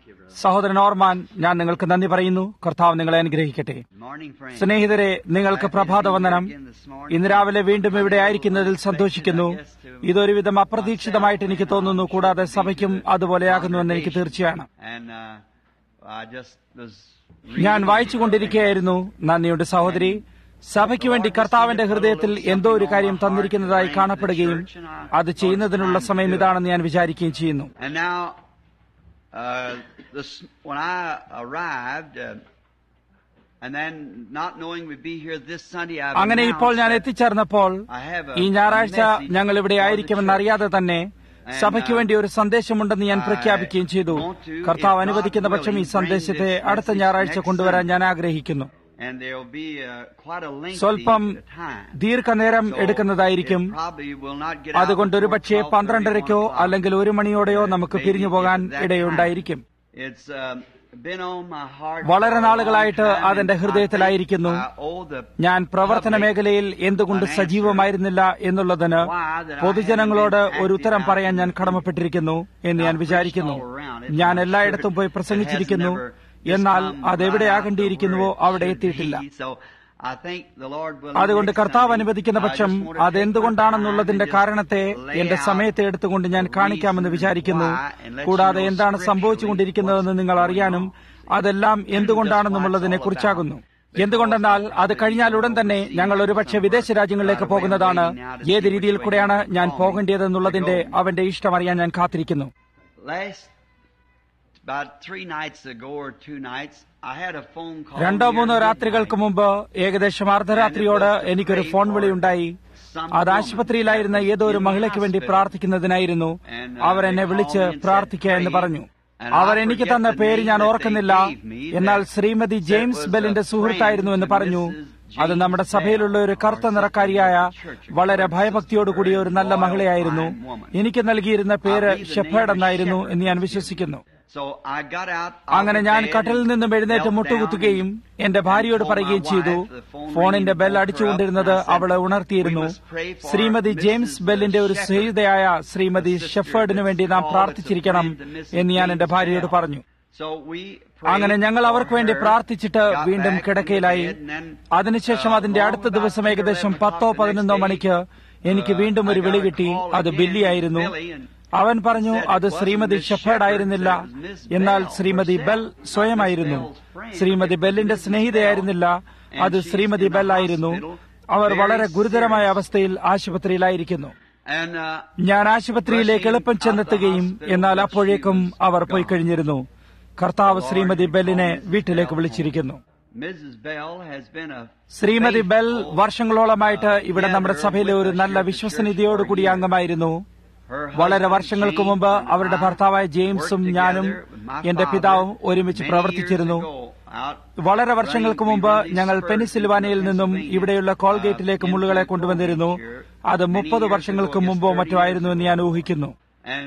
സഹോദരൻ ഓർമാൻ ഞാൻ നിങ്ങൾക്ക് നന്ദി പറയുന്നു കർത്താവ് നിങ്ങളെ അനുഗ്രഹിക്കട്ടെ Morning, friends. സ്നേഹിതരെ നിങ്ങൾക്ക് പ്രഭാതവന്ദനം ഇന്ന് രാവിലെ വീണ്ടും ഇവിടെ ആയിരിക്കുന്നതിൽ സന്തോഷിക്കുന്നു ഇതൊരുവിധം അപ്രതീക്ഷിതമായിട്ട് എനിക്ക് തോന്നുന്നു കൂടാതെ സഭയ്ക്കും അതുപോലെയാകുന്നുവെന്ന് എനിക്ക് തീർച്ചയാണ് And uh, I just was ഞാൻ വായിച്ചുകൊണ്ടിരിക്കുകയായിരുന്നു നന്ദിയുണ്ട് സഹോദരി സഭയ്ക്ക് വേണ്ടി കർത്താവിന്റെ ഹൃദയത്തിൽ എന്തോ ഒരു കാര്യം തന്നിരിക്കുന്നതായി കാണപ്പെടുകയും അത് ചെയ്യുന്നതിനുള്ള സമയം ഇതാണെന്ന് ഞാൻ വിചാരിക്കുകയും ചെയ്യുന്നു And now, uh, this, when I arrived, uh, and then not knowing we'd be here this Sunday, I've അങ്ങനെ ഇപ്പോൾ ഞാൻ announced എത്തിച്ചേർന്നപ്പോൾ I have a- ഈ ഞായറാഴ്ച a message ഞങ്ങൾ ഇവിടെ for the ആയിരിക്കുമെന്ന് അറിയാതെ തന്നെ And, സഭയ്ക്ക് uh, വേണ്ടി ഒരു സന്ദേശമുണ്ടെന്ന് ഞാൻ I പ്രഖ്യാപിക്കുകയും ചെയ്തു want to, കർത്താവ് if God അനുവദിക്കുന്ന പക്ഷം ഈ willing, സന്ദേശത്തെ bring this അടുത്ത message ഞായറാഴ്ച next കൊണ്ടുവരാൻ Sunday. ഞാൻ ആഗ്രഹിക്കുന്നു and there'll be uh, quite a lengthy സ്വല്പം time. ദീർഘനേരം So, എടുക്കുന്നതായിരിക്കും it probably will not get out അതുകൊണ്ട് ഒരു before പക്ഷേ 12:30, പന്ത്രണ്ടരയ്ക്കോ 1 o'clock. അല്ലെങ്കിൽ ഒരു മണിയോടെയോ നമുക്ക് Maybe പിരിഞ്ഞു പോകാൻ at that time. ഇടയുണ്ടായിരിക്കും It's um, been on my heart വളരെ for a നാളുകളായിട്ട് long time, അതെന്റെ and I ഹൃദയത്തിലായിരിക്കുന്നു. think I owe the ഞാൻ പ്രവർത്തന public മേഖലയിൽ എന്തുകൊണ്ട് an answer സജീവമായിരുന്നില്ല എന്നുള്ളതിന് why that I പൊതുജനങ്ങളോട് haven't been ഒരു ഉത്തരം active പറയാൻ ഞാൻ out in the കടമപ്പെട്ടിരിക്കുന്നു എന്ന് ഞാൻ I've വിചാരിക്കുന്നു preached all around it, ഞാൻ but I'm എല്ലായിടത്തും sure പോയി it പ്രസംഗിച്ചിരിക്കുന്നു has never just എന്നാൽ come അതെവിടെയാകേണ്ടിയിരിക്കുന്നുവോ right out to അവിടെ where it should എത്തിയിട്ടില്ല be. So I think the Lord will അതുകൊണ്ട് next കർത്താവ് Sunday, അനുവദിക്കുന്ന I പക്ഷം just want to take my അതെന്തുകൊണ്ടാണെന്നുള്ളതിന്റെ time and കാരണത്തെ just lay എന്റെ out സമയത്തെ എടുത്തുകൊണ്ട് ഞാൻ the കാണിക്കാമെന്ന് reason വിചാരിക്കുന്നു why and let you കൂടാതെ know എന്താണ് scripturally സംഭവിച്ചുകൊണ്ടിരിക്കുന്നതെന്ന് നിങ്ങൾ what's അറിയാനും going on. അതെല്ലാം എന്തുകൊണ്ടാണെന്നുമുള്ളതിനെ That's കുറിച്ചാകുന്നു what it's all about. എന്തുകൊണ്ടെന്നാൽ അത് കഴിഞ്ഞാൽ ഉടൻ തന്നെ ഞങ്ങൾ ഒരുപക്ഷെ വിദേശ രാജ്യങ്ങളിലേക്ക് പോകുന്നതാണ് ഏത് രീതിയിൽ കൂടെയാണ് ഞാൻ പോകേണ്ടതെന്നുള്ളതിന്റെ അവന്റെ ഇഷ്ടം അറിയാൻ ഞാൻ കാത്തിരിക്കുന്നു Last about three nights ago or two nights, I had a phone call. രണ്ടോ near മൂന്നോ midnight. രാത്രികൾക്ക് മുമ്പ് ഏകദേശം അർദ്ധരാത്രിയോട് എനിക്കൊരു ഫോൺ വിളിയുണ്ടായി അത് ആശുപത്രിയിലായിരുന്ന ഏതോ ഒരു മഹിളയ്ക്ക് വേണ്ടി പ്രാർത്ഥിക്കുന്നതിനായിരുന്നു അവർ എന്നെ വിളിച്ച് പ്രാർത്ഥിക്കുക എന്ന് പറഞ്ഞു അവർ എനിക്ക് തന്ന പേര് ഞാൻ ഓർക്കുന്നില്ല എന്നാൽ ശ്രീമതി ജെയിംസ് ബെല്ലിന്റെ സുഹൃത്തായിരുന്നു എന്ന് പറഞ്ഞു അത് നമ്മുടെ സഭയിലുള്ള ഒരു കറുത്ത നിറക്കാരിയായ വളരെ ഭയഭക്തിയോടുകൂടിയ ഒരു നല്ല മഹിളയായിരുന്നു എനിക്ക് നൽകിയിരുന്ന പേര് ഷെഫേഡ് എന്നായിരുന്നു എന്ന് ഞാൻ വിശ്വസിക്കുന്നു So I got out of അങ്ങനെ the ഞാൻ bed, കട്ടിലിൽ നിന്നും എഴുന്നേറ്റ് knelt മുട്ടുകുത്തുകയും down, എന്റെ ഭാര്യയോട് and പറയുകയും told my ചെയ്തു wife, the phone ഫോണിന്റെ ringing ബെൽ woke her അടിച്ചുകൊണ്ടിരുന്നത് up, and I said, അവളെ ഉണർത്തിയിരുന്നു "We must pray for ശ്രീമതി Mrs. ജെയിംസ് ബെല്ലിന്റെ ഒരു Shepherd, സ്നേഹിതയായ ശ്രീമതി the sister ഷെഫേർഡിന് വേണ്ടി നാം that's called പ്രാർത്ഥിച്ചിരിക്കണം as a friend to Mrs. എന്ന് ഞാൻ എന്റെ James ഭാര്യയോട് Bell." പറഞ്ഞു So we അങ്ങനെ prayed ഞങ്ങൾ for അവർക്ക് വേണ്ടി her, പ്രാർത്ഥിച്ചിട്ട് got വീണ്ടും back in the കിടക്കയിലായി bed, and then, അതിനുശേഷം uh, അതിന്റെ along അടുത്ത about ദിവസം 10 or ഏകദേശം 11 പത്തോ o'clock the പതിനൊന്നോ next day, മണിക്ക് എനിക്ക് uh, വീണ്ടും ഒരു I got വിളി a കിട്ടി call അത് again ബില്ലി from ആയിരുന്നു Billy, and അവൻ പറഞ്ഞു said it അത് wasn't ശ്രീമതി Miss ഷെഫേർഡ് Shepherd, ആയിരുന്നില്ല it was Miss എന്നാൽ Bell ശ്രീമതി herself, ബെൽ not Miss സ്വയമായിരുന്നു Bell's friend, ശ്രീമതി but it was ബെല്ലിന്റെ Mrs. സ്നേഹിതയായിരുന്നില്ല Bell, അത് and she's ശ്രീമതി in the ബെൽ ആയിരുന്നു hospital, അവർ very വളരെ ഗുരുതരമായ serious. അവസ്ഥയിൽ ആശുപത്രിയിലായിരിക്കുന്നു And, uh, ഞാൻ ആശുപത്രിയിലേക്ക് എളുപ്പം ചെന്നെത്തുകയും എന്നാൽ അപ്പോഴേക്കും അവർ പോയി കഴിഞ്ഞിരുന്നു കർത്താവ് ശ്രീമതി ബെല്ലിനെ വീട്ടിലേക്ക് വിളിച്ചിരിക്കുന്നു Mrs. Bell has been a ശ്രീമതി ബെൽ faithful, വർഷങ്ങളോളമായിട്ട് ഇവിടെ നമ്മുടെ സഭയിലെ ഒരു നല്ല വിശ്വസനീയതയോടുകൂടിയ അംഗമായിരുന്നു her വളരെ husband വർഷങ്ങൾക്ക് James മുമ്പ് and അവരുടെ I ഭർത്താവായ ജെയിംസും worked ഞാനും together with my എന്റെ father പിതാവും ഒരുമിച്ച് many പ്രവർത്തിച്ചിരുന്നു years ago out വളരെ വർഷങ്ങൾക്ക് running- മുമ്പ് we released ഞങ്ങൾ Spurs പെനിസിൽവാനിയയിൽ into നിന്നും Pennsylvania, ഇവിടെയുള്ള കോൾഗേറ്റിലേക്ക് uh, മുള്ളുകളെ into കൊണ്ടുവന്നിരുന്നു Colgate here അത് many മുപ്പത് years വർഷങ്ങൾക്ക് ago, മുമ്പോ yes, മറ്റോ 30 ആയിരുന്നു എന്ന് ഞാൻ ഊഹിക്കുന്നു And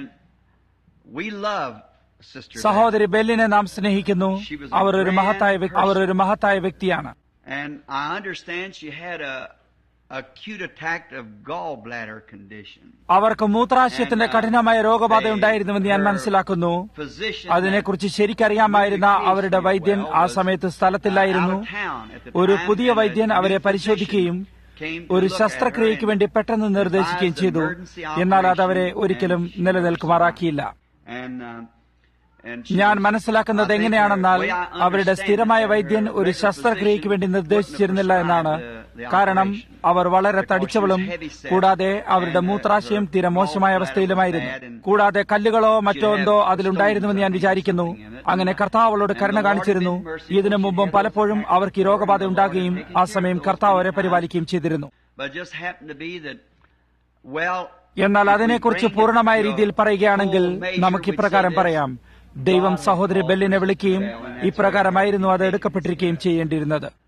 we love Sister സഹോദരി ബെല്ലിനെ നാം സ്നേഹിക്കുന്നു She was a അവർ ഒരു grand മഹത്തായ വ്യക്തി- person. അവർ ഒരു മഹത്തായ വ്യക്തിയാണ് Bell. And I understand she had a acute attack of gallbladder condition. അവർക്ക് മൂത്രാശയത്തിന്റെ And, uh, കഠിനമായ രോഗബാധ they- ഉണ്ടായിരുന്നുവെന്ന് ഞാൻ her മനസ്സിലാക്കുന്നു physician അതിനെക്കുറിച്ച് ശരിക്കറിയാമായിരുന്ന that അവരുടെ വൈദ്യൻ ആ was, സമയത്ത് uh, സ്ഥലത്തില്ലായിരുന്നു out of town at the ഒരു time, പുതിയ and a വൈദ്യൻ new അവരെ physician പരിശോധിക്കുകയും came to ഒരു look at ശസ്ത്രക്രിയയ്ക്ക് her വേണ്ടി and പെട്ടെന്ന് നിർദ്ദേശിക്കുകയും advised ചെയ്തു emergency എന്നാൽ അത് അവരെ operation, ഒരിക്കലും and she നിലനിൽക്കുമാറാക്കിയില്ല And, uh, and she ഞാൻ was- മനസ്സിലാക്കുന്നത് I think എങ്ങനെയാണെന്നാൽ her- the way I അവരുടെ understand സ്ഥിരമായ it, വൈദ്യൻ her ഒരു regular ശസ്ത്രക്രിയയ്ക്ക് വേണ്ടി physician നിർദ്ദേശിച്ചിരുന്നില്ല wouldn't എന്നാണ് prescribe the- the കാരണം operation അവർ വളരെ because she was തടിച്ചവളും heavy set കൂടാതെ അവരുടെ and, uh, മൂത്രാശയം her തീരെ മോശമായ gallbladder അവസ്ഥയിലുമായിരുന്നു was bad and കൂടാതെ കല്ലുകളോ മറ്റോ she'd എന്തോ have അതിലുണ്ടായിരുന്നുവെന്ന് ഞാൻ stones വിചാരിക്കുന്നു or something in it. അങ്ങനെ കർത്താവ് അവളോട് And കരുണ the Lord കാണിച്ചിരുന്നു had been merciful. ഇതിനു മുമ്പും She had പലപ്പോഴും those അവർക്ക് ഈ രോഗബാധ attacks ഉണ്ടാകുകയും before, ആ and സമയം those കർത്താവ് അവരെ many പരിപാലിക്കുകയും ചെയ്തിരുന്നു But just happened to be that, well, എന്നാൽ if we അതിനെക്കുറിച്ച് bring it പൂർണ്ണമായ to a രീതിയിൽ പറയുകയാണെങ്കിൽ full measure, നമുക്ക് we'd ഇപ്രകാരം say this, പറയാം ദൈവം God സഹോദരി called ബെല്ലിനെ Mrs. വിളിക്കുകയും Bell, and that's ഇപ്രകാരമായിരുന്നു അത് why എടുക്കപ്പെട്ടിരിക്കുകയും ചെയ്യേണ്ടിയിരുന്നത്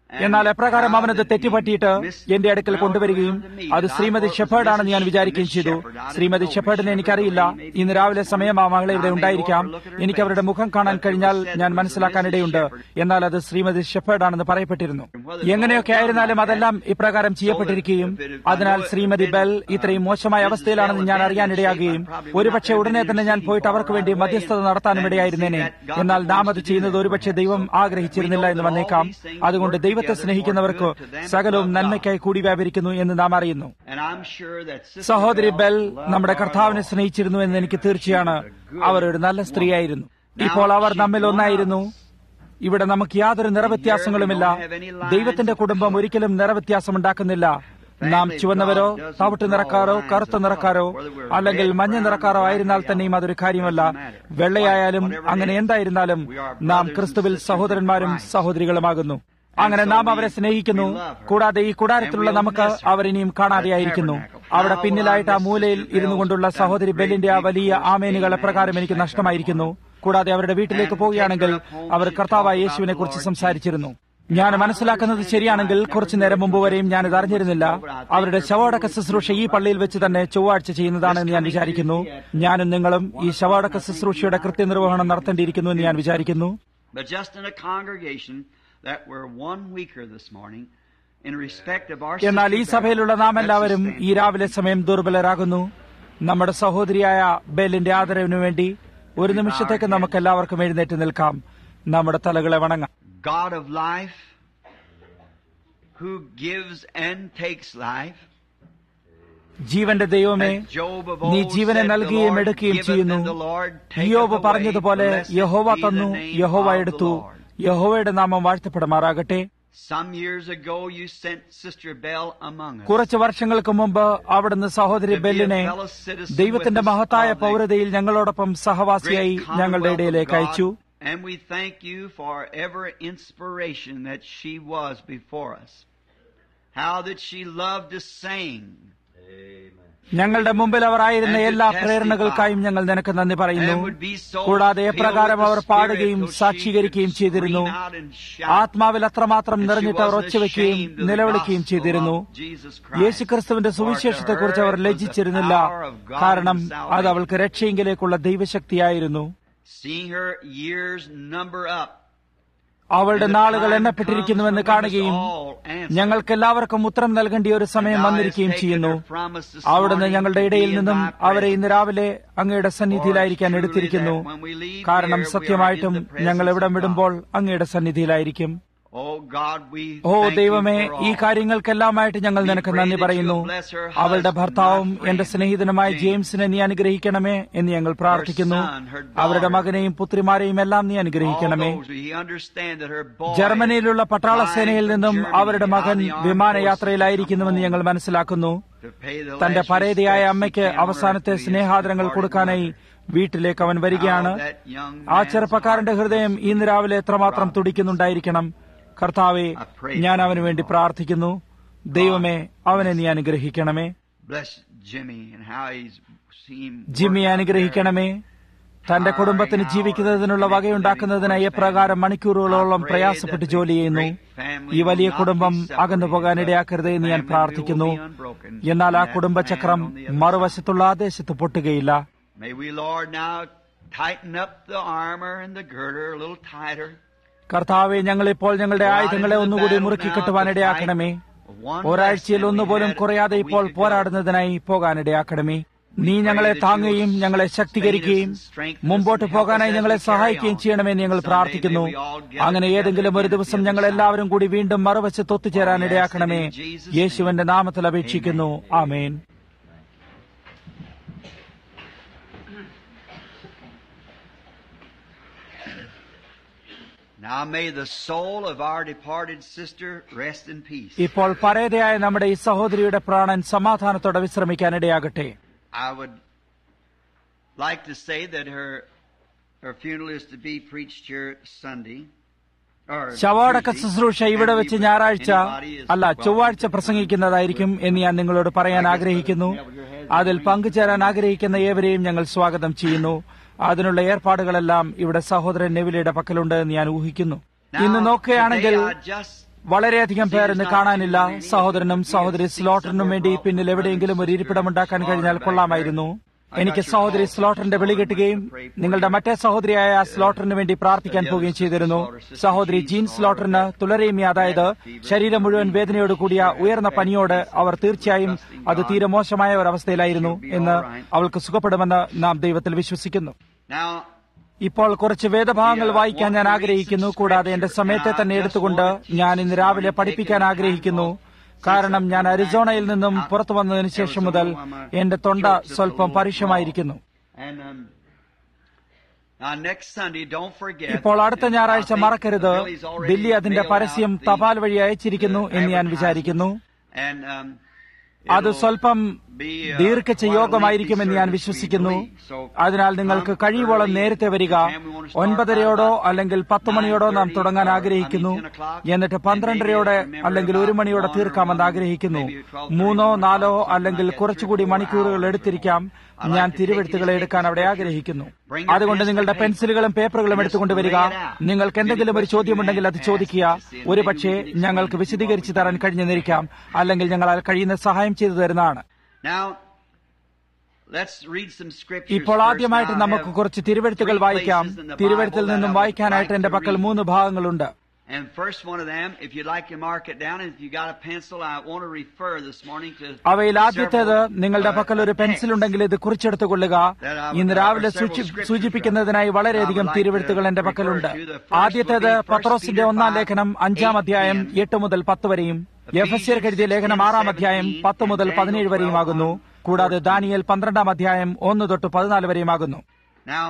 എന്നാൽ എപ്രകാരം അവനത് തെറ്റുപറ്റിയിട്ട് എന്റെ അടുക്കൽ കൊണ്ടുവരികയും അത് ശ്രീമതി ഷെഫേർഡാണെന്ന് ഞാൻ വിചാരിക്കുകയും ചെയ്തു ശ്രീമതി ഷെഫേർഡിനെ എനിക്കറിയില്ല ഇന്ന് രാവിലെ സമയം ആ മകളെ ഇവിടെ ഉണ്ടായിരിക്കാം എനിക്ക് അവരുടെ മുഖം കാണാൻ കഴിഞ്ഞാൽ ഞാൻ മനസ്സിലാക്കാനിടയുണ്ട് എന്നാൽ അത് ശ്രീമതി ഷെഫേർഡാണെന്ന് പറയപ്പെട്ടിരുന്നു എങ്ങനെയൊക്കെ ആയിരുന്നാലും അതെല്ലാം ഇപ്രകാരം ചെയ്യപ്പെട്ടിരിക്കുകയും അതിനാൽ ശ്രീമതി ബെൽ ഇത്രയും മോശമായ അവസ്ഥയിലാണെന്ന് ഞാൻ അറിയാനിടയാകുകയും ഒരുപക്ഷെ ഉടനെ തന്നെ ഞാൻ പോയിട്ട് അവർക്ക് വേണ്ടി മധ്യസ്ഥത നടത്താനും ഇടയായിരുന്നേനെ എന്നാൽ നാം അത് ചെയ്യുന്നത് ഒരുപക്ഷെ ദൈവം ആഗ്രഹിച്ചിരുന്നില്ല എന്ന് വന്നേക്കാം അതുകൊണ്ട് ദൈവത്തെ സ്നേഹിക്കുന്നവർക്ക് സകലവും നന്മയ്ക്കായി കൂടി വ്യാപരിക്കുന്നു എന്ന് നാം അറിയുന്നു സഹോദരി ബെൽ നമ്മുടെ കർത്താവിനെ സ്നേഹിച്ചിരുന്നു എന്ന് എനിക്ക് തീർച്ചയാണ് അവർ ഒരു നല്ല സ്ത്രീയായിരുന്നു ഇപ്പോൾ അവർ നമ്മിൽ ഒന്നായിരുന്നു ഇവിടെ നമുക്ക് യാതൊരു നിറവ്യത്യാസങ്ങളുമില്ല ദൈവത്തിന്റെ കുടുംബം ഒരിക്കലും നിറവ്യത്യാസം ഉണ്ടാക്കുന്നില്ല നാം ചുവന്നവരോ തവിട്ട് നിറക്കാരോ കറുത്ത നിറക്കാരോ അല്ലെങ്കിൽ മഞ്ഞ നിറക്കാരോ ആയിരുന്നാൽ തന്നെയും അതൊരു കാര്യമല്ല വെള്ളയായാലും അങ്ങനെ എന്തായിരുന്നാലും നാം ക്രിസ്തുവിൽ സഹോദരന്മാരും സഹോദരികളുമാകുന്നു അങ്ങനെ നാം അവരെ സ്നേഹിക്കുന്നു കൂടാതെ ഈ കൂടാരത്തിലുള്ള നമുക്ക് അവർ ഇനിയും കാണാതെയായിരിക്കുന്നു അവിടെ പിന്നിലായിട്ട് ആ മൂലയിൽ ഇരുന്നു കൊണ്ടുള്ള സഹോദരി ബെല്ലിന്റെ ആ വലിയ ആമേനുകൾ എപ്രകാരം എനിക്ക് നഷ്ടമായിരിക്കുന്നു കൂടാതെ അവരുടെ വീട്ടിലേക്ക് പോവുകയാണെങ്കിൽ അവർ കർത്താവായ യേശുവിനെ കുറിച്ച് സംസാരിച്ചിരുന്നു ഞാൻ മനസ്സിലാക്കുന്നത് ശരിയാണെങ്കിൽ കുറച്ചു നേരം മുമ്പ് വരെയും ഞാനിത് അറിഞ്ഞിരുന്നില്ല അവരുടെ ശവോടക്ക ശുശ്രൂഷ ഈ പള്ളിയിൽ വെച്ച് തന്നെ ചൊവ്വാഴ്ച ചെയ്യുന്നതാണെന്ന് ഞാൻ വിചാരിക്കുന്നു ഞാനും നിങ്ങളും ഈ ശവോടക്ക ശുശ്രൂഷയുടെ കൃത്യനിർവഹണം നടത്തേണ്ടിയിരിക്കുന്നു എന്ന് ഞാൻ വിചാരിക്കുന്നു എന്നാൽ ഈ സഭയിലുള്ള നാം എല്ലാവരും ഈ രാവിലെ സമയം ദുർബലരാകുന്നു നമ്മുടെ സഹോദരിയായ ബെല്ലിന്റെ ആദരവിനു വേണ്ടി ഒരു നിമിഷത്തേക്ക് നമുക്ക് എല്ലാവർക്കും എഴുന്നേറ്റ് നിൽക്കാം നമ്മുടെ തലകളെ വണങ്ങാം God of life, who gives and takes life. ജീവന്റെ ദൈവമേ നീ ജീവനെ നൽകുകയും എടുക്കുകയും ചെയ്യുന്നു യോബ് പറഞ്ഞതുപോലെ യഹോവ തന്നു യഹോവ എടുത്തു യഹോവയുടെ നാമം വാഴ്ത്തപ്പെടുമാറാകട്ടെ കുറച്ച് വർഷങ്ങൾക്ക് മുമ്പ് അവിടുന്ന് സഹോദരി ബെല്ലിനെ ദൈവത്തിന്റെ മഹത്തായ പൗരതയിൽ ഞങ്ങളോടൊപ്പം സഹവാസിയായി ഞങ്ങളുടെ ഇടയിലേക്ക് അയച്ചു And we thank you for every inspiration that she was before us. How that she loved to sing. ഞങ്ങളുടെ മുമ്പിൽ അവർ ആയിരുന്ന എല്ലാ പ്രേരണകൾക്കായും ഞങ്ങൾ നിനക്ക് നന്ദി പറയുന്നു കൂടാതെ എപ്രകാരം അവർ പാടുകയും സാക്ഷീകരിക്കുകയും ചെയ്തിരുന്നു ആത്മാവിൽ അത്രമാത്രം നിറഞ്ഞിട്ട് അവർ ഒച്ചവെക്കുകയും നിലവിളിക്കുകയും ചെയ്തിരുന്നു യേശുക്രിസ്തുവിന്റെ സുവിശേഷത്തെക്കുറിച്ച് അവർ ലജ്ജിച്ചിരുന്നില്ല കാരണം അത് അവൾക്ക് രക്ഷയെങ്കിലേക്കുള്ള ദൈവശക്തിയായിരുന്നു അവളുടെ നാളുകൾ എണ്ണപ്പെട്ടിരിക്കുന്നുവെന്ന് കാണുകയും ഞങ്ങൾക്ക് എല്ലാവർക്കും ഉത്തരം നൽകേണ്ട ഒരു സമയം വന്നിരിക്കുകയും ചെയ്യുന്നു അവിടുന്ന് ഞങ്ങളുടെ ഇടയിൽ നിന്നും അവരെ ഇന്ന് രാവിലെ അങ്ങയുടെ സന്നിധിയിലായിരിക്കാൻ എടുത്തിരിക്കുന്നു കാരണം സത്യമായിട്ടും ഞങ്ങൾ ഇവിടം വിടുമ്പോൾ അങ്ങയുടെ സന്നിധിയിലായിരിക്കും ഓ ദൈവമേ ഈ കാര്യങ്ങൾക്കെല്ലാമായിട്ട് ഞങ്ങൾ നിനക്ക് നന്ദി പറയുന്നു അവളുടെ ഭർത്താവും എന്റെ സ്നേഹിതനുമായ ജെയിംസിനെ നീ അനുഗ്രഹിക്കണമേ എന്ന് ഞങ്ങൾ പ്രാർത്ഥിക്കുന്നു അവരുടെ മകനെയും പുത്രിമാരെയും എല്ലാം നീ അനുഗ്രഹിക്കണമേ ജർമ്മനിയിലുള്ള പട്ടാള സേനയിൽ നിന്നും അവരുടെ മകൻ വിമാനയാത്രയിലായിരിക്കുന്നുവെന്ന് ഞങ്ങൾ മനസ്സിലാക്കുന്നു തന്റെ പരേതയായ അമ്മയ്ക്ക് അവസാനത്തെ സ്നേഹാദരങ്ങൾ കൊടുക്കാനായി വീട്ടിലേക്ക് അവൻ വരികയാണ് ആ ചെറുപ്പക്കാരന്റെ ഹൃദയം ഇന്ന് രാവിലെ എത്രമാത്രം തുടിക്കുന്നുണ്ടായിരിക്കണം കർത്താവെ ഞാൻ അവന് വേണ്ടി പ്രാർത്ഥിക്കുന്നു ദൈവമേ അവനെ നീ അനുഗ്രഹിക്കണമേ ജിമ്മി അനുഗ്രഹിക്കണമേ തന്റെ കുടുംബത്തിന് ജീവിക്കുന്നതിനുള്ള വകയുണ്ടാക്കുന്നതിനായി എപ്രകാരം മണിക്കൂറുകളോളം പ്രയാസപ്പെട്ട് ജോലി ചെയ്യുന്നു ഈ വലിയ കുടുംബം അകന്നു പോകാൻ ഇടയാക്കരുത് എന്ന് ഞാൻ പ്രാർത്ഥിക്കുന്നു എന്നാൽ ആ കുടുംബചക്രം മറുവശത്തുള്ള ആദേശത്ത് പൊട്ടുകയില്ല കർത്താവെ ഞങ്ങളിപ്പോൾ ഞങ്ങളുടെ ആയുധങ്ങളെ ഒന്നുകൂടി മുറുക്കി കെട്ടുവാനിടയാക്കണമേ ഒരാഴ്ചയിൽ ഒന്നുപോലും കുറയാതെ ഇപ്പോൾ പോരാടുന്നതിനായി പോകാനിടയാക്കണമേ നീ ഞങ്ങളെ താങ്ങുകയും ഞങ്ങളെ ശക്തീകരിക്കുകയും മുമ്പോട്ട് പോകാനായി ഞങ്ങളെ സഹായിക്കുകയും ചെയ്യണമെന്ന് ഞങ്ങൾ പ്രാർത്ഥിക്കുന്നു അങ്ങനെ ഏതെങ്കിലും ഒരു ദിവസം ഞങ്ങൾ എല്ലാവരും കൂടി വീണ്ടും മറുവശത്ത് ഒത്തുചേരാൻ ഇടയാക്കണമേ യേശുവിന്റെ നാമത്തിൽ അപേക്ഷിക്കുന്നു ആമേൻ Now may the soul of our departed sister rest in peace. ഇപ്പോൾ പരേതയായ നമ്മുടെ ഈ സഹോദരിയുടെ പ്രാണൻ സമാധാനത്തോടെ വിശ്രമിക്കാനിടയാകട്ടെ I would like to say that her her funeral is to be preached here Sunday. ശവാടക ശുശ്രൂഷ ഇവിടെ വെച്ച് ഞായറാഴ്ച അല്ല ചൊവ്വാഴ്ച പ്രസംഗിക്കുന്നതായിരിക്കും എന്ന് ഞാൻ നിങ്ങളോട് പറയാൻ ആഗ്രഹിക്കുന്നു അതിൽ പങ്കുചേരാൻ ആഗ്രഹിക്കുന്ന ഏവരെയും ഞങ്ങൾ സ്വാഗതം ചെയ്യുന്നു അതിനുള്ള ഏർപ്പാടുകളെല്ലാം ഇവിടെ സഹോദരൻ നെവിലയുടെ പക്കലുണ്ട് എന്ന് ഞാൻ ഊഹിക്കുന്നു ഇന്ന് നോക്കുകയാണെങ്കിൽ വളരെയധികം പേർ ഇന്ന് കാണാനില്ല സഹോദരനും സഹോദരി സ്ലോട്ടറിനും വേണ്ടി പിന്നിൽ എവിടെയെങ്കിലും ഒരു ഇരിപ്പിടമുണ്ടാക്കാൻ കഴിഞ്ഞാൽ കൊള്ളാമായിരുന്നു എനിക്ക് സഹോദരി സ്ലോട്ടറിന്റെ വിളി കിട്ടുകയും നിങ്ങളുടെ മറ്റേ സഹോദരിയായ സ്ലോട്ടറിന് വേണ്ടി പ്രാർത്ഥിക്കാൻ പോവുകയും ചെയ്തിരുന്നു സഹോദരി ജീൻ സ്ലോട്ടറിന് തുളരേമിയ അതായത് ശരീരം മുഴുവൻ വേദനയോട് കൂടിയ ഉയർന്ന പനിയോട് അവർ തീർച്ചയായും അത് തീരെ മോശമായ ഒരവസ്ഥയിലായിരുന്നു എന്ന് അവൾക്ക് സുഖപ്പെടുമെന്ന് നാം ദൈവത്തിൽ വിശ്വസിക്കുന്നു Now, ഇപ്പോൾ കുറച്ച് വേദഭാഗങ്ങൾ വായിക്കാൻ ഞാൻ ആഗ്രഹിക്കുന്നു കൂടാതെ എന്റെ സമയത്തെ തന്നെ എടുത്തുകൊണ്ട് ഞാൻ ഇന്ന് രാവിലെ പഠിപ്പിക്കാൻ ആഗ്രഹിക്കുന്നു കാരണം ഞാൻ അരിസോണയിൽ നിന്നും പുറത്തു വന്നതിന് ശേഷം മുതൽ എന്റെ തൊണ്ട സ്വല്പം പരുഷമായിരിക്കുന്നു and um, now next Sunday, don't forget. ഇപ്പോൾ അടുത്ത ഞായറാഴ്ച മറക്കരുത് Billy's already ദില്ലി അതിന്റെ mailed പരസ്യം out the- തപാൽ വഴി അയച്ചിരിക്കുന്നു എന്ന് ഞാൻ വിചാരിക്കുന്നു And um, അത് it'll സ്വല്പം be, uh, ദീർഘിച്ച quite a യോഗമായിരിക്കുമെന്ന് ഞാൻ lengthy വിശ്വസിക്കുന്നു service, we believe. So, അതിനാൽ നിങ്ങൾക്ക് come കഴിയുവോളം early. നേരത്തെ വരിക If we want to start ഒൻപതരയോടോ by about അല്ലെങ്കിൽ പത്ത് മണിയോടോ നാം 9:30 തുടങ്ങാൻ or, ആഗ്രഹിക്കുന്നു I mean 10 o'clock. എന്നിട്ട് And പന്ത്രണ്ടരയോടെ maybe remember അല്ലെങ്കിൽ ഒരു about മണിയോടെ one or തീർക്കാമെന്ന് one, ആഗ്രഹിക്കുന്നു maybe 12:30 മൂന്നോ or നാലോ something അല്ലെങ്കിൽ like that, കുറച്ചുകൂടി three or four മണിക്കൂറുകൾ hours. എടുത്തിരിക്കാം I like ഞാൻ to തിരുവെഴുത്തുകളെ take എടുക്കാൻ അവിടെ these ആഗ്രഹിക്കുന്നു Bring your അതുകൊണ്ട് pencil നിങ്ങളുടെ and paper. പെൻസിലുകളും പേപ്പറുകളും എടുത്തുകൊണ്ട് വരിക Just lay it out. നിങ്ങൾക്ക് എന്തെങ്കിലും ഒരു Any question ചോദ്യമുണ്ടെങ്കിൽ you അത് have, ചോദിക്കുക ask us, and ഒരു maybe പക്ഷേ we can explain ഞങ്ങൾക്ക് to you വിശദീകരിച്ച് what we തരാൻ can. കഴിഞ്ഞെന്നിരിക്കാം അല്ലെങ്കിൽ ഞങ്ങളാൽ കഴിയുന്ന സഹായം ചെയ്തു തരുന്നതാണ് Now, let's read some scriptures ഇപ്പോൾ first. ആദ്യമായിട്ട് Now, I നമുക്ക് have കുറച്ച് തിരുവെഴുത്തുകൾ three വായിക്കാം places in the തിരുവെഴുത്തിൽ Bible നിന്നും that I would വായിക്കാനായിട്ട് like എന്റെ to പക്കൽ read. മൂന്ന് ഭാഗങ്ങളുണ്ട് And first one of them, if you'd like to mark it down, and if you got a pencil, I want to refer this morning to അവയിൽ ആദ്യത്തേത് several, നിങ്ങളുടെ uh, പക്കൽ ഒരു പെൻസിൽ texts. ഉണ്ടെങ്കിൽ ഇത് കുറിച്ചെടുത്തുകൊള്ളുക ഇന്ന് രാവിലെ സൂചി- സൂചിപ്പിക്കുന്നതിനായി വളരെയധികം തിരുവെഴുത്തുകൾ എന്റെ പക്കലുണ്ട് ആദ്യത്തേത് പത്രോസിന്റെ ഒന്നാം ലേഖനം അഞ്ചാം അധ്യായം എട്ട് മുതൽ പത്ത് വരെയും എഫസ്യർ എഴുതിയ ലേഖനം ആറാം അധ്യായം പത്ത് മുതൽ പതിനേഴ് വരെയുമാകുന്നു കൂടാതെ ദാനിയൽ പന്ത്രണ്ടാം അധ്യായം ഒന്ന് തൊട്ട് പതിനാല് വരെയുമാകുന്നു Now,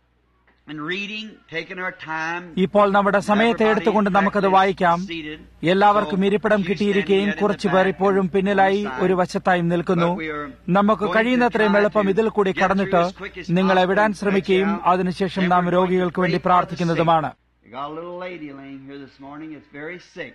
in reading, taking our time, ഇപ്പോൾ നമ്മുടെ സമയത്തെ എടുത്തുകൊണ്ട് നമുക്കത് വായിക്കാം എല്ലാവർക്കും ഇരിപ്പിടം കിട്ടിയിരിക്കുകയും കുറച്ചു പേർ ഇപ്പോഴും പിന്നിലായി ഒരു വശത്തായും നിൽക്കുന്നു നമുക്ക് കഴിയുന്നത്രയും എളുപ്പം ഇതിൽ കൂടി കടന്നിട്ട് നിങ്ങളെ വിടാൻ ശ്രമിക്കുകയും അതിനുശേഷം നാം രോഗികൾക്ക് വേണ്ടി പ്രാർത്ഥിക്കുന്നതുമാണ് We got a little lady laying here this morning. It's very sick.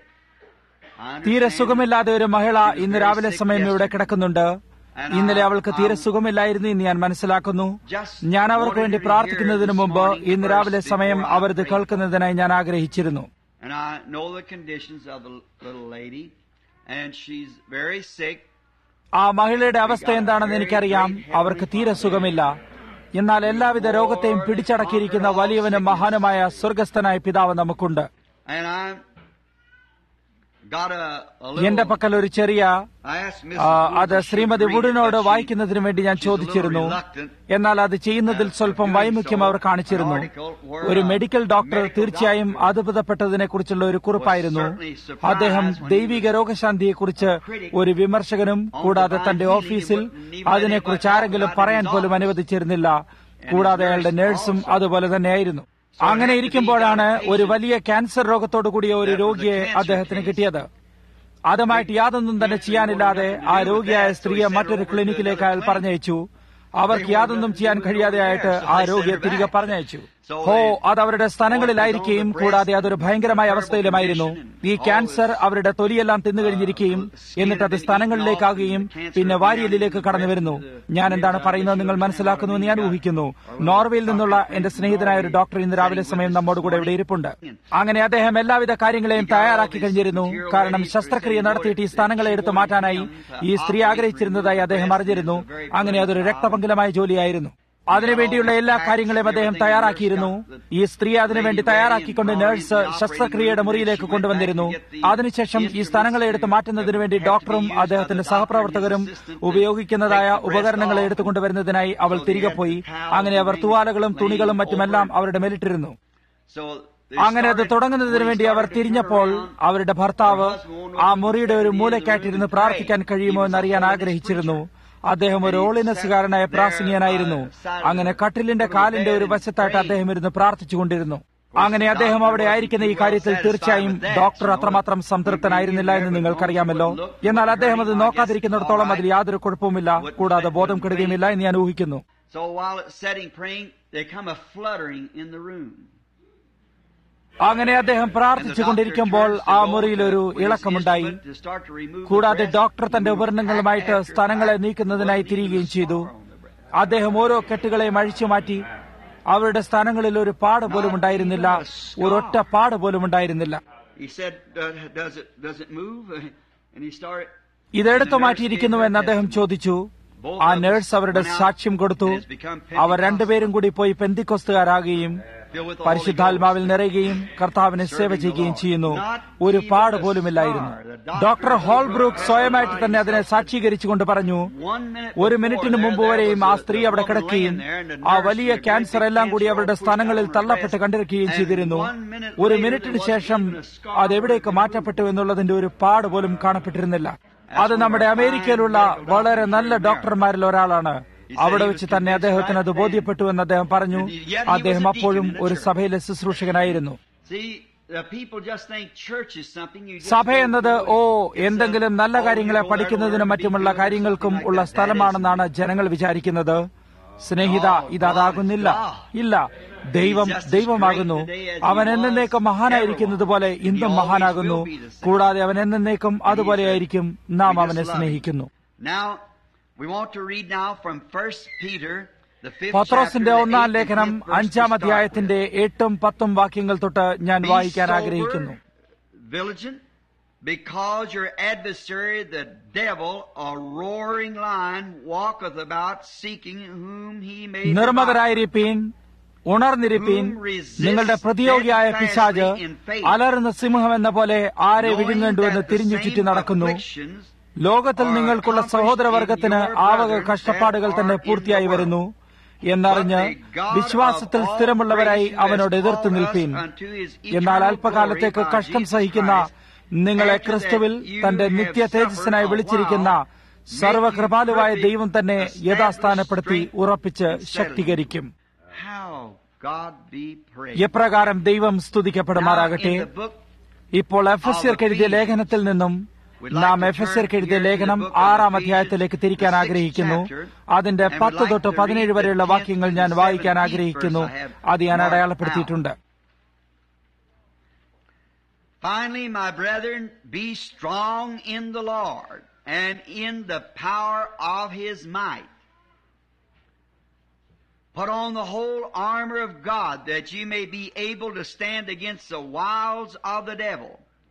I തീരെ understand. സുഖമില്ലാതെ ഒരു മഹിള ഇന്ന് രാവിലെ സമയം ഇവിടെ കിടക്കുന്നുണ്ട് ഇന്നലെ അവൾക്ക് തീരെ സുഖമില്ലായിരുന്നു എന്ന് ഞാൻ മനസ്സിലാക്കുന്നു ഞാൻ അവർക്ക് വേണ്ടി പ്രാർത്ഥിക്കുന്നതിന് മുമ്പ് ഇന്ന് രാവിലെ സമയം അവർ ഇത് കേൾക്കുന്നതിനായി ഞാൻ ആഗ്രഹിച്ചിരുന്നു And I know the conditions of the little lady, and she's very sick. ആ മഹിളയുടെ അവസ്ഥ എന്താണെന്ന് എനിക്കറിയാം അവർക്ക് തീരെ സുഖമില്ല എന്നാൽ എല്ലാവിധ രോഗത്തെയും പിടിച്ചടക്കിയിരിക്കുന്ന വലിയവനും മഹാനുമായ സ്വർഗസ്ഥനായ പിതാവ് നമുക്കുണ്ട് And I got a, a എന്റെ little. പക്കൽ ഒരു ചെറിയ I asked Mrs. ആ, Woods അത് if she Shrimati could read it, വുഡിനോട് but she- വായിക്കുന്നതിന് വേണ്ടി ഞാൻ she's a little ചോദിച്ചിരുന്നു reluctant. എന്നാൽ അത് ചെയ്യുന്നതിൽ സ്വല്പം വൈമുഖ്യം അവർ കാണിച്ചിരുന്നു ഒരു മെഡിക്കൽ ഡോക്ടർ തീർച്ചയായും അത്ഭുതപ്പെട്ടതിനെ കുറിച്ചുള്ള ഒരു കുറിപ്പായിരുന്നു അദ്ദേഹം ദൈവിക രോഗശാന്തിയെക്കുറിച്ച് ഒരു വിമർശകനും കൂടാതെ തന്റെ ഓഫീസിൽ അതിനെക്കുറിച്ച് ആരെങ്കിലും പറയാൻ പോലും അനുവദിച്ചിരുന്നില്ല കൂടാതെ അയാളുടെ നേഴ്സും അതുപോലെ തന്നെയായിരുന്നു അങ്ങനെ ഇരിക്കുമ്പോഴാണ് ഒരു വലിയ ക്യാൻസർ രോഗത്തോടു കൂടിയ ഒരു രോഗിയെ അദ്ദേഹത്തിന് കിട്ടിയത് അതുമായിട്ട് യാതൊന്നും തന്നെ ചെയ്യാനില്ലാതെ ആ രോഗിയായ സ്ത്രീയെ മറ്റൊരു ക്ലിനിക്കിലേക്ക് അയാൾ പറഞ്ഞയച്ചു അവർക്ക് യാതൊന്നും ചെയ്യാൻ കഴിയാതെയായിട്ട് ആ രോഗിയെ തിരികെ പറഞ്ഞയച്ചു ഹോ അത് അവരുടെ സ്ഥലങ്ങളിലായിരിക്കുകയും കൂടാതെ അതൊരു ഭയങ്കരമായ അവസ്ഥയിലുമായിരുന്നു ഈ ക്യാൻസർ അവരുടെ തൊലിയെല്ലാം തിന്നു കഴിഞ്ഞിരിക്കുകയും എന്നിട്ട് അത് സ്ഥലങ്ങളിലേക്കാകുകയും പിന്നെ വാരിയലിലേക്ക് കടന്നു വരുന്നു ഞാൻ എന്താണ് പറയുന്നത് നിങ്ങൾ മനസ്സിലാക്കുന്നു എന്ന് ഞാൻ ഊഹിക്കുന്നു നോർവേയിൽ നിന്നുള്ള എന്റെ സ്നേഹിതനായ ഒരു ഡോക്ടർ ഇന്ന് രാവിലെ സമയം നമ്മോട് കൂടെ ഇവിടെ ഇരിപ്പുണ്ട് അങ്ങനെ അദ്ദേഹം എല്ലാവിധ കാര്യങ്ങളെയും തയ്യാറാക്കി കഴിഞ്ഞിരുന്നു കാരണം ശസ്ത്രക്രിയ നടത്തിയിട്ട് ഈ സ്ഥാനങ്ങളെ എടുത്തു മാറ്റാനായി ഈ സ്ത്രീ ആഗ്രഹിച്ചിരുന്നതായി അദ്ദേഹം അറിഞ്ഞിരുന്നു അങ്ങനെ അതൊരു രക്തപങ്കിലമായ ജോലിയായിരുന്നു അതിനുവേണ്ടിയുള്ള എല്ലാ കാര്യങ്ങളെയും അദ്ദേഹം തയ്യാറാക്കിയിരുന്നു ഈ സ്ത്രീ അതിനുവേണ്ടി തയ്യാറാക്കിക്കൊണ്ട് നഴ്സ് ശസ്ത്രക്രിയയുടെ മുറിയിലേക്ക് കൊണ്ടുവന്നിരുന്നു അതിനുശേഷം ഈ സ്ഥാനങ്ങളെ എടുത്ത് മാറ്റുന്നതിന് വേണ്ടി ഡോക്ടറും അദ്ദേഹത്തിന്റെ സഹപ്രവർത്തകരും ഉപയോഗിക്കുന്നതായ ഉപകരണങ്ങളെ എടുത്തുകൊണ്ടുവരുന്നതിനായി അവൾ തിരികെ പോയി അങ്ങനെ അവർ തുവാലകളും തുണികളും മറ്റുമെല്ലാം അവരുടെ മേലിട്ടിരുന്നു So they അങ്ങനെ അത് started- തുടങ്ങുന്നതിന് വേണ്ടി അവർ തിരിഞ്ഞപ്പോൾ അവരുടെ ഭർത്താവ് ആ മുറിയുടെ ഒരു മൂലക്കായിട്ടിരുന്ന് പ്രാർത്ഥിക്കാൻ കഴിയുമോ എന്നറിയാൻ ആഗ്രഹിച്ചിരുന്നു അദ്ദേഹം ഒരു ഓളിനസുകാരനായ പ്രാസംഗികനായിരുന്നു അങ്ങനെ കട്ടിലിന്റെ കാലിന്റെ ഒരു വശത്തായിട്ട് അദ്ദേഹം ഇരുന്ന് പ്രാർത്ഥിച്ചുകൊണ്ടിരുന്നു അങ്ങനെ അദ്ദേഹം അവിടെ ആയിരിക്കുന്ന ഈ കാര്യത്തിൽ തീർച്ചയായും ഡോക്ടർ അത്രമാത്രം സംതൃപ്തനായിരുന്നില്ല എന്ന് നിങ്ങൾക്കറിയാമല്ലോ എന്നാൽ അദ്ദേഹം അത് നോക്കാതിരിക്കുന്നിടത്തോളം അതിൽ യാതൊരു കുഴപ്പവുമില്ല കൂടാതെ ബോധം കെടുകയുമില്ല എന്ന് ഞാൻ ഊഹിക്കുന്നു So while it's sitting praying, there come a fluttering in the room. അങ്ങനെ അദ്ദേഹം പ്രാർത്ഥിച്ചു കൊണ്ടിരിക്കുമ്പോൾ ആ മുറിയിൽ ഒരു ഇളക്കമുണ്ടായി കൂടാതെ ഡോക്ടർ തന്റെ ഉപകരണങ്ങളുമായിട്ട് സ്ഥലങ്ങളെ നീക്കുന്നതിനായി തിരികുകയും ചെയ്തു അദ്ദേഹം ഓരോ കെട്ടുകളെയും അഴിച്ചു മാറ്റി അവരുടെ സ്ഥാനങ്ങളിൽ ഒരു പാട് പോലും ഉണ്ടായിരുന്നില്ല ഒരൊറ്റ പാട് പോലും ഉണ്ടായിരുന്നില്ല he said, "Uh, "Does it does it move?" And he started. ഇതെടുത്തു മാറ്റിയിരിക്കുന്നുവെന്ന് അദ്ദേഹം ചോദിച്ചു ആ നേഴ്സ് അവരുടെ സാക്ഷ്യം കൊടുത്തു അവർ രണ്ടുപേരും കൂടി പോയി പെന്തിക്കൊസ്തുകാരാകുകയും പരിശുദ്ധാത്മാവിൽ നിറയുകയും കർത്താവിനെ സേവ ചെയ്യുകയും ചെയ്യുന്നു ഒരു പാട് പോലുമില്ലായിരുന്നു ഡോക്ടർ ഹോൾബ്രൂക്ക് സ്വയമായിട്ട് തന്നെ അതിനെ സാക്ഷീകരിച്ചുകൊണ്ട് പറഞ്ഞു ഒരു മിനിറ്റിന് മുമ്പ് വരെയും ആ സ്ത്രീ അവിടെ കിടക്കുകയും ആ വലിയ ക്യാൻസർ എല്ലാം കൂടി അവരുടെ സ്ഥാനങ്ങളിൽ തള്ളപ്പെട്ട് കണ്ടിരിക്കുകയും ചെയ്തിരുന്നു ഒരു മിനിറ്റിന് ശേഷം അതെവിടേക്ക് മാറ്റപ്പെട്ടു എന്നുള്ളതിന്റെ ഒരു പാട് പോലും കാണപ്പെട്ടിരുന്നില്ല അത് നമ്മുടെ അമേരിക്കയിലുള്ള വളരെ നല്ല ഡോക്ടർമാരിൽ ഒരാളാണ് അവിടെ വെച്ച് തന്നെ അദ്ദേഹത്തിന് അത് ബോധ്യപ്പെട്ടു എന്ന് അദ്ദേഹം പറഞ്ഞു അദ്ദേഹം അപ്പോഴും ഒരു സഭയിലെ ശുശ്രൂഷകനായിരുന്നു See, the people just think church is something you just സഭ go എന്നത് to. ഓ It's a- എന്തെങ്കിലും നല്ല all കാര്യങ്ങളെ people പഠിക്കുന്നതിനും everywhere മറ്റുമുള്ള be കാര്യങ്ങൾക്കും something like ഉള്ള that. That സ്ഥലമാണെന്നാണ് ജനങ്ങൾ വിചാരിക്കുന്നത് സ്നേഹിത ഇതതാകുന്നില്ല ഇല്ല ദൈവം ദൈവമാകുന്നു അവൻ എന്നേക്കും മഹാനായിരിക്കുന്നത് പോലെ ഇന്നും മഹാനാകുന്നു കൂടാതെ അവൻ എന്നേക്കും അതുപോലെയായിരിക്കും നാം അവനെ സ്നേഹിക്കുന്നു Now, we want to read now from First Peter, the fifth പത്രോസിന്റെ chapter, the ഒന്നാം eighth and ലേഖനം tenth verse to അഞ്ചാം start അധ്യായത്തിന്റെ എട്ടും പത്തും വാക്യങ്ങൾ തൊട്ട് ഞാൻ with. വായിക്കാൻ Be ആഗ്രഹിക്കുന്നു sober, vigilant, because your adversary, the devil, a roaring lion, walketh about seeking whom he may devour. നിർമ്മതരായിരിപ്പീൻ ഉണർന്നിരിപ്പീൻ നിങ്ങളുടെ പ്രതിയോഗിയായ പിശാജ് അലറുന്ന സിംഹം എന്ന പോലെ ആരെ വിഴുങ്ങേണ്ടുവെന്ന് തിരിഞ്ഞു ചുറ്റി നടക്കുന്നു ലോകത്തിൽ നിങ്ങൾക്കുള്ള സഹോദരവർഗത്തിന് ആവക കഷ്ടപ്പാടുകൾ തന്നെ പൂർത്തിയായി വരുന്നു എന്നറിഞ്ഞ് വിശ്വാസത്തിൽ സ്ഥിരമുള്ളവരായി അവനോട് എതിർത്ത് നിൽപ്പീൻ എന്നാൽ അല്പകാലത്തേക്ക് കഷ്ടം സഹിക്കുന്ന നിങ്ങളെ ക്രിസ്തുവിൽ തന്റെ നിത്യ തേജസ്സിനായി വിളിച്ചിരിക്കുന്ന സർവകൃപാലുവായ ദൈവം തന്നെ യഥാസ്ഥാനപ്പെടുത്തി ഉറപ്പിച്ച് ശക്തീകരിക്കും How God be praised. എപ്രകാരം ദൈവം സ്തുതിക്കപ്പെടുമാറാകട്ടെ Now, in the book ഇപ്പോൾ എഫ് എസ് എഴുതിയ ലേഖനത്തിൽ നിന്നും നാം എഫ് എസ് എഴുതിയ ലേഖനം ആറാം അധ്യായത്തിലേക്ക് തിരിക്കാൻ ആഗ്രഹിക്കുന്നു അതിന്റെ പത്ത് തൊട്ട് പതിനേഴ് വരെയുള്ള വാക്യങ്ങൾ ഞാൻ വായിക്കാൻ ആഗ്രഹിക്കുന്നു അത് ഞാൻ അടയാളപ്പെടുത്തിയിട്ടുണ്ട് Finally, my brethren, be strong in the Lord and in the power of his might. Put on the whole armor of God that you may be able to stand against the wiles of the devil.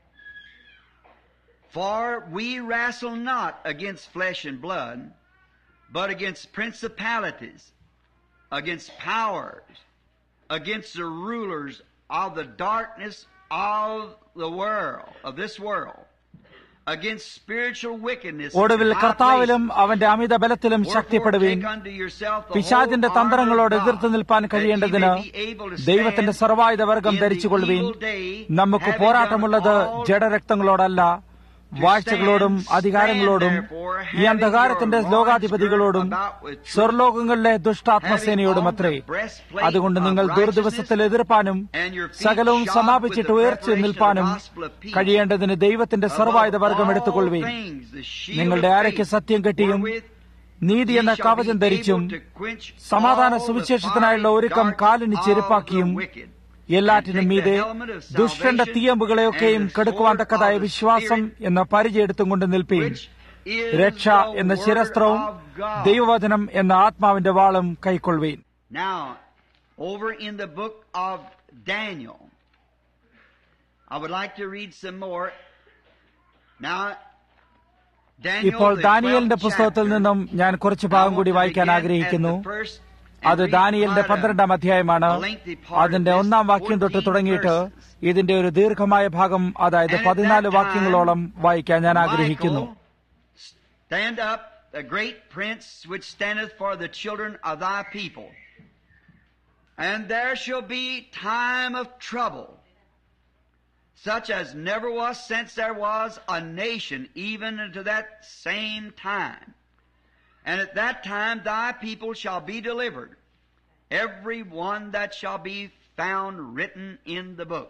For we wrestle not against flesh and blood, but against principalities, against powers, against the rulers of the darkness of the world, of this world, against spiritual wickedness. in ഒടുവിൽ high കർത്താവിലും places. അവന്റെ അമിത ബലത്തിലും Wherefore ശക്തിപ്പെടുവീൻ take unto yourself the പിശാചിന്റെ whole armor തന്ത്രങ്ങളോട് of എതിർത്ത് God, നിൽപ്പാൻ that ye കഴിയേണ്ടതിന് may be able to stand ദൈവത്തിന്റെ സർവായുധ വർഗം in the ധരിച്ചുകൊള്ളുവീൻ evil day, നമുക്ക് having പോരാട്ടമുള്ളത് done all ജഡരക്തങ്ങളോടല്ല വാഴ്ചകളോടും അധികാരങ്ങളോടും ഈ അന്ധകാരത്തിന്റെ ലോകാധിപതികളോടും സ്വർലോകങ്ങളിലെ ദുഷ്ടാത്മസേനയോടും അത്രേ അതുകൊണ്ട് നിങ്ങൾ ദുർദിവസത്തിൽ എതിർപ്പാനും സകലവും സമാപിച്ചിട്ട് ഉയർച്ച നിൽപ്പാനും കഴിയേണ്ടതിന് ദൈവത്തിന്റെ സർവായുധ വർഗം എടുത്തുകൊള്ളുവീൻ നിങ്ങളുടെ അരയ്ക്ക് സത്യം കെട്ടിയും നീതി എന്ന കവചം ധരിച്ചും സമാധാന സുവിശേഷത്തിനായുള്ള ഒരുക്കം കാലിന് ചെരുപ്പാക്കിയും എല്ലാറ്റിനും മീതെ ദുഷ്ടന്റെ തീയമ്പുകളെയൊക്കെയും കെടുക്കുവാൻ തക്കതായ വിശ്വാസം എന്ന പരിചയെടുത്തും കൊണ്ട് നിൽപ്പീൻ രക്ഷ എന്ന ശിരസ്ത്രവും ദൈവവചനം എന്ന ആത്മാവിന്റെ വാളും കൈക്കൊള്ളുവീൻ Now, over in the book of Daniel, I would like to read some more. Now, Daniel, ഇപ്പോൾ the ദാനിയലിന്റെ 12th പുസ്തകത്തിൽ chapter, നിന്നും ഞാൻ കുറച്ച് ഭാഗം കൂടി വായിക്കാൻ ആഗ്രഹിക്കുന്നു അത് ദാനിയലിന്റെ പന്ത്രണ്ടാം അധ്യായമാണ് അതിന്റെ ഒന്നാം വാക്യം തൊട്ട് തുടങ്ങിയിട്ട് ഇതിന്റെ ഒരു ദീർഘമായ ഭാഗം അതായത് പതിനാല് വാക്യങ്ങളോളം വായിക്കാൻ ഞാൻ ആഗ്രഹിക്കുന്നു Stand up, the great prince which standeth for the children of thy people. And there shall be time of trouble, such as never was since there was a nation, even unto that same time. And at that time thy people shall be delivered, every one that shall be found written in the book.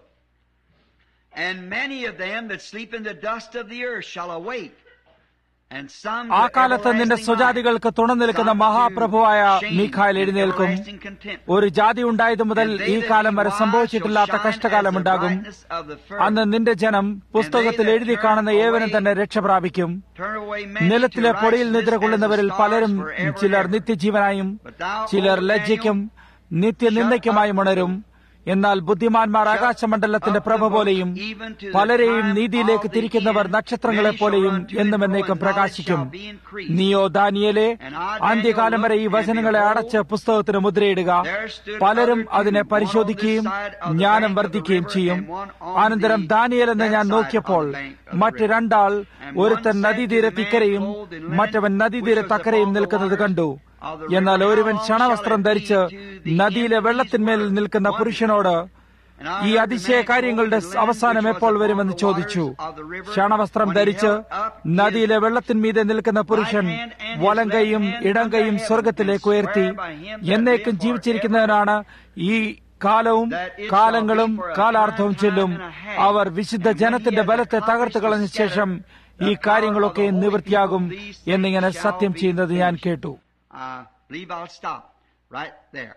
And many of them that sleep in the dust of the earth shall awake. And some ആ to കാലത്ത് നിന്റെ everlasting സ്വജാതികൾക്ക് തുണ നിൽക്കുന്ന life, some മഹാപ്രഭുവായ to shame മീഖായിൽ and എഴുന്നേൽക്കും everlasting contempt. ഒരു ജാതി ഉണ്ടായതു മുതൽ And they ഈ that കാലം be വരെ wise സംഭവിച്ചിട്ടില്ലാത്ത shall shine as the കഷ്ടകാലമുണ്ടാകും brightness of the first. അന്ന് നിന്റെ ജനം പുസ്തകത്തിൽ എഴുതി കാണുന്ന ഏവനും തന്നെ രക്ഷ പ്രാപിക്കും Turn away many നിലത്തിലെ to പൊടിയിൽ righteousness നിദ്ര as the കൊള്ളുന്നവരിൽ stars പലരും forever and ചിലർ ever. നിത്യജീവനായും But thou, ചിലർ O ലജ്ജയ്ക്കും Daniel, നിത്യനിന്ദയ്ക്കുമായും ഉണരും എന്നാൽ ബുദ്ധിമാന്മാർ ആകാശമണ്ഡലത്തിന്റെ പ്രഭ പോലെയും പലരെയും നീതിയിലേക്ക് തിരിക്കുന്നവർ നക്ഷത്രങ്ങളെ പോലെയും എന്നും എന്നേക്കും പ്രകാശിക്കും നീയോ ദാനിയലെ അന്ത്യകാലം വരെ ഈ വചനങ്ങളെ അടച്ച് പുസ്തകത്തിന് മുദ്രയിടുക പലരും അതിനെ പരിശോധിക്കുകയും ജ്ഞാനം വർദ്ധിക്കുകയും ചെയ്യും അനന്തരം ദാനിയൽ എന്ന് ഞാൻ നോക്കിയപ്പോൾ മറ്റ് രണ്ടാൾ ഒരുത്തൻ നദീതീരത്തിക്കരയും മറ്റവൻ നദീതീരത്തക്കരയും നിൽക്കുന്നത് കണ്ടു എന്നാൽ ഒരുവൻ ക്ഷണവസ്ത്രം ധരിച്ച് നദിയിലെ വെള്ളത്തിന്മേൽ നിൽക്കുന്ന പുരുഷനോട് ഈ അതിശയ കാര്യങ്ങളുടെ അവസാനം എപ്പോൾ വരുമെന്ന് ചോദിച്ചു ക്ഷണവസ്ത്രം ധരിച്ച് നദിയിലെ വെള്ളത്തിന്മീതെ നിൽക്കുന്ന പുരുഷൻ വലം കൈയും ഇടം കൈയും സ്വർഗത്തിലേക്ക് ഉയർത്തി എന്നേക്കും ജീവിച്ചിരിക്കുന്നവനാണ് ഈ കാലവും കാലങ്ങളും കാലാർത്ഥവും ചെല്ലും അവർ വിശുദ്ധ ജനത്തിന്റെ ബലത്തെ തകർത്ത് കളഞ്ഞ ശേഷം ഈ കാര്യങ്ങളൊക്കെ നിവൃത്തിയാകും എന്നിങ്ങനെ സത്യം ചെയ്യുന്നത് ഞാൻ കേട്ടു I believe I'll stop right there.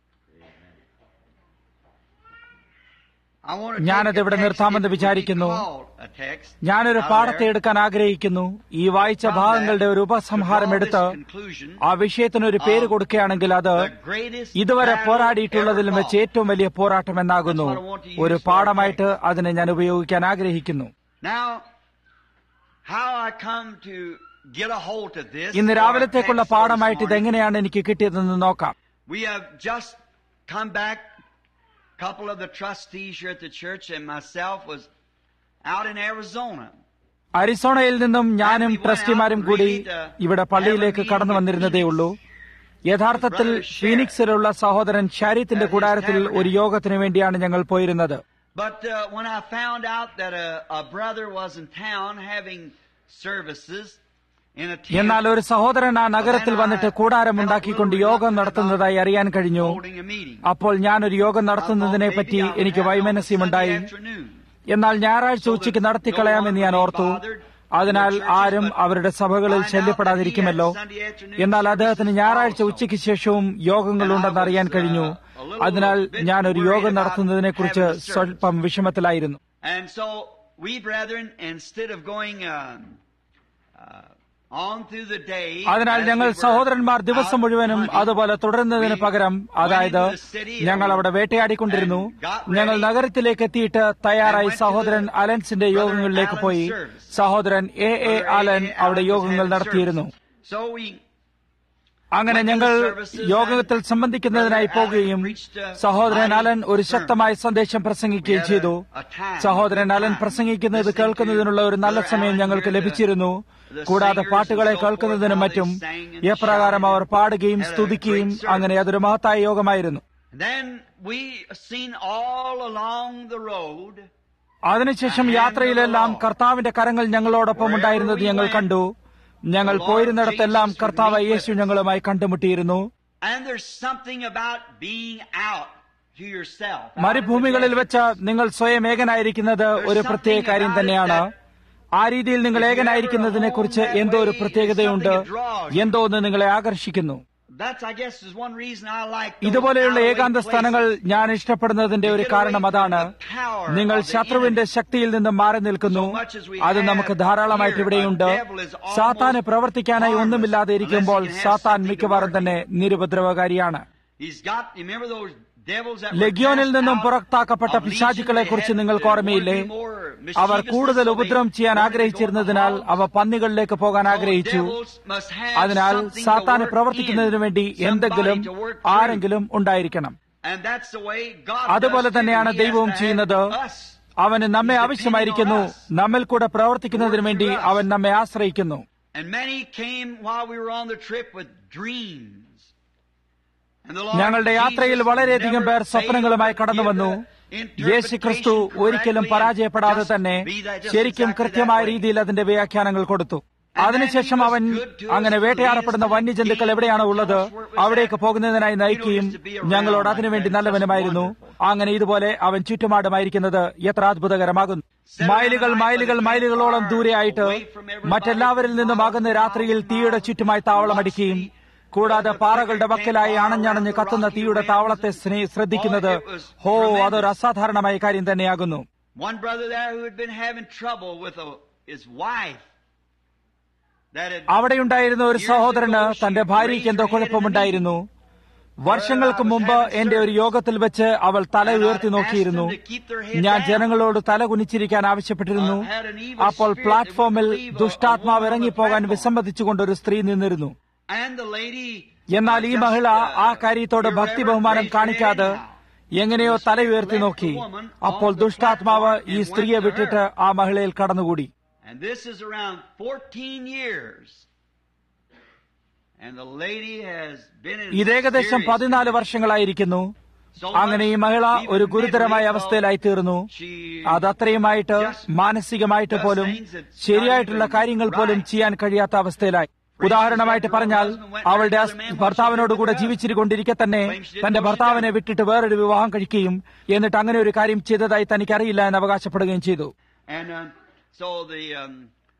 I want to ഞാനത് take a ഇവിടെ text നിർത്താമെന്ന് that would be വിചാരിക്കുന്നു. called a text ഞാനൊരു out പാഠത്തെ there. എടുക്കാൻ ആഗ്രഹിക്കുന്നു ഈ വായിച്ച From ഭാഗങ്ങളുടെ ഒരു that, ഉപസംഹാരം to draw എടുത്ത് this conclusion ആ വിഷയത്തിനൊരു പേര് കൊടുക്കുകയാണെങ്കിൽ അത് the greatest ഇതുവരെ battle പോരാടിയിട്ടുള്ളതിലും ever വെച്ച് ഏറ്റവും വലിയ പോരാട്ടം എന്നാകുന്നു That's what I want to use ഒരു for a പാഠമായിട്ട് അതിനെ ഞാൻ ഉപയോഗിക്കാൻ ആഗ്രഹിക്കുന്നു Now, how I come to get a hold of this ഇന്ന് for our രാവിലത്തേക്കുള്ള text for this പാഠമായിട്ട് morning, ഇതെങ്ങനെയാണ് എനിക്ക് കിട്ടിയതെന്ന് നോക്കാം We have just come back. A couple of the trustees here at the church and myself was out in Arizona. അരിസോണയിൽ നിന്നും ഞാനും ട്രസ്റ്റിമാരും കൂടി ഇവിടെ പള്ളിയിലേക്ക് കടന്നു വന്നിരുന്നതേ ഉള്ളൂ യഥാർത്ഥത്തിൽ ഫീനിക്സിലുള്ള സഹോദരൻ ഷാരിത്തിന്റെ കൂടാരത്തിൽ ഒരു യോഗത്തിന് വേണ്ടിയാണ് ഞങ്ങൾ പോയിരുന്നത് But uh, when I found out that a, a brother was in town having services in a tent, എന്നാൽ ഒരു സഹോദരൻ ആ നഗരത്തിൽ വന്നിട്ട് കൂടാരം ഉണ്ടാക്കിക്കൊണ്ട് യോഗം നടത്തുന്നതായി അറിയാൻ കഴിഞ്ഞു holding a meeting. അപ്പോൾ ഞാനൊരു യോഗം നടത്തുന്നതിനെ പറ്റി എനിക്ക് വൈമനസ്യമുണ്ടായി എന്നാൽ ഞായറാഴ്ച ഉച്ചയ്ക്ക് നടത്തിക്കളയാമെന്ന് ഞാൻ ഓർത്തു അതിനാൽ ആരും അവരുടെ സഭകളിൽ ശല്യപ്പെടാതിരിക്കുമല്ലോ എന്നാൽ അദ്ദേഹത്തിന് ഞായറാഴ്ച ഉച്ചയ്ക്ക് ശേഷവും യോഗങ്ങളുണ്ടെന്ന് അറിയാൻ കഴിഞ്ഞു അതിനാൽ ഞാൻ ഒരു യോഗം നടത്തുന്നതിനെക്കുറിച്ച് സ്വല്പം വിഷമത്തിലായിരുന്നു And so we brethren, instead of going um, uh, on through the day, അതിനാൽ as ഞങ്ങൾ we were സഹോദരന്മാർ ദിവസം out മുഴുവനും hunting, അതുപോലെ തുടരുന്നതിന് പകരം അതായത് ഞങ്ങൾ അവിടെ വേട്ടയാടിക്കൊണ്ടിരുന്നു ഞങ്ങൾ നഗരത്തിലേക്ക് എത്തിയിട്ട് തയ്യാറായി സഹോദരൻ അലൻസിന്റെ യോഗങ്ങളിലേക്ക് പോയി സഹോദരൻ എ എ അലൻ അവിടെ യോഗങ്ങൾ നടത്തിയിരുന്നു So we അങ്ങനെ ഞങ്ങൾ യോഗത്തിൽ സംബന്ധിക്കുന്നതിനായി പോകുകയും സഹോദരൻ അലൻ ഒരു ശക്തമായ സന്ദേശം പ്രസംഗിക്കുകയും ചെയ്തു സഹോദരൻ അലൻ പ്രസംഗിക്കുന്നത് കേൾക്കുന്നതിനുള്ള ഒരു നല്ല സമയം ഞങ്ങൾക്ക് ലഭിച്ചിരുന്നു കൂടാതെ പാട്ടുകളെ കേൾക്കുന്നതിനും മറ്റും എപ്രകാരം അവർ പാടുകയും സ്തുതിക്കുകയും അങ്ങനെ അതൊരു മഹത്തായ യോഗമായിരുന്നു then we seen all along the road അതിനുശേഷം യാത്രയിലെല്ലാം കർത്താവിന്റെ കരങ്ങൾ ഞങ്ങളോടൊപ്പം ഉണ്ടായിരുന്നത് ഞങ്ങൾ കണ്ടു ഞങ്ങൾ പോയിരുന്നിടത്തെല്ലാം കർത്താവ് യേശു ഞങ്ങളുമായി കണ്ടുമുട്ടിയിരുന്നു and there's something about being out to yourself. out in the മരുഭൂമികളിൽ desert. വെച്ച് നിങ്ങൾ സ്വയം ഏകനായിരിക്കുന്നത് ഒരു പ്രത്യേക കാര്യം തന്നെയാണ് ആ രീതിയിൽ നിങ്ങൾ ഏകനായിരിക്കുന്നതിനെ കുറിച്ച് എന്തോ ഒരു പ്രത്യേകതയുണ്ട് എന്തോ ഒന്ന് നിങ്ങളെ ആകർഷിക്കുന്നു That's, I guess, is one reason I like those ഇതുപോലെയുള്ള out-of-the-way ഏകാന്ത സ്ഥാനങ്ങൾ places. ഞാൻ ഇഷ്ടപ്പെടുന്നതിന്റെ ഒരു കാരണം അതാണ് നിങ്ങൾ ശത്രുവിന്റെ ശക്തിയിൽ നിന്ന് മാറി നിൽക്കുന്നു അത് നമുക്ക് ധാരാളമായിട്ട് ഇവിടെയുണ്ട് സാത്താന് പ്രവർത്തിക്കാനായി ഒന്നുമില്ലാതെ ഇരിക്കുമ്പോൾ സാത്താൻ മിക്കവാറും തന്നെ നിരുപദ്രവകാരിയാണ് He's got, you remember those devils that were ലഗ്യോനിൽ cast നിന്നും out പുറത്താക്കപ്പെട്ട of പിശാചുക്കളെ legion? കുറിച്ച് They had നിങ്ങൾക്ക് to ഓർമ്മയില്ലേ want to be more our mischievous, കൂടുതൽ so they ഉപദ്രവം ചെയ്യാൻ wanted to go ആഗ്രഹിച്ചിരുന്നതിനാൽ to the അവ പന്നികളിലേക്ക് പോകാൻ So ആഗ്രഹിച്ചു devils must have അതിനാൽ something to സാത്താന് work പ്രവർത്തിക്കുന്നതിനു in, വേണ്ടി somebody എന്തെങ്കിലും to work through. ആരെങ്കിലും ഉണ്ടായിരിക്കണം And that's the way God അതുപോലെ does too. തന്നെയാണ് He has ദൈവവും to have ചെയ്യുന്നത് us. അവന് നമ്മെ ആവശ്യമായിരിക്കുന്നു നമ്മിൽ കൂടെ പ്രവർത്തിക്കുന്നതിനു വേണ്ടി അവൻ നമ്മെ ആശ്രയിക്കുന്നു And many came while we were on the trip with dreams. And the Lord ഞങ്ങളുടെ യാത്രയിൽ Jesus വളരെയധികം never പേർ failed സ്വപ്നങ്ങളുമായി to കടന്നു give വന്നു the യേശു ക്രിസ്തു interpretation ഒരിക്കലും correctly പരാജയപ്പെടാതെ and തന്നെ just be that- just ശരിക്കും exactly കൃത്യമായ that way. രീതിയിൽ അതിന്റെ വ്യാഖ്യാനങ്ങൾ കൊടുത്തു അതിനുശേഷം അവൻ അങ്ങനെ വേട്ടയാടപ്പെടുന്ന വന്യജന്തുക്കൾ എവിടെയാണോ ഉള്ളത് അവിടേക്ക് പോകുന്നതിനായി നയിക്കുകയും ഞങ്ങളോട് അതിനുവേണ്ടി നല്ലവനുമായിരുന്നു അങ്ങനെ ഇതുപോലെ അവൻ ചുറ്റുമാടുമായിരിക്കുന്നത് എത്ര അത്ഭുതകരമാകുന്നു മൈലുകൾ മൈലുകൾ മൈലുകളോളം ദൂരെയായിട്ട് മറ്റെല്ലാവരിൽ നിന്നും അകന്ന് രാത്രിയിൽ തീയുടെ ചുറ്റുമായി താവളമടിക്കുകയും കൂടാതെ പാറകളുടെ വക്കലായി അണഞ്ഞണഞ്ഞ് കത്തുന്ന തീയുടെ താവളത്തെ സ്നേ- ശ്രദ്ധിക്കുന്നത് ഹോ അതൊരു അസാധാരണമായ കാര്യം തന്നെയാകുന്നു One brother there who had been having trouble with a, his wife. That had, അവിടെയുണ്ടായിരുന്ന ഒരു സഹോദരന് തന്റെ ഭാര്യയ്ക്ക് എന്തോ കുഴപ്പമുണ്ടായിരുന്നു വർഷങ്ങൾക്ക് മുമ്പ് എന്റെ ഒരു യോഗത്തിൽ വെച്ച് അവൾ തല ഉയർത്തി നോക്കിയിരുന്നു ഞാൻ ജനങ്ങളോട് തല കുനിച്ചിരിക്കാൻ ആവശ്യപ്പെട്ടിരുന്നു അപ്പോൾ പ്ലാറ്റ്ഫോമിൽ ദുഷ്ടാത്മാവ് ഇറങ്ങിപ്പോകാൻ വിസമ്മതിച്ചുകൊണ്ട് ഒരു സ്ത്രീ നിന്നിരുന്നു And the lady എന്നാൽ ഈ മഹിള ആ കാര്യത്തോട് ഭക്തി ബഹുമാനം കാണിക്കാതെ എങ്ങനെയോ തല ഉയർത്തി നോക്കി അപ്പോൾ ദുഷ്ടാത്മാവ് ഈ സ്ത്രീയെ വിട്ടിട്ട് ആ മഹിളയിൽ കടന്നുകൂടി And this is around 14 years. And the lady has been in ഇത് ഏകദേശം serious പതിനാല് വർഷങ്ങളായിരിക്കുന്നു അങ്ങനെ ഈ മഹിള ഒരു ഗുരുതരമായ അവസ്ഥയിലായി തീർന്നു അത് അത്രയുമായിട്ട് മാനസികമായിട്ട് പോലും ശരിയായിട്ടുള്ള കാര്യങ്ങൾ പോലും ചെയ്യാൻ കഴിയാത്ത അവസ്ഥയിലായി ഉദാഹരണമായിട്ട് പറഞ്ഞാൽ അവളുടെ അസ്- ഭർത്താവിനോടുകൂടെ ജീവിച്ചിരിക്കൊണ്ടിരിക്കെ തന്നെ തന്റെ ഭർത്താവിനെ വിട്ടിട്ട് വേറൊരു വിവാഹം കഴിക്കുകയും എന്നിട്ട് അങ്ങനെ ഒരു കാര്യം ചെയ്തതായി തനിക്കറിയില്ല എന്ന് അവകാശപ്പെടുകയും ചെയ്തു And um, so the um,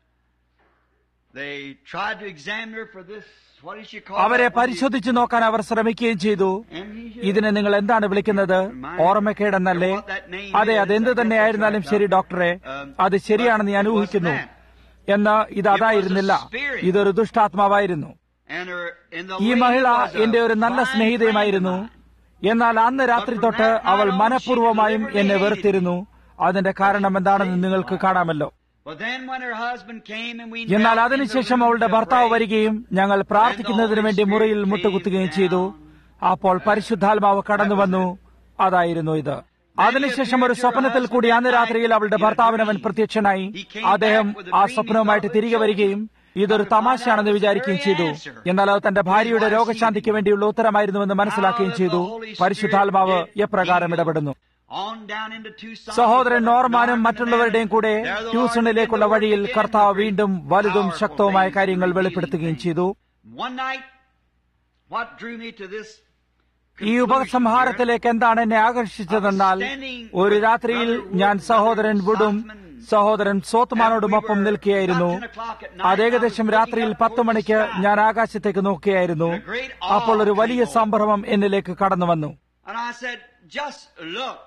they tried to examine her for this. What did she call അവരെ that? What did- പരിശോധിച്ചു നോക്കാൻ അവർ ശ്രമിക്കുകയും ചെയ്തു Amnesia? ഇതിനെ നിങ്ങൾ എന്താണ് വിളിക്കുന്നത് ഓർമ്മക്കേടെന്നല്ലേ അതെ അതെന്ത് തന്നെയായിരുന്നാലും ശരി ഡോക്ടറെ അത് ശരിയാണെന്ന് ഞാൻ ഊഹിക്കുന്നു എന്ന് ഇത് അതായിരുന്നില്ല ഇതൊരു ദുഷ്ടാത്മാവായിരുന്നു And her, and the ഈ lady മഹിള was a എന്റെ ഒരു നല്ല fine സ്നേഹിതയുമായിരുന്നു friend of mine. എന്നാൽ അന്ന് രാത്രി തൊട്ട് അവൾ മനഃപൂർവ്വമായും എന്നെ വെറുത്തിരുന്നു അതിന്റെ കാരണം എന്താണെന്ന് നിങ്ങൾക്ക് കാണാമല്ലോ But then when her husband came and we എന്നാൽ knelt in the അതിനുശേഷം room അവളുടെ to ഭർത്താവ് pray, വരികയും ഞങ്ങൾ പ്രാർത്ഥിക്കുന്നതിന് വേണ്ടി മുറിയിൽ മുട്ടുകുത്തുകയും ചെയ്തു അപ്പോൾ പരിശുദ്ധാത്മാവ് കടന്നു വന്നു അതായിരുന്നു ഇത് അതിനുശേഷം ഒരു സ്വപ്നത്തിൽ കൂടി അന്ന് രാത്രിയിൽ അവളുടെ ഭർത്താവിനവൻ പ്രത്യക്ഷനായി അദ്ദേഹം ആ സ്വപ്നവുമായിട്ട് തിരികെ വരികയും ഇതൊരു തമാശയാണെന്ന് വിചാരിക്കുകയും ചെയ്തു എന്നാൽ അത് തന്റെ ഭാര്യയുടെ രോഗശാന്തിക്ക് വേണ്ടിയുള്ള ഉത്തരമായിരുന്നുവെന്ന് മനസ്സിലാക്കുകയും ചെയ്തു പരിശുദ്ധാത്മാവ് എപ്രകാരം ഇടപെടുന്നു on down into Tucson, സഹോദരൻ നോർമാനും മറ്റുള്ളവരുടെയും കൂടെ ട്യൂഷനിലേക്കുള്ള വഴിയിൽ കർത്താവ് വീണ്ടും വലുതും ശക്തവുമായ കാര്യങ്ങൾ വെളിപ്പെടുത്തുകയും ചെയ്തു One night, what drew me to this ഈ ഉപസംഹാരത്തിലേക്ക് എന്താണ് എന്നെ ആകർഷിച്ചതെന്നാൽ ഒരു രാത്രിയിൽ ഞാൻ സഹോദരൻ വുഡും സഹോദരൻ സോത്തുമാനോടുമൊപ്പം നിൽക്കുകയായിരുന്നു അത് ഏകദേശം രാത്രിയിൽ പത്ത് മണിക്ക് ഞാൻ ആകാശത്തേക്ക് നോക്കുകയായിരുന്നു അപ്പോൾ ഒരു വലിയ സംഭ്രമം എന്നിലേക്ക് കടന്നു വന്നു And I said, just look.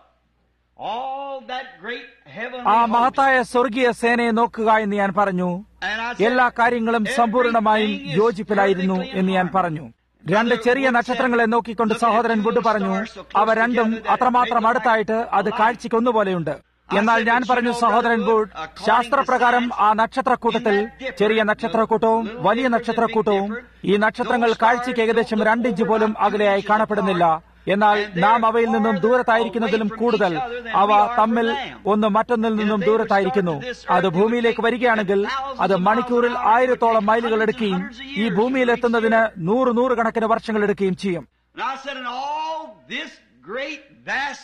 All that great heavenly ആ host. മഹത്തായ സ്വർഗീയ സേനയെ നോക്കുക എന്ന് ഞാൻ പറഞ്ഞു And I said, എല്ലാ കാര്യങ്ങളും സമ്പൂർണമായും everything is യോജിപ്പിലായിരുന്നു perfectly in എന്ന് ഞാൻ harmony. പറഞ്ഞു രണ്ട് ചെറിയ നക്ഷത്രങ്ങളെ നോക്കിക്കൊണ്ട് സഹോദരൻ വുഡ് പറഞ്ഞു അവ രണ്ടും അത്രമാത്രം അടുത്തായിട്ട് അത് കാഴ്ചയ്ക്ക് ഒന്നുപോലെയുണ്ട് എന്നാൽ ഞാൻ പറഞ്ഞു സഹോദരൻ വുഡ് ശാസ്ത്രപ്രകാരം ആ നക്ഷത്രക്കൂട്ടത്തിൽ ചെറിയ നക്ഷത്രക്കൂട്ടവും വലിയ നക്ഷത്രക്കൂട്ടവും ഈ നക്ഷത്രങ്ങൾ കാഴ്ചയ്ക്ക് ഏകദേശം രണ്ടിഞ്ച് പോലും അകലെയായി കാണപ്പെടുന്നില്ല എന്നാൽ നാം അവയിൽ നിന്നും ദൂരത്തായിരിക്കുന്നതിലും കൂടുതൽ അവ തമ്മിൽ ഒന്ന് മറ്റൊന്നിൽ നിന്നും ദൂരത്തായിരിക്കുന്നു അത് ഭൂമിയിലേക്ക് വരികയാണെങ്കിൽ അത് മണിക്കൂറിൽ ആയിരത്തോളം മൈലുകൾ എടുക്കുകയും ഈ ഭൂമിയിൽ എത്തുന്നതിന് നൂറ് നൂറുകണക്കിന് വർഷങ്ങൾ എടുക്കുകയും ചെയ്യും And I said, in all this great, vast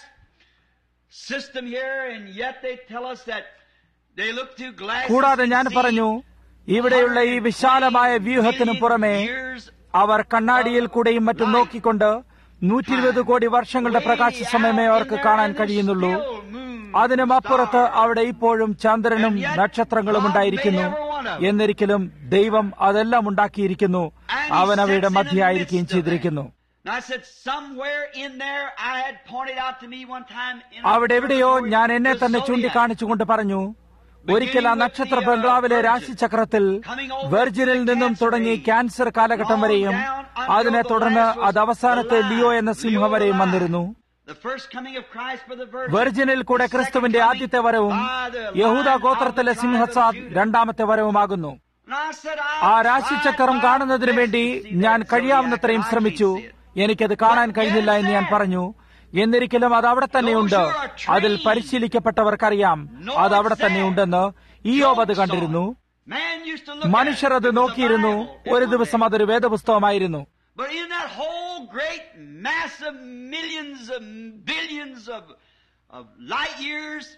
system here, and yet they tell us that they look through glasses കൂടാതെ and ഞാൻ see പറഞ്ഞു ഇവിടെയുള്ള ഈ വിശാലമായ വ്യൂഹത്തിനു പുറമെ അവർ കണ്ണാടിയിൽ കൂടെയും മറ്റും നോക്കിക്കൊണ്ട് നൂറ്റി ഇരുപത് കോടി വർഷങ്ങളുടെ പ്രകാശ സമയമേ അവർക്ക് കാണാൻ കഴിയുന്നുള്ളൂ അതിനും അപ്പുറത്ത് അവിടെ ഇപ്പോഴും ചന്ദ്രനും നക്ഷത്രങ്ങളും ഉണ്ടായിരിക്കുന്നു എന്നിരിക്കലും ദൈവം അതെല്ലാം ഉണ്ടാക്കിയിരിക്കുന്നു അവൻ അവയുടെ മധ്യയായിരിക്കുകയും ചെയ്തിരിക്കുന്നു And I said, somewhere in there, I had pointed out to me one time. In അവിടെ എവിടെയോ ഞാൻ എന്നെ the തന്നെ zodiac. ചൂണ്ടിക്കാണിച്ചുകൊണ്ട് പറഞ്ഞു ഒരിക്കൽ ആ നക്ഷത്ര ബംഗ്ലാവിലെ രാശിചക്രത്തിൽ വെർജിനിൽ നിന്നും തുടങ്ങി ക്യാൻസർ കാലഘട്ടം വരെയും അതിനെ തുടർന്ന് അത് അവസാനത്തെ ലിയോ എന്ന സിംഹം വരെയും വന്നിരുന്നു The first coming of Christ for the virgin. വെർജിനിൽ കൂടെ ക്രിസ്തുവിന്റെ ആദ്യത്തെ വരവും യഹൂദ ഗോത്രത്തിലെ സിംഹസാദ് രണ്ടാമത്തെ വരവുമാകുന്നു And I said, ആ I രാശിചക്രം കാണുന്നതിനു വേണ്ടി ഞാൻ കഴിയാവുന്നത്രയും ശ്രമിച്ചു എനിക്കത് കാണാൻ കഴിഞ്ഞില്ല എന്ന് ഞാൻ പറഞ്ഞു എന്നിരിക്കലും അത് അവിടെ തന്നെയുണ്ട് അതിൽ പരിശീലിക്കപ്പെട്ടവർക്കറിയാം അത് അവിടെ തന്നെയുണ്ടെന്ന് ഈയോബ് അത് കണ്ടിരുന്നു Man used to look മനുഷ്യർ at അത് it. It was a നോക്കിയിരുന്നു Bible. ഒരു ദിവസം അതൊരു വേദപുസ്തകമായിരുന്നു But in that whole great mass of millions of billions of, of light years,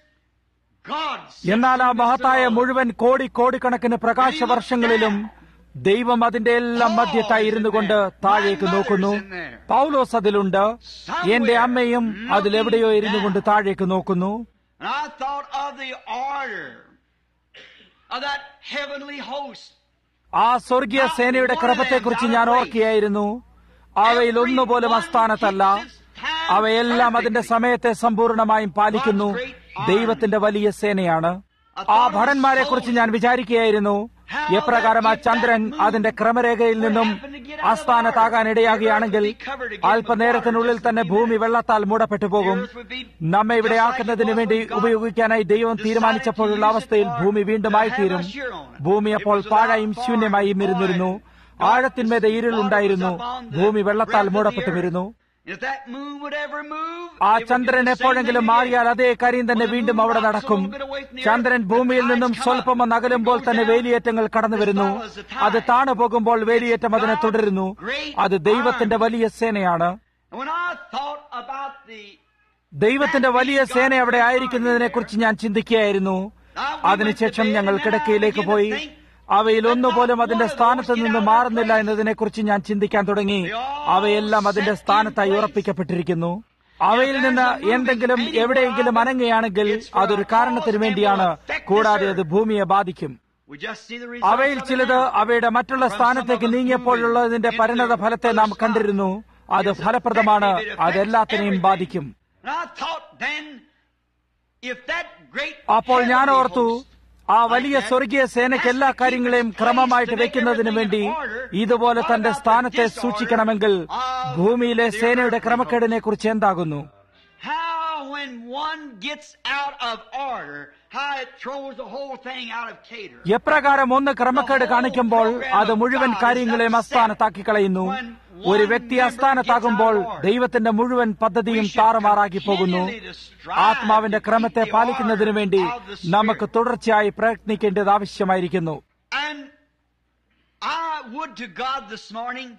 God sits എന്നാൽ ആ in the മഹത്തായ throne. മുഴുവൻ കോടി കോടിക്കണക്കിന് പ്രകാശവർഷങ്ങളിലും ദൈവം അതിന്റെ എല്ലാം മധ്യത്തായി ഇരുന്നു കൊണ്ട് താഴേക്ക് നോക്കുന്നു പൗലോസ് അതിലുണ്ട് എന്റെ അമ്മയും അതിലെവിടെയോ ഇരുന്നു കൊണ്ട് താഴേക്ക് നോക്കുന്നു And I thought of the order of that heavenly host. ആ സ്വർഗീയ സേനയുടെ ക്രമത്തെക്കുറിച്ച് ഞാൻ ഓർക്കുകയായിരുന്നു അവയിൽ ഒന്നുപോലും അസ്ഥാനത്തല്ല അവയെല്ലാം അതിന്റെ സമയത്തെ സമ്പൂർണമായും പാലിക്കുന്നു ദൈവത്തിന്റെ വലിയ സേനയാണ് ആ ഭടന്മാരെ കുറിച്ച് ഞാൻ വിചാരിക്കുകയായിരുന്നു എപ്രകാരം ആ ചന്ദ്രൻ അതിന്റെ ക്രമരേഖയിൽ നിന്നും ആസ്ഥാനത്താകാൻ ഇടയാകുകയാണെങ്കിൽ അല്പനേരത്തിനുള്ളിൽ തന്നെ ഭൂമി വെള്ളത്താൽ മൂടപ്പെട്ടു പോകും നമ്മെ ഇവിടെ ആക്കുന്നതിന് വേണ്ടി ഉപയോഗിക്കാനായി ദൈവം തീരുമാനിച്ചപ്പോഴുള്ള അവസ്ഥയിൽ ഭൂമി വീണ്ടും ആയിത്തീരും ഭൂമി അപ്പോൾ പാഴായും ശൂന്യമായും ഇരുന്നിരുന്നു ആഴത്തിന്മേത ഇരുളുണ്ടായിരുന്നു ഭൂമി വെള്ളത്താൽ മൂടപ്പെട്ടുമിരുന്നു If that moon would ever move, ആ it would Chandran do the same എപ്പോഴെങ്കിലും thing മാറിയാൽ again. അതേ കാര്യം തന്നെ വീണ്ടും അവിടെ നടക്കും ചന്ദ്രൻ ഭൂമിയിൽ നിന്നും സ്വല്പം ഒന്ന് അകലുമ്പോൾ തന്നെ വേലിയേറ്റങ്ങൾ കടന്നു വരുന്നു അത് താണു പോകുമ്പോൾ വേലിയേറ്റം അതിനെ തുടരുന്നു അത് ദൈവത്തിന്റെ വലിയ സേനയാണ് And when I thought about the ദൈവത്തിന്റെ വലിയ സേന അവിടെ ആയിരിക്കുന്നതിനെ കുറിച്ച് ഞാൻ ചിന്തിക്കുകയായിരുന്നു അതിനുശേഷം ഞങ്ങൾ കിടക്കയിലേക്ക് പോയി അവയിൽ ഒന്നുപോലും അതിന്റെ സ്ഥാനത്ത് നിന്ന് മാറുന്നില്ല എന്നതിനെക്കുറിച്ച് ഞാൻ ചിന്തിക്കാൻ തുടങ്ങി അവയെല്ലാം അതിന്റെ സ്ഥാനത്തായി ഉറപ്പിക്കപ്പെട്ടിരിക്കുന്നു അവയിൽ നിന്ന് എന്തെങ്കിലും എവിടെയെങ്കിലും അനങ്ങുകയാണെങ്കിൽ അതൊരു കാരണത്തിന് വേണ്ടിയാണ് കൂടാതെ അത് ഭൂമിയെ ബാധിക്കും we just see the അവയിൽ results of it ചിലത് now. അവയുടെ മറ്റുള്ള സ്ഥാനത്തേക്ക് നീങ്ങിയപ്പോഴുള്ളതിന്റെ പരിണത ഫലത്തെ നാം കണ്ടിരുന്നു അത് ഫലപ്രദമാണ് അതെല്ലാത്തിനെയും ബാധിക്കും And I thought then, if that great അപ്പോൾ ഞാൻ heavenly ഓർത്തു host ആ വലിയ സ്വർഗീയ സേനയ്ക്ക് എല്ലാ കാര്യങ്ങളെയും ക്രമമായിട്ട് വെക്കുന്നതിനു വേണ്ടി ഇതുപോലെ തന്റെ സ്ഥാനത്തെ സൂക്ഷിക്കണമെങ്കിൽ ഭൂമിയിലെ സേനയുടെ ക്രമക്കേടിനെ കുറിച്ച് എന്താകുന്നു How, when one gets out of order, how it throws the whole thing out of cater. എപ്രകാരം ഒന്ന് ക്രമക്കേട് കാണിക്കുമ്പോൾ അത് മുഴുവൻ കാര്യങ്ങളെയും അസ്ഥാനത്താക്കി കളയുന്നു ഒരു വ്യക്തി അസ്ഥാനത്താകുമ്പോൾ ദൈവത്തിന്റെ മുഴുവൻ പദ്ധതിയും താറുമാറാക്കി പോകുന്നു ആത്മാവിന്റെ ക്രമത്തെ പാലിക്കുന്നതിനു വേണ്ടി നമുക്ക് തുടർച്ചയായി പ്രയത്നിക്കേണ്ടത് ആവശ്യമായിരിക്കുന്നു And I would to God this morning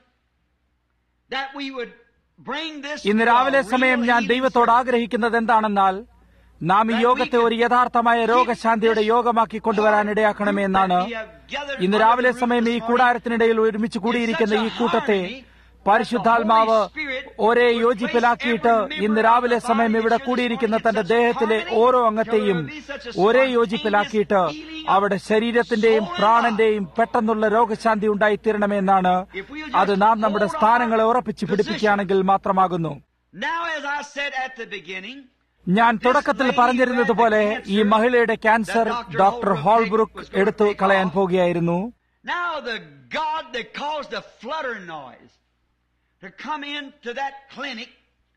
that we would bring this ഇന്ന് to a രാവിലെ real സമയം ഞാൻ healing ദൈവത്തോട് ആഗ്രഹിക്കുന്നത് എന്താണെന്നാൽ നാം ഈ യോഗത്തെ ഒരു യഥാർത്ഥമായ രോഗശാന്തിയുടെ യോഗമാക്കി കൊണ്ടുവരാൻ ഇടയാക്കണമേ എന്നാണ് ഇന്ന് രാവിലെ സമയം ഈ കൂടാരത്തിനിടയിൽ ഒരുമിച്ച് കൂടിയിരിക്കുന്ന ഈ കൂട്ടത്തെ പരിശുദ്ധാത്മാവ് ഒരേ യോജിപ്പിലാക്കിയിട്ട് ഇന്ന് രാവിലെ സമയം ഇവിടെ കൂടിയിരിക്കുന്ന തന്റെ ദേഹത്തിലെ ഓരോ അംഗത്തെയും ഒരേ യോജിപ്പിലാക്കിയിട്ട് അവിടെ ശരീരത്തിന്റെയും പ്രാണന്റെയും പെട്ടെന്നുള്ള രോഗശാന്തി ഉണ്ടായിത്തീരണമെന്നാണ് അത് നാം നമ്മുടെ സ്ഥാനങ്ങളെ ഉറപ്പിച്ച് പിടിപ്പിക്കുകയാണെങ്കിൽ മാത്രമാകുന്നു Now, as I said at the beginning, ഞാൻ തുടക്കത്തിൽ പറഞ്ഞിരുന്നത് പോലെ ഈ മഹിളയുടെ ക്യാൻസർ ഡോക്ടർ ഹോൾബ്രുക്ക് എടുത്തു കളയാൻ പോകുകയായിരുന്നു now the God that caused a flutter noise to come into that clinic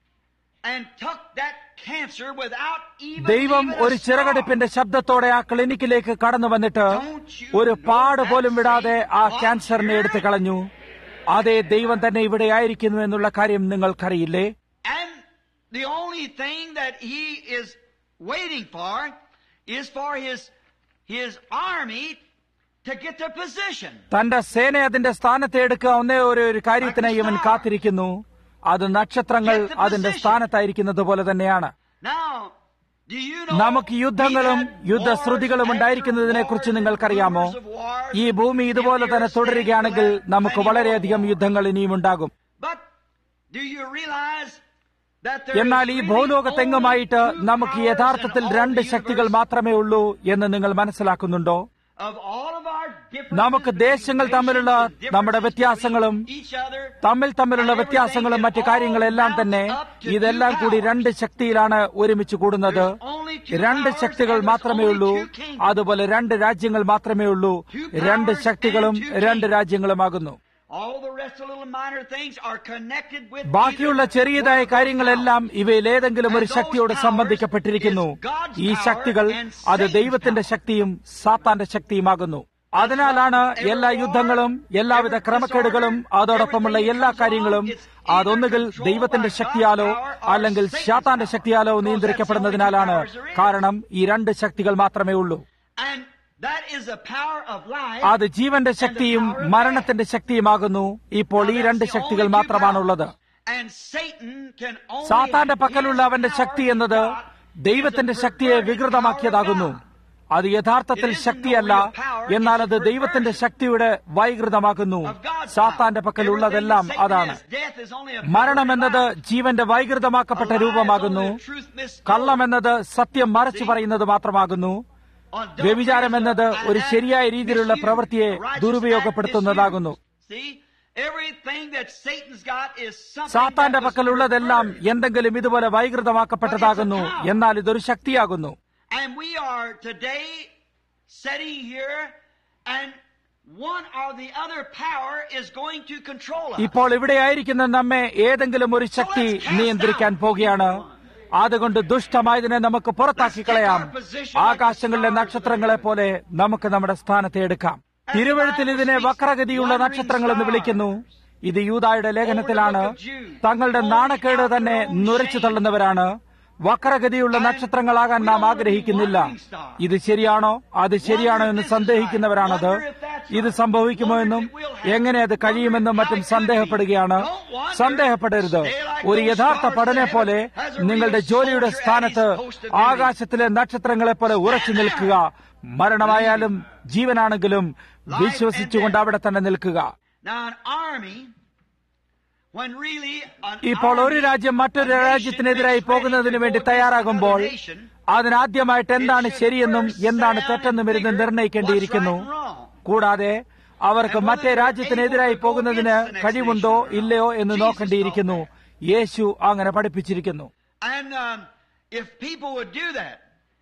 and took that cancer without even ദൈവം leaving a ഒരു straw. ചിറകടിപ്പിന്റെ ശബ്ദത്തോടെ ആ ക്ലിനിക്കിലേക്ക് കടന്നു വന്നിട്ട് ഒരു പാട് പോലും വിടാതെ ആ ക്യാൻസറിനെ എടുത്തു കളഞ്ഞു അതേ ദൈവം തന്നെ ഇവിടെ ആയിരിക്കുന്നു എന്നുള്ള കാര്യം നിങ്ങൾക്കറിയില്ലേ And the only thing that he is waiting for is for his his army to get their position. തന്റെ സേന അതിന്റെ സ്ഥാനത്തെ എടുക്കുക ഒന്നേ ഒരു ഒരു കാര്യത്തിനായി ഇവൻ കാത്തിരിക്കുന്നു അത് നക്ഷത്രങ്ങൾ അതിന്റെ സ്ഥാനത്തായിരിക്കുന്നത് പോലെ തന്നെയാണ് Now, do you know നമുക്ക് യുദ്ധങ്ങളും we had യുദ്ധശ്രുതികളും wars ഉണ്ടായിരിക്കുന്നതിനെ after കുറിച്ച് wars, നിങ്ങൾക്കറിയാമോ rumors of wars, ഈ ഭൂമി ഇതുപോലെ തന്നെ if the earth തുടരുകയാണെങ്കിൽ stays, we'll നമുക്ക് have many വളരെയധികം more യുദ്ധങ്ങൾ ഇനിയും ഉണ്ടാകും wars. But do you realize that there എന്നാൽ is ഈ really ഭൂലോകത്തെങ്ങുമായിട്ട് only two നമുക്ക് powers യഥാർത്ഥത്തിൽ in all രണ്ട് the ശക്തികൾ universe? മാത്രമേ ഉള്ളൂ എന്ന് നിങ്ങൾ മനസ്സിലാക്കുന്നുണ്ടോ Of all of our differences നമുക്ക് between ദേശങ്ങൾ nations തമ്മിലുള്ള and differences നമ്മുടെ between വ്യത്യാസങ്ങളും each other, തമ്മിൽ തമ്മിലുള്ള and വ്യത്യാസങ്ങളും everything, മറ്റു it all കാര്യങ്ങളെല്ലാം mounts തന്നെ up to ഇതെല്ലാം two കൂടി powers. രണ്ട് ശക്തിയിലാണ് ഒരുമിച്ച് കൂടുന്നത് There's only two രണ്ട് powers ശക്തികൾ and there's മാത്രമേ only ഉള്ളൂ two kingdoms. അതുപോലെ രണ്ട് രാജ്യങ്ങൾ മാത്രമേ ഉള്ളൂ Two powers രണ്ട് ശക്തികളും and two രണ്ട് kingdoms. രാജ്യങ്ങളുമാകുന്നു All the rest of little minor things are connected with ബാക്കിയുള്ള either ചെറിയതായ one of those കാര്യങ്ങളെല്ലാം powers. ഇവയിൽ ഏതെങ്കിലും ഒരു And those ശക്തിയോട് powers സംബന്ധിക്കപ്പെട്ടിരിക്കുന്നു is God's ഈ power ശക്തികൾ and അത് Satan's ദൈവത്തിന്റെ power. ശക്തിയും സാത്താന്റെ ശക്തിയുമാകുന്നു അതിനാലാണ് എല്ലാ യുദ്ധങ്ങളും എല്ലാവിധ ക്രമക്കേടുകളും അതോടൊപ്പമുള്ള എല്ലാ കാര്യങ്ങളും അതൊന്നുകിൽ ദൈവത്തിന്റെ ശക്തിയാലോ അല്ലെങ്കിൽ ശാത്താന്റെ ശക്തിയാലോ നിയന്ത്രിക്കപ്പെടുന്നതിനാലാണ് കാരണം ഈ രണ്ട് ശക്തികൾ മാത്രമേ ഉള്ളൂ And that is the power of life. അത് ജീവന്റെ ശക്തിയും മരണത്തിന്റെ ശക്തിയുമാകുന്നു ഇപ്പോൾ ഈ രണ്ട് ശക്തികൾ മാത്രമാണുള്ളത് And Satan can only സാത്താന്റെ have പക്കലുള്ള his അവന്റെ power ശക്തി in എന്നത് God ദൈവത്തിന്റെ is a ശക്തിയെ perverted വികൃതമാക്കിയതാകുന്നു power of God. അത് യഥാർത്ഥത്തിൽ It isn't ശക്തിയല്ല no real power, എന്നാൽ it's അത് a ദൈവത്തിന്റെ perversion ശക്തിയുടെ വൈകൃതമാക്കുന്നു of God's സാത്താന്റെ power. പക്കലുള്ളതെല്ലാം Everything that അതാണ് Satan is, death is only a മരണം perverted എന്നത് lie. ജീവന്റെ വൈകൃതമാക്കപ്പെട്ട A lie is രൂപമാകുന്നു only the truth mistold. കള്ളം എന്നത് സത്യം മറച്ചു പറയുന്നത് മാത്രമാകുന്നു Adultery വ്യഭിചാരം is എന്നത് an ഒരു act ശരിയായ രീതിയിലുള്ള misused. പ്രവൃത്തിയെ A righteous ദുരുപയോഗപ്പെടുത്തുന്നതാകുന്നു act misused. See, everything that Satan's got is something സാത്താന്റെ that was പക്കലുള്ളതെല്ലാം perverted. എന്തെങ്കിലും ഇതുപോലെ വൈകൃതമാക്കപ്പെട്ടതാകുന്നു എന്നാൽ ഇതൊരു ശക്തിയാകുന്നു And we are today sitting here and one or the other power is going to control us. ഇപ്പോൾ ഇവിടെ ആയിരിക്കുന്ന നമ്മെ ഏതെങ്കിലും ഒരു ശക്തി നിയന്ത്രിക്കാൻ പോകുകയാണ് അതുകൊണ്ട് ദുഷ്ടമായതിനെ നമുക്ക് പുറത്താക്കി കളയാം ആകാശങ്ങളിലെ നക്ഷത്രങ്ങളെ പോലെ നമുക്ക് നമ്മുടെ സ്ഥാനത്തെ എടുക്കാം തിരുവഴുത്തിൽ ഇതിനെ വക്രഗതിയുള്ള നക്ഷത്രങ്ങൾ എന്ന് വിളിക്കുന്നു ഇത് യൂതായുടെ ലേഖനത്തിലാണ് തങ്ങളുടെ നാണക്കേട് തന്നെ നുരച്ചു തള്ളുന്നവരാണ് വക്രഗതിയുള്ള നക്ഷത്രങ്ങളാകാൻ നാം ആഗ്രഹിക്കുന്നില്ല ഇത് ശരിയാണോ അത് ശരിയാണോ എന്ന് സന്ദേഹിക്കുന്നവരാണത് ഇത് സംഭവിക്കുമോ എന്നും എങ്ങനെ അത് കഴിയുമെന്നും മറ്റും സന്ദേഹപ്പെടുകയാണ് സന്ദേഹപ്പെടരുത് ഒരു യഥാർത്ഥ പഠനെ പോലെ നിങ്ങളുടെ ജോലിയുടെ സ്ഥാനത്ത് ആകാശത്തിലെ നക്ഷത്രങ്ങളെ പോലെ ഉറച്ചു നിൽക്കുക മരണമായാലും ജീവനാണെങ്കിലും വിശ്വസിച്ചുകൊണ്ട് അവിടെ തന്നെ നിൽക്കുക Now, an army, when really an ഇപ്പോൾ ഒരു army രാജ്യം മറ്റൊരു of രാജ്യത്തിനെതിരായി nation പോകുന്നതിന് വേണ്ടി is ready to go തയ്യാറാകുമ്പോൾ against another nation, അതിനാദ്യമായിട്ട് എന്താണ് ശരിയെന്നും എന്താണ് തെറ്റെന്നും ഇരുന്ന് നിർണ്ണയിക്കേണ്ടിയിരിക്കുന്നു കൂടാതെ അവർക്ക് മറ്റേ രാജ്യത്തിനെതിരായി പോകുന്നതിന് കഴിവുണ്ടോ ഇല്ലയോ എന്ന് നോക്കേണ്ടിയിരിക്കുന്നു യേശു അങ്ങനെ പഠിപ്പിച്ചിരിക്കുന്നു And um, if people would do that,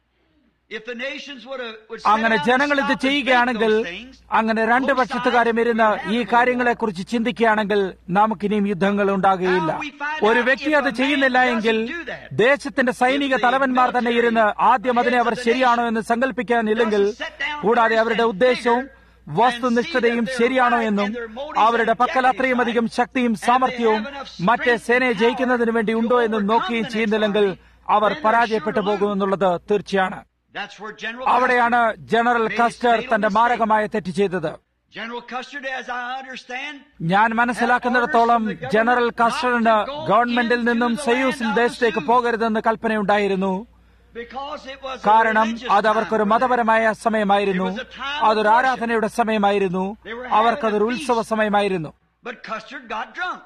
if the nations would have, would sit അങ്ങനെ down and ജനങ്ങൾ ഇത് stop and think ചെയ്യുകയാണെങ്കിൽ those things, അങ്ങനെ രണ്ട് പക്ഷത്തുകാരും ഇരുന്ന് ഈ കാര്യങ്ങളെക്കുറിച്ച് ചിന്തിക്കുകയാണെങ്കിൽ നമുക്കിനിയും യുദ്ധങ്ങൾ ഉണ്ടാകുകയില്ല ഒരു വ്യക്തി അത് ചെയ്യുന്നില്ല എങ്കിൽ ദേശത്തിന്റെ സൈനിക തലവന്മാർ തന്നെ ഇരുന്ന് ആദ്യം അതിനെ അവർ ശരിയാണോ എന്ന് സങ്കല്പിക്കാനില്ലെങ്കിൽ കൂടാതെ അവരുടെ ഉദ്ദേശവും വസ്തുനിഷ്ഠതയും ശരിയാണോ എന്നും അവരുടെ പക്കൽ അത്രയും അധികം ശക്തിയും സാമർഥ്യവും മറ്റേ സേനയെ ജയിക്കുന്നതിന് വേണ്ടി ഉണ്ടോ എന്നും നോക്കുകയും ചെയ്യുന്നില്ലെങ്കിൽ അവർ പരാജയപ്പെട്ടു പോകുമെന്നുള്ളത് തീർച്ചയാണ് That's where General അവിടെയാണ് ജനറൽ കസ്റ്റർ തന്റെ മാരകമായ തെറ്റ് ചെയ്തത് General Custer, as I understand, ഞാൻ മനസ്സിലാക്കുന്നിടത്തോളം ജനറൽ കസ്റ്ററിന് ഗവൺമെന്റിൽ നിന്നും സയൂസിൽ ദേശത്തേക്ക് പോകരുതെന്ന് കൽപ്പനയുണ്ടായിരുന്നു because it was a കാരണം religious അത് അവർക്കൊരു time. മതപരമായ സമയമായിരുന്നു അതൊരു ആരാധനയുടെ സമയമായിരുന്നു അവർക്കതൊരു ഉത്സവ സമയമായിരുന്നു But Custer got drunk.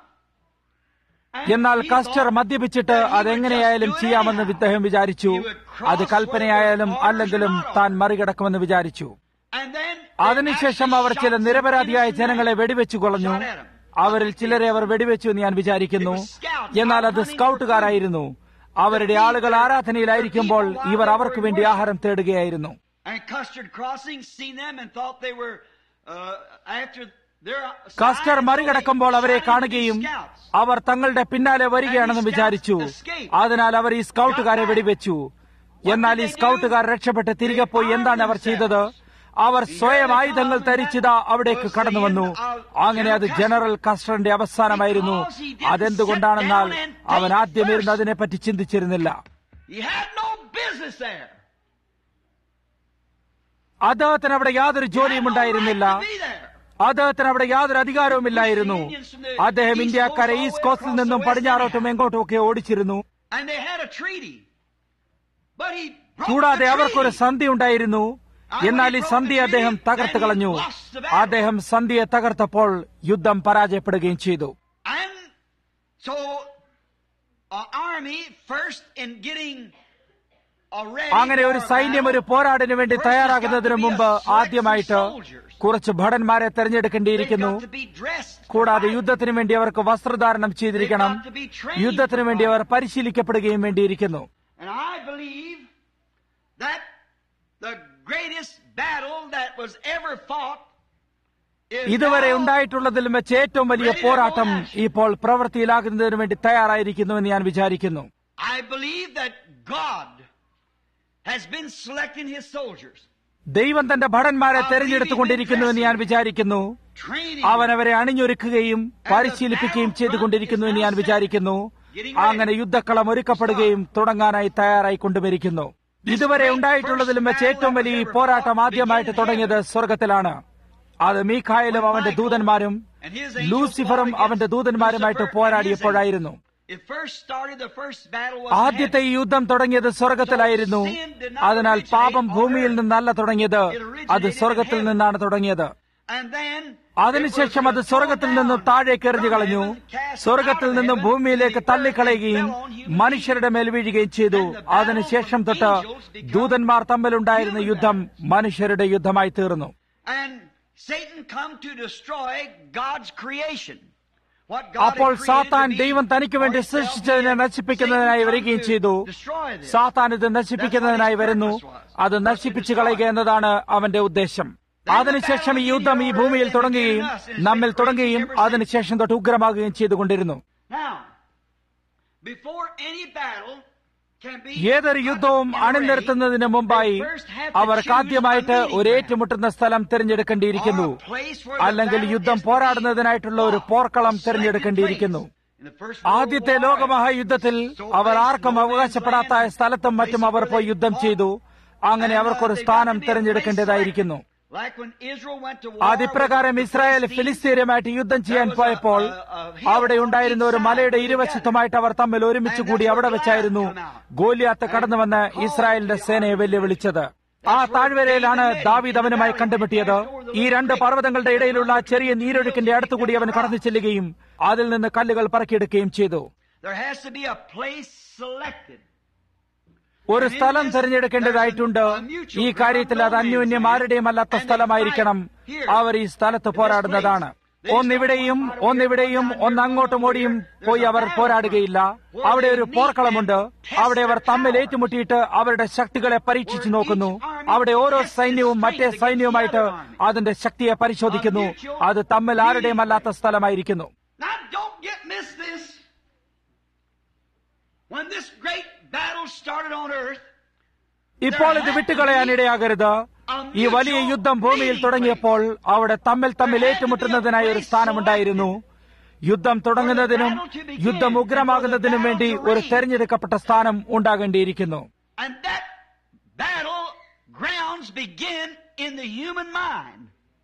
And എന്നാൽ he കസ്റ്റർ thought മദ്യപിച്ചിട്ട് that he would അതെങ്ങനെയായാലും just do it ചെയ്യാമെന്ന് anyhow. ഇദ്ദേഹം വിചാരിച്ചു He would cross അത് കൽപ്പനയായാലും whether അല്ലെങ്കിലും orders or not താൻ orders. മറികടക്കുമെന്ന് വിചാരിച്ചു And then they അതിനുശേഷം actually അവർ shot ചില some നിരപരാധിയായ innocent ജനങ്ങളെ men. വെടിവെച്ചു കൊളഞ്ഞു Shot at 'em. അവരിൽ ചിലരെ അവർ വെടിവെച്ചു എന്ന് ഞാൻ വിചാരിക്കുന്നു It was scouts എന്നാൽ അത് out hunting സ്കൗട്ടുകാരായിരുന്നു അവരുടെ ആളുകൾ ആരാധനയിലായിരിക്കുമ്പോൾ ഇവർ അവർക്ക് വേണ്ടി ആഹാരം തേടുകയായിരുന്നു And Custard Crossing seen them and thought they were uh, after their കസ്റ്റർ മറികടക്കുമ്പോൾ അവരെ കാണുകയും Scouts. അവർ തങ്ങളുടെ പിന്നാലെ വരികയാണെന്ന് വിചാരിച്ചു അതിനാൽ അവർ ഈ സ്കൗട്ടുകാരെ വെടിവെച്ചു എന്നാൽ ഈ സ്കൗട്ടുകാർ രക്ഷപ്പെട്ട് തിരികെ പോയി എന്താണ് അവർ ചെയ്തത് അവർ സ്വയം ആയുധങ്ങൾ ധരിച്ചിതാ അവിടേക്ക് കടന്നു വന്നു അങ്ങനെ അത് ജനറൽ കസ്റ്ററിന്റെ അവസാനമായിരുന്നു അതെന്തുകൊണ്ടാണെന്നാൽ അവൻ ആദ്യം ഇരുന്ന് അതിനെപ്പറ്റി ചിന്തിച്ചിരുന്നില്ല He had no business there. അദ്ദേഹത്തിന് അവിടെ യാതൊരു ജോലിയും ഉണ്ടായിരുന്നില്ല He had no right to be there. അദ്ദേഹത്തിന് അവിടെ യാതൊരു അധികാരവുമില്ലായിരുന്നു അദ്ദേഹം ഇന്ത്യക്കാരെ ഈസ്റ്റ് കോസ്റ്റിൽ നിന്നും പടിഞ്ഞാറോട്ടും എങ്ങോട്ടും ഒക്കെ ഓടിച്ചിരുന്നു And they had a treaty. But he broke കൂടാതെ the അവർക്കൊരു treaty. സന്ധി ഉണ്ടായിരുന്നു എന്നാൽ ഈ സന്ധി അദ്ദേഹം തകർത്ത് കളഞ്ഞു അദ്ദേഹം സന്ധിയെ തകർത്തപ്പോൾ യുദ്ധം പരാജയപ്പെടുകയും ചെയ്തു And so, an army first in getting already അങ്ങനെ ഒരു for സൈന്യം ഒരു battle, പോരാടിന് വേണ്ടി first has got തയ്യാറാകുന്നതിന് to be a മുമ്പ് select ആദ്യമായിട്ട് soldiers. കുറച്ച് ഭടന്മാരെ They've തെരഞ്ഞെടുക്കേണ്ടിയിരിക്കുന്നു got to be dressed for കൂടാതെ fighting. യുദ്ധത്തിന് വേണ്ടി അവർക്ക് വസ്ത്രധാരണം ചെയ്തിരിക്കണം They've got to be trained യുദ്ധത്തിന് for വേണ്ടി അവർ fighting. പരിശീലിക്കപ്പെടുകയും വേണ്ടിയിരിക്കുന്നു And I believe that the greatest battle that was ever fought is ഇതുവരെ now ഉണ്ടായിട്ടുള്ളതിലും വെച്ച് ഏറ്റവും വലിയ പോരാട്ടം ഇപ്പോൾ പ്രവൃത്തിയിലാകുന്നതിന് വേണ്ടി തയ്യാറായിരിക്കുന്നുവെന്ന് ഞാൻ വിചാരിക്കുന്നു I believe that God has been selecting his soldiers, ദൈവം തന്റെ ഭടന്മാരെ തെരഞ്ഞെടുത്തുകൊണ്ടിരിക്കുന്നുവെന്ന് ഞാൻ വിചാരിക്കുന്നു training അവൻ അവരെ അണിഞ്ഞൊരുക്കുകയും പരിശീലിപ്പിക്കുകയും ചെയ്തുകൊണ്ടിരിക്കുന്നുവെന്ന് ഞാൻ വിചാരിക്കുന്നു അങ്ങനെ യുദ്ധക്കളം ഒരുക്കപ്പെടുകയും തുടങ്ങാനായി തയ്യാറായി കൊണ്ടുവരിക്കുന്നു ഇതുവരെ ഉണ്ടായിട്ടുള്ളതിലും വെച്ച് ഏറ്റവും വലിയ ഈ പോരാട്ടം ആദ്യമായിട്ട് തുടങ്ങിയത് സ്വർഗത്തിലാണ് അത് മീഖായലും അവന്റെ ദൂതന്മാരും ലൂസിഫറും അവന്റെ ദൂതന്മാരുമായിട്ട് പോരാടിയപ്പോഴായിരുന്നു It first started, the first battle was ആദ്യത്തെ ഈ യുദ്ധം തുടങ്ങിയത് സ്വർഗത്തിലായിരുന്നു അതിനാൽ പാപം ഭൂമിയിൽ നിന്നല്ല തുടങ്ങിയത് അത് സ്വർഗത്തിൽ നിന്നാണ് തുടങ്ങിയത് And then അതിനുശേഷം അത് സ്വർഗത്തിൽ നിന്നും താഴേക്ക് എറിഞ്ഞു കളഞ്ഞു സ്വർഗത്തിൽ നിന്നും ഭൂമിയിലേക്ക് തള്ളിക്കളയുകയും മനുഷ്യരുടെ മേൽ വീഴുകയും ചെയ്തു അതിനുശേഷം തൊട്ട് ദൂതന്മാർ തമ്മിലുണ്ടായിരുന്ന യുദ്ധം മനുഷ്യരുടെ യുദ്ധമായി തീർന്നു And Satan come to destroy God's creation. What God had അപ്പോൾ created സാത്താൻ to be ദൈവം തനിക്ക് വേണ്ടി for himself, സൃഷ്ടിച്ചതിനെ Satan നശിപ്പിക്കുന്നതിനായി come വരികയും to ചെയ്തു destroy this. സാത്താൻ ഇത് നശിപ്പിക്കുന്നതിനായി വരുന്നു അത് നശിപ്പിച്ചു കളയുക എന്നതാണ് അവന്റെ ഉദ്ദേശം അതിനുശേഷം ഈ യുദ്ധം ഈ ഭൂമിയിൽ തുടങ്ങുകയും നമ്മിൽ തുടങ്ങുകയും അതിനുശേഷം തൊട്ട് ഉഗ്രമാകുകയും ചെയ്തുകൊണ്ടിരുന്നു Now, before any battle can be ഏതൊരു യുദ്ധവും അണിനിരത്തുന്നതിന് മുമ്പായി അവർക്കാദ്യമായിട്ട് ഒരു ഏറ്റുമുട്ടുന്ന സ്ഥലം തിരഞ്ഞെടുക്കേണ്ടിയിരിക്കുന്നു അല്ലെങ്കിൽ യുദ്ധം പോരാടുന്നതിനായിട്ടുള്ള ഒരു പോർക്കളം തിരഞ്ഞെടുക്കേണ്ടിയിരിക്കുന്നു In the first ആദ്യത്തെ ലോകമഹായുദ്ധത്തിൽ അവർ ആർക്കും അവകാശപ്പെടാത്ത സ്ഥലത്തും മറ്റും അവർ പോയി യുദ്ധം ചെയ്തു അങ്ങനെ അവർക്കൊരു സ്ഥാനം തിരഞ്ഞെടുക്കേണ്ടതായിരിക്കുന്നു like when Israel went to war അതിപ്രകാരം ഇസ്രായേൽ ഫിലിസ്തീനുമായിട്ട് യുദ്ധം ചെയ്യാൻ പോയപ്പോൾ അവിടെ ഉണ്ടായിരുന്ന ഒരു മലയുടെ ഇരുവശത്തുമായിട്ട് അവർ തമ്മിൽ ഒരുമിച്ച് കൂടി അവിടെ വെച്ചായിരുന്നു ഗോലിയാത്ത് കടന്നുവന്ന് ഇസ്രായേലിന്റെ സേനയെ വെല്ലുവിളിച്ചത് ആ താഴ്വരയിലാണ് ദാവീദ് അവനുമായി കണ്ടുമുട്ടിയത് ഈ രണ്ട് പർവ്വതങ്ങളുടെ ഇടയിലുള്ള ചെറിയ നീരൊഴുക്കിന്റെ അടുത്തുകൂടി അവൻ കടന്നു ചെല്ലുകയും അതിൽ നിന്ന് കല്ലുകൾ പറക്കിയെടുക്കുകയും ചെയ്തു there has to be a place selected. ഒരു സ്ഥലം തിരഞ്ഞെടുക്കേണ്ടതായിട്ടുണ്ട് ഈ കാര്യത്തിൽ അത് അന്യോന്യം ആരുടെയും അല്ലാത്ത സ്ഥലമായിരിക്കണം അവർ ഈ സ്ഥലത്ത് പോരാടുന്നതാണ് ഒന്നിവിടെയും ഒന്നിവിടെയും ഒന്ന് അങ്ങോട്ടും ഓടിയും പോയി അവർ പോരാടുകയില്ല അവിടെ ഒരു പോർക്കളമുണ്ട് അവിടെ അവർ തമ്മിൽ ഏറ്റുമുട്ടിയിട്ട് അവരുടെ ശക്തികളെ പരീക്ഷിച്ചു നോക്കുന്നു അവിടെ ഓരോ സൈന്യവും മറ്റേ സൈന്യവുമായിട്ട് അതിന്റെ ശക്തിയെ പരിശോധിക്കുന്നു അത് തമ്മിൽ ആരുടെയും അല്ലാത്ത സ്ഥലമായിരിക്കുന്നു Now, don't get miss this. When this great battle started on earth, ഇപ്പോൾ ഇത് വിട്ടുകളയാൻ ഇടയാകരുത് ഈ വലിയ യുദ്ധം ഭൂമിയിൽ തുടങ്ങിയപ്പോൾ അവിടെ തമ്മിൽ തമ്മിൽ ഏറ്റുമുട്ടുന്നതിനായി ഒരു സ്ഥാനമുണ്ടായിരുന്നു യുദ്ധം തുടങ്ങുന്നതിനും യുദ്ധം ഉഗ്രമാകുന്നതിനും വേണ്ടി ഒരു തെരഞ്ഞെടുക്കപ്പെട്ട സ്ഥാനം ഉണ്ടാകേണ്ടിയിരിക്കുന്നു and that battle grounds begin in the human mind.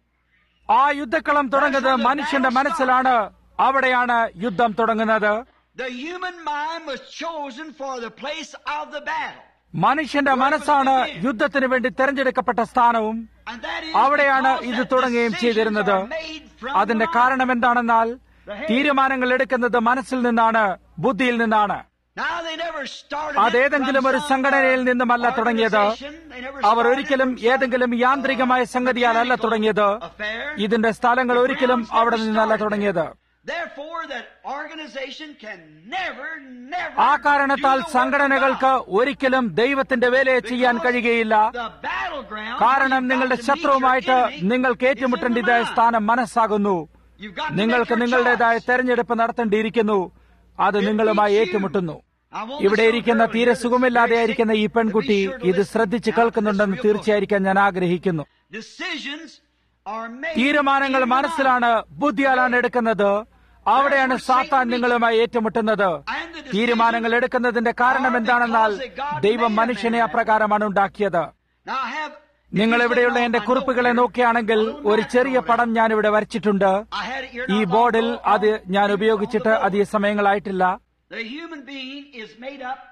ആ യുദ്ധക്കളം തുടങ്ങുന്നത് മനുഷ്യന്റെ മനസ്സിലാണ് അവിടെയാണ് യുദ്ധം തുടങ്ങുന്നത് The human mind was chosen for the place of the battle. മനുഷ്യന്റെ മനസ്സാണ് യുദ്ധത്തിന് വേണ്ടി തെരഞ്ഞെടുക്കപ്പെട്ട സ്ഥാനവും And that is അവിടെയാണ് because ഇത് that തുടങ്ങുകയും decisions ചെയ്തിരുന്നത് are made from അതിന്റെ the mind. കാരണം എന്താണെന്നാൽ തീരുമാനങ്ങൾ എടുക്കുന്നത് മനസ്സിൽ നിന്നാണ് ബുദ്ധിയിൽ നിന്നാണ് Now they never started അതേതെങ്കിലും ഒരു സംഘടനയിൽ നിന്നുമല്ല തുടങ്ങിയത് അവർ ഒരിക്കലും ഏതെങ്കിലും യാന്ത്രികമായ സംഗതിയാലല്ല തുടങ്ങിയത് ഇതിന്റെ സ്ഥലങ്ങൾ ഒരിക്കലും അവിടെ നിന്നല്ല തുടങ്ങിയത് Therefore, that organization can never, never ആ കാരണത്താൽ do the work of സംഘടനകൾക്ക് God. ഒരിക്കലും ദൈവത്തിന്റെ വേലയെ ചെയ്യാൻ കഴിയുകയില്ല The battleground കാരണം you've നിങ്ങളുടെ got to meet your ശത്രുവുമായിട്ട് enemy നിങ്ങൾക്ക് is in the ഏറ്റുമുട്ടേണ്ടതായ mind. സ്ഥാനം മനസ്സാകുന്നു You've got to നിങ്ങൾക്ക് make your നിങ്ങളുടേതായ choice. തെരഞ്ഞെടുപ്പ് നടത്തേണ്ടിയിരിക്കുന്നു അത് നിങ്ങളുമായി ഏറ്റുമുട്ടുന്നു I want ഇവിടെ this ഇരിക്കുന്ന little girl തീരെ here that's സുഖമില്ലാതെ very ആയിരിക്കുന്ന ഈ sick പെൺകുട്ടി to be sure to ഇത് listen. ശ്രദ്ധിച്ച് Now, കേൾക്കുന്നുണ്ടെന്ന് this is real തീർച്ചയായിരിക്കാൻ ഞാൻ ആഗ്രഹിക്കുന്നു good. Decisions are made തീരുമാനങ്ങൾ in the മനസ്സിലാണ് ബുദ്ധിയാലാണ് എടുക്കുന്നത് അവിടെയാണ് സാത്താൻ നിങ്ങളുമായി ഏറ്റുമുട്ടുന്നത് തീരുമാനങ്ങൾ എടുക്കുന്നതിന്റെ കാരണം എന്താണെന്നാൽ ദൈവം മനുഷ്യനെ അപ്രകാരമാണ് ഉണ്ടാക്കിയത് mind. Now, I have നിങ്ങൾ if you ഇവിടെയുള്ള look എന്റെ on my കുറിപ്പുകളെ note നോക്കുകയാണെങ്കിൽ here, ഒരു ചെറിയ പടം ഞാൻ ഇവിടെ വരച്ചിട്ടുണ്ട് I had it here ഈ not long ബോർഡിൽ ago അത് on- ഞാൻ on ഉപയോഗിച്ചിട്ട് the board. അധിക സമയങ്ങളായിട്ടില്ല The human being is made up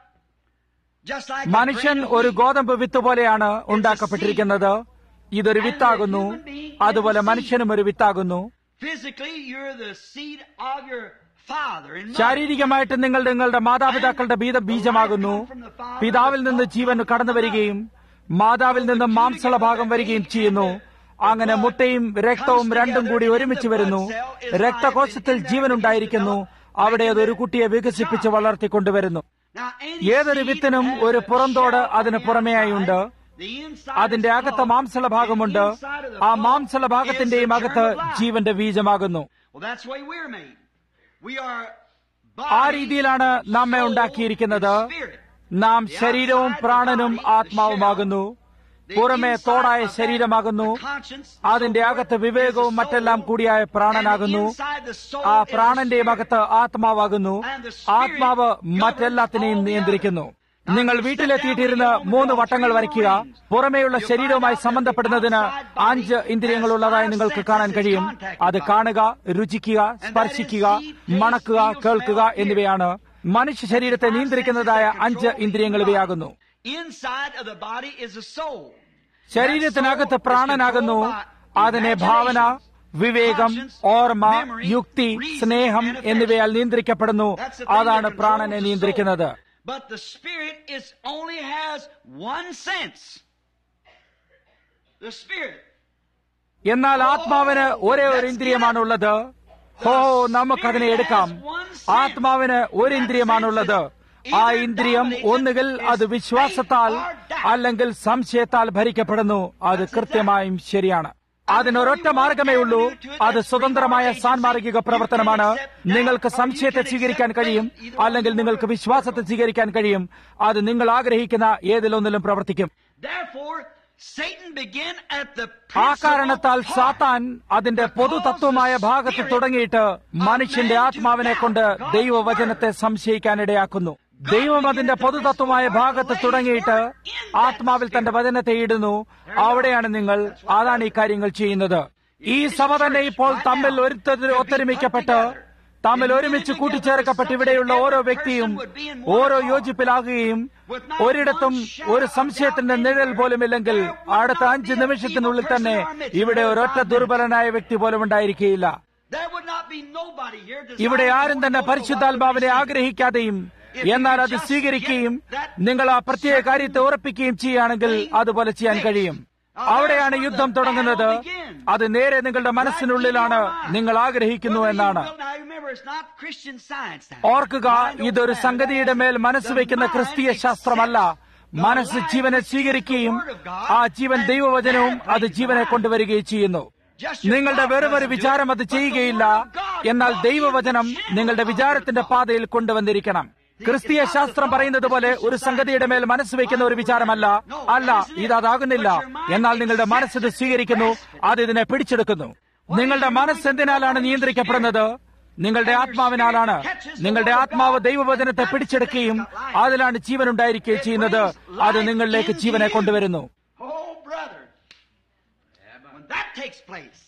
just like a മനുഷ്യൻ grain of ഒരു wheat. ഗോതമ്പ് വിത്ത് പോലെയാണ് ഉണ്ടാക്കപ്പെട്ടിരിക്കുന്നത് ഇതൊരു വിത്താകുന്നു അതുപോലെ മനുഷ്യനും ഒരു വിത്താകുന്നു Physically, you're the seed of your father and mother. ശാരീരികമായിട്ട് നിങ്ങൾ നിങ്ങളുടെ മാതാപിതാക്കളുടെ ബീജ ബീജമാകുന്നു പിതാവിൽ നിന്ന് ജീവൻ കടന്നു വരികയും മാതാവിൽ നിന്ന് മാംസള ഭാഗം വരികയും ചെയ്യുന്നു അങ്ങനെ മുട്ടയും രക്തവും രണ്ടും കൂടി ഒരുമിച്ച് വരുന്നു രക്തകോശത്തിൽ ജീവൻ ഉണ്ടായിരിക്കുന്നു അവിടെ അത് ഒരു കുട്ടിയെ വികസിപ്പിച്ച് വളർത്തിക്കൊണ്ടുവരുന്നു Now, any ഏതൊരു seed വിത്തിനും has ഒരു a പുറന്തോട് shell on അതിന് the പുറമേയായുണ്ട് outside. The inside അതിന്റെ is അകത്ത് called- മാംസള ഭാഗമുണ്ട് the inside of the ആ pulp മാംസള is ഭാഗത്തിന്റെയും the അകത്ത് germ of life. ജീവന്റെ ബീജമാകുന്നു Well, that's the way we're made. We are ആ body, രീതിയിലാണ് നമ്മെ soul, ഉണ്ടാക്കിയിരിക്കുന്നത് and spirit. നാം ശരീരവും പ്രാണനും ആത്മാവുമാകുന്നു പുറമെ തോടായ ശരീരമാകുന്നു അതിന്റെ അകത്ത് വിവേകവും മറ്റെല്ലാം കൂടിയായ പ്രാണനാകുന്നു ആ പ്രാണന്റെയും അകത്ത് ആത്മാവാകുന്നു ആത്മാവ് മറ്റെല്ലാത്തിനെയും നിയന്ത്രിക്കുന്നു നിങ്ങൾ വീട്ടിലെത്തിയിട്ടിരുന്ന് മൂന്ന് വട്ടങ്ങൾ വരയ്ക്കുക പുറമേയുള്ള ശരീരവുമായി സംബന്ധപ്പെടുന്നതിന് അഞ്ച് ഇന്ദ്രിയങ്ങളുള്ളതായി നിങ്ങൾക്ക് കാണാൻ കഴിയും അത് കാണുക രുചിക്കുക സ്പർശിക്കുക മണക്കുക കേൾക്കുക എന്നിവയാണ് മനുഷ്യ ശരീരത്തെ നിയന്ത്രിക്കുന്നതായ അഞ്ച് ഇന്ദ്രിയങ്ങൾ ഇവയാകുന്നു Inside of the body is a soul. ശരീരത്തിനകത്ത് പ്രാണനാകുന്നു അതിനെ ഭാവന വിവേകം ഓർമ്മ യുക്തി സ്നേഹം എന്നിവയാൽ നിയന്ത്രിക്കപ്പെടുന്നു അതാണ് പ്രാണനെ നിയന്ത്രിക്കുന്നത് But the spirit is only has one sense. The spirit. എന്നാൽ ആത്മാവിന് ഒരേ ഒരു ഇന്ദ്രിയമാണുള്ളത് ഹോ നമുക്കതിനെ എടുക്കാം ആത്മാവിന് ഒരു ഇന്ദ്രിയമാണുള്ളത് ആ ഇന്ദ്രിയം ഒന്നുകിൽ അത് വിശ്വാസത്താൽ അല്ലെങ്കിൽ സംശയത്താൽ ഭരിക്കപ്പെടുന്നു അത് കൃത്യമായും ശരിയാണ് അതിനൊരൊറ്റ മാർഗമേ ഉള്ളൂ അത് സ്വതന്ത്രമായ സാൻമാർഗിക പ്രവർത്തനമാണ് നിങ്ങൾക്ക് സംശയത്തെ സ്വീകരിക്കാൻ കഴിയും അല്ലെങ്കിൽ നിങ്ങൾക്ക് വിശ്വാസത്തെ സ്വീകരിക്കാൻ കഴിയും അത് നിങ്ങൾ ആഗ്രഹിക്കുന്ന ഏതിലൊന്നിലും പ്രവർത്തിക്കും Therefore, Satan began at the ആ principle കാരണത്താൽ of സാത്താൻ അതിന്റെ പൊതുതത്വമായ ഭാഗത്ത് തുടങ്ങിയിട്ട് മനുഷ്യന്റെ ആത്മാവിനെ കൊണ്ട് ദൈവവചനത്തെ സംശയിക്കാനിടയാക്കുന്നു ദൈവം അതിന്റെ പൊതുതത്വമായ ഭാഗത്ത് തുടങ്ങിയിട്ട് ആത്മാവിൽ തന്റെ വചനത്തെ ഇടുന്നു അവിടെയാണ് നിങ്ങൾ അതാണ് ഈ കാര്യങ്ങൾ ചെയ്യുന്നത് ഈ സഭ തന്നെ ഇപ്പോൾ തമ്മിൽ ഒരുത്തരി ഒത്തൊരുമിക്കപ്പെട്ട് തമ്മിൽ ഒരുമിച്ച് കൂട്ടിച്ചേർക്കപ്പെട്ട് ഇവിടെയുള്ള ഓരോ വ്യക്തിയും ഓരോ യോജിപ്പിലാകുകയും ഒരിടത്തും ഒരു സംശയത്തിന്റെ നിഴൽ പോലുമില്ലെങ്കിൽ അടുത്ത അഞ്ച് നിമിഷത്തിനുള്ളിൽ തന്നെ ഇവിടെ ഒരൊറ്റ ദുർബലനായ വ്യക്തി പോലും ഉണ്ടായിരിക്കുകയില്ല There would not be nobody here desiring ഇവിടെ the ആരും Holy തന്നെ Ghost പരിശുദ്ധാത്മാവിനെ without ആഗ്രഹിക്കാതെയും എന്നാൽ അത് സ്വീകരിക്കുകയും നിങ്ങൾ ആ പ്രത്യേക കാര്യത്തെ ഉറപ്പിക്കുകയും ചെയ്യുകയാണെങ്കിൽ അതുപോലെ ചെയ്യാൻ കഴിയും അവിടെയാണ് യുദ്ധം തുടങ്ങുന്നത് അത് നേരെ നിങ്ങളുടെ മനസ്സിനുള്ളിലാണ് നിങ്ങൾ ആഗ്രഹിക്കുന്നു എന്നാണ് Well, now remember, it's not Christian science now. ഓർക്കുക ഇതൊരു സംഗതിയുടെ മേൽ മനസ്സ് വയ്ക്കുന്ന ക്രിസ്തീയ ശാസ്ത്രമല്ല മനസ്സ് ജീവനെ സ്വീകരിക്കുകയും ആ ജീവൻ ദൈവവചനവും അത് ജീവനെ കൊണ്ടുവരികയും ചെയ്യുന്നു നിങ്ങളുടെ വെറുമൊരു വിചാരം അത് ചെയ്യുകയില്ല എന്നാൽ ദൈവവചനം നിങ്ങളുടെ വിചാരത്തിന്റെ പാതയിൽ കൊണ്ടുവന്നിരിക്കണം ക്രിസ്തീയ ശാസ്ത്രം പറയുന്നത് പോലെ ഒരു സംഗതിയുടെ മേൽ മനസ്സ് വയ്ക്കുന്ന ഒരു വിചാരമല്ല അല്ല ഇത് അതാകുന്നില്ല എന്നാൽ നിങ്ങളുടെ മനസ്സ് ഇത് സ്വീകരിക്കുന്നു അത് ഇതിനെ പിടിച്ചെടുക്കുന്നു നിങ്ങളുടെ മനസ്സ് എന്തിനാലാണ് നിയന്ത്രിക്കപ്പെടുന്നത് നിങ്ങളുടെ ആത്മാവിനാലാണ് നിങ്ങളുടെ ആത്മാവ് ദൈവവചനത്തെ പിടിച്ചെടുക്കുകയും അതിലാണ് ജീവൻ ഉണ്ടായിരിക്കുകയും ചെയ്യുന്നത് അത് നിങ്ങളിലേക്ക് ജീവനെ കൊണ്ടുവരുന്നു Oh, brother. When that takes place,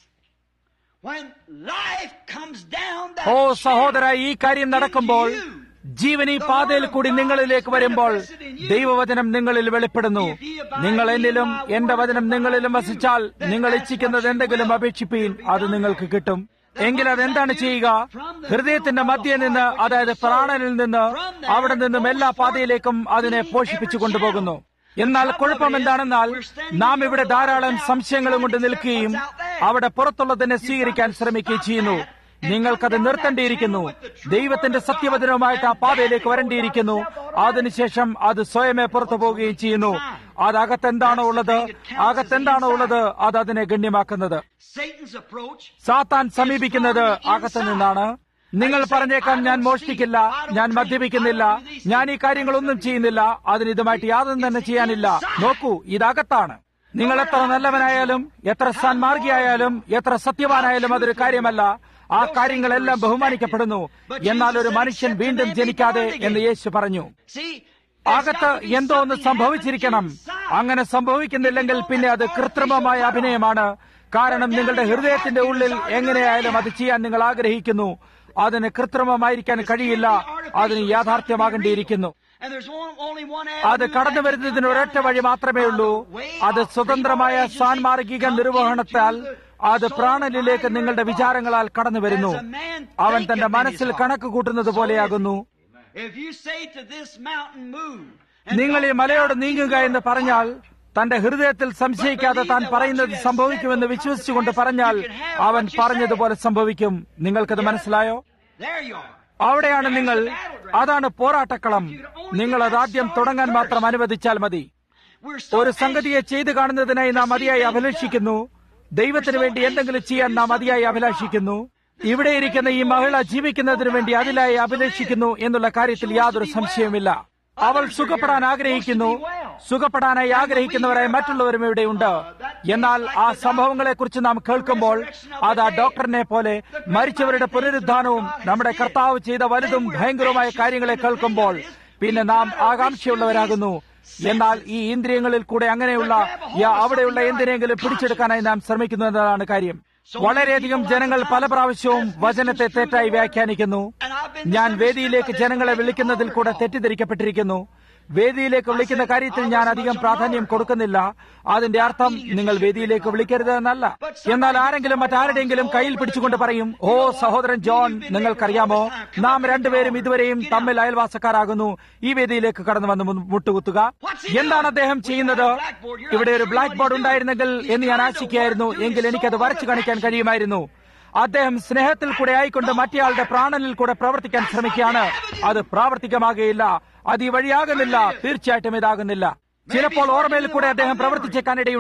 when life comes down that oh channel, സഹോദര ഈ കാര്യം നടക്കുമ്പോൾ ജീവൻ ഈ പാതയിൽ കൂടി നിങ്ങളിലേക്ക് വരുമ്പോൾ ദൈവവചനം നിങ്ങളിൽ വെളിപ്പെടുന്നു നിങ്ങൾ എന്നിലും എന്റെ വചനം നിങ്ങളിലും വസിച്ചാൽ നിങ്ങൾ ഇച്ഛിക്കുന്നത് എന്തെങ്കിലും അപേക്ഷിപ്പീൻ അത് നിങ്ങൾക്ക് കിട്ടും എങ്കിൽ അതെന്താണ് ചെയ്യുക ഹൃദയത്തിന്റെ മധ്യേ നിന്ന് അതായത് പ്രാണനിൽ നിന്ന് അവിടെ നിന്നും എല്ലാ പാതയിലേക്കും അതിനെ പോഷിപ്പിച്ചു കൊണ്ടുപോകുന്നു എന്നാൽ കുഴപ്പം എന്താണെന്നാൽ നാം ഇവിടെ ധാരാളം സംശയങ്ങളും കൊണ്ട് നിൽക്കുകയും അവിടെ പുറത്തുള്ളതിനെ സ്വീകരിക്കാൻ ശ്രമിക്കുകയും ചെയ്യുന്നു നിങ്ങൾക്കത് നിർത്തേണ്ടിയിരിക്കുന്നു ദൈവത്തിന്റെ സത്യവചനവുമായിട്ട് ആ പാതയിലേക്ക് വരേണ്ടിയിരിക്കുന്നു അതിനുശേഷം അത് സ്വയമേ പുറത്തു പോവുകയും ചെയ്യുന്നു അത് അകത്തെന്താണോ ഉള്ളത് അകത്തെന്താണോ ഉള്ളത് അത് അതിനെ ഗണ്യമാക്കുന്നത് Satan's approach സാത്താൻ സമീപിക്കുന്നത് അകത്ത് നിന്നാണ് നിങ്ങൾ പറഞ്ഞേക്കാം ഞാൻ മോഷ്ടിക്കില്ല ഞാൻ മദ്യപിക്കുന്നില്ല ഞാൻ ഈ കാര്യങ്ങളൊന്നും ചെയ്യുന്നില്ല അതിന് ഇതുമായിട്ട് യാതൊന്നും തന്നെ ചെയ്യാനില്ല നോക്കൂ ഇതകത്താണ് നിങ്ങൾ എത്ര നല്ലവനായാലും എത്ര സന്മാർഗിയായാലും എത്ര സത്യവാനായാലും അതൊരു കാര്യമല്ല ആ കാര്യങ്ങളെല്ലാം ബഹുമാനിക്കപ്പെടുന്നു എന്നാൽ ഒരു മനുഷ്യൻ വീണ്ടും ജനിക്കാതെ എന്ന് യേശു പറഞ്ഞു See, അകത്ത് എന്തോ ഒന്ന് സംഭവിച്ചിരിക്കണം അങ്ങനെ സംഭവിക്കുന്നില്ലെങ്കിൽ പിന്നെ അത് കൃത്രിമമായ അഭിനയമാണ് കാരണം നിങ്ങളുടെ ഹൃദയത്തിന്റെ ഉള്ളിൽ എങ്ങനെയായാലും അത് ചെയ്യാൻ നിങ്ങൾ ആഗ്രഹിക്കുന്നു അതിന് കൃത്രിമമായിരിക്കാൻ കഴിയില്ല അതിന് യാഥാർത്ഥ്യമാകേണ്ടിയിരിക്കുന്നു and there's one, only one അത് avenue കടന്നു that വരുന്നതിന് can ഒരൊറ്റ come വഴി out മാത്രമേ ഉള്ളൂ by way അത് of സ്വതന്ത്രമായ free will agency സാൻമാർഗിക come നിർവഹണത്താൽ into the അത് soul പ്രാണനിലേക്ക് by നിങ്ങളുടെ your വിചാരങ്ങളാൽ thoughts. കടന്നു വരുന്നു As a man അവൻ തന്റെ thinketh in മനസ്സിൽ his heart, കണക്ക് കൂട്ടുന്നത് so പോലെയാകുന്നു is he. If you say to this mountain, move, and നിങ്ങൾ ഈ don't മലയോട് doubt നീങ്ങുക in എന്ന് your പറഞ്ഞാൽ heart, തന്റെ ഹൃദയത്തിൽ സംശയിക്കാതെ താൻ പറയുന്നത് സംഭവിക്കുമെന്ന് വിശ്വസിച്ചുകൊണ്ട് പറഞ്ഞാൽ അവൻ പറഞ്ഞതുപോലെ സംഭവിക്കും നിങ്ങൾക്കത് മനസ്സിലായോ there you are. അവിടെയാണ് നിങ്ങൾ അതാണ് പോരാട്ടക്കളം നിങ്ങൾ അത് ആദ്യം തുടങ്ങാൻ മാത്രം അനുവദിച്ചാൽ മതി We're so ഒരു സംഗതിയെ ചെയ്തു കാണുന്നതിനായി നാം അതിയായി അഭിലാഷിക്കുന്നു ദൈവത്തിന് വേണ്ടി എന്തെങ്കിലും ചെയ്യാൻ നാം അതിയായി അഭിലാഷിക്കുന്നു ഇവിടെ ഇരിക്കുന്ന ഈ മഹിള ജീവിക്കുന്നതിന് വേണ്ടി അതിലായി അഭിലഷിക്കുന്നു എന്നുള്ള കാര്യത്തിൽ യാതൊരു സംശയവുമില്ല അവൾ സുഖപ്പെടാൻ ആഗ്രഹിക്കുന്നു സുഖപ്പെടാനായി ആഗ്രഹിക്കുന്നവരായി മറ്റുള്ളവരും ഇവിടെയുണ്ട് എന്നാൽ ആ സംഭവങ്ങളെ കുറിച്ച് നാം കേൾക്കുമ്പോൾ അത് ആ ഡോക്ടറിനെ പോലെ മരിച്ചവരുടെ പുനരുദ്ധാനവും നമ്മുടെ കർത്താവ് ചെയ്ത വലുതും ഭയങ്കരവുമായ കാര്യങ്ങളെ കേൾക്കുമ്പോൾ പിന്നെ നാം ആകാംക്ഷയുള്ളവരാകുന്നു എന്നാൽ ഈ ഇന്ദ്രിയങ്ങളിൽ കൂടെ അങ്ങനെയുള്ള യ- അവിടെയുള്ള എന്തിനെങ്കിലും പിടിച്ചെടുക്കാനായി നാം ശ്രമിക്കുന്നു എന്നതാണ് കാര്യം വളരെയധികം ജനങ്ങൾ പല പ്രാവശ്യവും വചനത്തെ തെറ്റായി വ്യാഖ്യാനിക്കുന്നു ഞാൻ വേദിയിലേക്ക് ജനങ്ങളെ വിളിക്കുന്നതിൽ കൂടെ തെറ്റിദ്ധരിക്കപ്പെട്ടിരിക്കുന്നു വേദിയിലേക്ക് വിളിക്കുന്ന കാര്യത്തിൽ ഞാൻ അധികം പ്രാധാന്യം കൊടുക്കുന്നില്ല അതിന്റെ അർത്ഥം നിങ്ങൾ വേദിയിലേക്ക് വിളിക്കരുത് എന്നല്ല എന്നാൽ ആരെങ്കിലും മറ്റാരുടെയെങ്കിലും കയ്യിൽ പിടിച്ചുകൊണ്ട് പറയും ഓ സഹോദരൻ ജോൺ നിങ്ങൾക്കറിയാമോ നാം രണ്ടുപേരും ഇതുവരെയും തമ്മിൽ അയൽവാസക്കാരാകുന്നു ഈ വേദിയിലേക്ക് കടന്നു വന്ന് മു- മുട്ടുകുത്തുക എന്താണ് അദ്ദേഹം ചെയ്യുന്നത് ഇവിടെ ഒരു ബ്ലാക്ക് ബോർഡ് ഉണ്ടായിരുന്നെങ്കിൽ എന്ന് ഞാൻ ആശിക്കുകയായിരുന്നു എങ്കിൽ എനിക്കത് വരച്ചു കാണിക്കാൻ കഴിയുമായിരുന്നു അദ്ദേഹം സ്നേഹത്തിൽ കൂടെ ആയിക്കൊണ്ട് മറ്റേയാളുടെ പ്രാണനിൽ കൂടെ പ്രവർത്തിക്കാൻ ശ്രമിക്കുകയാണ് അത് പ്രാവർത്തികമാകുകയില്ല അത് ഈ വഴിയാകുന്നില്ല തീർച്ചയായിട്ടും ഇതാകുന്നില്ല ചിലപ്പോൾ ഓർമ്മയിൽ കൂടെ അദ്ദേഹം പ്രവർത്തിച്ചേക്കാനിടയുണ്ട്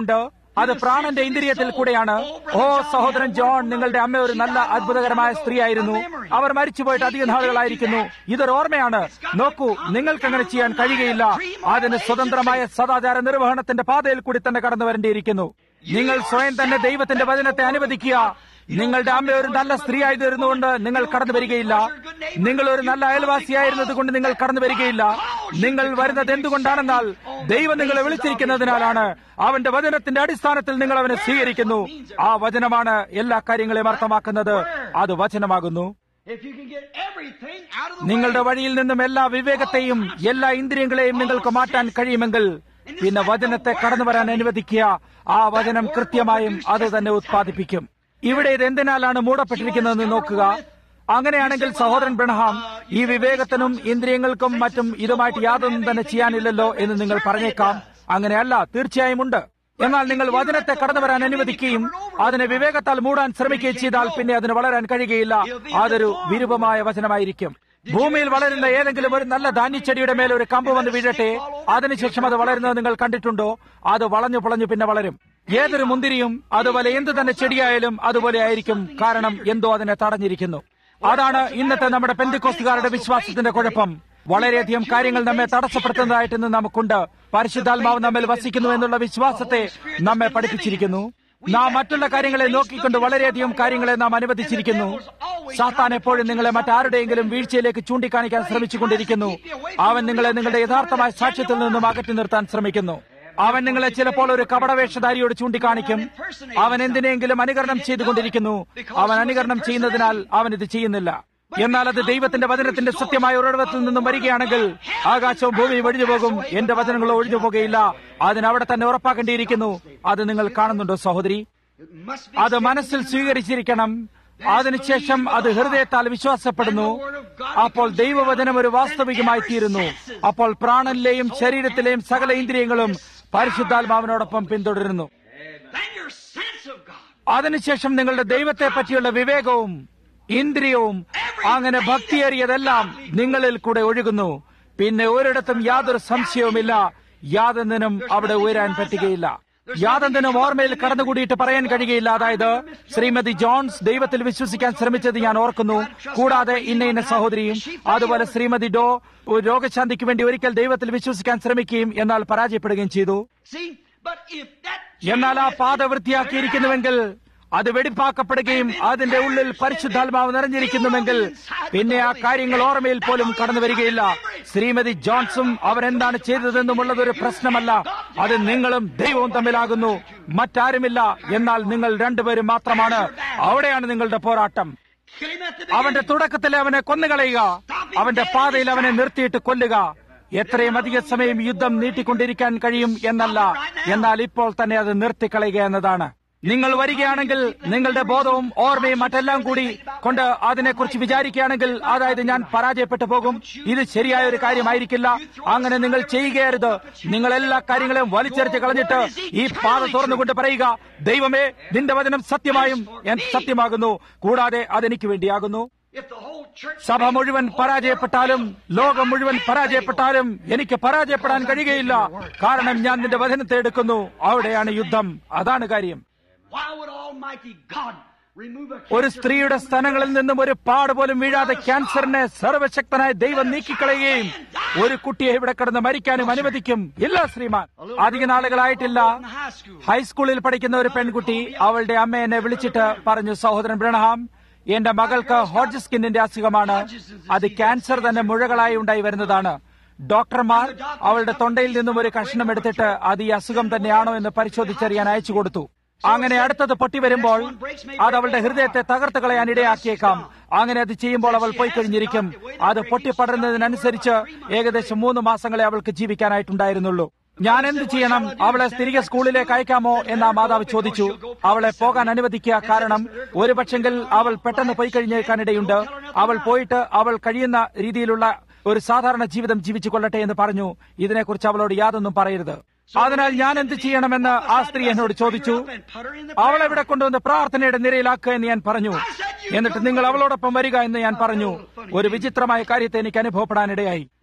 അത് പ്രാണന്റെ ഇന്ദ്രിയത്തിൽ കൂടെയാണ് ഓ സഹോദരൻ ജോൺ നിങ്ങളുടെ അമ്മ ഒരു നല്ല അത്ഭുതകരമായ സ്ത്രീയായിരുന്നു അവർ മരിച്ചുപോയിട്ട് അധിക നാളുകളായിരിക്കുന്നു ഇതൊരു ഓർമ്മയാണ് നോക്കൂ നിങ്ങൾക്ക് അങ്ങനെ ചെയ്യാൻ കഴിയുകയില്ല അതിന് സ്വതന്ത്രമായ സദാചാര നിർവഹണത്തിന്റെ പാതയിൽ കൂടി തന്നെ കടന്നു വരേണ്ടിയിരിക്കുന്നു നിങ്ങൾ സ്വയം തന്നെ ദൈവത്തിന്റെ വചനത്തെ അനുവദിക്കുക നിങ്ങളുടെ അമ്മ ഒരു നല്ല സ്ത്രീ ആയിരുന്നുകൊണ്ട് നിങ്ങൾ കടന്നു വരികയില്ല നിങ്ങൾ ഒരു നല്ല അയൽവാസിയായിരുന്നത് കൊണ്ട് നിങ്ങൾ കടന്നു വരികയില്ല നിങ്ങൾ വരുന്നത് എന്തുകൊണ്ടാണെന്നാൽ ദൈവം നിങ്ങളെ വിളിച്ചിരിക്കുന്നതിനാലാണ് അവന്റെ വചനത്തിന്റെ അടിസ്ഥാനത്തിൽ നിങ്ങൾ അവനെ സ്വീകരിക്കുന്നു ആ വചനമാണ് എല്ലാ കാര്യങ്ങളെയും അർത്ഥമാക്കുന്നത് അത് വചനമാകുന്നു If you can get everything out of the നിങ്ങളുടെ way, വഴിയിൽ നിന്നും എല്ലാ വിവേകത്തെയും എല്ലാ ഇന്ദ്രിയങ്ങളെയും നിങ്ങൾക്ക് മാറ്റാൻ കഴിയുമെങ്കിൽ പിന്നെ വചനത്തെ കടന്നു വരാൻ അനുവദിക്കുക ആ വചനം കൃത്യമായും അത് തന്നെ ഉത്പാദിപ്പിക്കും ഇവിടെ ഇത് എന്തിനാലാണ് മൂടപ്പെട്ടിരിക്കുന്നതെന്ന് നോക്കുക അങ്ങനെയാണെങ്കിൽ സഹോദരൻ ബ്രഹ്ഹാം ഈ വിവേകത്തിനും ഇന്ദ്രിയങ്ങൾക്കും മറ്റും ഇതുമായിട്ട് യാതൊന്നും തന്നെ ചെയ്യാനില്ലല്ലോ എന്ന് നിങ്ങൾ പറഞ്ഞേക്കാം അങ്ങനെയല്ല തീർച്ചയായും ഉണ്ട് എന്നാൽ നിങ്ങൾ വചനത്തെ കടന്നു വരാൻ അനുവദിക്കുകയും അതിനെ വിവേകത്താൽ മൂടാൻ ശ്രമിക്കുകയും ചെയ്താൽ പിന്നെ അതിന് വളരാൻ കഴിയുകയില്ല അതൊരു വിരൂപമായ വചനമായിരിക്കും ഭൂമിയിൽ വളരുന്ന ഏതെങ്കിലും ഒരു നല്ല ധാന്യച്ചെടിയുടെ മേൽ ഒരു കമ്പ് വന്ന് വീഴട്ടെ അതിനുശേഷം അത് വളരുന്നത് നിങ്ങൾ കണ്ടിട്ടുണ്ടോ അത് വളഞ്ഞു പൊളഞ്ഞു പിന്നെ വളരും ഏതൊരു മുന്തിരിയും അതുപോലെ എന്ത് തന്നെ ചെടിയായാലും അതുപോലെ ആയിരിക്കും കാരണം എന്തോ അതിനെ തടഞ്ഞിരിക്കുന്നു അതാണ് ഇന്നത്തെ നമ്മുടെ പെന്തിക്കോസ്തുകാരുടെ വിശ്വാസത്തിന്റെ കുഴപ്പം വളരെയധികം കാര്യങ്ങൾ നമ്മെ തടസ്സപ്പെടുത്തുന്നതായിട്ട് ഇന്ന് നമുക്കുണ്ട് പരിശുദ്ധാത്മാവ് നമ്മിൽ വസിക്കുന്നു എന്നുള്ള വിശ്വാസത്തെ നമ്മെ പഠിപ്പിച്ചിരിക്കുന്നു നാം മറ്റുള്ള കാര്യങ്ങളെ നോക്കിക്കൊണ്ട് വളരെയധികം കാര്യങ്ങളെ നാം അനുവദിച്ചിരിക്കുന്നു സാത്താൻ എപ്പോഴും നിങ്ങളെ മറ്റാരുടെയെങ്കിലും വീഴ്ചയിലേക്ക് ചൂണ്ടിക്കാണിക്കാൻ ശ്രമിച്ചുകൊണ്ടിരിക്കുന്നു അവൻ നിങ്ങളെ നിങ്ങളുടെ യഥാർത്ഥമായ സാക്ഷ്യത്തിൽ നിന്നും അകറ്റി നിർത്താൻ ശ്രമിക്കുന്നു അവൻ നിങ്ങളെ ചിലപ്പോൾ ഒരു കപടവേഷധാരിയോട് ചൂണ്ടിക്കാണിക്കും അവൻ എന്തിനെങ്കിലും അനുകരണം ചെയ്തുകൊണ്ടിരിക്കുന്നു അവൻ അനുകരണം ചെയ്യുന്നതിനാൽ അവൻ ഇത് ചെയ്യുന്നില്ല എന്നാൽ അത് ദൈവത്തിന്റെ വചനത്തിന്റെ സത്യമായ ഉറവിടത്തിൽ നിന്നും വരികയാണെങ്കിൽ ആകാശവും ഭൂമിയും ഒഴിഞ്ഞു പോകും എന്റെ വചനങ്ങളോ ഒഴിഞ്ഞു പോകുകയില്ല അതിന് അവിടെ തന്നെ ഉറപ്പാക്കേണ്ടിയിരിക്കുന്നു അത് നിങ്ങൾ കാണുന്നുണ്ടോ സഹോദരി it must be അത് മനസ്സിൽ സ്വീകരിച്ചിരിക്കണം അതിനുശേഷം അത് ഹൃദയത്താൽ വിശ്വാസപ്പെടുന്നു അപ്പോൾ ദൈവവചനം ഒരു വാസ്തവികമായി തീരുന്നു അപ്പോൾ പ്രാണനിലെയും ശരീരത്തിലെയും സകല ഇന്ദ്രിയങ്ങളും പരിശുദ്ധാത്മാവിനോടൊപ്പം പിന്തുടരുന്നു then your sense of God. അതിനുശേഷം നിങ്ങളുടെ ദൈവത്തെ പറ്റിയുള്ള വിവേകവും ഇന്ദ്രിയവും അങ്ങനെ ഭക്തിയേറിയതെല്ലാം നിങ്ങളിൽ കൂടെ ഒഴുകുന്നു പിന്നെ ഒരിടത്തും യാതൊരു സംശയവുമില്ല യാതൊന്നിനും അവിടെ ഉയരാൻ പറ്റുകയില്ല യാതൊന്നിനും ഓർമ്മയിൽ കടന്നുകൂടിയിട്ട് പറയാൻ കഴിയുകയില്ല അതായത് ശ്രീമതി ജോൺസ് ദൈവത്തിൽ വിശ്വസിക്കാൻ ശ്രമിച്ചത് ഞാൻ ഓർക്കുന്നു കൂടാതെ ഇന്ന ഇന്ന സഹോദരിയും അതുപോലെ ശ്രീമതി ഡോ ഒരു രോഗശാന്തിക്ക് വേണ്ടി ഒരിക്കൽ ദൈവത്തിൽ വിശ്വസിക്കാൻ ശ്രമിക്കുകയും എന്നാൽ പരാജയപ്പെടുകയും ചെയ്തു See, but if that എന്നാൽ ആ പാത വൃത്തിയാക്കിയിരിക്കുന്നുവെങ്കിൽ അത് വെടിപ്പാക്കപ്പെടുകയും അതിന്റെ ഉള്ളിൽ പരിശുദ്ധാത്മാവ് നിറഞ്ഞിരിക്കുന്നുവെങ്കിൽ പിന്നെ ആ കാര്യങ്ങൾ ഓർമ്മയിൽ പോലും കടന്നു വരികയില്ല ശ്രീമതി ജോൺസും അവരെന്താണ് ചെയ്തതെന്നുമുള്ളത് ഒരു പ്രശ്നമല്ല അത് നിങ്ങളും ദൈവവും തമ്മിലാകുന്നു മറ്റാരുമില്ല എന്നാൽ നിങ്ങൾ രണ്ടുപേരും മാത്രമാണ് അവിടെയാണ് നിങ്ങളുടെ പോരാട്ടം came at the അവന്റെ തുടക്കത്തിൽ അവനെ കൊന്നുകളയുക അവന്റെ പാതയിൽ അവനെ നിർത്തിയിട്ട് കൊല്ലുക എത്രയും അധിക സമയം യുദ്ധം നീട്ടിക്കൊണ്ടിരിക്കാൻ കഴിയും എന്നല്ല എന്നാൽ ഇപ്പോൾ തന്നെ അത് നിർത്തിക്കളയുക എന്നതാണ് നിങ്ങൾ വരികയാണെങ്കിൽ നിങ്ങളുടെ ബോധവും ഓർമ്മയും മറ്റെല്ലാം കൂടി കൊണ്ട് അതിനെക്കുറിച്ച് വിചാരിക്കുകയാണെങ്കിൽ അതായത് ഞാൻ പരാജയപ്പെട്ടു പോകും ഇത് ശരിയായ ഒരു കാര്യമായിരിക്കില്ല അങ്ങനെ നിങ്ങൾ ചെയ്യുകയരുത് നിങ്ങൾ എല്ലാ കാര്യങ്ങളെയും വലിച്ചെറിച്ച് കളഞ്ഞിട്ട് ഈ പാത തുറന്നുകൊണ്ട് പറയുക ദൈവമേ നിന്റെ വചനം സത്യമായും ഞാൻ സത്യമാകുന്നു കൂടാതെ അതെനിക്ക് വേണ്ടിയാകുന്നു If the whole church സഭ മുഴുവൻ പരാജയപ്പെട്ടാലും ലോകം മുഴുവൻ പരാജയപ്പെട്ടാലും എനിക്ക് പരാജയപ്പെടാൻ കഴിയുകയില്ല കാരണം ഞാൻ നിന്റെ വചനത്തെ എടുക്കുന്നു അവിടെയാണ് യുദ്ധം അതാണ് കാര്യം why would Almighty God remove a ഒരു cancer സ്ത്രീയുടെ സ്ഥലങ്ങളിൽ നിന്നും ഒരു പാട് പോലും വീഴാതെ ക്യാൻസറിനെ സർവശക്തനായ ദൈവം നീക്കിക്കളയുകയും ഒരു കുട്ടിയെ ഇവിടെ കിടന്ന് മരിക്കാനും അനുവദിക്കും ഇല്ല ശ്രീമാൻ അധിക നാളുകളായിട്ടില്ല in high school? ഹൈസ്കൂളിൽ പഠിക്കുന്ന ഒരു പെൺകുട്ടി അവളുടെ അമ്മ എന്നെ വിളിച്ചിട്ട് പറഞ്ഞു സഹോദരൻ ബ്രണഹാം എന്റെ മകൾക്ക് ഹോർജ് സ്കിന്നിന്റെ അസുഖമാണ് അത് ക്യാൻസർ തന്നെ മുഴകളായി ഉണ്ടായി വരുന്നതാണ് ഡോക്ടർമാർ അവളുടെ തൊണ്ടയിൽ നിന്നും ഒരു കഷ്ണം എടുത്തിട്ട് അത് ഈ അസുഖം തന്നെയാണോ എന്ന് പരിശോധിച്ചറിയാൻ അയച്ചു കൊടുത്തു അങ്ങനെ അടുത്തത് പൊട്ടി വരുമ്പോൾ അത് അവളുടെ ഹൃദയത്തെ തകർത്ത് കളയാൻ ഇടയാക്കിയേക്കാം അങ്ങനെ അത് ചെയ്യുമ്പോൾ അവൾ പോയി കഴിഞ്ഞിരിക്കും അത് പൊട്ടിപ്പടരുന്നതിനനുസരിച്ച് ഏകദേശം മൂന്ന് മാസങ്ങളെ അവൾക്ക് ജീവിക്കാനായിട്ടുണ്ടായിരുന്നുള്ളൂ ഞാൻ എന്ത് ചെയ്യണം അവളെ തിരികെ സ്കൂളിലേക്ക് അയക്കാമോ എന്ന് ആ മാതാവ് ചോദിച്ചു അവളെ പോകാൻ അനുവദിക്കുക കാരണം ഒരു പക്ഷെങ്കിൽ അവൾ പെട്ടെന്ന് പോയി കഴിഞ്ഞേക്കാനിടയുണ്ട് അവൾ പോയിട്ട് അവൾ കഴിയുന്ന രീതിയിലുള്ള ഒരു സാധാരണ ജീവിതം ജീവിച്ചു കൊള്ളട്ടെ എന്ന് പറഞ്ഞു ഇതിനെക്കുറിച്ച് അവളോട് യാതൊന്നും പറയരുത് അതിനാൽ ഞാൻ എന്ത് ചെയ്യണമെന്ന് ആ സ്ത്രീ എന്നോട് ചോദിച്ചു അവളെ ഇവിടെ കൊണ്ടുവന്ന് പ്രാർത്ഥനയുടെ നിരയിലാക്കുക എന്ന് ഞാൻ പറഞ്ഞു എന്നിട്ട് നിങ്ങൾ അവളോടൊപ്പം വരിക എന്ന് ഞാൻ പറഞ്ഞു ഒരു വിചിത്രമായ കാര്യത്തെ എനിക്ക് അനുഭവപ്പെടാനിടയായി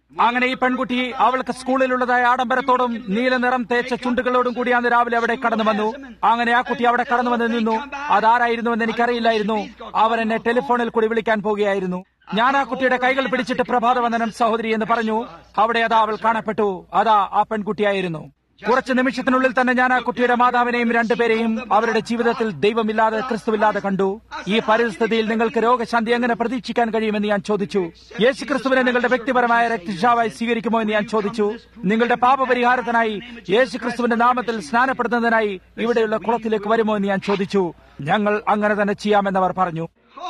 അങ്ങനെ ഈ പെൺകുട്ടി അവൾക്ക് സ്കൂളിലുള്ളതായ ആഡംബരത്തോടും നീല നിറം തേച്ച ചുണ്ടുകളോടും കൂടി അന്ന് രാവിലെ അവിടെ കടന്നു വന്നു അങ്ങനെ ആ കുട്ടി അവിടെ കടന്നു വന്ന് നിന്നു അതാരായിരുന്നു എന്ന് എനിക്കറിയില്ലായിരുന്നു അവൻ എന്നെ ടെലിഫോണിൽ കൂടി വിളിക്കാൻ പോകുകയായിരുന്നു ഞാൻ ആ കുട്ടിയുടെ കൈകൾ പിടിച്ചിട്ട് പ്രഭാതവന്ദനം സഹോദരി എന്ന് പറഞ്ഞു അവിടെ അതാ അവൾ കാണപ്പെട്ടു അതാ ആ പെൺകുട്ടിയായിരുന്നു കുറച്ച് നിമിഷത്തിനുള്ളിൽ തന്നെ ഞാൻ ആ കുട്ടിയുടെ മാതാവിനെയും രണ്ടുപേരെയും അവരുടെ ജീവിതത്തിൽ ദൈവമില്ലാതെ ക്രിസ്തുവില്ലാതെ കണ്ടു ഈ പരിസ്ഥിതിയിൽ നിങ്ങൾക്ക് രോഗശാന്തി എങ്ങനെ പ്രതീക്ഷിക്കാൻ കഴിയുമെന്ന് ഞാൻ ചോദിച്ചു യേശു ക്രിസ്തുവിനെ നിങ്ങളുടെ വ്യക്തിപരമായ രക്തശാവായി സ്വീകരിക്കുമോ എന്ന് ഞാൻ ചോദിച്ചു നിങ്ങളുടെ പാപപരിഹാരത്തിനായി യേശു ക്രിസ്തുവിന്റെ നാമത്തിൽ സ്നാനപ്പെടുത്തുന്നതിനായി ഇവിടെയുള്ള കുളത്തിലേക്ക് വരുമോ എന്ന് ഞാൻ ചോദിച്ചു ഞങ്ങൾ അങ്ങനെ തന്നെ ചെയ്യാമെന്നവർ പറഞ്ഞു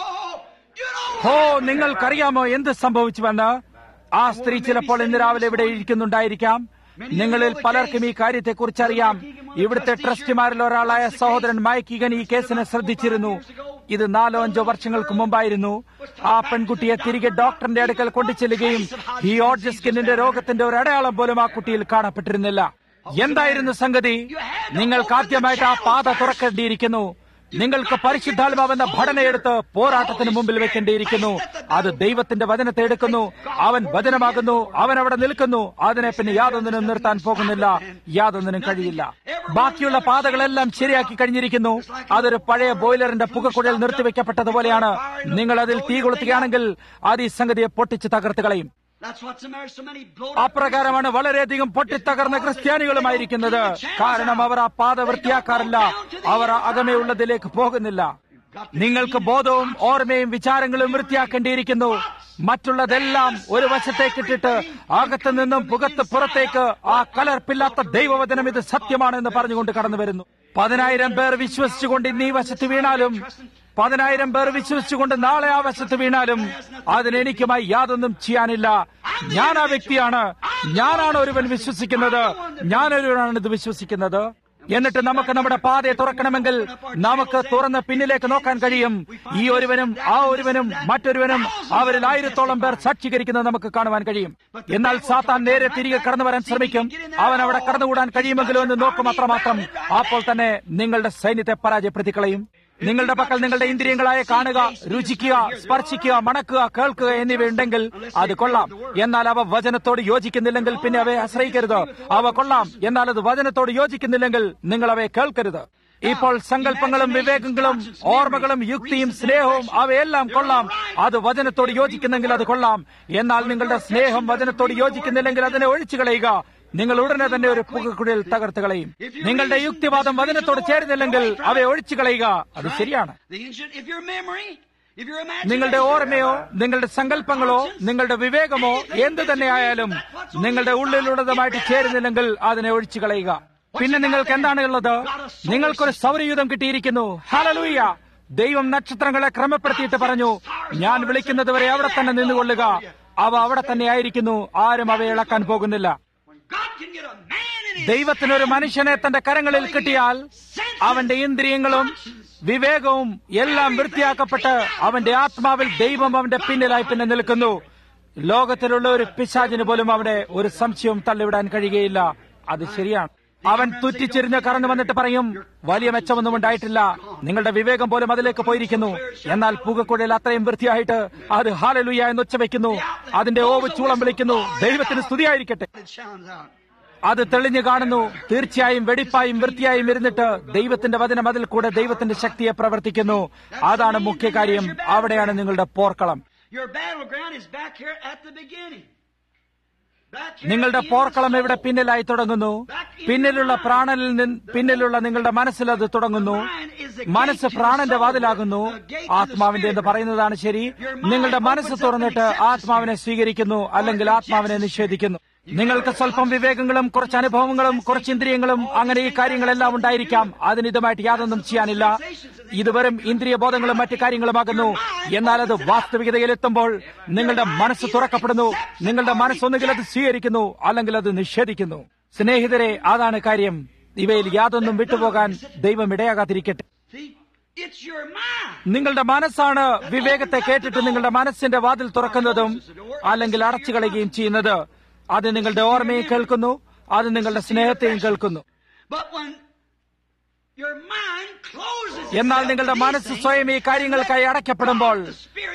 Oh, you know ഓ നിങ്ങൾക്കറിയാമോ എന്ത് സംഭവിച്ചുവെന്ന് ആ സ്ത്രീ ചിലപ്പോൾ ഇന്ന് രാവിലെ ഇവിടെ ഇരിക്കുന്നുണ്ടായിരിക്കാം നിങ്ങളിൽ പലർക്കും ഈ കാര്യത്തെക്കുറിച്ച് അറിയാം ഇവിടുത്തെ ട്രസ്റ്റിമാരിൽ ഒരാളായ സഹോദരൻ മൈക്കിഗൻ ഈ കേസിനെ ശ്രദ്ധിച്ചിരുന്നു ഇത് നാലോ അഞ്ചോ വർഷങ്ങൾക്ക് മുമ്പായിരുന്നു ആ പെൺകുട്ടിയെ തിരികെ ഡോക്ടറിന്റെ അടുക്കൽ കൊണ്ടുചെല്ലുകയും ഈ ഓഡ്ജസ്കിന്നിന്റെ രോഗത്തിന്റെ ഒരു അടയാളം പോലും ആ കുട്ടിയിൽ കാണപ്പെട്ടിരുന്നില്ല എന്തായിരുന്നു സംഗതി നിങ്ങൾക്ക് ആദ്യമായിട്ട് ആ പാത തുറക്കേണ്ടിയിരിക്കുന്നു നിങ്ങൾക്ക് പരിശുദ്ധാത്മാവെന്ന ഭടനയെടുത്ത് പോരാട്ടത്തിന് മുമ്പിൽ വെക്കേണ്ടിയിരിക്കുന്നു അത് ദൈവത്തിന്റെ വചനത്തെ എടുക്കുന്നു അവൻ വചനമാകുന്നു അവൻ അവിടെ നിൽക്കുന്നു അതിനെ പിന്നെ യാതൊന്നിനും നിർത്താൻ പോകുന്നില്ല യാതൊന്നിനും കഴിയില്ല ബാക്കിയുള്ള പാതകളെല്ലാം ശരിയാക്കി കഴിഞ്ഞിരിക്കുന്നു അതൊരു പഴയ ബോയിലറിന്റെ പുകക്കുഴൽ നിർത്തിവെക്കപ്പെട്ടതുപോലെയാണ് നിങ്ങൾ അതിൽ തീ കൊളുത്തുകയാണെങ്കിൽ അത് ഈ സംഗതിയെ പൊട്ടിച്ച് തകർത്ത് കളയും That's what's the matter. So many blow അപ്രകാരമാണ് വളരെയധികം പൊട്ടിത്തകർന്ന ക്രിസ്ത്യാനികളുമായിരിക്കുന്നത് കാരണം അവർ ആ പാത വൃത്തിയാക്കാറില്ല അവർ ആ അകമയുള്ളതിലേക്ക് പോകുന്നില്ല നിങ്ങൾക്ക് ബോധവും ഓർമ്മയും വിചാരങ്ങളും വൃത്തിയാക്കേണ്ടിയിരിക്കുന്നു മറ്റുള്ളതെല്ലാം ഒരു വശത്തേക്കിട്ടിട്ട് അകത്തു നിന്നും പുകത്ത് പുറത്തേക്ക് ആ കലർപ്പില്ലാത്ത ദൈവവചനം ഇത് സത്യമാണെന്ന് പറഞ്ഞുകൊണ്ട് കടന്നു വരുന്നു പതിനായിരം പേർ വിശ്വസിച്ചുകൊണ്ട് ഇന്ന് ഈ വശത്ത് വീണാലും പതിനായിരം പേർ വിശ്വസിച്ചുകൊണ്ട് നാളെ ആ വശത്ത് വീണാലും അതിനെനിക്കുമായി യാതൊന്നും ചെയ്യാനില്ല ഞാൻ ആ വ്യക്തിയാണ് ഞാനാണ് ഒരുവൻ വിശ്വസിക്കുന്നത് ഞാനൊരുവനാണ് ഇത് വിശ്വസിക്കുന്നത് എന്നിട്ട് നമുക്ക് നമ്മുടെ പാതയെ തുറക്കണമെങ്കിൽ നമുക്ക് തുറന്ന് പിന്നിലേക്ക് നോക്കാൻ കഴിയും ഈ ഒരുവനും ആ ഒരുവനും മറ്റൊരുവനും അവരിൽ ആയിരത്തോളം പേർ സാക്ഷീകരിക്കുന്നത് നമുക്ക് കാണുവാൻ കഴിയും എന്നാൽ സാത്താൻ നേരെ തിരികെ കടന്നു വരാൻ ശ്രമിക്കും അവൻ അവിടെ കടന്നുകൂടാൻ കഴിയുമെങ്കിലോ എന്ന് നോക്കും അത്രമാത്രം അപ്പോൾ തന്നെ നിങ്ങളുടെ സൈന്യത്തെ പരാജയപ്പെടുത്തി കളയും നിങ്ങളുടെ പക്കൽ നിങ്ങളുടെ ഇന്ദ്രിയങ്ങളായ കാണുക രുചിക്കുക സ്പർശിക്കുക മണക്കുക കേൾക്കുക എന്നിവ ഉണ്ടെങ്കിൽ അത് കൊള്ളാം എന്നാൽ അവ വചനത്തോട് യോജിക്കുന്നില്ലെങ്കിൽ പിന്നെ അവയെ ആശ്രയിക്കരുത് അവ കൊള്ളാം എന്നാൽ അത് വചനത്തോട് യോജിക്കുന്നില്ലെങ്കിൽ നിങ്ങൾ അവയെ കേൾക്കരുത് ഇപ്പോൾ സങ്കല്പങ്ങളും വിവേകങ്ങളും ഓർമ്മകളും യുക്തിയും സ്നേഹവും അവയെല്ലാം കൊള്ളാം അത് വചനത്തോട് യോജിക്കുന്നെങ്കിൽ അത് കൊള്ളാം എന്നാൽ നിങ്ങളുടെ സ്നേഹം വചനത്തോട് യോജിക്കുന്നില്ലെങ്കിൽ അതിനെ ഒഴിച്ചു കളയുക നിങ്ങൾ ഉടനെ തന്നെ ഒരു പുകക്കുഴൽ തകർത്ത് കളയും നിങ്ങളുടെ യുക്തിവാദം വചനത്തോട് ചേരുന്നില്ലെങ്കിൽ അവയെ ഒഴിച്ചു കളയുക അത് ശരിയാണ് The ancient, if your memory, if your നിങ്ങളുടെ imagination, ഓർമ്മയോ നിങ്ങളുടെ സങ്കല്പങ്ങളോ നിങ്ങളുടെ വിവേകമോ എന്തു തന്നെയായാലും നിങ്ങളുടെ ഉള്ളിലുള്ളതുമായിട്ട് ചേരുന്നില്ലെങ്കിൽ അതിനെ ഒഴിച്ചു കളയുക പിന്നെ നിങ്ങൾക്ക് എന്താണ് ഉള്ളത് നിങ്ങൾക്കൊരു സൗരയൂഥം കിട്ടിയിരിക്കുന്നു ഹലലൂയ ദൈവം നക്ഷത്രങ്ങളെ ക്രമപ്പെടുത്തിയിട്ട് പറഞ്ഞു ഞാൻ വിളിക്കുന്നത് വരെ അവിടെ തന്നെ നിന്നുകൊള്ളുക അവ അവിടെ തന്നെ ആയിരിക്കുന്നു ആരും അവയെ ഇളക്കാൻ പോകുന്നില്ല when God can get a man in his ദൈവത്തിനൊരു മനുഷ്യനെ തന്റെ കരങ്ങളിൽ കിട്ടിയാൽ അവന്റെ ഇന്ദ്രിയങ്ങളും വിവേകവും എല്ലാം വൃത്തിയാക്കപ്പെട്ട് അവന്റെ ആത്മാവിൽ ദൈവം അവന്റെ പിന്നിലായി പിന്നെ നിൽക്കുന്നു ലോകത്തിലുള്ള ഒരു പിശാചിന് പോലും അവിടെ ഒരു സംശയവും തള്ളിവിടാൻ കഴിയുകയില്ല അത് ശരിയാണ് അവൻ തുറ്റിച്ചിരിഞ്ഞ് കറങ്ങി വന്നിട്ട് പറയും വലിയ മെച്ചമൊന്നും ഉണ്ടായിട്ടില്ല നിങ്ങളുടെ വിവേകം പോലും അതിലേക്ക് പോയിരിക്കുന്നു എന്നാൽ പുകക്കുഴൽ അത്രയും വൃത്തിയായിട്ട് അത് ഹാലലുയ എന്ന് ഉച്ചവെക്കുന്നു അതിന്റെ ഓവ് ചൂളം വിളിക്കുന്നു ദൈവത്തിന് സ്തുതിയായിരിക്കട്ടെ it shines out. അത് തെളിഞ്ഞു കാണുന്നു തീർച്ചയായും വെടിപ്പായും വൃത്തിയായും ഇരുന്നിട്ട് ദൈവത്തിന്റെ വചനം അതിൽ കൂടെ ദൈവത്തിന്റെ ശക്തിയെ പ്രവർത്തിക്കുന്നു അതാണ് മുഖ്യ കാര്യം അവിടെയാണ് നിങ്ങളുടെ പോർക്കളം Your battleground is back here at the beginning. Back here നിങ്ങളുടെ in the പോർക്കളം soul. ഇവിടെ പിന്നിലായി തുടങ്ങുന്നു പിന്നിലുള്ള പ്രാണനിൽ നിന്ന് പിന്നിലുള്ള നിങ്ങളുടെ മനസ്സിൽ അത് തുടങ്ങുന്നു മനസ്സ് പ്രാണന്റെ വാതിലാകുന്നു ആത്മാവിന്റെ എന്ന് പറയുന്നതാണ് ശരി നിങ്ങളുടെ മനസ്സ് തുറന്നിട്ട് ആത്മാവിനെ സ്വീകരിക്കുന്നു അല്ലെങ്കിൽ ആത്മാവിനെ നിഷേധിക്കുന്നു നിങ്ങൾക്ക് സ്വല്പം വിവേകങ്ങളും കുറച്ച് അനുഭവങ്ങളും കുറച്ച് ഇന്ദ്രിയങ്ങളും അങ്ങനെ ഈ കാര്യങ്ങളെല്ലാം ഉണ്ടായിരിക്കാം അതിന് ഇതുമായിട്ട് യാതൊന്നും ചെയ്യാനില്ല ഇത് വെറും ഇന്ദ്രിയ ബോധങ്ങളും മറ്റു കാര്യങ്ങളുമാകുന്നു എന്നാൽ അത് വാസ്തവികതയിലെത്തുമ്പോൾ നിങ്ങളുടെ മനസ്സ് തുറക്കപ്പെടുന്നു നിങ്ങളുടെ മനസ്സൊന്നുകിൽ അത് സ്വീകരിക്കുന്നു അല്ലെങ്കിൽ അത് നിഷേധിക്കുന്നു സ്നേഹിതരെ അതാണ് കാര്യം ഇവയിൽ യാതൊന്നും വിട്ടുപോകാൻ ദൈവം ഇടയാകാതിരിക്കട്ടെ See, it's your mind. നിങ്ങളുടെ മനസ്സാണ് വിവേകത്തെ കേട്ടിട്ട് നിങ്ങളുടെ മനസ്സിന്റെ വാതിൽ തുറക്കുന്നതും അല്ലെങ്കിൽ അടച്ചു കളയുകയും ചെയ്യുന്നത് അത് നിങ്ങളുടെ ഓർമ്മയും കേൾക്കുന്നു അത് നിങ്ങളുടെ സ്നേഹത്തെയും കേൾക്കുന്നു But when your mind closes എന്നാൽ itself നിങ്ങളുടെ to these മനസ്സ് things, സ്വയം ഈ കാര്യങ്ങൾക്കായി അടയ്ക്കപ്പെടുമ്പോൾ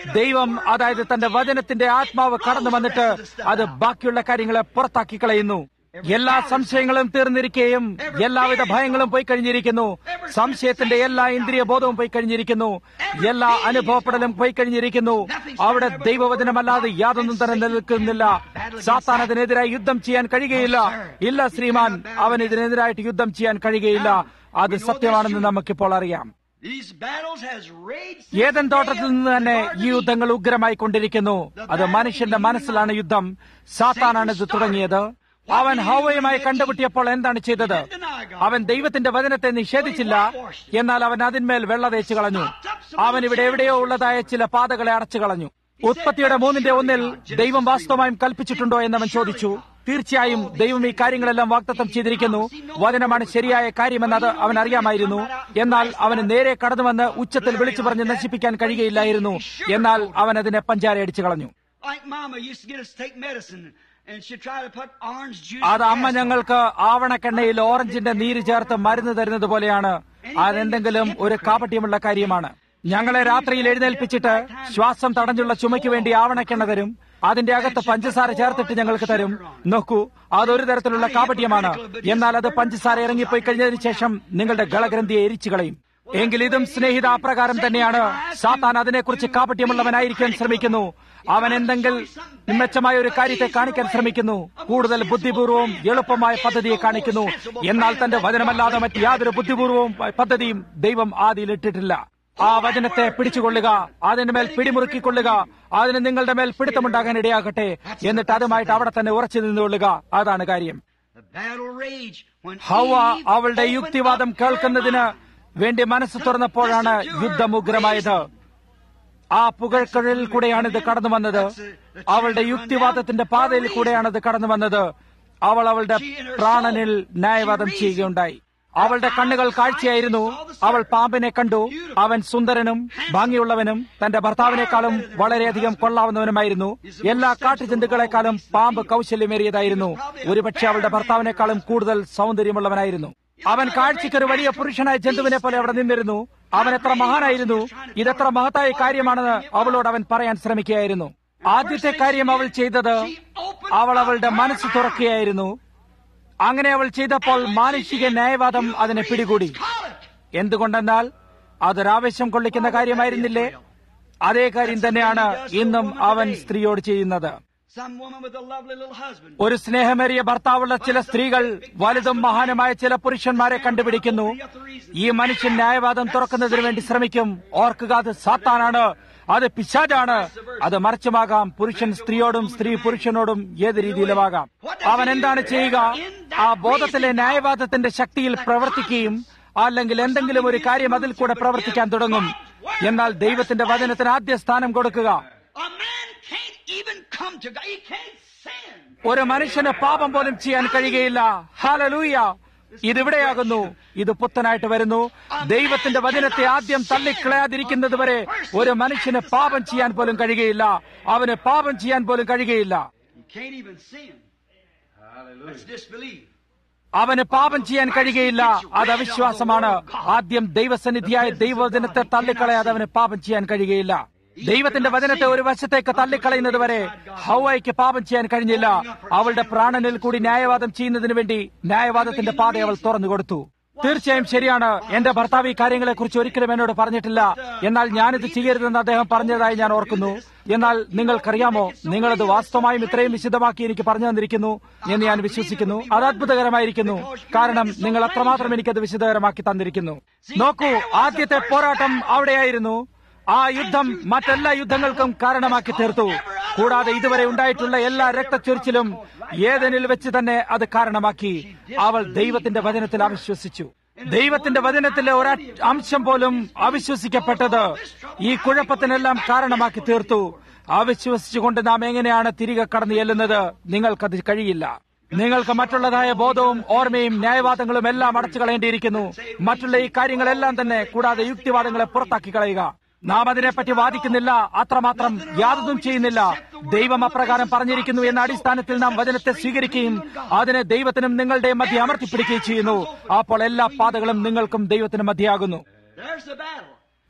ദൈവം അതായത് തന്റെ വചനത്തിന്റെ ആത്മാവ് കടന്നു വന്നിട്ട് അത് ബാക്കിയുള്ള കാര്യങ്ങളെ പുറത്താക്കി കളയുന്നു എല്ലാ സംശയങ്ങളും തീർന്നിരിക്കുകയും എല്ലാവിധ ഭയങ്ങളും പോയി കഴിഞ്ഞിരിക്കുന്നു സംശയത്തിന്റെ എല്ലാ ഇന്ദ്രിയ ബോധവും പോയി കഴിഞ്ഞിരിക്കുന്നു എല്ലാ അനുഭവപ്പെടലും പോയി കഴിഞ്ഞിരിക്കുന്നു അവിടെ ദൈവവചനമല്ലാതെ യാതൊന്നും തന്നെ നിലനിൽക്കുന്നില്ല സാത്താൻ അതിനെതിരായി യുദ്ധം ചെയ്യാൻ കഴിയുകയില്ല ഇല്ല ശ്രീമാൻ അവൻ ഇതിനെതിരായിട്ട് യുദ്ധം ചെയ്യാൻ കഴിയുകയില്ല അത് സത്യമാണെന്ന് നമുക്കിപ്പോൾ അറിയാം These battles has raged ഏതൻ തോട്ടത്തിൽ നിന്ന് തന്നെ ഈ യുദ്ധങ്ങൾ ഉഗ്രമായി കൊണ്ടിരിക്കുന്നു അത് മനുഷ്യന്റെ മനസ്സിലാണ് യുദ്ധം സാത്താനാണ് ഇത് തുടങ്ങിയത് അവൻ ഹൗവയുമായി കണ്ടുമുട്ടിയപ്പോൾ എന്താണ് ചെയ്തത് അവൻ ദൈവത്തിന്റെ വചനത്തെ നിഷേധിച്ചില്ല എന്നാൽ അവൻ അതിന്മേൽ വെള്ള തേച്ചു കളഞ്ഞു അവൻ ഇവിടെ എവിടെയോ ഉള്ളതായ ചില പാതകളെ അടച്ചു കളഞ്ഞു ഉത്പത്തിയുടെ മൂന്നിന്റെ ഒന്നിൽ ദൈവം വാസ്തവമായും കൽപ്പിച്ചിട്ടുണ്ടോ എന്നവൻ ചോദിച്ചു തീർച്ചയായും ദൈവം ഈ കാര്യങ്ങളെല്ലാം വാഗ്ദത്തം ചെയ്തിരിക്കുന്നു വചനമാണ് ശരിയായ കാര്യമെന്നത് അവൻ അറിയാമായിരുന്നു എന്നാൽ അവന് നേരെ കടന്നുവന്ന് ഉച്ചത്തിൽ വിളിച്ചു പറഞ്ഞ് നശിപ്പിക്കാൻ കഴിയുകയില്ലായിരുന്നു എന്നാൽ അവൻ അതിനെ പഞ്ചാരയടിച്ചു കളഞ്ഞു Like Mama used to get us to take medicine, and she'd try to put orange juice. അത് in അമ്മ acid. ഞങ്ങൾക്ക് ആവണക്കെണ്ണയിൽ ഓറഞ്ചിന്റെ നീര് ചേർത്ത് മരുന്ന് തരുന്നത് പോലെയാണ് അതെന്തെങ്കിലും ഒരു കാപട്യമുള്ള കാര്യമാണ് ഞങ്ങളെ രാത്രിയിൽ എഴുന്നേൽപ്പിച്ചിട്ട് ശ്വാസം തടഞ്ഞുള്ള ചുമയ്ക്ക് വേണ്ടി ആവണക്കെണ്ണ തരും അതിന്റെ അകത്ത് പഞ്ചസാര ചേർത്തിട്ട് ഞങ്ങൾക്ക് തരും നോക്കൂ അതൊരു തരത്തിലുള്ള കാപട്യമാണ് എന്നാൽ അത് പഞ്ചസാര ഇറങ്ങിപ്പോയി കഴിഞ്ഞതിന് ശേഷം നിങ്ങളുടെ ഗളഗ്രന്ഥിയെ എരിച്ചു കളയും എങ്കിൽ ഇതും സ്നേഹിത അപ്രകാരം തന്നെയാണ് സാത്താൻ അതിനെക്കുറിച്ച് കാപട്യമുള്ളവനായിരിക്കാൻ ശ്രമിക്കുന്നു അവൻ എന്തെങ്കിലും മെച്ചമായ ഒരു കാര്യത്തെ കാണിക്കാൻ ശ്രമിക്കുന്നു കൂടുതൽ ബുദ്ധിപൂർവവും എളുപ്പമായ പദ്ധതിയെ കാണിക്കുന്നു എന്നാൽ തന്റെ വചനമല്ലാതെ മറ്റ് യാതൊരു ബുദ്ധിപൂർവവും പദ്ധതിയും ദൈവം ആദിയിൽ ഇട്ടിട്ടില്ല ആ വചനത്തെ പിടിച്ചുകൊള്ളുക അതിന്മേൽ പിടിമുറുക്കിക്കൊള്ളുക അതിന് നിങ്ങളുടെ മേൽ പിടുത്തമുണ്ടാകാൻ ഇടയാകട്ടെ എന്നിട്ട് അതുമായിട്ട് അവിടെ തന്നെ ഉറച്ചു നിന്നുകൊള്ളുക അതാണ് കാര്യം The battle rage when ഹൗവ Eve അവളുടെ opened യുക്തിവാദം up കേൾക്കുന്നതിന് her mouth. വേണ്ടി മനസ്സ് തുറന്നപ്പോഴാണ് യുദ്ധം ഉഗ്രമായത് ആ പുകഴ്ക്കഴലിൽ കൂടെയാണ് ഇത് കടന്നു വന്നത് അവളുടെ യുക്തിവാദത്തിന്റെ പാതയിൽ കൂടെയാണ് ഇത് കടന്നു വന്നത് അവൾ അവളുടെ പ്രാണനിൽ ന്യായവാദം ചെയ്യുകയുണ്ടായി അവളുടെ കണ്ണുകൾ കാഴ്ചയായിരുന്നു അവൾ പാമ്പിനെ കണ്ടു അവൻ സുന്ദരനും ഭംഗിയുള്ളവനും തന്റെ ഭർത്താവിനേക്കാളും വളരെയധികം കൊള്ളാവുന്നവനുമായിരുന്നു എല്ലാ കാട്ടുജന്തുക്കളെക്കാളും പാമ്പ് കൗശല്യമേറിയതായിരുന്നു ഒരുപക്ഷെ അവളുടെ ഭർത്താവിനേക്കാളും കൂടുതൽ സൗന്ദര്യമുള്ളവനായിരുന്നു അവൻ കാഴ്ചയ്ക്ക് ഒരു വലിയ പുരുഷനായ ജന്തുവിനെ പോലെ അവിടെ നിന്നിരുന്നു അവൻ എത്ര മഹാനായിരുന്നു ഇതെത്ര മഹത്തായ കാര്യമാണെന്ന് അവളോട് അവൻ പറയാൻ ശ്രമിക്കുകയായിരുന്നു ആദ്യത്തെ കാര്യം അവൾ ചെയ്തത് അവൾ അവളുടെ മനസ്സ് തുറക്കുകയായിരുന്നു അങ്ങനെ അവൾ ചെയ്തപ്പോൾ മാനുഷിക ന്യായവാദം അതിനെ പിടികൂടി എന്തുകൊണ്ടെന്നാൽ അതൊരാവേശം കൊള്ളിക്കുന്ന കാര്യമായിരുന്നില്ലേ അതേ കാര്യം തന്നെയാണ് ഇന്നും അവൻ സ്ത്രീയോട് ചെയ്യുന്നത് Some woman with a lovely little husband. ഒരു സ്നേഹമേറിയ ഭർത്താവുള്ള ചില സ്ത്രീകൾ വലുതും മഹാനുമായ ചില പുരുഷന്മാരെ കണ്ടുപിടിക്കുന്നു ഈ മനുഷ്യൻ ന്യായവാദം തുറക്കുന്നതിന് വേണ്ടി ശ്രമിക്കും ഓർക്കുക അത് സാത്താനാണ് അത് പിശാചാണ് അത് മറിച്ചുമാകാം പുരുഷൻ സ്ത്രീയോടും സ്ത്രീ പുരുഷനോടും ഏത് രീതിയിലുമാകാം അവൻ എന്താണ് ചെയ്യുക ആ ബോധത്തിലെ ന്യായവാദത്തിന്റെ ശക്തിയിൽ പ്രവർത്തിക്കുകയും അല്ലെങ്കിൽ എന്തെങ്കിലും ഒരു കാര്യം അതിൽ കൂടെ പ്രവർത്തിക്കാൻ തുടങ്ങും എന്നാൽ ദൈവത്തിന്റെ വചനത്തിന് ആദ്യ സ്ഥാനം കൊടുക്കുക A man can't even come to God. He can't sin. ഒരു മനുഷ്യന് പാപം പോലും ചെയ്യാൻ കഴിയുകയില്ല ഹാലലൂയ ഇതിവിടെയാകുന്നു ഇത് പുത്തനായിട്ട് വരുന്നു ദൈവത്തിന്റെ വചനത്തെ ആദ്യം തള്ളിക്കളയാതിരിക്കുന്നത് വരെ ഒരു മനുഷ്യന് പാപം ചെയ്യാൻ പോലും കഴിയുകയില്ല അവന് പാപം ചെയ്യാൻ പോലും കഴിയുകയില്ല He can't even sin. That's disbelief. അവന് പാപം ചെയ്യാൻ കഴിയുകയില്ല അത് അവിശ്വാസമാണ് ആദ്യം ദൈവസന്നിധിയായ ദൈവവചനത്തെ തള്ളിക്കളയാതെ അവന് പാപം ചെയ്യാൻ കഴിയുകയില്ല ദൈവത്തിന്റെ വചനത്തെ ഒരു വശത്തേക്ക് തള്ളിക്കളയുന്നത് വരെ ഹൗവയ്ക്ക് പാപം ചെയ്യാൻ കഴിഞ്ഞില്ല അവളുടെ പ്രാണനിൽ കൂടി ന്യായവാദം ചെയ്യുന്നതിന് വേണ്ടി ന്യായവാദത്തിന്റെ പാത അവൾ തുറന്നു കൊടുത്തു തീർച്ചയായും ശരിയാണ് എന്റെ ഭർത്താവ് ഈ കാര്യങ്ങളെക്കുറിച്ച് ഒരിക്കലും എന്നോട് പറഞ്ഞിട്ടില്ല എന്നാൽ ഞാനിത് ചെയ്യരുതെന്ന് അദ്ദേഹം പറഞ്ഞതായി ഞാൻ ഓർക്കുന്നു എന്നാൽ നിങ്ങൾക്കറിയാമോ നിങ്ങളത് വാസ്തവമായും ഇത്രയും വിശദമാക്കി എനിക്ക് പറഞ്ഞു തന്നിരിക്കുന്നു എന്ന് ഞാൻ വിശ്വസിക്കുന്നു അത് അത്ഭുതകരമായിരിക്കുന്നു കാരണം നിങ്ങൾ അത്രമാത്രം എനിക്കത് വിശദകരമാക്കി തന്നിരിക്കുന്നു നോക്കൂ ആദ്യത്തെ പോരാട്ടം അവിടെയായിരുന്നു ആ യുദ്ധം മറ്റെല്ലാ യുദ്ധങ്ങൾക്കും കാരണമാക്കി തീർത്തു കൂടാതെ ഇതുവരെ ഉണ്ടായിട്ടുള്ള എല്ലാ രക്തച്ചൊരിച്ചിലും ഏതെനിൽ വെച്ച് തന്നെ അത് കാരണമാക്കി അവൾ ദൈവത്തിന്റെ വചനത്തിൽ അവിശ്വസിച്ചു ദൈവത്തിന്റെ വചനത്തിലെ ഒരു അംശം പോലും അവിശ്വസിക്കപ്പെട്ടത് ഈ കുഴപ്പത്തിനെല്ലാം കാരണമാക്കി തീർത്തു അവിശ്വസിച്ചുകൊണ്ട് നാം എങ്ങനെയാണ് തിരികെ കടന്നു ചെല്ലുന്നത് നിങ്ങൾക്കത് കഴിയില്ല നിങ്ങൾക്ക് മറ്റുള്ളതായ ബോധവും ഓർമ്മയും ന്യായവാദങ്ങളും എല്ലാം അടച്ചു കളയേണ്ടിയിരിക്കുന്നു മറ്റുള്ള ഈ കാര്യങ്ങളെല്ലാം തന്നെ കൂടാതെ യുക്തിവാദങ്ങളെ പുറത്താക്കി കളയുക നാം അതിനെപ്പറ്റി വാദിക്കുന്നില്ല അത്രമാത്രം യാതൊന്നും ചെയ്യുന്നില്ല ദൈവം അപ്രകാരം പറഞ്ഞിരിക്കുന്നു എന്ന അടിസ്ഥാനത്തിൽ നാം വചനത്തെ സ്വീകരിക്കുകയും അതിനെ ദൈവത്തിനും നിങ്ങളുടെയും മധ്യ അമർത്തിപ്പിടിക്കുകയും ചെയ്യുന്നു അപ്പോൾ എല്ലാ പാതകളും നിങ്ങൾക്കും ദൈവത്തിനും മധ്യയാകുന്നു There's the battle.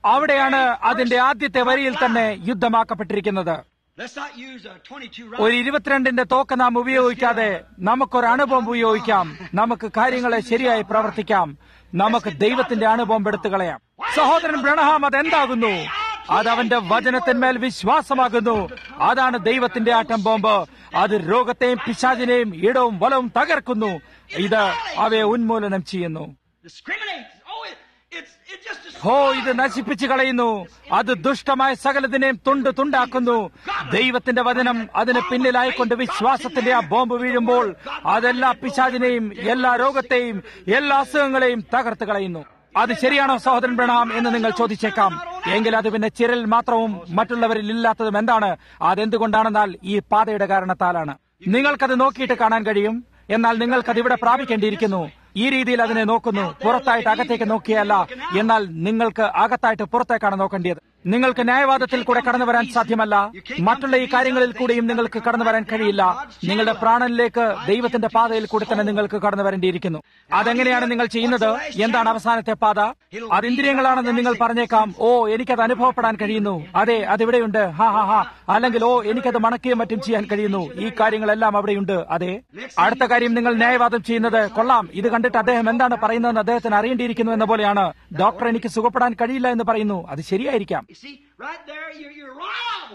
അവിടെയാണ് അതിന്റെ ആദ്യത്തെ വരിയിൽ തന്നെ യുദ്ധമാക്കപ്പെട്ടിരിക്കുന്നത് Let's not use a 22 ഒരു round. ഇരുപത്തിരണ്ടിന്റെ തോക്ക് നാം ഉപയോഗിക്കാതെ നമുക്കൊരു അണുബോംബ് ഉപയോഗിക്കാം നമുക്ക് കാര്യങ്ങളെ ശരിയായി പ്രവർത്തിക്കാം നമുക്ക് ദൈവത്തിന്റെ അണുബോംബ് എടുത്തു കളയാം സഹോദരൻ ബ്രണഹാം അതെന്താകുന്നു അത് അവന്റെ വചനത്തിന്മേൽ വിശ്വാസമാകുന്നു അതാണ് ദൈവത്തിന്റെ ആട്ടം ബോംബ് അത് രോഗത്തെയും പിശാചിനെയും ഇടവും വലവും തകർക്കുന്നു ഇത് അവയെ ഉന്മൂലനം ചെയ്യുന്നു Discriminates. Oh, it, it's, it just ഹോ ഇത് നശിപ്പിച്ചു കളയുന്നു അത് ദുഷ്ടമായ സകലതിനെയും തുണ്ട് തുണ്ടാക്കുന്നു ദൈവത്തിന്റെ വചനം അതിന് പിന്നിലായിക്കൊണ്ട് വിശ്വാസത്തിന്റെ ആ ബോംബ് വീഴുമ്പോൾ അതെല്ലാ പിശാചിനെയും എല്ലാ രോഗത്തെയും എല്ലാ അസുഖങ്ങളെയും തകർത്ത് കളയുന്നു അത് ശരിയാണോ സഹോദരൻ പ്രണാം എന്ന് നിങ്ങൾ ചോദിച്ചേക്കാം എങ്കിൽ അത് പിന്നെ ചിരൽ മാത്രവും മറ്റുള്ളവരിൽ ഇല്ലാത്തതും എന്താണ് അതെന്തുകൊണ്ടാണെന്നാൽ ഈ പാതയുടെ കാരണത്താലാണ് നിങ്ങൾക്കത് നോക്കിയിട്ട് കാണാൻ കഴിയും എന്നാൽ നിങ്ങൾക്കത് ഇവിടെ പ്രാപിക്കേണ്ടിയിരിക്കുന്നു ഈ രീതിയിൽ അതിനെ നോക്കുന്നു പുറത്തായിട്ട് അകത്തേക്ക് നോക്കിയല്ല എന്നാൽ നിങ്ങൾക്ക് അകത്തായിട്ട് പുറത്തേക്കാണ് നോക്കേണ്ടത് നിങ്ങൾക്ക് ന്യായവാദത്തിൽ കൂടെ കടന്നു വരാൻ സാധ്യമല്ല മറ്റുള്ള ഈ കാര്യങ്ങളിൽ കൂടെയും നിങ്ങൾക്ക് കടന്നു വരാൻ കഴിയില്ല നിങ്ങളുടെ പ്രാണനിലേക്ക് ദൈവത്തിന്റെ പാതയിൽ കൂടെ തന്നെ നിങ്ങൾക്ക് കടന്നു വരേണ്ടിയിരിക്കുന്നു അതെങ്ങനെയാണ് നിങ്ങൾ ചെയ്യുന്നത് എന്താണ് അവസാനത്തെ പാത അത് ഇന്ദ്രിയങ്ങളാണെന്ന് നിങ്ങൾ പറഞ്ഞേക്കാം ഓ എനിക്കത് അനുഭവപ്പെടാൻ കഴിയുന്നു അതെ അതിവിടെയുണ്ട് ഹാ ഹാ ഹാ അല്ലെങ്കിൽ ഓ എനിക്കത് മണക്കുകയും മറ്റും ചെയ്യാൻ കഴിയുന്നു ഈ കാര്യങ്ങളെല്ലാം അവിടെയുണ്ട് അതെ അടുത്ത കാര്യം നിങ്ങൾ ന്യായവാദം ചെയ്യുന്നത് കൊള്ളാം ഇത് കണ്ടിട്ട് അദ്ദേഹം എന്താണ് പറയുന്നതെന്ന് അദ്ദേഹത്തിന് അറിയേണ്ടിയിരിക്കുന്നു എന്ന പോലെയാണ് ഡോക്ടർ എനിക്ക് സുഖപ്പെടാൻ കഴിയില്ല എന്ന് പറയുന്നു അത് ശരിയായിരിക്കാം You see, right there, you're, you're wrong.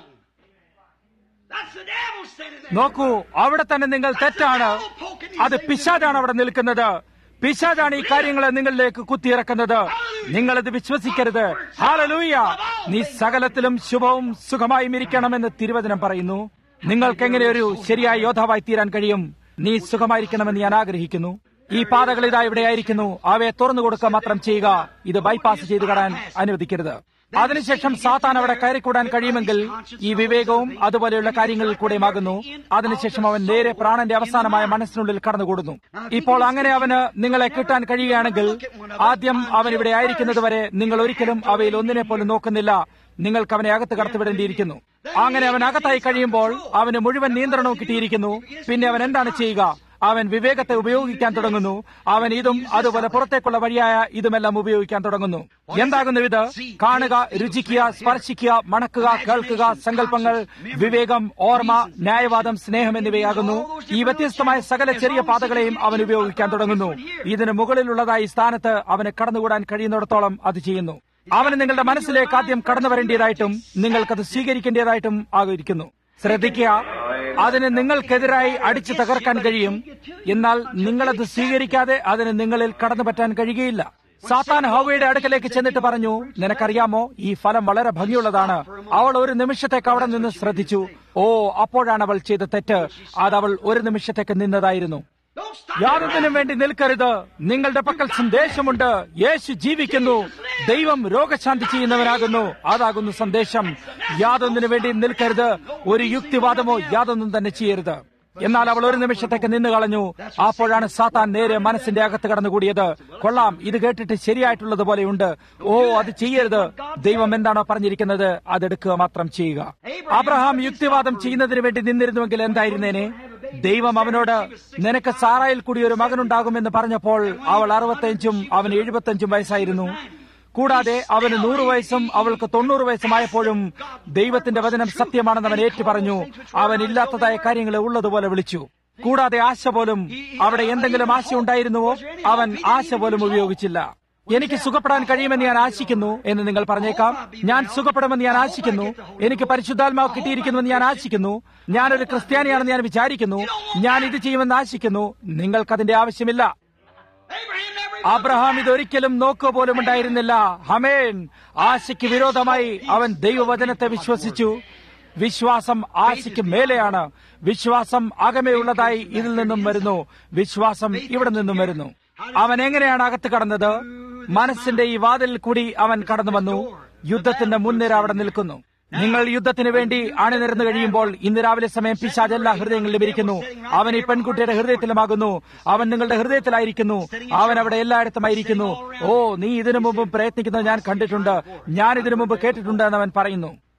That's the devil standing there. നോക്കൂ അവിടെ തന്നെ നിങ്ങൾ തെറ്റാണ് അത് പിശാചാണ് അവിടെ നിൽക്കുന്നത് പിശാചാണ് ഈ കാര്യങ്ങളെ നിങ്ങളിലേക്ക് കുത്തിയിറക്കുന്നത് നിങ്ങളത് വിശ്വസിക്കരുത് ഹാലലൂയ നീ സകലത്തിലും ശുഭവും സുഖമായും ഇരിക്കണമെന്ന് തിരുവചനം പറയുന്നു നിങ്ങൾക്ക് എങ്ങനെ ഒരു ശരിയായ യോദ്ധാവായി തീരാൻ കഴിയും നീ സുഖമായിരിക്കണമെന്ന് ഞാൻ ആഗ്രഹിക്കുന്നു ഈ പാതകൾ ഇതാ ഇവിടെയായിരിക്കുന്നു അവയെ തുറന്നു കൊടുക്കുക മാത്രം ചെയ്യുക ഇത് ബൈപ്പാസ് ചെയ്തു കടാൻ അനുവദിക്കരുത് അതിനുശേഷം സാത്താൻ അവിടെ കയറിക്കൂടാൻ കഴിയുമെങ്കിൽ ഈ വിവേകവും അതുപോലെയുള്ള കാര്യങ്ങളിൽ കൂടെയുമാകുന്നു അതിനുശേഷം അവൻ നേരെ പ്രാണന്റെ അവസാനമായ മനസ്സിനുള്ളിൽ കടന്നുകൂടുന്നു ഇപ്പോൾ അങ്ങനെ അവന് നിങ്ങളെ കിട്ടാൻ കഴിയുകയാണെങ്കിൽ ആദ്യം അവൻ ഇവിടെ ആയിരിക്കുന്നത് വരെ നിങ്ങൾ ഒരിക്കലും അവയിൽ ഒന്നിനെ പോലും നോക്കുന്നില്ല നിങ്ങൾക്ക് അവനെ അകത്ത് കടത്തിവിടേണ്ടിയിരിക്കുന്നു അങ്ങനെ അവൻ അകത്തായി കഴിയുമ്പോൾ അവന് മുഴുവൻ നിയന്ത്രണവും കിട്ടിയിരിക്കുന്നു പിന്നെ അവൻ എന്താണ് ചെയ്യുക അവൻ വിവേകത്തെ ഉപയോഗിക്കാൻ തുടങ്ങുന്നു അവൻ ഇതും അതുപോലെ പുറത്തേക്കുള്ള വഴിയായ ഇതുമെല്ലാം ഉപയോഗിക്കാൻ തുടങ്ങുന്നു എന്താകുന്നു ഇത് കാണുക രുചിക്കുക സ്പർശിക്കുക മണക്കുക കേൾക്കുക സങ്കല്പങ്ങൾ വിവേകം ഓർമ്മ ന്യായവാദം സ്നേഹം എന്നിവയാകുന്നു ഈ വ്യത്യസ്തമായ സകല ചെറിയ പാതകളെയും അവൻ ഉപയോഗിക്കാൻ തുടങ്ങുന്നു ഇതിന് മുകളിലുള്ളതായി സ്ഥാനത്ത് അവന് കടന്നുകൂടാൻ കഴിയുന്നിടത്തോളം അത് ചെയ്യുന്നു അവന് നിങ്ങളുടെ മനസ്സിലേക്ക് ആദ്യം കടന്നു വരേണ്ടതായിട്ടും നിങ്ങൾക്കത് സ്വീകരിക്കേണ്ടതായിട്ടും ആയിരിക്കുന്നു ശ്രദ്ധിക്കുക അതിന് നിങ്ങൾക്കെതിരായി അടിച്ചു തകർക്കാൻ കഴിയും എന്നാൽ നിങ്ങളത് സ്വീകരിക്കാതെ അതിന് നിങ്ങളിൽ കടന്നു പറ്റാൻ കഴിയുകയില്ല സാത്താൻ ഹവയുടെ അടുക്കലേക്ക് ചെന്നിട്ട് പറഞ്ഞു നിനക്കറിയാമോ ഈ ഫലം വളരെ ഭംഗിയുള്ളതാണ് അവൾ ഒരു നിമിഷത്തേക്ക് അവിടെ നിന്ന് ശ്രദ്ധിച്ചു ഓ അപ്പോഴാണ് അവൾ ചെയ്ത തെറ്റ് അത് അവൾ ഒരു നിമിഷത്തേക്ക് നിന്നതായിരുന്നു Don't stop. യാതൊന്നിനും വേണ്ടി നിൽക്കരുത് നിങ്ങളുടെ പക്കൽ സന്ദേശമുണ്ട് യേശു ജീവിക്കുന്നു ദൈവം രോഗശാന്തി ചെയ്യുന്നവനാകുന്നു അതാകുന്നു സന്ദേശം യാതൊന്നിനു വേണ്ടി നിൽക്കരുത് ഒരു യുക്തിവാദമോ യാതൊന്നും തന്നെ ചെയ്യരുത് എന്നാൽ അവൾ ഒരു നിമിഷത്തേക്ക് നിന്ന് കളഞ്ഞു അപ്പോഴാണ് സാത്താൻ നേരെ മനസ്സിന്റെ അകത്ത് കടന്നുകൂടിയത് കൊള്ളാം ഇത് കേട്ടിട്ട് ശരിയായിട്ടുള്ളത് പോലെയുണ്ട് ഓ അത് ചെയ്യരുത് ദൈവം എന്താണോ പറഞ്ഞിരിക്കുന്നത് അതെടുക്കുക മാത്രം ചെയ്യുക അബ്രഹാം യുക്തിവാദം ചെയ്യുന്നതിന് വേണ്ടി നിന്നിരുന്നുവെങ്കിൽ എന്തായിരുന്നേനെ ദൈവം അവനോട് നിനക്ക് സാറായിൽ കൂടി ഒരു മകനുണ്ടാകുമെന്ന് പറഞ്ഞപ്പോൾ അവൾ അറുപത്തഞ്ചും അവൻ എഴുപത്തഞ്ചും വയസ്സായിരുന്നു കൂടാതെ അവന് നൂറ് വയസ്സും അവൾക്ക് തൊണ്ണൂറ് വയസ്സുമായപ്പോഴും ദൈവത്തിന്റെ വചനം സത്യമാണെന്ന് അവൻ ഏറ്റു പറഞ്ഞു അവൻ ഇല്ലാത്തതായ കാര്യങ്ങളെ ഉള്ളതുപോലെ വിളിച്ചു കൂടാതെ ആശ പോലും അവിടെ എന്തെങ്കിലും ആശ ഉണ്ടായിരുന്നുവോ അവൻ ആശ പോലും ഉപയോഗിച്ചില്ല എനിക്ക് സുഖപ്പെടാൻ കഴിയുമെന്ന് ഞാൻ ആശിക്കുന്നു എന്ന് നിങ്ങൾ പറഞ്ഞേക്കാം ഞാൻ സുഖപ്പെടുമെന്ന് ഞാൻ ആശിക്കുന്നു എനിക്ക് പരിശുദ്ധാത്മാവ് കിട്ടിയിരിക്കുന്നുവെന്ന് ഞാൻ ആശിക്കുന്നു ഞാനൊരു ക്രിസ്ത്യാനിയാണെന്ന് ഞാൻ വിചാരിക്കുന്നു ഞാൻ ഇത് ചെയ്യുമെന്ന് ആശിക്കുന്നു നിങ്ങൾക്കതിന്റെ ആവശ്യമില്ല Abraham never അബ്രഹാം ഇതൊരിക്കലും നോക്കുക പോലും ഉണ്ടായിരുന്നില്ല ഹമേൻ ആശയ്ക്ക് വിരോധമായി അവൻ ദൈവവചനത്തെ വിശ്വസിച്ചു വിശ്വാസം ആശയ്ക്ക് മേലെയാണ് വിശ്വാസം അകമേയുള്ളതായി ഇതിൽ നിന്നും വരുന്നു വിശ്വാസം ഇവിടെ നിന്നും വരുന്നു അവൻ എങ്ങനെയാണ് അകത്ത് കടന്നത് മനസ്സിന്റെ ഈ വാതിലിൽ കൂടി അവൻ കടന്നു വന്നു യുദ്ധത്തിന്റെ മുൻനിര അവിടെ നിൽക്കുന്നു നിങ്ങൾ യുദ്ധത്തിന് വേണ്ടി അണിനിരന്നു കഴിയുമ്പോൾ ഇന്ന് രാവിലെ സമയം പിശാജ് എല്ലാ ഹൃദയങ്ങളിലും ഇരിക്കുന്നു അവൻ ഈ പെൺകുട്ടിയുടെ ഹൃദയത്തിലുമാകുന്നു അവൻ നിങ്ങളുടെ ഹൃദയത്തിലായിരിക്കുന്നു അവൻ അവിടെ എല്ലായിടത്തുമായിരിക്കുന്നു ഓ നീ ഇതിനു മുമ്പ് പ്രയത്നിക്കുന്നത് ഞാൻ കണ്ടിട്ടുണ്ട് ഞാൻ ഇതിനു മുമ്പ് കേട്ടിട്ടുണ്ട് എന്ന് അവൻ പറയുന്നു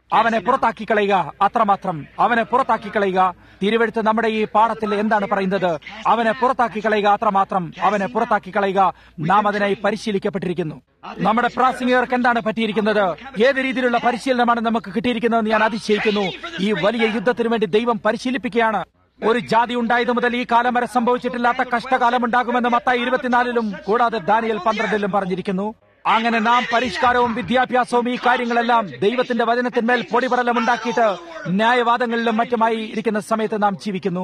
അവനെ പുറത്താക്കി കളയുക അത്രമാത്രം അവനെ പുറത്താക്കി കളയുക തിരുവെടുത്ത് നമ്മുടെ ഈ പാഠത്തിൽ എന്താണ് പറയുന്നത് അവനെ പുറത്താക്കി കളയുക അത്രമാത്രം അവനെ പുറത്താക്കി കളയുക നാം അതിനായി പരിശീലിക്കപ്പെട്ടിരിക്കുന്നു നമ്മുടെ പ്രാസംഗികർക്ക് എന്താണ് പറ്റിയിരിക്കുന്നത് ഏത് രീതിയിലുള്ള പരിശീലനമാണ് നമുക്ക് കിട്ടിയിരിക്കുന്നതെന്ന് ഞാൻ അതിശയിക്കുന്നു ഈ വലിയ യുദ്ധത്തിനു വേണ്ടി ദൈവം പരിശീലിപ്പിക്കുകയാണ് ഒരു ജാതി ഉണ്ടായതു മുതൽ ഈ കാലം വരെ സംഭവിച്ചിട്ടില്ലാത്ത കഷ്ടകാലം ഉണ്ടാകുമെന്ന് മത്തായി ഇരുപത്തിനാലിലും കൂടാതെ ദാനിയൽ പന്ത്രണ്ടിലും പറഞ്ഞിരിക്കുന്നു അങ്ങനെ നാം പരിഷ്കാരവും വിദ്യാഭ്യാസവും ഈ കാര്യങ്ങളെല്ലാം ദൈവത്തിന്റെ വചനത്തിന്മേൽ പൊടിപടലം ഉണ്ടാക്കിയിട്ട് ന്യായവാദങ്ങളിലും മറ്റുമായി ഇരിക്കുന്ന സമയത്ത് നാം ജീവിക്കുന്നു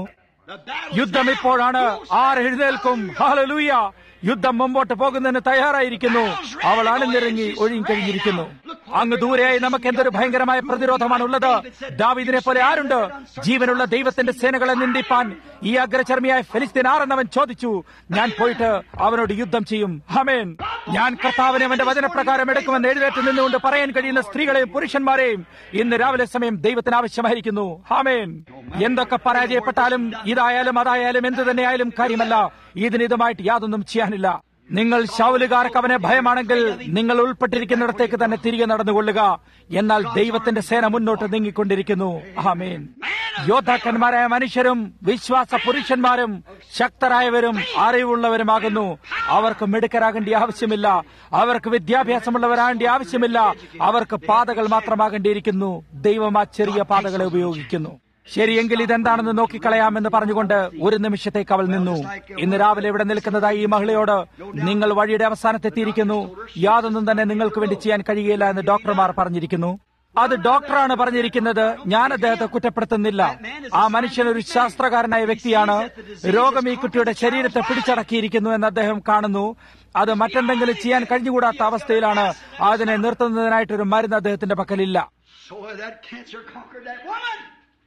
യുദ്ധം ഇപ്പോഴാണ് ആർ എഴുന്നേൽക്കും ഹാലലൂയ യുദ്ധം മുമ്പോട്ട് പോകുന്നതിന് തയ്യാറായിരിക്കുന്നു അവൾ അണിഞ്ഞിറങ്ങി ഒഴുകിക്കഴിഞ്ഞിരിക്കുന്നു അങ്ങ് ദൂരെയായി നമുക്ക് എന്തൊരു ഭയങ്കരമായ പ്രതിരോധമാണ് ഉള്ളത് ദാവിദിനെ പോലെ ആരുണ്ട് ജീവനുള്ള ദൈവത്തിന്റെ സേനകളെ നിന്ദിപ്പാൻ ഈ അഗ്രചർമ്മിയായ ഫെലിസ്തീൻ ആരെന്നവൻ ചോദിച്ചു ഞാൻ പോയിട്ട് അവനോട് യുദ്ധം ചെയ്യും ഹമേൻ ഞാൻ കർത്താവിനെ അവന്റെ വചനപ്രകാരം എടുക്കുമെന്ന് എഴുന്നേറ്റ് നിന്നുകൊണ്ട് പറയാൻ കഴിയുന്ന സ്ത്രീകളെയും പുരുഷന്മാരെയും ഇന്ന് രാവിലെ സമയം ദൈവത്തിന് ആവശ്യമായിരിക്കുന്നു ഹാമേൻ എന്തൊക്കെ പരാജയപ്പെട്ടാലും ഇതായാലും അതായാലും എന്ത് തന്നെയായാലും കാര്യമല്ല ഇതിന് ഇതുമായിട്ട് യാതൊന്നും ചെയ്യാനില്ല നിങ്ങൾ ശൗലുകാർക്ക് അവനെ ഭയമാണെങ്കിൽ നിങ്ങൾ ഉൾപ്പെട്ടിരിക്കുന്നിടത്തേക്ക് തന്നെ തിരികെ നടന്നുകൊള്ളുക എന്നാൽ ദൈവത്തിന്റെ സേന മുന്നോട്ട് നീങ്ങിക്കൊണ്ടിരിക്കുന്നു ആമേൻ യോദ്ധാക്കന്മാരായ മനുഷ്യരും വിശ്വാസ പുരുഷന്മാരും ശക്തരായവരും അറിവുള്ളവരുമാകുന്നു അവർക്ക് മിടുക്കരാകേണ്ട ആവശ്യമില്ല അവർക്ക് വിദ്യാഭ്യാസമുള്ളവരാകേണ്ട ആവശ്യമില്ല അവർക്ക് പാതകൾ മാത്രമാകേണ്ടിയിരിക്കുന്നു ദൈവം ആ ചെറിയ പാതകളെ ഉപയോഗിക്കുന്നു ശരിയെങ്കിൽ ഇതെന്താണെന്ന് നോക്കിക്കളയാമെന്ന് പറഞ്ഞുകൊണ്ട് ഒരു നിമിഷത്തേക്ക് അവൾ നിന്നു ഇന്ന് രാവിലെ ഇവിടെ നിൽക്കുന്നതായി ഈ മഹിളയോട് നിങ്ങൾ വഴിയുടെ അവസാനത്തെത്തിയിരിക്കുന്നു യാതൊന്നും തന്നെ നിങ്ങൾക്ക് വേണ്ടി ചെയ്യാൻ കഴിയില്ല എന്ന് ഡോക്ടർമാർ പറഞ്ഞിരിക്കുന്നു അത് ഡോക്ടറാണ് പറഞ്ഞിരിക്കുന്നത് ഞാൻ അദ്ദേഹത്തെ കുറ്റപ്പെടുത്തുന്നില്ല ആ മനുഷ്യൻ ഒരു ശാസ്ത്രകാരനായ വ്യക്തിയാണ് രോഗം ഈ കുട്ടിയുടെ ശരീരത്തെ പിടിച്ചടക്കിയിരിക്കുന്നു എന്ന് അദ്ദേഹം കാണുന്നു അത് മറ്റെന്തെങ്കിലും ചെയ്യാൻ കഴിഞ്ഞുകൂടാത്ത അവസ്ഥയിലാണ് അതിനെ നിർത്തുന്നതിനായിട്ടൊരു മരുന്ന് അദ്ദേഹത്തിന്റെ പക്കലില്ല So that cancer conquered that woman.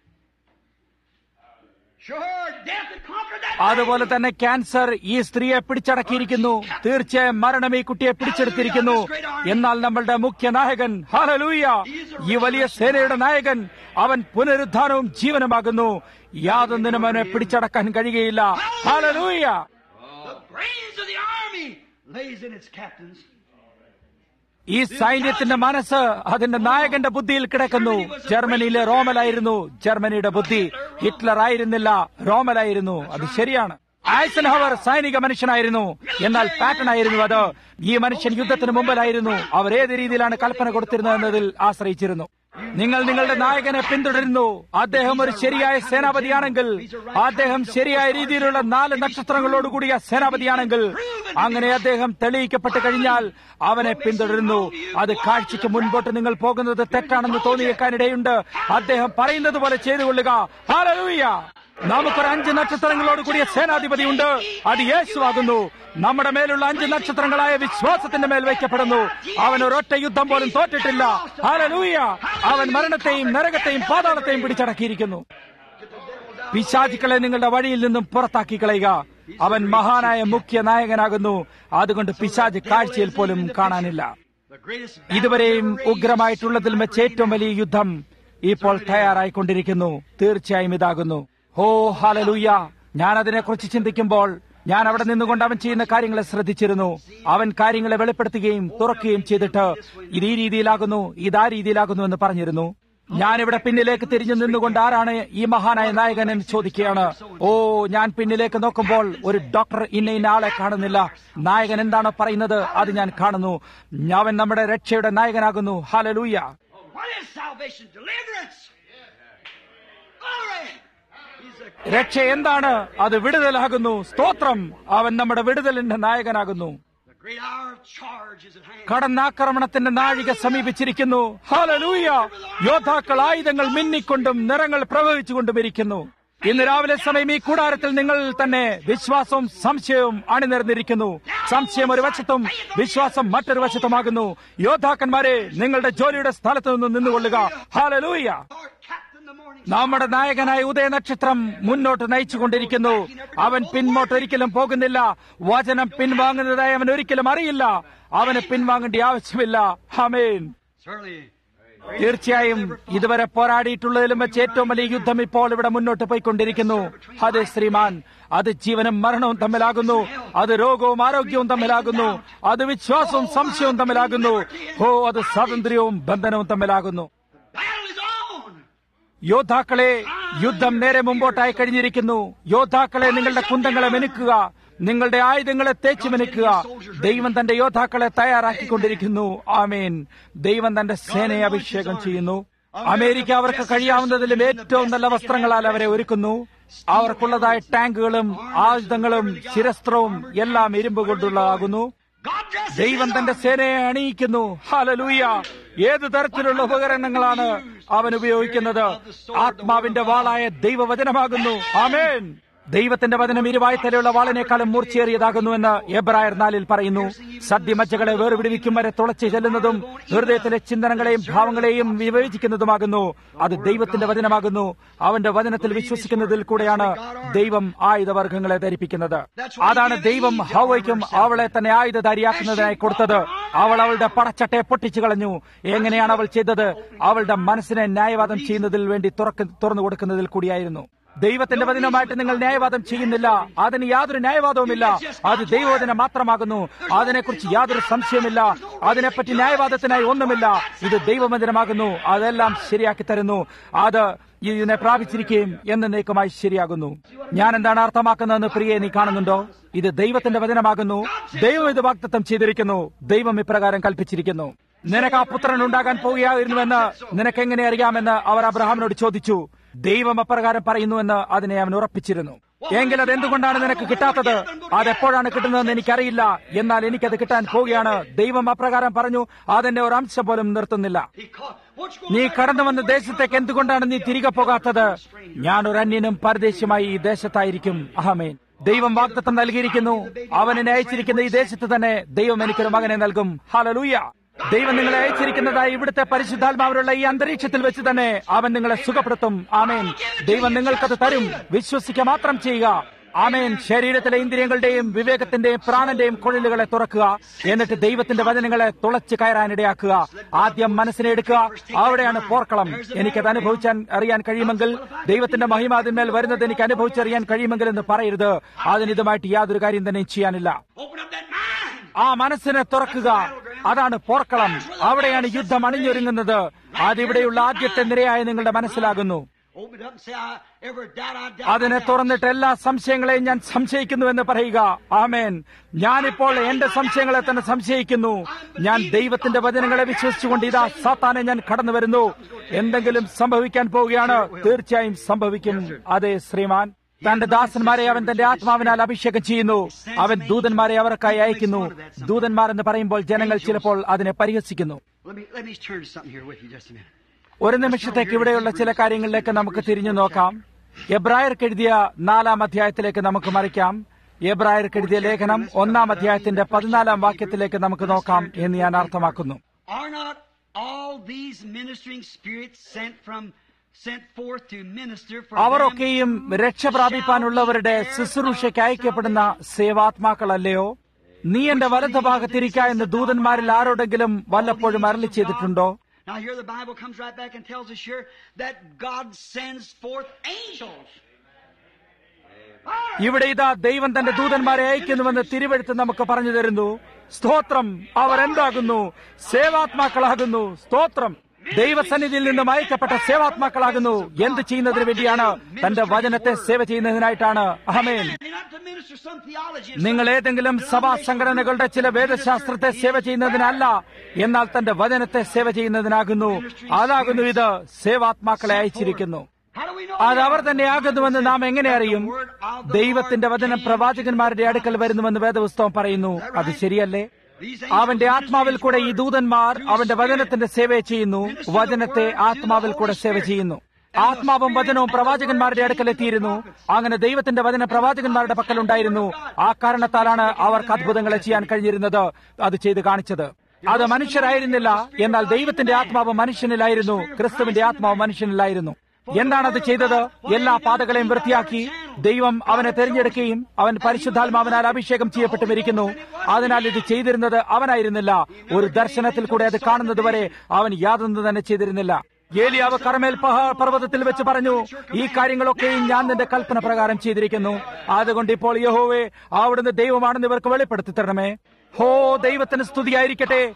Sure, death had conquered that അതുപോലെ തന്നെ ക്യാൻസർ ഈ സ്ത്രീയെ പിടിച്ചടക്കിയിരിക്കുന്നു തീർച്ചയായും മരണം ഈ കുട്ടിയെ പിടിച്ചെടുത്തിരിക്കുന്നു എന്നാൽ നമ്മളുടെ മുഖ്യ നായകൻ ഹാലലൂയ ഈ വലിയ സേനയുടെ നായകൻ അവൻ പുനരുദ്ധാനവും ജീവനുമാകുന്നു യാതൊന്നിനും അവനെ പിടിച്ചടക്കാൻ കഴിയുകയില്ല hallelujah The brains of the army lays in its captains. ഈ സൈന്യത്തിന്റെ മനസ്സ് അതിന്റെ നായകന്റെ ബുദ്ധിയിൽ കിടക്കുന്നു ജർമ്മനിയിലെ റോമലായിരുന്നു ജർമ്മനിയുടെ ബുദ്ധി ഹിറ്റ്ലർ ആയിരുന്നില്ല റോമലായിരുന്നു അത് ശരിയാണ് ഐസൻഹവർ സൈനിക മനുഷ്യനായിരുന്നു എന്നാൽ പാറ്റൺ ആയിരുന്നു അത് ഈ മനുഷ്യൻ യുദ്ധത്തിന് മുമ്പിലായിരുന്നു അവർ ഏത് രീതിയിലാണ് കൽപ്പന കൊടുത്തിരുന്നത് എന്നതിൽ ആശ്രയിച്ചിരുന്നു നിങ്ങൾ നിങ്ങളുടെ നായകനെ പിന്തുടരുന്നു അദ്ദേഹം ഒരു ശരിയായ സേനാപതിയാണെങ്കിൽ അദ്ദേഹം ശരിയായ രീതിയിലുള്ള നാല് നക്ഷത്രങ്ങളോടുകൂടിയ സേനാപതിയാണെങ്കിൽ അങ്ങനെ അദ്ദേഹം തെളിയിക്കപ്പെട്ട് കഴിഞ്ഞാൽ അവനെ പിന്തുടരുന്നു അത് കാഴ്ചയ്ക്ക് മുൻപോട്ട് നിങ്ങൾ പോകുന്നത് തെറ്റാണെന്ന് തോന്നിയേക്കാനിടയുണ്ട് അദ്ദേഹം പറയുന്നത് പോലെ ചെയ്തുകൊള്ളുക ഹാലലൂയ നമുക്കൊരു അഞ്ച് നക്ഷത്രങ്ങളോട് കൂടിയ സേനാധിപതി ഉണ്ട് അത് യേശുവാകുന്നു നമ്മുടെ മേലുള്ള അഞ്ച് നക്ഷത്രങ്ങളായ വിശ്വാസത്തിന്റെ മേൽ വയ്ക്കപ്പെടുന്നു അവൻ ഒരൊറ്റ യുദ്ധം പോലും തോറ്റിട്ടില്ല ഹാലലൂയ അവൻ മരണത്തെയും നരകത്തെയും പാതാളത്തെയും പിടിച്ചടക്കിയിരിക്കുന്നു പിശാചുക്കളെ നിങ്ങളുടെ വഴിയിൽ നിന്നും പുറത്താക്കി കളയുക അവൻ മഹാനായ മുഖ്യ നായകനാകുന്നു അതുകൊണ്ട് പിശാജ് കാഴ്ചയിൽ പോലും കാണാനില്ല The greatest ഇതുവരെയും ഉഗ്രമായിട്ടുള്ളതിൽ വെച്ച് ഏറ്റവും വലിയ യുദ്ധം ഇപ്പോൾ തയ്യാറായിക്കൊണ്ടിരിക്കുന്നു തീർച്ചയായും ഇതാകുന്നു ഹോ ഹാലലൂയ ഞാൻ അതിനെക്കുറിച്ച് ചിന്തിക്കുമ്പോൾ ഞാൻ അവിടെ നിന്നുകൊണ്ട് അവൻ ചെയ്യുന്ന കാര്യങ്ങളെ ശ്രദ്ധിച്ചിരുന്നു അവൻ കാര്യങ്ങളെ വെളിപ്പെടുത്തുകയും തുറക്കുകയും ചെയ്തിട്ട് ഇത് ഈ രീതിയിലാകുന്നു ഇതാ രീതിയിലാകുന്നു എന്ന് പറഞ്ഞിരുന്നു ഞാനിവിടെ പിന്നിലേക്ക് തിരിഞ്ഞു നിന്നുകൊണ്ട് ആരാണ് ഈ മഹാനായ നായകൻ എന്ന് ചോദിക്കുകയാണ് ഓ ഞാൻ പിന്നിലേക്ക് നോക്കുമ്പോൾ ഒരു ഡോക്ടർ ഇന്ന ഇന്ന ആളെ കാണുന്നില്ല നായകൻ എന്താണ് പറയുന്നത് അത് ഞാൻ കാണുന്നു അവൻ നമ്മുടെ രക്ഷയുടെ നായകനാകുന്നു hallelujah What is salvation? Deliverance. Glory. He's a രക്ഷ എന്താണ് അത് വിടുതലാകുന്നു സ്തോത്രം അവൻ നമ്മുടെ വിടുതലിന്റെ നായകനാകുന്നു the great hour of charge is at hand. കടന്നാക്രമണത്തിന്റെ നാഴിക സമീപിച്ചിരിക്കുന്നു ഹാലലൂയ യോദ്ധാക്കൾ ആയുധങ്ങൾ മിന്നിക്കൊണ്ടും നിറങ്ങൾ പ്രവഹിച്ചുകൊണ്ടും ഇരിക്കുന്നു ഇന്ന് രാവിലെ സമയം ഈ കൂടാരത്തിൽ നിങ്ങൾ തന്നെ വിശ്വാസവും സംശയവും അണിനിരന്നിരിക്കുന്നു സംശയം ഒരു വശത്തും വിശ്വാസം മറ്റൊരു വശത്തുമാകുന്നു യോദ്ധാക്കന്മാരെ നിങ്ങളുടെ ജോലിയുടെ സ്ഥലത്ത് നിന്ന് നിന്നുകൊള്ളുക hallelujah Lord, captain the morning. നമ്മുടെ നായകനായ ഉദയനക്ഷത്രം മുന്നോട്ട് നയിച്ചുകൊണ്ടിരിക്കുന്നു അവൻ പിൻപോട്ടൊരിക്കലും പോകുന്നില്ല വചനം പിൻവാങ്ങുന്നതായി അവൻ ഒരിക്കലും അറിയില്ല അവന് പിൻവാങ്ങേണ്ട ആവശ്യമില്ല ഹമേൻ Certainly. തീർച്ചയായും ഇതുവരെ പോരാടിയിട്ടുള്ളതിലും വെച്ച് ഏറ്റവും വലിയ യുദ്ധം ഇപ്പോൾ ഇവിടെ മുന്നോട്ട് പോയിക്കൊണ്ടിരിക്കുന്നു അതെ ശ്രീമാൻ അത് ജീവനും മരണവും തമ്മിലാകുന്നു അത് രോഗവും ആരോഗ്യവും തമ്മിലാകുന്നു അത് വിശ്വാസവും സംശയവും തമ്മിലാകുന്നു ഓ അത് സ്വാതന്ത്ര്യവും ബന്ധനവും തമ്മിലാകുന്നു Battle is യോദ്ധാക്കളെ യുദ്ധം നേരെ മുമ്പോട്ടായി കഴിഞ്ഞിരിക്കുന്നു യോദ്ധാക്കളെ നിങ്ങളുടെ കുന്തങ്ങളെ മെനുക്കുക നിങ്ങളുടെ ആയുധങ്ങളെ തേച്ചു മെനുക്കുക ദൈവം തന്റെ യോദ്ധാക്കളെ തയ്യാറാക്കിക്കൊണ്ടിരിക്കുന്നു ആമേൻ ദൈവം തന്റെ സേനയെ അഭിഷേകം ചെയ്യുന്നു അമേരിക്ക അവർക്ക് കഴിയാവുന്നതിലും ഏറ്റവും നല്ല വസ്ത്രങ്ങളാൽ അവരെ ഒരുക്കുന്നു അവർക്കുള്ളതായ ടാങ്കുകളും ആയുധങ്ങളും ശിരസ്ത്രവും എല്ലാം ഇരുമ്പ് കൊണ്ടുള്ളതാകുന്നു ദൈവം തന്റെ സേനയെ അണിയിക്കുന്നു ഹാലലൂയ ഏത് തരത്തിലുള്ള ഉപകരണങ്ങളാണ് അവൻ ഉപയോഗിക്കുന്നത് ആത്മാവിന്റെ വാളായ ദൈവവചനമാകുന്നു ആമേൻ ദൈവത്തിന്റെ വചനം ഇരുവായ്ത്തലയുള്ള വാളിനേക്കാളും മൂർച്ചയേറിയതാകുന്നുവെന്ന് എബ്രായർ നാലിൽ പറയുന്നു സദ്യമജ്ജകളെ വേർപിടിവിക്കും വരെ തുളച്ചു ചെല്ലുന്നതും ഹൃദയത്തിലെ ചിന്തനങ്ങളെയും ഭാവങ്ങളെയും വിവേചിക്കുന്നതുമാകുന്നു അത് ദൈവത്തിന്റെ വചനമാകുന്നു അവന്റെ വചനത്തിൽ വിശ്വസിക്കുന്നതിൽ കൂടെയാണ് ദൈവം ആയുധവർഗങ്ങളെ ധരിപ്പിക്കുന്നത് അതാണ് ദൈവം ഹവയ്ക്കും അവളെ തന്നെ ആയുധധാരിയാക്കുന്നതിനായി കൊടുത്തത് അവൾ അവളുടെ പടച്ചട്ടയെ പൊട്ടിച്ചു കളഞ്ഞു എങ്ങനെയാണ് അവൾ ചെയ്തത് അവളുടെ മനസ്സിനെ ന്യായവാദം ചെയ്യുന്നതിൽ വേണ്ടി തുറന്നു കൊടുക്കുന്നതിൽ കൂടിയായിരുന്നു ദൈവത്തിന്റെ വചനമായിട്ട് നിങ്ങൾ ന്യായവാദം ചെയ്യുന്നില്ല അതിന് യാതൊരു ന്യായവാദവുമില്ല അത് ദൈവവചനം മാത്രമാകുന്നു അതിനെക്കുറിച്ച് യാതൊരു സംശയമില്ല അതിനെപ്പറ്റി ന്യായവാദത്തിനായി ഒന്നുമില്ല ഇത് ദൈവവചനമാകുന്നു അതെല്ലാം ശരിയാക്കി തരുന്നു അത് ഇതിനെ പ്രാപിച്ചിരിക്കുകയും എന്നേക്കുമായി ശരിയാകുന്നു ഞാൻ എന്താണ് അർത്ഥമാക്കുന്നതെന്ന് പ്രിയെ നീ കാണുന്നുണ്ടോ ഇത് ദൈവത്തിന്റെ വചനമാകുന്നു ദൈവം ഇത് വാഗ്ദത്തം ചെയ്തിരിക്കുന്നു ദൈവം ഇപ്രകാരം കൽപ്പിച്ചിരിക്കുന്നു നിനക്ക് ആ പുത്രൻ ഉണ്ടാകാൻ പോവുകയായിരുന്നുവെന്ന് നിനക്ക് എങ്ങനെ അറിയാമെന്ന് അവർ അബ്രഹാമിനോട് ചോദിച്ചു ദൈവം അപ്രകാരം പറയുന്നുവെന്ന് അതിനെ അവൻ ഉറപ്പിച്ചിരുന്നു എങ്കിൽ അത് എന്തുകൊണ്ടാണ് നിനക്ക് കിട്ടാത്തത് അതെപ്പോഴാണ് കിട്ടുന്നതെന്ന് എനിക്കറിയില്ല എന്നാൽ എനിക്കത് കിട്ടാൻ പോവുകയാണ് ദൈവം അപ്രകാരം പറഞ്ഞു അതെന്നെ ഒരു അംശം പോലും നിർത്തുന്നില്ല നീ കടന്നു വന്ന ദേശത്തേക്ക് എന്തുകൊണ്ടാണ് നീ തിരികെ പോകാത്തത് ഞാൻ ഒരു അന്യനും പരദേശമായി ഈ ദേശത്തായിരിക്കും അഹമേൻ ദൈവം വാഗ്ദത്തം നൽകിയിരിക്കുന്നു അവനെ അയച്ചിരിക്കുന്ന ഈ ദേശത്ത് തന്നെ ദൈവം എനിക്കൊരു മകനെ നൽകും ഹലലൂയ ദൈവം നിങ്ങളെ അയച്ചിരിക്കുന്നതായി ഇവിടുത്തെ പരിശുദ്ധാത്മാവിലുള്ള ഈ അന്തരീക്ഷത്തിൽ വെച്ച് തന്നെ അവൻ നിങ്ങളെ സുഖപ്പെടുത്തും ആമേൻ ദൈവം നിങ്ങൾക്കത് തരും വിശ്വസിക്കുക മാത്രം ചെയ്യുക ആമേൻ ശരീരത്തിലെ ഇന്ദ്രിയങ്ങളുടെയും വിവേകത്തിന്റെയും പ്രാണന്റെയും കുഴലുകളെ തുറക്കുക എന്നിട്ട് ദൈവത്തിന്റെ വചനങ്ങളെ തുളച്ചു കയറാനിടയാക്കുക ആദ്യം മനസ്സിനെ എടുക്കുക അവിടെയാണ് പോർക്കളം എനിക്കത് അനുഭവിച്ചാൻ അറിയാൻ കഴിയുമെങ്കിൽ ദൈവത്തിന്റെ മഹിമാതിന്മേൽ വരുന്നത് എനിക്ക് അനുഭവിച്ചറിയാൻ കഴിയുമെങ്കിൽ എന്ന് പറയരുത് അതിന് ഇതുമായിട്ട് യാതൊരു കാര്യം തന്നെ ചെയ്യാനില്ല ആ മനസ്സിനെ തുറക്കുക അതാണ് പോർക്കളം അവിടെയാണ് യുദ്ധം അണിഞ്ഞൊരുങ്ങുന്നത് അതിവിടെയുള്ള ആദ്യത്തെ നിരയായി നിങ്ങളുടെ മനസ്സിലാകുന്നു അതിനെ തുറന്നിട്ട് എല്ലാ സംശയങ്ങളെയും ഞാൻ സംശയിക്കുന്നുവെന്ന് പറയുക ആമേൻ ഞാനിപ്പോൾ എന്റെ സംശയങ്ങളെ തന്നെ സംശയിക്കുന്നു ഞാൻ ദൈവത്തിന്റെ വചനങ്ങളെ വിശ്വസിച്ചുകൊണ്ട് ഇതാ സാത്താനെ ഞാൻ കടന്നു വരുന്നു എന്തെങ്കിലും സംഭവിക്കാൻ പോവുകയാണ് തീർച്ചയായും സംഭവിക്കും അതെ ശ്രീമാൻ തന്റെ ദാസന്മാരെ അവൻ തന്റെ ആത്മാവിനാൽ അഭിഷേകം ചെയ്യുന്നു അവൻ ദൂതന്മാരെ അവർക്കായി അയക്കുന്നു ദൂതന്മാർ എന്ന് പറയുമ്പോൾ ജനങ്ങൾ ചിലപ്പോൾ അതിനെ പരിഹസിക്കുന്നു ഒരു നിമിഷത്തേക്ക് ഇവിടെയുള്ള ചില കാര്യങ്ങളിലേക്ക് നമുക്ക് തിരിഞ്ഞു നോക്കാം എബ്രായർക്ക് എഴുതിയ നാലാം അധ്യായത്തിലേക്ക് നമുക്ക് മറിക്കാം എബ്രായർക്ക് എഴുതിയ ലേഖനം ഒന്നാം അധ്യായത്തിന്റെ പതിനാലാം വാക്യത്തിലേക്ക് നമുക്ക് നോക്കാം എന്ന് ഞാൻ അർത്ഥമാക്കുന്നു അവരൊക്കെയും രക്ഷ പ്രാപിപ്പാനുള്ളവരുടെ ശുശ്രൂഷയ്ക്ക് അയക്കപ്പെടുന്ന സേവാത്മാക്കളല്ലയോ നീ എന്റെ വലത് ഭാഗത്തിരിക്ക എന്ന് ദൂതന്മാരിൽ ആരോടെങ്കിലും വല്ലപ്പോഴും അരളി ചെയ്തിട്ടുണ്ടോ Now here the Bible comes right back and tells us here that God sends forth angels. ഇവിടെ ഇതാ ദൈവം തന്റെ ദൂതന്മാരെ അയക്കുന്നുവെന്ന് തിരുവെടുത്ത് നമുക്ക് പറഞ്ഞു തരുന്നു സ്തോത്രം അവർ എന്താകുന്നു സേവാത്മാക്കളാകുന്നു സ്തോത്രം ദൈവസന്നിധിയിൽ നിന്നും അയക്കപ്പെട്ട സേവാത്മാക്കളാകുന്നു എന്ത് ചെയ്യുന്നതിന് വേണ്ടിയാണ് തന്റെ വചനത്തെ സേവ ചെയ്യുന്നതിനായിട്ടാണ് അഹമേൻ നിങ്ങൾ ഏതെങ്കിലും സഭാ സംഘടനകളുടെ ചില വേദശാസ്ത്രത്തെ സേവ ചെയ്യുന്നതിനല്ല എന്നാൽ തന്റെ വചനത്തെ സേവ ചെയ്യുന്നതിനാകുന്നു അതാകുന്നു ഇത് സേവാത്മാക്കളെ അയച്ചിരിക്കുന്നു അത് അവർ തന്നെയാകുന്നുവെന്ന് നാം എങ്ങനെ അറിയും ദൈവത്തിന്റെ വചനം പ്രവാചകന്മാരുടെ അടുക്കൽ വരുന്നുവെന്ന് വേദപുസ്തകം പറയുന്നു അത് ശരിയല്ലേ അവന്റെ ആത്മാവിൽ കൂടെ ഈ ദൂതന്മാർ അവന്റെ വചനത്തിന്റെ സേവ ചെയ്യുന്നു വചനത്തെ ആത്മാവിൽ കൂടെ സേവ ചെയ്യുന്നു ആത്മാവും വചനവും പ്രവാചകന്മാരുടെ അടുക്കൽ എത്തിയിരുന്നു അങ്ങനെ ദൈവത്തിന്റെ വചന പ്രവാചകന്മാരുടെ പക്കലുണ്ടായിരുന്നു ആ കാരണത്താലാണ് അവർക്ക് അത്ഭുതങ്ങളെ ചെയ്യാൻ കഴിഞ്ഞിരുന്നത് അത് ചെയ്ത് കാണിച്ചത് അത് മനുഷ്യരായിരുന്നില്ല എന്നാൽ ദൈവത്തിന്റെ ആത്മാവ് മനുഷ്യനിലായിരുന്നു ക്രിസ്തുവിന്റെ ആത്മാവ് മനുഷ്യനിലായിരുന്നു എന്താണത് ചെയ്തത് എല്ലാ പാതകളെയും വൃത്തിയാക്കി ദൈവം അവനെ തെരഞ്ഞെടുക്കുകയും അവൻ പരിശുദ്ധാത്മാവിനാൽ അഭിഷേകം ചെയ്യപ്പെട്ടുമിരിക്കുന്നു അതിനാൽ ഇത് ചെയ്തിരുന്നത് അവനായിരുന്നില്ല ഒരു ദർശനത്തിൽ കൂടെ അത് കാണുന്നത് വരെ അവൻ യാതൊന്നും തന്നെ ചെയ്തിരുന്നില്ല ഏലിയാവ് കർമേൽ പർവ്വതത്തിൽ വെച്ച് പറഞ്ഞു ഈ കാര്യങ്ങളൊക്കെയും ഞാൻ നിന്റെ കൽപ്പന പ്രകാരം ചെയ്തിരിക്കുന്നു അതുകൊണ്ട് ഇപ്പോൾ യഹോവേ അവിടുന്ന് ദൈവമാണെന്ന് ഇവർക്ക് വെളിപ്പെടുത്തി തരണമേ ഹോ ദൈവത്തിന് സ്തുതിയായിരിക്കട്ടെ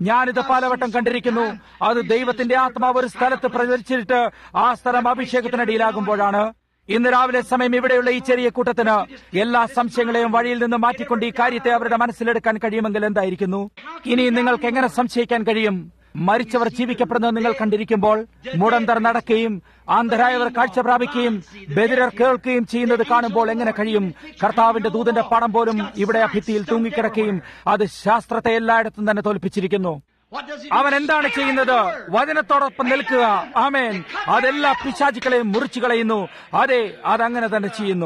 ഞാനിത് പലവട്ടം കണ്ടിരിക്കുന്നു അത് ദൈവത്തിന്റെ ആത്മാവ് ഒരു സ്ഥലത്ത് പ്രചരിച്ചിട്ട് ആ സ്ഥലം അഭിഷേകത്തിനടിയിലാകുമ്പോഴാണ് ഇന്ന് രാവിലെ സമയം ഇവിടെയുള്ള ഈ ചെറിയ കൂട്ടത്തിന് എല്ലാ സംശയങ്ങളെയും വഴിയിൽ നിന്ന് മാറ്റിക്കൊണ്ട് ഈ കാര്യത്തെ അവരുടെ മനസ്സിലെടുക്കാൻ കഴിയുമെങ്കിൽ എന്തായിരിക്കുന്നു ഇനി നിങ്ങൾക്ക് എങ്ങനെ സംശയിക്കാൻ കഴിയും മരിച്ചവർ ജീവിക്കപ്പെടുന്നത് നിങ്ങൾ കണ്ടിരിക്കുമ്പോൾ മുടന്തർ നടക്കുകയും ആന്തരായവർ കാഴ്ച പ്രാപിക്കുകയും ബദിരർ കേൾക്കുകയും ചെയ്യുന്നത് കാണുമ്പോൾ എങ്ങനെ കഴിയും കർത്താവിന്റെ ദൂതന്റെ പടം പോലും ഇവിടെ ആ ഭിത്തിയിൽ തൂങ്ങിക്കിടക്കുകയും അത് ശാസ്ത്രത്തെ എല്ലായിടത്തും തന്നെ തോൽപ്പിച്ചിരിക്കുന്നു അവൻ എന്താണ് ചെയ്യുന്നത് വചനത്തോടൊപ്പം നിൽക്കുക ആമേൻ അതെല്ലാ പിശാചുക്കളെയും മുറിച്ചു കളയുന്നു അതെ അതങ്ങനെ തന്നെ ചെയ്യുന്നു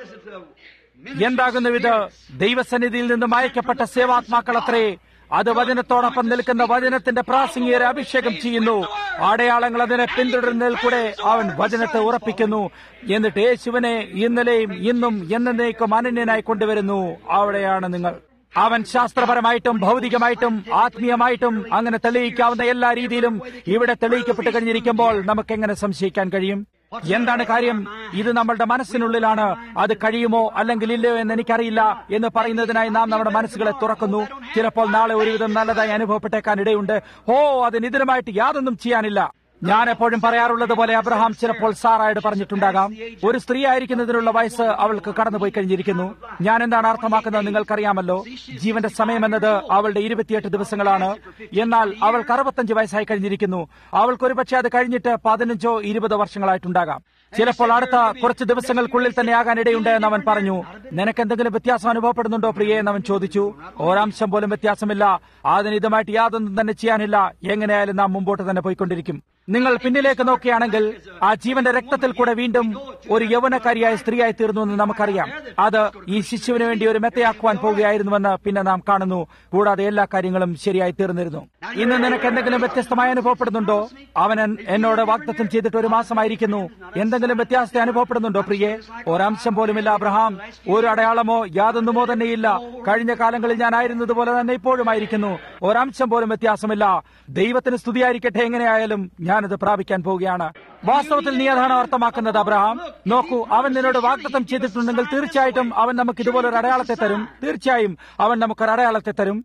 എന്താകുന്നു ഇത് ദൈവസന്നിധിയിൽ നിന്നും അയക്കപ്പെട്ട സേവാത്മാക്കളത്രേ അത് വചനത്തോടൊപ്പം നിൽക്കുന്ന വചനത്തിന്റെ പ്രാസംഗികരെ അഭിഷേകം ചെയ്യുന്നു അടയാളങ്ങൾ അതിനെ പിന്തുടരുന്നതിൽ കൂടെ അവൻ വചനത്തെ ഉറപ്പിക്കുന്നു എന്നിട്ട് യേശുവിനെ ഇന്നലെയും ഇന്നും എന്നേക്കും അനന്യനായി കൊണ്ടുവരുന്നു അവിടെയാണ് നിങ്ങൾ അവൻ ശാസ്ത്രപരമായിട്ടും ഭൗതികമായിട്ടും ആത്മീയമായിട്ടും അങ്ങനെ തെളിയിക്കാവുന്ന എല്ലാ രീതിയിലും ഇവിടെ തെളിയിക്കപ്പെട്ട് കഴിഞ്ഞിരിക്കുമ്പോൾ നമുക്ക് എങ്ങനെ സംശയിക്കാൻ കഴിയും എന്താണ് കാര്യം ഇത് നമ്മളുടെ മനസ്സിനുള്ളിലാണ് അത് കഴിയുമോ അല്ലെങ്കിൽ ഇല്ലയോ എന്ന് എനിക്കറിയില്ല എന്ന് പറയുന്നതിനായി നാം നമ്മുടെ മനസ്സുകളെ തുറക്കുന്നു ചിലപ്പോൾ നാളെ ഒരുവിധം നല്ലതായി അനുഭവപ്പെട്ടേക്കാൻ ഇടയുണ്ട് ഓ അതിനിതിനുമായിട്ട് യാതൊന്നും ചെയ്യാനില്ല ഞാൻ എപ്പോഴും പറയാറുള്ളത് പോലെ അബ്രഹാം ചിലപ്പോൾ സാറായിട്ട് പറഞ്ഞിട്ടുണ്ടാകാം ഒരു സ്ത്രീ ആയിരിക്കുന്നതിനുള്ള വയസ്സ് അവൾക്ക് കടന്നുപോയി കഴിഞ്ഞിരിക്കുന്നു ഞാൻ എന്താണ് അർത്ഥമാക്കുന്നത് നിങ്ങൾക്കറിയാമല്ലോ ജീവന്റെ സമയം എന്നത് അവളുടെ ഇരുപത്തിയെട്ട് ദിവസങ്ങളാണ് എന്നാൽ അവൾക്ക് അറുപത്തഞ്ച് വയസ്സായി കഴിഞ്ഞിരിക്കുന്നു അവൾക്ക് ഒരുപക്ഷെ അത് കഴിഞ്ഞിട്ട് പതിനഞ്ചോ ഇരുപതോ വർഷങ്ങളായിട്ടുണ്ടാകാം ചിലപ്പോൾ അടുത്ത കുറച്ച് ദിവസങ്ങൾക്കുള്ളിൽ തന്നെ ആകാൻ ഇടയുണ്ട് എന്ന് അവൻ പറഞ്ഞു നിനക്ക് എന്തെങ്കിലും വ്യത്യാസം അനുഭവപ്പെടുന്നുണ്ടോ പ്രിയെ എന്ന് അവൻ ചോദിച്ചു ഒരംശം പോലും വ്യത്യാസമില്ല അതിന് ഇതുമായിട്ട് യാതൊന്നും തന്നെ ചെയ്യാനില്ല എങ്ങനെയായാലും നാം മുമ്പോട്ട് തന്നെ പോയിക്കൊണ്ടിരിക്കും നിങ്ങൾ പിന്നിലേക്ക് നോക്കുകയാണെങ്കിൽ ആ ജീവന്റെ രക്തത്തിൽ കൂടെ വീണ്ടും ഒരു യൗവനക്കാരിയായ സ്ത്രീയായി തീർന്നു എന്ന് നമുക്കറിയാം അത് ഈ ശിശുവിന് വേണ്ടി ഒരു മെത്തയാക്കുവാൻ പോവുകയായിരുന്നുവെന്ന് പിന്നെ നാം കാണുന്നു കൂടാതെ എല്ലാ കാര്യങ്ങളും ശരിയായി തീർന്നിരുന്നു ഇന്ന് നിനക്ക് എന്തെങ്കിലും വ്യത്യസ്തമായി അനുഭവപ്പെടുന്നുണ്ടോ അവൻ എൻ- എന്നോട് വാഗ്ദത്തം ചെയ്തിട്ട് ഒരു മാസമായിരിക്കുന്നു എന്തെങ്കിലും വ്യത്യാസത്തെ അനുഭവപ്പെടുന്നുണ്ടോ പ്രിയെ ഒരംശം പോലുമില്ല അബ്രഹാം ഒരു അടയാളമോ യാതൊന്നുമോ തന്നെയില്ല കഴിഞ്ഞ കാലങ്ങളിൽ ഞാൻ ആയിരുന്നത് പോലെ തന്നെ ഇപ്പോഴും ആയിരിക്കുന്നു ഒരംശം പോലും വ്യത്യാസമില്ല ദൈവത്തിന് സ്തുതിയായിരിക്കട്ടെ എങ്ങനെയായാലും ഞാനത് പ്രാപിക്കാൻ പോവുകയാണ് വാസ്തവത്തിൽ നീ അതാണ് അർത്ഥമാക്കുന്നത് അബ്രഹാം നോക്കൂ അവൻ നിന്നോട് വാഗ്ദത്തം ചെയ്തിട്ടുണ്ടെങ്കിൽ തീർച്ചയായിട്ടും അവൻ നമുക്ക് ഇതുപോലൊരു അടയാളത്തെ തരും തീർച്ചയായും അവൻ നമുക്കൊരു അടയാളത്തെ തരും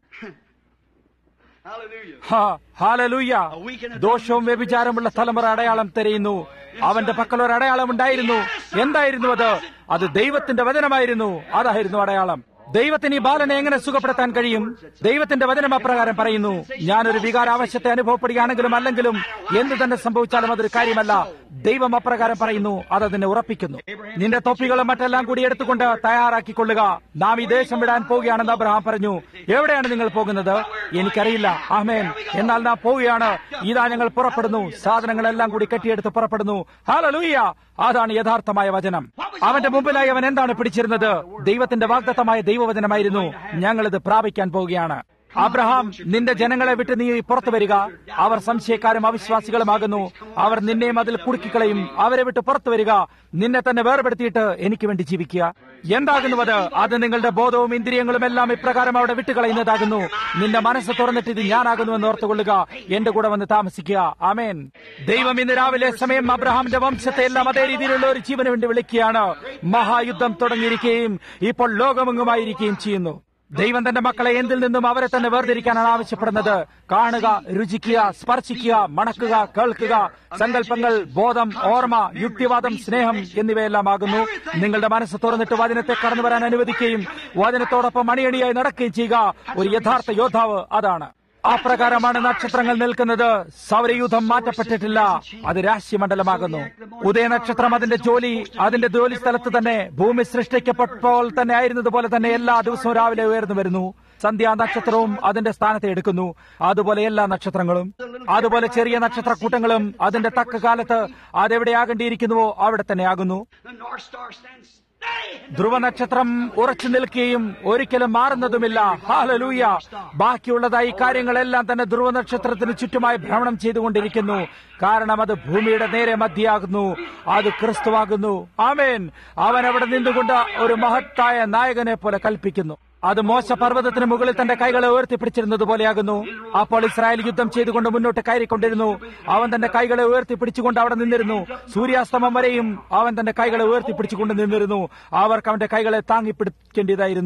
Hallelujah. ഹാ, ഹാലലൂയ ദോഷവും വ്യഭിചാരമുള്ള തലമുറ അടയാളം തിരയുന്നു അവന്റെ പക്കൽ ഒരു അടയാളം ഉണ്ടായിരുന്നു എന്തായിരുന്നു അത് അത് ദൈവത്തിന്റെ വചനമായിരുന്നു അതായിരുന്നു അടയാളം ദൈവത്തിന് ഈ ബാലനെ എങ്ങനെ സുഖപ്പെടുത്താൻ കഴിയും ദൈവത്തിന്റെ വചനം അപ്രകാരം പറയുന്നു ഞാനൊരു വികാരാവശ്യത്തെ അനുഭവപ്പെടുകയാണെങ്കിലും അല്ലെങ്കിലും എന്ത് തന്നെ സംഭവിച്ചാലും അതൊരു കാര്യമല്ല ദൈവം അപ്രകാരം പറയുന്നു അത് അതിനെ ഉറപ്പിക്കുന്നു നിന്റെ തൊപ്പികളും മറ്റെല്ലാം കൂടി എടുത്തുകൊണ്ട് തയ്യാറാക്കിക്കൊള്ളുക നാം ഈ ദേശം വിടാൻ പോവുകയാണെന്ന് അബ്രഹാം പറഞ്ഞു എവിടെയാണ് നിങ്ങൾ പോകുന്നത് എനിക്കറിയില്ല ആമേൻ എന്നാൽ നാം പോവുകയാണ് ഇതാ ഞങ്ങൾ പുറപ്പെടുന്നു സാധനങ്ങളെല്ലാം കൂടി കെട്ടിയെടുത്ത് പുറപ്പെടുന്നു ഹാലലൂയ അതാണ് യഥാർത്ഥമായ വചനം അവന്റെ മുമ്പിലായി അവൻ എന്താണ് പിടിച്ചിരുന്നത് ദൈവത്തിന്റെ വാഗ്ദത്തമായ ദൈവവചനമായിരുന്നു ഞങ്ങളിത് പ്രാപിക്കാൻ പോവുകയാണ് അബ്രഹാം നിന്റെ ജനങ്ങളെ വിട്ട് നീ പുറത്തു വരിക അവർ സംശയക്കാരും അവിശ്വാസികളുമാകുന്നു അവർ നിന്നെയും അതിൽ കുടുക്കിക്കളയും അവരെ വിട്ട് പുറത്തു വരിക നിന്നെ തന്നെ വേർപെടുത്തിയിട്ട് എനിക്ക് വേണ്ടി ജീവിക്കുക എന്താകുന്നു അത് അത് നിങ്ങളുടെ ബോധവും ഇന്ദ്രിയങ്ങളും എല്ലാം ഇപ്രകാരം അവിടെ വിട്ടുകളയുന്നതാകുന്നു നിന്റെ മനസ്സ് തുറന്നിട്ട് ഇത് ഞാനാകുന്നു എന്ന് ഓർത്തുകൊള്ളുക എന്റെ കൂടെ വന്ന് താമസിക്കുക ആമേൻ ദൈവം ഇന്ന് രാവിലെ സമയം അബ്രഹാമിന്റെ വംശത്തെ എല്ലാം അതേ രീതിയിലുള്ള ഒരു ജീവന് വേണ്ടി വിളിക്കുകയാണ് മഹായുദ്ധം തുടങ്ങിയിരിക്കുകയും ഇപ്പോൾ ലോകമെങ്ങുമായിരിക്കുകയും ചെയ്യുന്നു ദൈവം തന്റെ മക്കളെ എന്തിൽ നിന്നും അവരെ തന്നെ വേർതിരിക്കാനാണ് ആവശ്യപ്പെടുന്നത് കാണുക രുചിക്കുക സ്പർശിക്കുക മണക്കുക കേൾക്കുക സങ്കല്പങ്ങൾ ബോധം ഓർമ്മ യുക്തിവാദം സ്നേഹം എന്നിവയെല്ലാം ആകുന്നു നിങ്ങളുടെ മനസ്സ് തുറന്നിട്ട് വചനത്തെ കടന്നു വരാൻ അനുവദിക്കുകയും വചനത്തോടൊപ്പം അണിയണിയായി നടക്കുകയും ചെയ്യുക ഒരു യഥാർത്ഥ യോദ്ധാവ് അതാണ് അപ്രകാരമാണ് നക്ഷത്രങ്ങൾ നിൽക്കുന്നത് സൗരയൂഥം മാറ്റപ്പെട്ടിട്ടില്ല അത് രാശിമണ്ഡലമാകുന്നു ഉദയനക്ഷത്രം അതിന്റെ ജോലി അതിന്റെ ജോലി സ്ഥലത്ത് തന്നെ ഭൂമി സൃഷ്ടിക്കപ്പെട്ടപ്പോൾ തന്നെ ആയിരുന്നതുപോലെ തന്നെ എല്ലാ ദിവസവും രാവിലെ ഉയർന്നു വരുന്നു സന്ധ്യാ നക്ഷത്രവും അതിന്റെ സ്ഥാനത്തെ എടുക്കുന്നു അതുപോലെ എല്ലാ നക്ഷത്രങ്ങളും അതുപോലെ ചെറിയ നക്ഷത്രക്കൂട്ടങ്ങളും അതിന്റെ തക്ക കാലത്ത് അതെവിടെയാകേണ്ടിയിരിക്കുന്നുവോ അവിടെ തന്നെ ആകുന്നു The North Star stands steady. ധ്രുവ നക്ഷത്രം ഉറച്ചു നിൽക്കുകയും ഒരിക്കലും മാറുന്നതുമില്ല ഹാലലൂയ ബാക്കിയുള്ളതായി കാര്യങ്ങളെല്ലാം തന്നെ ധ്രുവ നക്ഷത്രത്തിന് ചുറ്റുമായി ഭ്രമണം ചെയ്തുകൊണ്ടിരിക്കുന്നു കാരണം അത് ഭൂമിയുടെ നേരെ മധ്യയാകുന്നു അത് ക്രിസ്തുവാകുന്നു ആമേൻ അവൻ അവിടെ നിന്നുകൊണ്ട് ഒരു മഹത്തായ നായകനെ പോലെ കൽപ്പിക്കുന്നു അത് മോശ പർവ്വതത്തിന് മുകളിൽ തന്റെ കൈകളെ ഉയർത്തിപ്പിടിച്ചിരുന്നത് പോലെയാകുന്നു അപ്പോൾ ഇസ്രായേൽ യുദ്ധം ചെയ്തുകൊണ്ട് മുന്നോട്ട് കയറിക്കൊണ്ടിരുന്നു അവൻ തന്റെ കൈകളെ ഉയർത്തിപ്പിടിച്ചുകൊണ്ട് അവിടെ നിന്നിരുന്നു സൂര്യാസ്തമം വരെയും അവൻ തന്റെ കൈകളെ ഉയർത്തിപ്പിടിച്ചുകൊണ്ട് നിന്നിരുന്നു അവർക്ക് അവന്റെ കൈകളെ താങ്ങിപ്പിടിക്കേണ്ടതായിരുന്നു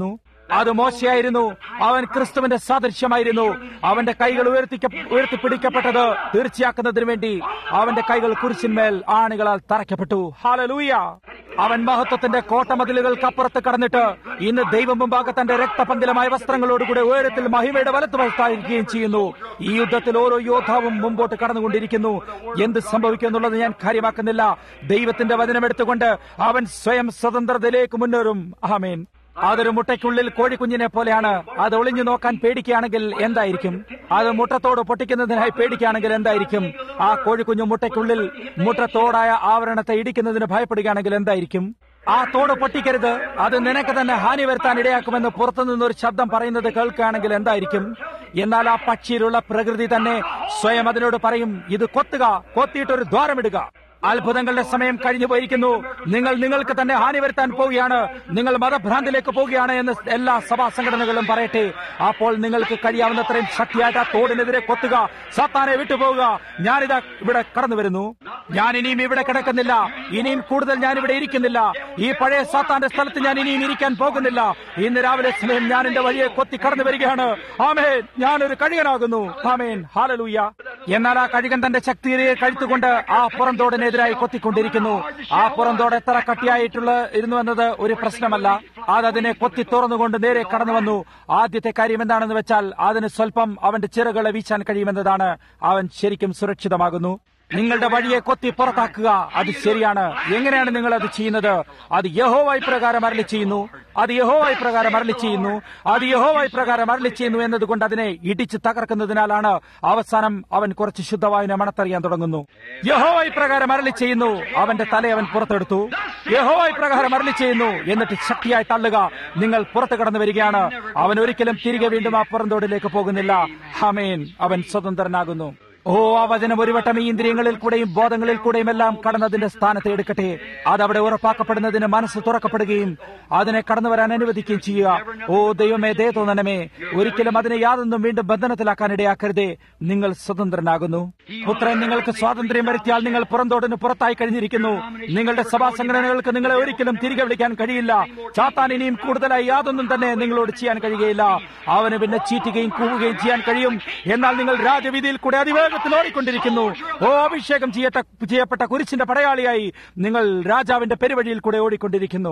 അത് മോശയായിരുന്നു അവൻ ക്രിസ്തുവിന്റെ സാദൃശ്യമായിരുന്നു അവന്റെ കൈകൾ ഉയർത്തിക്ക ഉയർത്തിപ്പിടിക്കപ്പെട്ടത് തീർച്ചയാക്കുന്നതിന് വേണ്ടി അവന്റെ കൈകൾ കുരിശിന്മേൽ ആണികളാൽ തറയ്ക്കപ്പെട്ടു ഹാലലൂയ അവൻ മഹത്വത്തിന്റെ കോട്ടമതിലുകൾക്കപ്പുറത്ത് കടന്നിട്ട് ഇന്ന് ദൈവം മുമ്പാകെ തന്റെ രക്തപങ്കിലമായ വസ്ത്രങ്ങളോടുകൂടെ ഉയരത്തിൽ മഹിമയുടെ വലത്തുവസ്ഥായിരിക്കുകയും ചെയ്യുന്നു ഈ യുദ്ധത്തിൽ ഓരോ യോദ്ധാവും മുമ്പോട്ട് കടന്നുകൊണ്ടിരിക്കുന്നു എന്ത് സംഭവിക്കും എന്നുള്ളത് ഞാൻ കാര്യമാക്കുന്നില്ല ദൈവത്തിന്റെ വചനം എടുത്തുകൊണ്ട് അവൻ സ്വയം സ്വതന്ത്രതയിലേക്ക് മുന്നേറും ആമേൻ അതൊരു മുട്ടയ്ക്കുള്ളിൽ കോഴിക്കുഞ്ഞിനെ പോലെയാണ് അത് ഒളിഞ്ഞു നോക്കാൻ പേടിക്കുകയാണെങ്കിൽ എന്തായിരിക്കും അത് മുട്ടത്തോട് പൊട്ടിക്കുന്നതിനായി പേടിക്കുകയാണെങ്കിൽ എന്തായിരിക്കും ആ കോഴിക്കുഞ്ഞു മുട്ടയ്ക്കുള്ളിൽ മുട്ടത്തോടായ ആവരണത്തെ ഇടിക്കുന്നതിന് ഭയപ്പെടുകയാണെങ്കിൽ എന്തായിരിക്കും ആ തോട് പൊട്ടിക്കരുത് അത് നിനക്ക് തന്നെ ഹാനി വരുത്താൻ ഇടയാക്കുമെന്ന് പുറത്തുനിന്ന് ഒരു ശബ്ദം പറയുന്നത് കേൾക്കുകയാണെങ്കിൽ എന്തായിരിക്കും എന്നാൽ ആ പക്ഷിയിലുള്ള പ്രകൃതി തന്നെ സ്വയം അതിനോട് പറയും ഇത് കൊത്തുക കൊത്തിയിട്ടൊരു ദ്വാരമിടുക അത്ഭുതങ്ങളുടെ സമയം കഴിഞ്ഞു പോയിരിക്കുന്നു നിങ്ങൾ നിങ്ങൾക്ക് തന്നെ ഹാനി വരുത്താൻ പോവുകയാണ് നിങ്ങൾ മതഭ്രാന്തിലേക്ക് പോവുകയാണ് എന്ന് എല്ലാ സഭാ സംഘടനകളും പറയട്ടെ അപ്പോൾ നിങ്ങൾക്ക് കഴിയാവുന്നത്രയും ശക്തിയായിട്ട് ആ തോടിനെതിരെ കൊത്തുക സാത്താനെ വിട്ടുപോവുക ഞാനിതാ ഇവിടെ കടന്നു വരുന്നു ഞാൻ ഇനിയും ഇവിടെ കിടക്കുന്നില്ല ഇനിയും കൂടുതൽ ഞാൻ ഇവിടെ ഇരിക്കുന്നില്ല ഈ പഴയ സാത്താന്റെ സ്ഥലത്ത് ഞാൻ ഇനിയും ഇരിക്കാൻ പോകുന്നില്ല ഇന്ന് രാവിലെ സമയം ഞാൻ എന്റെ വഴിയെ കൊത്തി കടന്നു വരികയാണ് ആമേൻ ഞാനൊരു കഴുകനാകുന്നു ആമേൻ ഹാലലൂയ എന്നാൽ ആ കഴുകൻ തന്റെ ശക്തിയെ കഴുത്തുകൊണ്ട് ആ പുറന്തോടിനെതിരായി കൊത്തിക്കൊണ്ടിരിക്കുന്നു ആ പുറന്തോട് എത്ര കട്ടിയായിട്ടുള്ള ഇരുന്നു എന്നത് ഒരു പ്രശ്നമല്ല അത് അതിനെ കൊത്തി തുറന്നുകൊണ്ട് നേരെ കടന്നു വന്നു ആദ്യത്തെ കാര്യം എന്താണെന്ന് വെച്ചാൽ അതിന് സ്വല്പം അവന്റെ ചിറകളെ വീശാൻ കഴിയുമെന്നതാണ് അവൻ ശരിക്കും സുരക്ഷിതമാകുന്നു നിങ്ങളുടെ വഴിയെ കൊത്തി പുറത്താക്കുക അത് ശരിയാണ് എങ്ങനെയാണ് നിങ്ങൾ അത് ചെയ്യുന്നത് അത് യഹോവായി പ്രകാരം അരളി ചെയ്യുന്നു അത് യഹോവായി പ്രകാരം അരളി ചെയ്യുന്നു അത് യഹോവായി പ്രകാരം അരളി ചെയ്യുന്നു എന്നതുകൊണ്ട് അതിനെ ഇടിച്ച് തകർക്കുന്നതിനാലാണ് അവസാനം അവൻ കുറച്ച് ശുദ്ധവായുനെ മണത്തറിയാൻ തുടങ്ങുന്നു യഹോവായി പ്രകാരം അരളി ചെയ്യുന്നു അവന്റെ തല അവൻ പുറത്തെടുത്തു യഹോവായി പ്രകാരം അരളി ചെയ്യുന്നു എന്നിട്ട് ശക്തിയായി തള്ളുക നിങ്ങൾ പുറത്തു കടന്നു വരികയാണ് അവൻ ഒരിക്കലും തിരികെ വീണ്ടും ആ പുറന്തോടിലേക്ക് പോകുന്നില്ല ഹമേൻ അവൻ സ്വതന്ത്രനാകുന്നു ഓ ആ വചനം ഒരു വട്ടം ഈ ഇന്ദ്രിയങ്ങളിൽ കൂടെയും ബോധങ്ങളിൽ കൂടെയും എല്ലാം കടന്നതിന്റെ സ്ഥാനത്ത് എടുക്കട്ടെ അത് അവിടെ ഉറപ്പാക്കപ്പെടുന്നതിന് മനസ്സ് തുറക്കപ്പെടുകയും അതിനെ കടന്നു വരാൻ അനുവദിക്കുകയും ചെയ്യുക ഓ ദൈവമേ ദേ തോന്നണമേ ഒരിക്കലും അതിനെ യാതൊന്നും വീണ്ടും ബന്ധനത്തിലാക്കാൻ ഇടയാക്കരുതേ നിങ്ങൾ സ്വതന്ത്രനാകുന്നു പുത്രൻ നിങ്ങൾക്ക് സ്വാതന്ത്ര്യം വരുത്തിയാൽ നിങ്ങൾ പുറന്തോടിന് പുറത്തായി കഴിഞ്ഞിരിക്കുന്നു നിങ്ങളുടെ സഭാ സംഘടനകൾക്ക് നിങ്ങളെ ഒരിക്കലും തിരികെ വിളിക്കാൻ കഴിയില്ല ചാത്താൻ ഇനിയും കൂടുതലായി യാതൊന്നും തന്നെ നിങ്ങളോട് ചെയ്യാൻ കഴിയുകയില്ല അവന് പിന്നെ ചീറ്റുകയും കൂവുകയും ചെയ്യാൻ കഴിയും എന്നാൽ നിങ്ങൾ രാജവിധിയിൽ കൂടെ അതിവേഗം വേഗത്തിൽ ഓടിക്കൊണ്ടിരിക്കുന്നു ഓ അഭിഷേകം ചെയ്യട്ട ചെയ്യപ്പെട്ട കുരിശിന്റെ പടയാളിയായി നിങ്ങൾ രാജാവിന്റെ പെരുവഴിയിൽ കൂടെ ഓടിക്കൊണ്ടിരിക്കുന്നു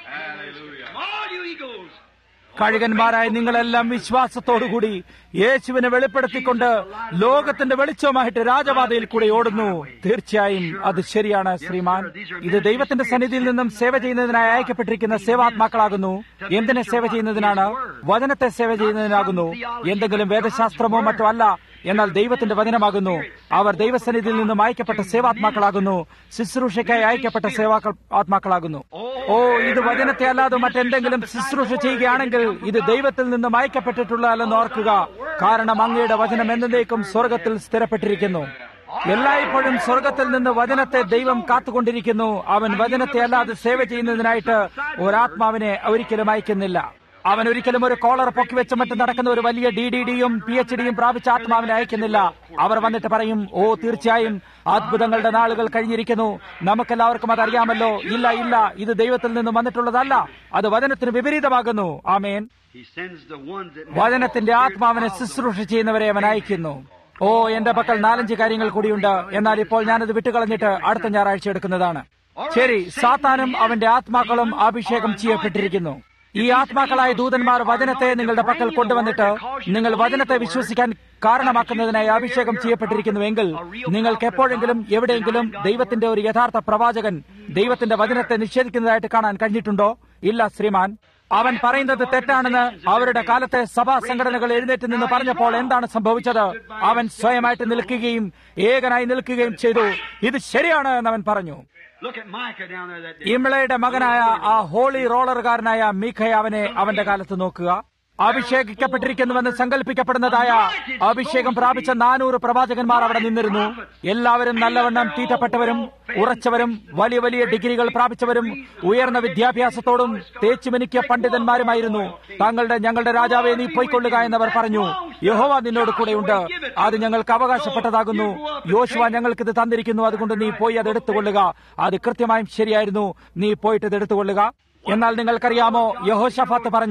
All you eagles. കഴുകന്മാരായ നിങ്ങളെല്ലാം വിശ്വാസത്തോടുകൂടി യേശുവിനെ വെളിപ്പെടുത്തിക്കൊണ്ട് ലോകത്തിന്റെ വെളിച്ചവുമായിട്ട് രാജപാതയിൽ കൂടെ ഓടുന്നു തീർച്ചയായും അത് ശരിയാണ് ശ്രീമാൻ ഇത് ദൈവത്തിന്റെ സന്നിധിയിൽ നിന്നും സേവ ചെയ്യുന്നതിനായി അയക്കപ്പെട്ടിരിക്കുന്ന സേവാത്മാക്കളാകുന്നു എന്തിനെ സേവ ചെയ്യുന്നതിനാണ് വചനത്തെ സേവ ചെയ്യുന്നതിനാകുന്നു എന്തെങ്കിലും വേദശാസ്ത്രമോ മറ്റോ അല്ല എന്നാൽ ദൈവത്തിന്റെ വചനമാകുന്നു അവർ ദൈവസന്നിധിയിൽ നിന്നും അയക്കപ്പെട്ട സേവാത്മാക്കളാകുന്നു ശുശ്രൂഷയ്ക്കായി അയക്കപ്പെട്ട സേവാക്കൾ ആത്മാക്കളാകുന്നു ഓ ഇത് വചനത്തെ അല്ലാതെ മറ്റെന്തെങ്കിലും ശുശ്രൂഷ ചെയ്യുകയാണെങ്കിൽ ഇത് ദൈവത്തിൽ നിന്നും അയക്കപ്പെട്ടിട്ടുള്ളതല്ലെന്ന് ഓർക്കുക കാരണം അങ്ങയുടെ വചനം എന്നേക്കും സ്വർഗത്തിൽ സ്ഥിരപ്പെട്ടിരിക്കുന്നു എല്ലായ്പ്പോഴും സ്വർഗത്തിൽ നിന്ന് വചനത്തെ ദൈവം കാത്തുകൊണ്ടിരിക്കുന്നു അവൻ വചനത്തെ അല്ലാതെ സേവ ചെയ്യുന്നതിനായിട്ട് ഒരാത്മാവിനെ ഒരിക്കലും അയക്കുന്നില്ല അവൻ ഒരിക്കലും ഒരു കോളർ പൊക്കി വെച്ച് മറ്റും നടക്കുന്ന ഒരു വലിയ ഡി ഡി ഡിയും പി എച്ച് ഡിയും പ്രാപിച്ച ആത്മാവിനെ അയക്കുന്നില്ല അവർ വന്നിട്ട് പറയും ഓ തീർച്ചയായും അത്ഭുതങ്ങളുടെ നാളുകൾ കഴിഞ്ഞിരിക്കുന്നു നമുക്കെല്ലാവർക്കും അതറിയാമല്ലോ ഇല്ല ഇല്ല ഇത് ദൈവത്തിൽ നിന്ന് വന്നിട്ടുള്ളതല്ല അത് വചനത്തിന് വിപരീതമാകുന്നു ആമേൻ He sends the ones that വചനത്തിന്റെ ആത്മാവിനെ ശുശ്രൂഷ ചെയ്യുന്നവരെ അവൻ അയക്കുന്നു ഓ എന്റെ പക്കൽ നാലഞ്ച് കാര്യങ്ങൾ കൂടിയുണ്ട് എന്നാൽ ഇപ്പോൾ ഞാനത് വിട്ടുകളഞ്ഞിട്ട് അടുത്ത ഞായറാഴ്ച എടുക്കുന്നതാണ് ശരി സാത്താനും അവന്റെ ആത്മാക്കളും അഭിഷേകം ചെയ്യപ്പെട്ടിരിക്കുന്നു ഈ ആത്മാക്കളായ ദൂതന്മാർ വചനത്തെ നിങ്ങളുടെ പക്കൽ കൊണ്ടുവന്നിട്ട് നിങ്ങൾ വചനത്തെ വിശ്വസിക്കാൻ കാരണമാക്കുന്നതിനായി അഭിഷേകം ചെയ്യപ്പെട്ടിരിക്കുന്നുവെങ്കിൽ നിങ്ങൾക്ക് എപ്പോഴെങ്കിലും എവിടെയെങ്കിലും ദൈവത്തിന്റെ ഒരു യഥാർത്ഥ പ്രവാചകൻ ദൈവത്തിന്റെ വചനത്തെ നിഷേധിക്കുന്നതായിട്ട് കാണാൻ കഴിഞ്ഞിട്ടുണ്ടോ ഇല്ല ശ്രീമാൻ അവൻ പറയുന്നത് തെറ്റാണെന്ന് അവരുടെ കാലത്തെ സഭാ സംഘടനകൾ എഴുന്നേറ്റ് നിന്ന് പറഞ്ഞപ്പോൾ എന്താണ് സംഭവിച്ചത് അവൻ സ്വയമായിട്ട് നിൽക്കുകയും ഏകനായി നിൽക്കുകയും ചെയ്തു ഇത് ശരിയാണ് എന്ന് അവൻ പറഞ്ഞു Look at Micah down there that day. ഇമ്ളയുടെ മകനായ ആ ഹോളി റോളറുകാരനായ മീഖയാവനെ അവന്റെ കാലത്ത് നോക്കുക അഭിഷേകിക്കപ്പെട്ടിരിക്കുന്നുവെന്ന് സങ്കല്പിക്കപ്പെടുന്നതായ അഭിഷേകം പ്രാപിച്ച നാനൂറ് പ്രവാചകന്മാർ അവിടെ നിന്നിരുന്നു എല്ലാവരും നല്ലവണ്ണം തീറ്റപ്പെട്ടവരും ഉറച്ചവരും വലിയ വലിയ ഡിഗ്രികൾ പ്രാപിച്ചവരും ഉയർന്ന വിദ്യാഭ്യാസത്തോടും തേച്ചുമിനിക്കിയ പണ്ഡിതന്മാരുമായിരുന്നു താങ്കളുടെ ഞങ്ങളുടെ രാജാവെ നീ പോയിക്കൊള്ളുക എന്നവർ പറഞ്ഞു യഹോവ നിന്നോട് കൂടെയുണ്ട് അത് ഞങ്ങൾക്ക് അവകാശപ്പെട്ടതാകുന്നു യോശുവ ഞങ്ങൾക്ക് ഇത് തന്നിരിക്കുന്നു അതുകൊണ്ട് നീ പോയി അത് എടുത്തുകൊള്ളുക അത് കൃത്യമായും ശരിയായിരുന്നു നീ പോയിട്ട് ഇത് എടുത്തുകൊള്ളുക എന്നാൽ നിങ്ങൾക്കറിയാമോ യഹോഷഫാത്ത് പറഞ്ഞു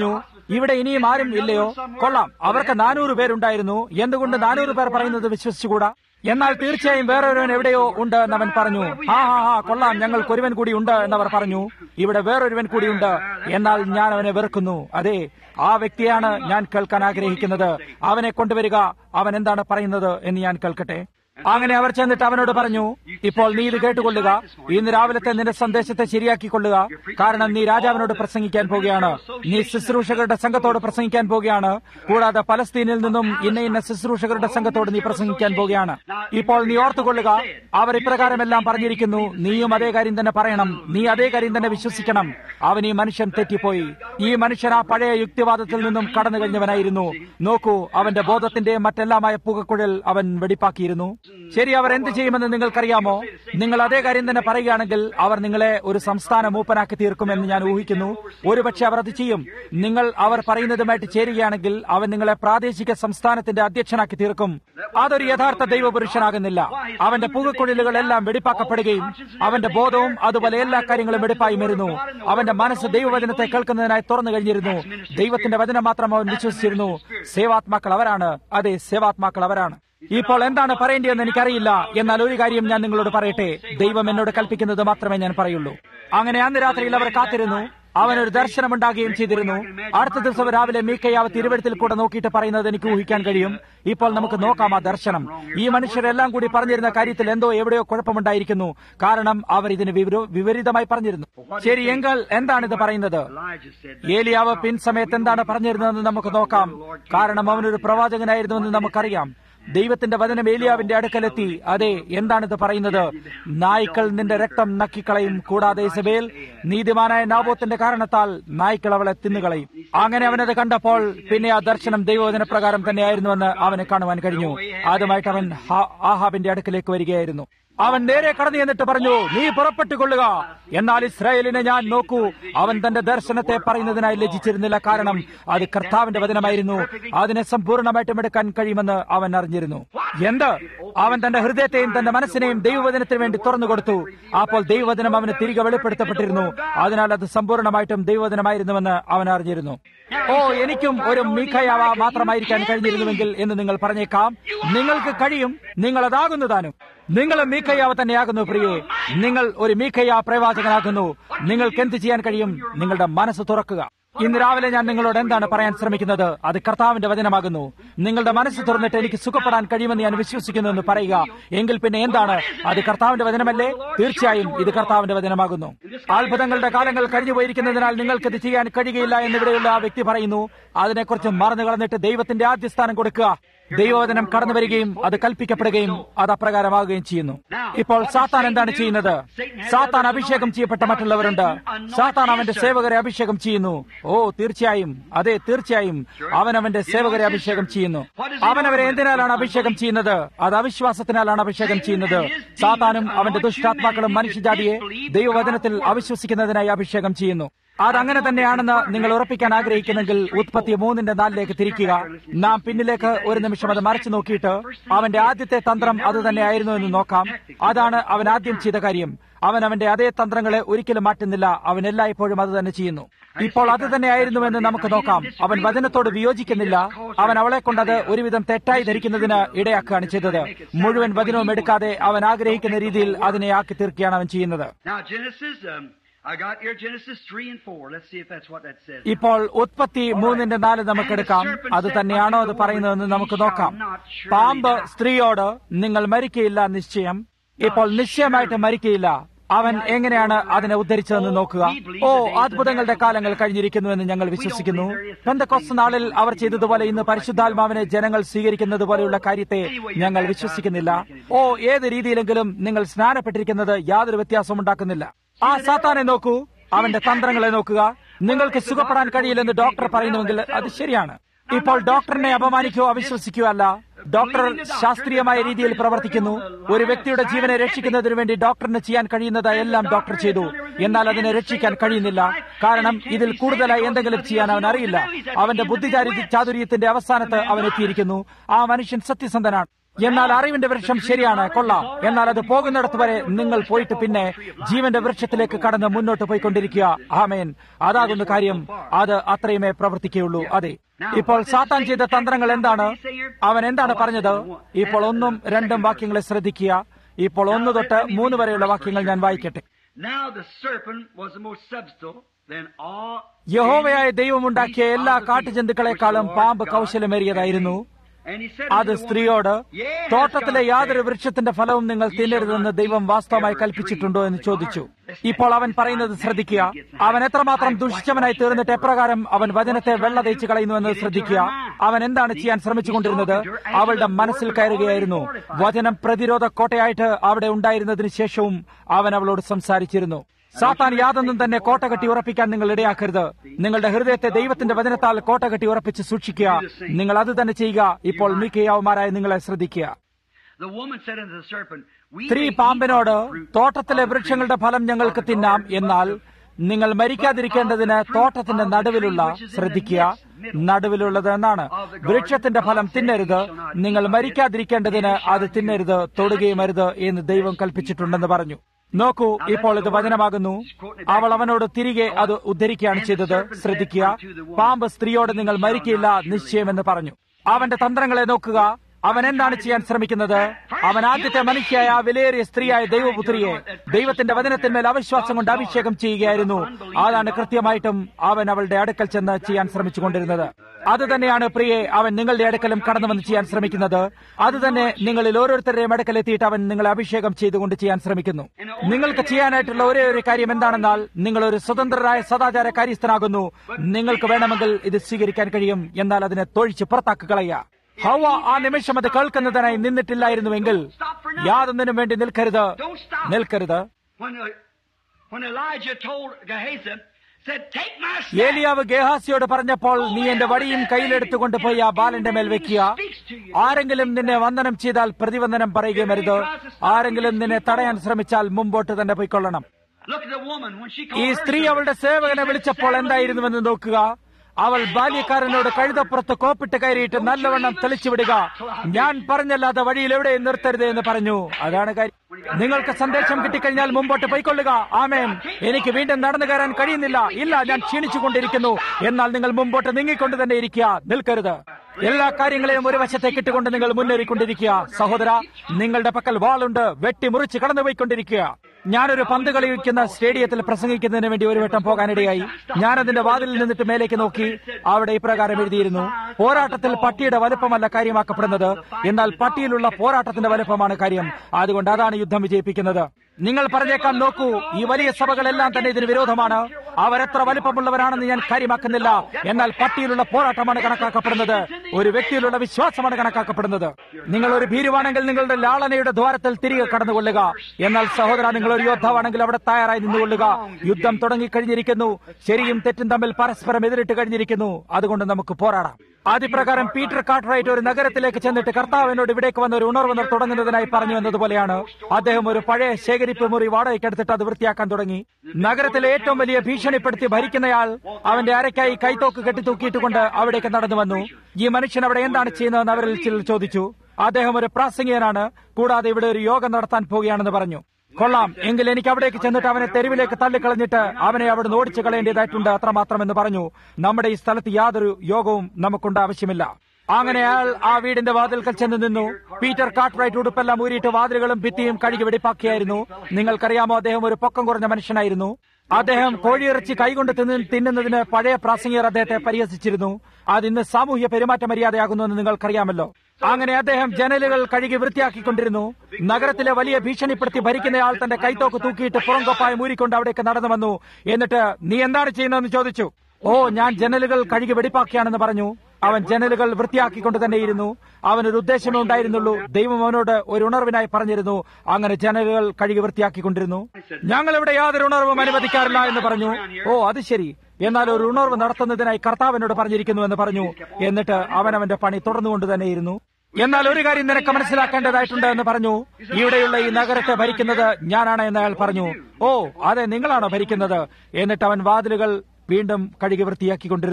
ഇവിടെ ഇനിയും ആരും ഇല്ലയോ കൊള്ളാം അവർക്ക് നാനൂറ് പേരുണ്ടായിരുന്നു എന്തുകൊണ്ട് നാനൂറ് പേർ പറയുന്നത് വിശ്വസിച്ചുകൂടാ എന്നാൽ തീർച്ചയായും വേറൊരുവൻ എവിടെയോ ഉണ്ട് എന്നവൻ പറഞ്ഞു ആ ആ ആ കൊള്ളാം ഞങ്ങൾക്ക് ഒരുവൻ കൂടി ഉണ്ട് എന്നവർ പറഞ്ഞു ഇവിടെ വേറൊരുവൻ കൂടിയുണ്ട് എന്നാൽ ഞാൻ അവനെ വെറുക്കുന്നു അതെ ആ വ്യക്തിയാണ് ഞാൻ കേൾക്കാൻ ആഗ്രഹിക്കുന്നത് അവനെ കൊണ്ടുവരിക അവൻ എന്താണ് പറയുന്നത് എന്ന് ഞാൻ കേൾക്കട്ടെ അങ്ങനെ അവർ ചെന്നിട്ട് അവനോട് പറഞ്ഞു ഇപ്പോൾ നീ ഇത് കേട്ടുകൊള്ളുക ഇന്ന് രാവിലത്തെ നിന്റെ സന്ദേശത്തെ ശരിയാക്കിക്കൊള്ളുക കാരണം നീ രാജാവിനോട് പ്രസംഗിക്കാൻ പോവുകയാണ് നീ ശുശ്രൂഷകരുടെ സംഘത്തോട് പ്രസംഗിക്കാൻ പോവുകയാണ് കൂടാതെ പലസ്തീനിൽ നിന്നും ഇന്ന ഇന്ന ശുശ്രൂഷകരുടെ സംഘത്തോട് നീ പ്രസംഗിക്കാൻ പോവുകയാണ് ഇപ്പോൾ നീ ഓർത്തുകൊള്ളുക അവർ ഇപ്രകാരമെല്ലാം പറഞ്ഞിരിക്കുന്നു നീയും അതേ കാര്യം തന്നെ പറയണം നീ അതേ കാര്യം തന്നെ വിശ്വസിക്കണം അവൻ ഈ മനുഷ്യൻ തെറ്റിപ്പോയി ഈ മനുഷ്യൻ ആ പഴയ യുക്തിവാദത്തിൽ നിന്നും കടന്നു കഴിഞ്ഞവനായിരുന്നു നോക്കൂ അവന്റെ ബോധത്തിന്റെയും മറ്റെല്ലാമായ പുകക്കുഴൽ അവൻ വെടിപ്പാക്കിയിരുന്നു ശരി അവർ എന്ത് ചെയ്യുമെന്ന് നിങ്ങൾക്കറിയാമോ നിങ്ങൾ അതേ കാര്യം തന്നെ പറയുകയാണെങ്കിൽ അവർ നിങ്ങളെ ഒരു സംസ്ഥാന മൂപ്പനാക്കി തീർക്കുമെന്ന് ഞാൻ ഊഹിക്കുന്നു ഒരുപക്ഷെ അവർ അത് ചെയ്യും നിങ്ങൾ അവർ പറയുന്നതുമായിട്ട് ചേരുകയാണെങ്കിൽ അവൻ നിങ്ങളെ പ്രാദേശിക സംസ്ഥാനത്തിന്റെ അധ്യക്ഷനാക്കി തീർക്കും അതൊരു യഥാർത്ഥ ദൈവപുരുഷനാകുന്നില്ല അവന്റെ പുകക്കുഴലുകളെല്ലാം വെടിപ്പാക്കപ്പെടുകയും അവന്റെ ബോധവും അതുപോലെ എല്ലാ കാര്യങ്ങളും വെടിപ്പായി വരുന്നു അവന്റെ മനസ്സ് ദൈവവചനത്തെ കേൾക്കുന്നതിനായി തുറന്നു കഴിഞ്ഞിരുന്നു ദൈവത്തിന്റെ വചനം മാത്രം അവൻ വിശ്വസിച്ചിരുന്നു സേവാത്മാക്കൾ അവരാണ് അതെ സേവാത്മാക്കൾ അവരാണ് ഇപ്പോൾ എന്താണ് പറയേണ്ടതെന്ന് എനിക്കറിയില്ല എന്നാൽ ഒരു കാര്യം ഞാൻ നിങ്ങളോട് പറയട്ടെ ദൈവം എന്നോട് കൽപ്പിക്കുന്നത് മാത്രമേ ഞാൻ പറയുള്ളൂ അങ്ങനെ അന്ന് രാത്രിയിൽ അവർ കാത്തിരുന്നു അവനൊരു ദർശനമുണ്ടാകുകയും ചെയ്തിരുന്നു അടുത്ത ദിവസം രാവിലെ മീക്കയാവ് തിരുവഴുത്തിൽ കൂടെ നോക്കിയിട്ട് പറയുന്നത് എനിക്ക് ഊഹിക്കാൻ കഴിയും ഇപ്പോൾ നമുക്ക് നോക്കാം ആ ദർശനം ഈ മനുഷ്യരെല്ലാം കൂടി പറഞ്ഞിരുന്ന കാര്യത്തിൽ എന്തോ എവിടെയോ കുഴപ്പമുണ്ടായിരിക്കുന്നു കാരണം അവർ ഇതിന് വിവര- വിപരീതമായി പറഞ്ഞിരുന്നു ശരി എങ്കിൽ എന്താണ് ഇത് പറയുന്നത് ഏലിയാവ് പിൻ സമയത്ത് എന്താണ് പറഞ്ഞിരുന്നതെന്ന് നമുക്ക് നോക്കാം കാരണം അവനൊരു പ്രവാചകനായിരുന്നുവെന്ന് നമുക്കറിയാം ദൈവത്തിന്റെ വചനം ഏലിയാവിന്റെ അടുക്കലെത്തി അതെ എന്താണിത് പറയുന്നത് നായ്ക്കൾ നിന്റെ രക്തം നക്കിക്കളയും കൂടാതെ ഇസബേൽ നീതിമാനായ നാബോത്തിന്റെ കാരണത്താൽ നായ്ക്കൾ അവളെ തിന്നുകളയും അങ്ങനെ അവനത് കണ്ടപ്പോൾ പിന്നെ ആ ദർശനം ദൈവവചന പ്രകാരം തന്നെയായിരുന്നുവെന്ന് അവന് കാണുവാൻ കഴിഞ്ഞു ആദ്യമായിട്ട് അവൻ ഹാ- ആഹാബിന്റെ അടുക്കലേക്ക് വരികയായിരുന്നു അവൻ നേരെ കടന്നു എന്നിട്ട് പറഞ്ഞു നീ പുറപ്പെട്ടു കൊള്ളുക എന്നാൽ ഇസ്രായേലിനെ ഞാൻ നോക്കൂ അവൻ തന്റെ ദർശനത്തെ പറയുന്നതിനായി ലജിച്ചിരുന്നില്ല കാരണം അത് കർത്താവിന്റെ വചനമായിരുന്നു അതിനെ സമ്പൂർണ്ണമായിട്ടും എടുക്കാൻ കഴിയുമെന്ന് അവൻ അറിഞ്ഞിരുന്നു എന്ത് അവൻ തന്റെ ഹൃദയത്തെയും തന്റെ മനസ്സിനെയും ദൈവവചനത്തിന് വേണ്ടി തുറന്നു കൊടുത്തു അപ്പോൾ ദൈവവചനം അവന് തിരികെ വെളിപ്പെടുത്തപ്പെട്ടിരുന്നു അതിനാൽ അത് സമ്പൂർണ്ണമായിട്ടും ദൈവവചനമായിരുന്നുവെന്ന് അവൻ അറിഞ്ഞിരുന്നു ഓ എനിക്കും ഒരു മീഖയാവ മാത്രമായിരിക്കാൻ കഴിഞ്ഞിരുന്നുവെങ്കിൽ എന്ന് നിങ്ങൾ പറഞ്ഞേക്കാം നിങ്ങൾക്ക് കഴിയും നിങ്ങൾ അതാകുന്നതാനും നിങ്ങൾ മീഖയാവ തന്നെയാകുന്നു പ്രിയെ നിങ്ങൾ ഒരു മീഖയ പ്രവാചകനാകുന്നു നിങ്ങൾക്ക് എന്ത് ചെയ്യാൻ കഴിയും നിങ്ങളുടെ മനസ്സ് തുറക്കുക ഇന്ന് രാവിലെ ഞാൻ നിങ്ങളോട് എന്താണ് പറയാൻ ശ്രമിക്കുന്നത് അത് കർത്താവിന്റെ വചനമാകുന്നു നിങ്ങളുടെ മനസ്സ് തുറന്നിട്ട് എനിക്ക് സുഖപ്പെടാൻ കഴിയുമെന്ന് ഞാൻ വിശ്വസിക്കുന്നു എന്ന് പറയുക എങ്കിൽ പിന്നെ എന്താണ് അത് കർത്താവിന്റെ വചനമല്ലേ തീർച്ചയായും ഇത് കർത്താവിന്റെ വചനമാകുന്നു അത്ഭുതങ്ങളുടെ കാലങ്ങൾ കഴിഞ്ഞു പോയിരിക്കുന്നതിനാൽ നിങ്ങൾക്ക് ഇത് ചെയ്യാൻ കഴിയുകയില്ല എന്നിവിടെയുള്ള ആ വ്യക്തി പറയുന്നു അതിനെക്കുറിച്ച് മറന്നു കളഞ്ഞിട്ട് ദൈവത്തിന്റെ ആദ്യ സ്ഥാനം കൊടുക്കുക ദൈവവചനം കടന്നു വരികയും അത് കൽപ്പിക്കപ്പെടുകയും അത് അപ്രകാരമാകുകയും ചെയ്യുന്നു ഇപ്പോൾ സാത്താൻ എന്താണ് ചെയ്യുന്നത് സാത്താൻ അഭിഷേകം ചെയ്യപ്പെട്ട മറ്റുള്ളവരുണ്ട് സാത്താൻ അവന്റെ സേവകരെ അഭിഷേകം ചെയ്യുന്നു ഓ തീർച്ചയായും അതെ തീർച്ചയായും അവൻ അവന്റെ സേവകരെ അഭിഷേകം ചെയ്യുന്നു അവൻ അവരെ എന്തിനാലാണ് അഭിഷേകം ചെയ്യുന്നത് അത് അവിശ്വാസത്തിനാലാണ് അഭിഷേകം ചെയ്യുന്നത് സാത്താനും അവന്റെ ദുഷ്ടാത്മാക്കളും മനുഷ്യജാതിയെ ദൈവവചനത്തിൽ അവിശ്വസിക്കുന്നതിനായി അഭിഷേകം ചെയ്യുന്നു അതങ്ങനെ തന്നെയാണെന്ന് നിങ്ങൾ ഉറപ്പിക്കാൻ ആഗ്രഹിക്കുന്നെങ്കിൽ ഉത്പത്തി മൂന്നിന്റെ നാലിലേക്ക് തിരിക്കുക നാം പിന്നിലേക്ക് ഒരു നിമിഷം അത് മറിച്ചു നോക്കിയിട്ട് അവന്റെ ആദ്യത്തെ തന്ത്രം അത് തന്നെയായിരുന്നു എന്ന് നോക്കാം അതാണ് അവൻ ആദ്യം ചെയ്ത കാര്യം അവൻ അവന്റെ അതേ തന്ത്രങ്ങളെ ഒരിക്കലും മാറ്റുന്നില്ല അവൻ എല്ലായ്പ്പോഴും അത് തന്നെ ചെയ്യുന്നു ഇപ്പോൾ അത് തന്നെയായിരുന്നുവെന്ന് നമുക്ക് നോക്കാം അവൻ വചനത്തോട് വിയോജിക്കുന്നില്ല അവൻ അവളെ കൊണ്ടത് ഒരുവിധം തെറ്റായി ധരിക്കുന്നതിന് ഇടയാക്കുകയാണ് ചെയ്തത് മുഴുവൻ വചനവും എടുക്കാതെ അവൻ ആഗ്രഹിക്കുന്ന രീതിയിൽ അതിനെ ആക്കി തീർക്കുകയാണ് അവൻ ചെയ്യുന്നത് Now, Genesis, um, I got here Genesis 3 and 4. Let's see if that's what that says. ഇപ്പോൾ ഉത്പത്തി മൂന്നിന്റെ നാല് നമുക്കെടുക്കാം അത് തന്നെയാണോ അത് പറയുന്നതെന്ന് നമുക്ക് നോക്കാം പാമ്പ് സ്ത്രീയോട് നിങ്ങൾ മരിക്കയില്ല നിശ്ചയം ഇപ്പോൾ നിശ്ചയമായിട്ട് മരിക്കയില്ല അവൻ എങ്ങനെയാണ് അതിനെ ഉദ്ധരിച്ചതെന്ന് നോക്കുക ഓ അത്ഭുതങ്ങളുടെ കാലങ്ങൾ കഴിഞ്ഞിരിക്കുന്നുവെന്ന് ഞങ്ങൾ വിശ്വസിക്കുന്നു പെന്തക്കൊസ് നാളിൽ അവർ ചെയ്തതുപോലെ ഇന്ന് പരിശുദ്ധാത്മാവിനെ ജനങ്ങൾ സ്വീകരിക്കുന്നത് പോലെയുള്ള കാര്യത്തെ ഞങ്ങൾ വിശ്വസിക്കുന്നില്ല ഓ ഏത് രീതിയിലെങ്കിലും നിങ്ങൾ സ്നാനപ്പെട്ടിരിക്കുന്നത് യാതൊരു വ്യത്യാസവും ഉണ്ടാക്കുന്നില്ല ആ സാത്താനെ നോക്കൂ അവന്റെ തന്ത്രങ്ങളെ നോക്കുക നിങ്ങൾക്ക് സുഖപ്പെടാൻ കഴിയില്ലെന്ന് ഡോക്ടർ പറയുന്നുവെങ്കിൽ അത് ശരിയാണ് ഇപ്പോൾ ഡോക്ടറിനെ അപമാനിക്കുകയോ അവിശ്വസിക്കുകയോ അല്ല ഡോക്ടർ ശാസ്ത്രീയമായ രീതിയിൽ പ്രവർത്തിക്കുന്നു ഒരു വ്യക്തിയുടെ ജീവനെ രക്ഷിക്കുന്നതിന് വേണ്ടി ഡോക്ടറിന് ചെയ്യാൻ കഴിയുന്നത് എല്ലാം ഡോക്ടർ ചെയ്തു എന്നാൽ അതിനെ രക്ഷിക്കാൻ കഴിയുന്നില്ല കാരണം ഇതിൽ കൂടുതലായി എന്തെങ്കിലും ചെയ്യാൻ അവൻ അറിയില്ല അവന്റെ ബുദ്ധിചാരി ചാതുര്യത്തിന്റെ അവസാനത്ത് അവൻ എത്തിയിരിക്കുന്നു ആ മനുഷ്യൻ സത്യസന്ധനാണ് എന്നാൽ അറിവിന്റെ വൃക്ഷം ശരിയാണ് കൊള്ളാം എന്നാൽ അത് പോകുന്നിടത്ത് വരെ നിങ്ങൾ പോയിട്ട് പിന്നെ ജീവന്റെ വൃക്ഷത്തിലേക്ക് കടന്ന് മുന്നോട്ട് പോയിക്കൊണ്ടിരിക്കുക ആമേൻ അതാകുന്ന കാര്യം അത് അത്രയുമേ പ്രവർത്തിക്കുകയുള്ളൂ അതെ ഇപ്പോൾ സാത്താൻ ചെയ്ത തന്ത്രങ്ങൾ എന്താണ് അവൻ എന്താണ് പറഞ്ഞത് ഇപ്പോൾ ഒന്നും രണ്ടും വാക്യങ്ങളെ ശ്രദ്ധിക്കുക ഇപ്പോൾ ഒന്ന് തൊട്ട് മൂന്ന് വരെയുള്ള വാക്യങ്ങൾ ഞാൻ വായിക്കട്ടെ Now the serpent was the most subtle than all. യഹോവയായ ദൈവമുണ്ടാക്കിയ എല്ലാ കാട്ടുജന്തുക്കളെക്കാളും പാമ്പ് കൗശലമേറിയതായിരുന്നു And he said അത് unto the woman, സ്ത്രീയോട് Yea, hath തോട്ടത്തിലെ God യാതൊരു said, വൃക്ഷത്തിന്റെ ഫലവും നിങ്ങൾ തിന്നരുതെന്ന് ദൈവം വാസ്തവമായി കൽപ്പിച്ചിട്ടുണ്ടോ എന്ന് ചോദിച്ചു ഇപ്പോൾ അവൻ പറയുന്നത് ശ്രദ്ധിക്കുക അവൻ എത്രമാത്രം ദുഷിച്ചവനായി തീർന്നിട്ട് എപ്രകാരം അവൻ വചനത്തെ വെള്ള തേച്ച് കളയുന്നുവെന്ന് ശ്രദ്ധിക്കുക അവൻ എന്താണ് ചെയ്യാൻ ശ്രമിച്ചുകൊണ്ടിരുന്നത് അവളുടെ മനസ്സിൽ കയറുകയായിരുന്നു വചനം പ്രതിരോധ കോട്ടയായിട്ട് അവിടെ ഉണ്ടായിരുന്നതിന് ശേഷവും അവൻ അവളോട് സംസാരിച്ചിരുന്നു സാത്താൻ യാതൊന്നും തന്നെ കോട്ട കെട്ടി ഉറപ്പിക്കാൻ നിങ്ങൾ ഇടയാക്കരുത് നിങ്ങളുടെ ഹൃദയത്തെ ദൈവത്തിന്റെ വചനത്താൽ കോട്ട കെട്ടി ഉറപ്പിച്ച് സൂക്ഷിക്കുക നിങ്ങൾ അത് തന്നെ ചെയ്യുക ഇപ്പോൾ മീക്കയാവുമാരായ നിങ്ങളെ ശ്രദ്ധിക്കുക The woman said unto the serpent, We സ്ത്രീ may eat പാമ്പിനോട് of the fruit തോട്ടത്തിലെ of the വൃക്ഷങ്ങളുടെ trees ഫലം ഞങ്ങൾക്ക് of the തിന്നാം garden, എന്നാൽ but നിങ്ങൾ മരിക്കാതിരിക്കേണ്ടതിന് തോട്ടത്തിന്റെ നടുവിലുള്ള ശ്രദ്ധിക്കുക നടുവിലുള്ളത് എന്നാണ് വൃക്ഷത്തിന്റെ ഫലം തിന്നരുത് നിങ്ങൾ മരിക്കാതിരിക്കേണ്ടതിന് അത് തിന്നരുത് തൊടുകയും അരുത് എന്ന് ദൈവം കൽപ്പിച്ചിട്ടുണ്ടെന്ന് പറഞ്ഞു നോക്കൂ ഇപ്പോൾ ഇത് വചനമാകുന്നു അവൾ അവനോട് തിരികെ അത് ഉദ്ധരിക്കുകയാണ് ചെയ്തത് ശ്രദ്ധിക്കുക പാമ്പ് സ്ത്രീയോട് നിങ്ങൾ മരിക്കില്ല നിശ്ചയമെന്ന് പറഞ്ഞു അവന്റെ തന്ത്രങ്ങളെ നോക്കുക അവൻ എന്താണ് ചെയ്യാൻ ശ്രമിക്കുന്നത് അവൻ ആദ്യത്തെ മനുഷ്യയായ ആ വിലയേറിയ സ്ത്രീയായ ദൈവപുത്രിയെ ദൈവത്തിന്റെ വചനത്തിന്മേൽ അവിശ്വാസം കൊണ്ട് അഭിഷേകം ചെയ്യുകയായിരുന്നു അതാണ് കൃത്യമായിട്ടും അവൻ അവളുടെ അടുക്കൽ ചെന്ന് ചെയ്യാൻ ശ്രമിച്ചുകൊണ്ടിരുന്നത് അത് തന്നെയാണ് പ്രിയെ അവൻ നിങ്ങളുടെ അടുക്കലും കടന്നു വന്ന് ചെയ്യാൻ ശ്രമിക്കുന്നത് അത് തന്നെ നിങ്ങളിൽ ഓരോരുത്തരുടെയും അടുക്കൽ എത്തിയിട്ട് അവൻ നിങ്ങളെ അഭിഷേകം ചെയ്തുകൊണ്ട് ചെയ്യാൻ ശ്രമിക്കുന്നു നിങ്ങൾക്ക് ചെയ്യാനായിട്ടുള്ള ഒരേ ഒരു കാര്യം എന്താണെന്നാൽ നിങ്ങൾ ഒരു സ്വതന്ത്രരായ സദാചാര കാര്യസ്ഥനാകുന്നു നിങ്ങൾക്ക് വേണമെങ്കിൽ ഇത് സ്വീകരിക്കാൻ കഴിയും എന്നാൽ അതിനെ തൊഴിച്ച് പുറത്താക്കി കളയുക ഹവ ആ നിമിഷം അത് കേൾക്കുന്നതിനായി നിന്നിട്ടില്ലായിരുന്നുവെങ്കിൽ യാതൊന്നിനും വേണ്ടി നിൽക്കരുത് നിൽക്കരുത് When, uh, when Elijah told Gehazi, said, Take my staff. ഏലിയാവ് ഗേഹാസിയോട് പറഞ്ഞപ്പോൾ നീ എന്റെ വടിയും കയ്യിലെടുത്തുകൊണ്ട് പോയി ആ ബാലന്റെ മേൽ വെക്കുക ആരെങ്കിലും നിന്നെ വന്ദനം ചെയ്താൽ പ്രതിവന്ദനം പറയുകയും അരുത് ആരെങ്കിലും നിന്നെ തടയാൻ ശ്രമിച്ചാൽ മുമ്പോട്ട് തന്നെ പോയിക്കൊള്ളണം Look at the woman when she ഈ called her സ്ത്രീ servant. അവളുടെ സേവകനെ വിളിച്ചപ്പോൾ എന്തായിരുന്നുവെന്ന് നോക്കുക അവൾ ബാല്യക്കാരനോട് കഴുതപ്പുറത്ത് കോപ്പിട്ട് കയറിയിട്ട് നല്ലവണ്ണം തെളിച്ചു വിടുക ഞാൻ പറഞ്ഞല്ലാത്ത വഴിയിൽ എവിടെയും നിർത്തരുത് എന്ന് പറഞ്ഞു അതാണ് കാര്യം നിങ്ങൾക്ക് സന്ദേശം കിട്ടിക്കഴിഞ്ഞാൽ മുമ്പോട്ട് പോയിക്കൊള്ളുക ആമേൻ എനിക്ക് വീണ്ടും നടന്നു കയറാൻ കഴിയുന്നില്ല ഇല്ല ഞാൻ ക്ഷീണിച്ചുകൊണ്ടിരിക്കുന്നു എന്നാൽ നിങ്ങൾ മുമ്പോട്ട് നീങ്ങിക്കൊണ്ട് തന്നെ ഇരിക്കുക നിൽക്കരുത് എല്ലാ കാര്യങ്ങളെയും ഒരു വശത്തേക്ക് ഇട്ടുകൊണ്ട് നിങ്ങൾ മുന്നേറിക്കൊണ്ടിരിക്കുക സഹോദര നിങ്ങളുടെ പക്കൽ വാളുണ്ട് വെട്ടി മുറിച്ച് കടന്നുപോയിക്കൊണ്ടിരിക്കുക ഞാനൊരു പന്ത് കളിക്കുന്ന സ്റ്റേഡിയത്തിൽ പ്രസംഗിക്കുന്നതിന് വേണ്ടി ഒരു വട്ടം പോകാനിടയായി ഞാൻ അതിന്റെ വാതിലിൽ നിന്നിട്ട് മേലേക്ക് നോക്കി അവിടെ ഇപ്രകാരം എഴുതിയിരുന്നു പോരാട്ടത്തിൽ പട്ടിയുടെ വലുപ്പമല്ല കാര്യമാക്കപ്പെടുന്നത് എന്നാൽ പട്ടിയിലുള്ള പോരാട്ടത്തിന്റെ വലുപ്പമാണ് കാര്യം അതുകൊണ്ട് അതാണ് യുദ്ധം വിജയിപ്പിക്കുന്നത് നിങ്ങൾ പറഞ്ഞേക്കാൻ നോക്കൂ ഈ വലിയ സഭകളെല്ലാം തന്നെ ഇതിന് വിരോധമാണ് അവരെത്ര വലിപ്പമുള്ളവരാണെന്ന് ഞാൻ കാര്യമാക്കുന്നില്ല എന്നാൽ പട്ടിയിലുള്ള പോരാട്ടമാണ് കണക്കാക്കപ്പെടുന്നത് ഒരു വ്യക്തിയിലുള്ള വിശ്വാസമാണ് കണക്കാക്കപ്പെടുന്നത് നിങ്ങൾ ഒരു ഭീരുവാണെങ്കിൽ നിങ്ങളുടെ ലാളനയുടെ ദ്വാരത്തിൽ തിരികെ കടന്നുകൊള്ളുക എന്നാൽ സഹോദര നിങ്ങൾ ഒരു യോദ്ധാവാണെങ്കിൽ അവിടെ തയ്യാറായി നിന്നുകൊള്ളുക യുദ്ധം തുടങ്ങിക്കഴിഞ്ഞിരിക്കുന്നു ശരിയും തെറ്റും തമ്മിൽ പരസ്പരം എതിരിട്ട് കഴിഞ്ഞിരിക്കുന്നു അതുകൊണ്ട് നമുക്ക് പോരാടാം ആദ്യപ്രകാരം പീറ്റർ കാർട്ട്റൈറ്റ് ഒരു നഗരത്തിലേക്ക് ചെന്നിട്ട് കർത്താവിനോട് ഇവിടേക്ക് വന്ന ഒരു ഉണർവ് തുടങ്ങുന്നതിനായി പറഞ്ഞു എന്നതുപോലെയാണ് അദ്ദേഹം ഒരു പഴയ ശേഖരിപ്പ് മുറി വാടകയ്ക്കെടുത്തിട്ട് അത് വൃത്തിയാക്കാൻ തുടങ്ങി നഗരത്തിലെ ഏറ്റവും വലിയ ഭീഷണിപ്പെടുത്തി ഭരിക്കുന്നയാൾ അവന്റെ അരയ്ക്കായി കൈത്തോക്ക് കെട്ടിത്തൂക്കിയിട്ടുകൊണ്ട് അവിടേക്ക് നടന്നു വന്നു ഈ മനുഷ്യൻ അവിടെ എന്താണ് ചെയ്യുന്നതെന്ന് അവരിൽ ചിലർ ചോദിച്ചു അദ്ദേഹം ഒരു പ്രാസംഗികനാണ് കൂടാതെ ഇവിടെ ഒരു യോഗം നടത്താൻ പോവുകയാണെന്ന് പറഞ്ഞു കൊള്ളാം എങ്കിൽ എനിക്ക് അവിടേക്ക് ചെന്നിട്ട് അവനെ തെരുവിലേക്ക് തള്ളിക്കളഞ്ഞിട്ട് അവനെ അവിടെ നിന്ന് ഓടിച്ചു കളയേണ്ടതായിട്ടുണ്ട് അത്രമാത്രം എന്ന് പറഞ്ഞു നമ്മുടെ ഈ സ്ഥലത്ത് യാതൊരു യോഗവും നമുക്കുണ്ട് ആവശ്യമില്ല അങ്ങനെ അയാൾ ആ വീടിന്റെ വാതിൽക്കൽ ചെന്ന് നിന്നു പീറ്റർ കാർട്ട്റൈറ്റ് ഉടുപ്പെല്ലാം ഊരിയിട്ട് വാതിലുകളും ഭിത്തിയും കഴുകി വെടിപ്പാക്കിയായിരുന്നു നിങ്ങൾക്കറിയാമോ അദ്ദേഹം ഒരു പൊക്കം കുറഞ്ഞ മനുഷ്യനായിരുന്നു അദ്ദേഹം കോഴിയിറച്ചി കൈകൊണ്ട് തിന്ന് തിന്നുന്നതിന് പഴയ പ്രാസംഗികർ അദ്ദേഹത്തെ പരിഹസിച്ചിരുന്നു അത് ഇന്ന് സാമൂഹ്യ പെരുമാറ്റ മര്യാദയാകുന്നുവെന്ന് നിങ്ങൾക്കറിയാമല്ലോ അങ്ങനെ അദ്ദേഹം ജനലുകൾ കഴുകി വൃത്തിയാക്കിക്കൊണ്ടിരുന്നു നഗരത്തിലെ വലിയ ഭീഷണിപ്പെടുത്തി ഭരിക്കുന്നയാൾ തന്റെ കൈത്തോക്ക് തൂക്കിയിട്ട് പുറംകൊപ്പായി മൂരിക്കൊണ്ട് അവിടേക്ക് നടന്നു വന്നു എന്നിട്ട് നീ എന്താണ് ചെയ്യുന്നതെന്ന് ചോദിച്ചു ഓ ഞാൻ ജനലുകൾ കഴുകി വെടിപ്പാക്കിയാണെന്ന് പറഞ്ഞു അവൻ ജനലുകൾ വൃത്തിയാക്കിക്കൊണ്ട് തന്നെയിരുന്നു അവനൊരു ഉദ്ദേശമേ ഉണ്ടായിരുന്നുള്ളൂ ദൈവം അവനോട് ഒരു ഉണർവിനായി പറഞ്ഞിരുന്നു അങ്ങനെ ജനലുകൾ കഴുകി വൃത്തിയാക്കിക്കൊണ്ടിരുന്നു ഞങ്ങൾ ഇവിടെ യാതൊരു ഉണർവും അനുവദിക്കാറില്ല എന്ന് പറഞ്ഞു ഓ അത് ശരി എന്നാൽ ഒരു ഉണർവ് നടത്തുന്നതിനായി കർത്താവിനോട് പറഞ്ഞിരിക്കുന്നു എന്ന് പറഞ്ഞു എന്നിട്ട് അവൻ അവന്റെ പണി തുടർന്നുകൊണ്ട് തന്നെയിരുന്നു എന്നാൽ ഒരു കാര്യം നിനക്ക് മനസ്സിലാക്കേണ്ടതായിട്ടുണ്ട് എന്ന് പറഞ്ഞു ഇവിടെയുള്ള ഈ നഗരത്തെ ഭരിക്കുന്നത് ഞാനാണ് എന്ന് അയാൾ പറഞ്ഞു ഓ അതെ നിങ്ങളാണോ ഭരിക്കുന്നത് എന്നിട്ട് അവൻ വാതിലുകൾ വീണ്ടും കഴുകി വൃത്തിയാക്കിക്കൊണ്ടിരുന്നു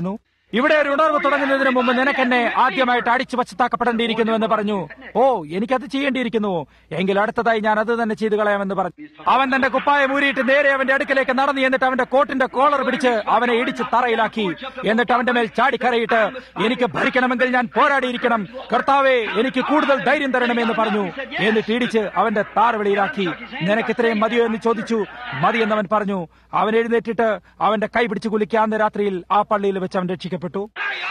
ഇവിടെ ഒരു ഉണർവ് തുടങ്ങുന്നതിന് മുമ്പ് നിനക്കെന്നെ ആദ്യമായിട്ട് അടിച്ചു പശ്ചാത്തലപ്പെടേണ്ടിയിരിക്കുന്നു എന്ന് പറഞ്ഞു ഓ എനിക്കത് ചെയ്യേണ്ടിയിരിക്കുന്നു എങ്കിൽ അടുത്തതായി ഞാൻ അത് തന്നെ ചെയ്തു കളയാമെന്ന് പറഞ്ഞു അവൻ തന്റെ കുപ്പായം ഊരിയിട്ട് നേരെ അവന്റെ അടുക്കലേക്ക് നടന്നു എന്നിട്ട് അവന്റെ കോട്ടിന്റെ കോളർ പിടിച്ച് അവനെ ഇടിച്ച് തറയിലാക്കി എന്നിട്ട് അവന്റെ മേൽ ചാടിക്കരയിട്ട് എനിക്ക് ഭരിക്കണമെങ്കിൽ ഞാൻ പോരാടിയിരിക്കണം കർത്താവേ എനിക്ക് കൂടുതൽ ധൈര്യം തരണമെന്ന് പറഞ്ഞു എന്നിട്ട് ഇടിച്ച് അവന്റെ താറവിളിയിലാക്കി നിനക്ക് ഇത്രയും മതിയോ എന്ന് ചോദിച്ചു മതി എന്നവൻ പറഞ്ഞു അവൻ എഴുന്നേറ്റിട്ട് അവന്റെ കൈ പിടിച്ച് കുലുക്കി അന്ന് രാത്രിയിൽ ആ പള്ളിയിൽ വെച്ച് അവൻ രക്ഷിക്കപ്പെട്ടു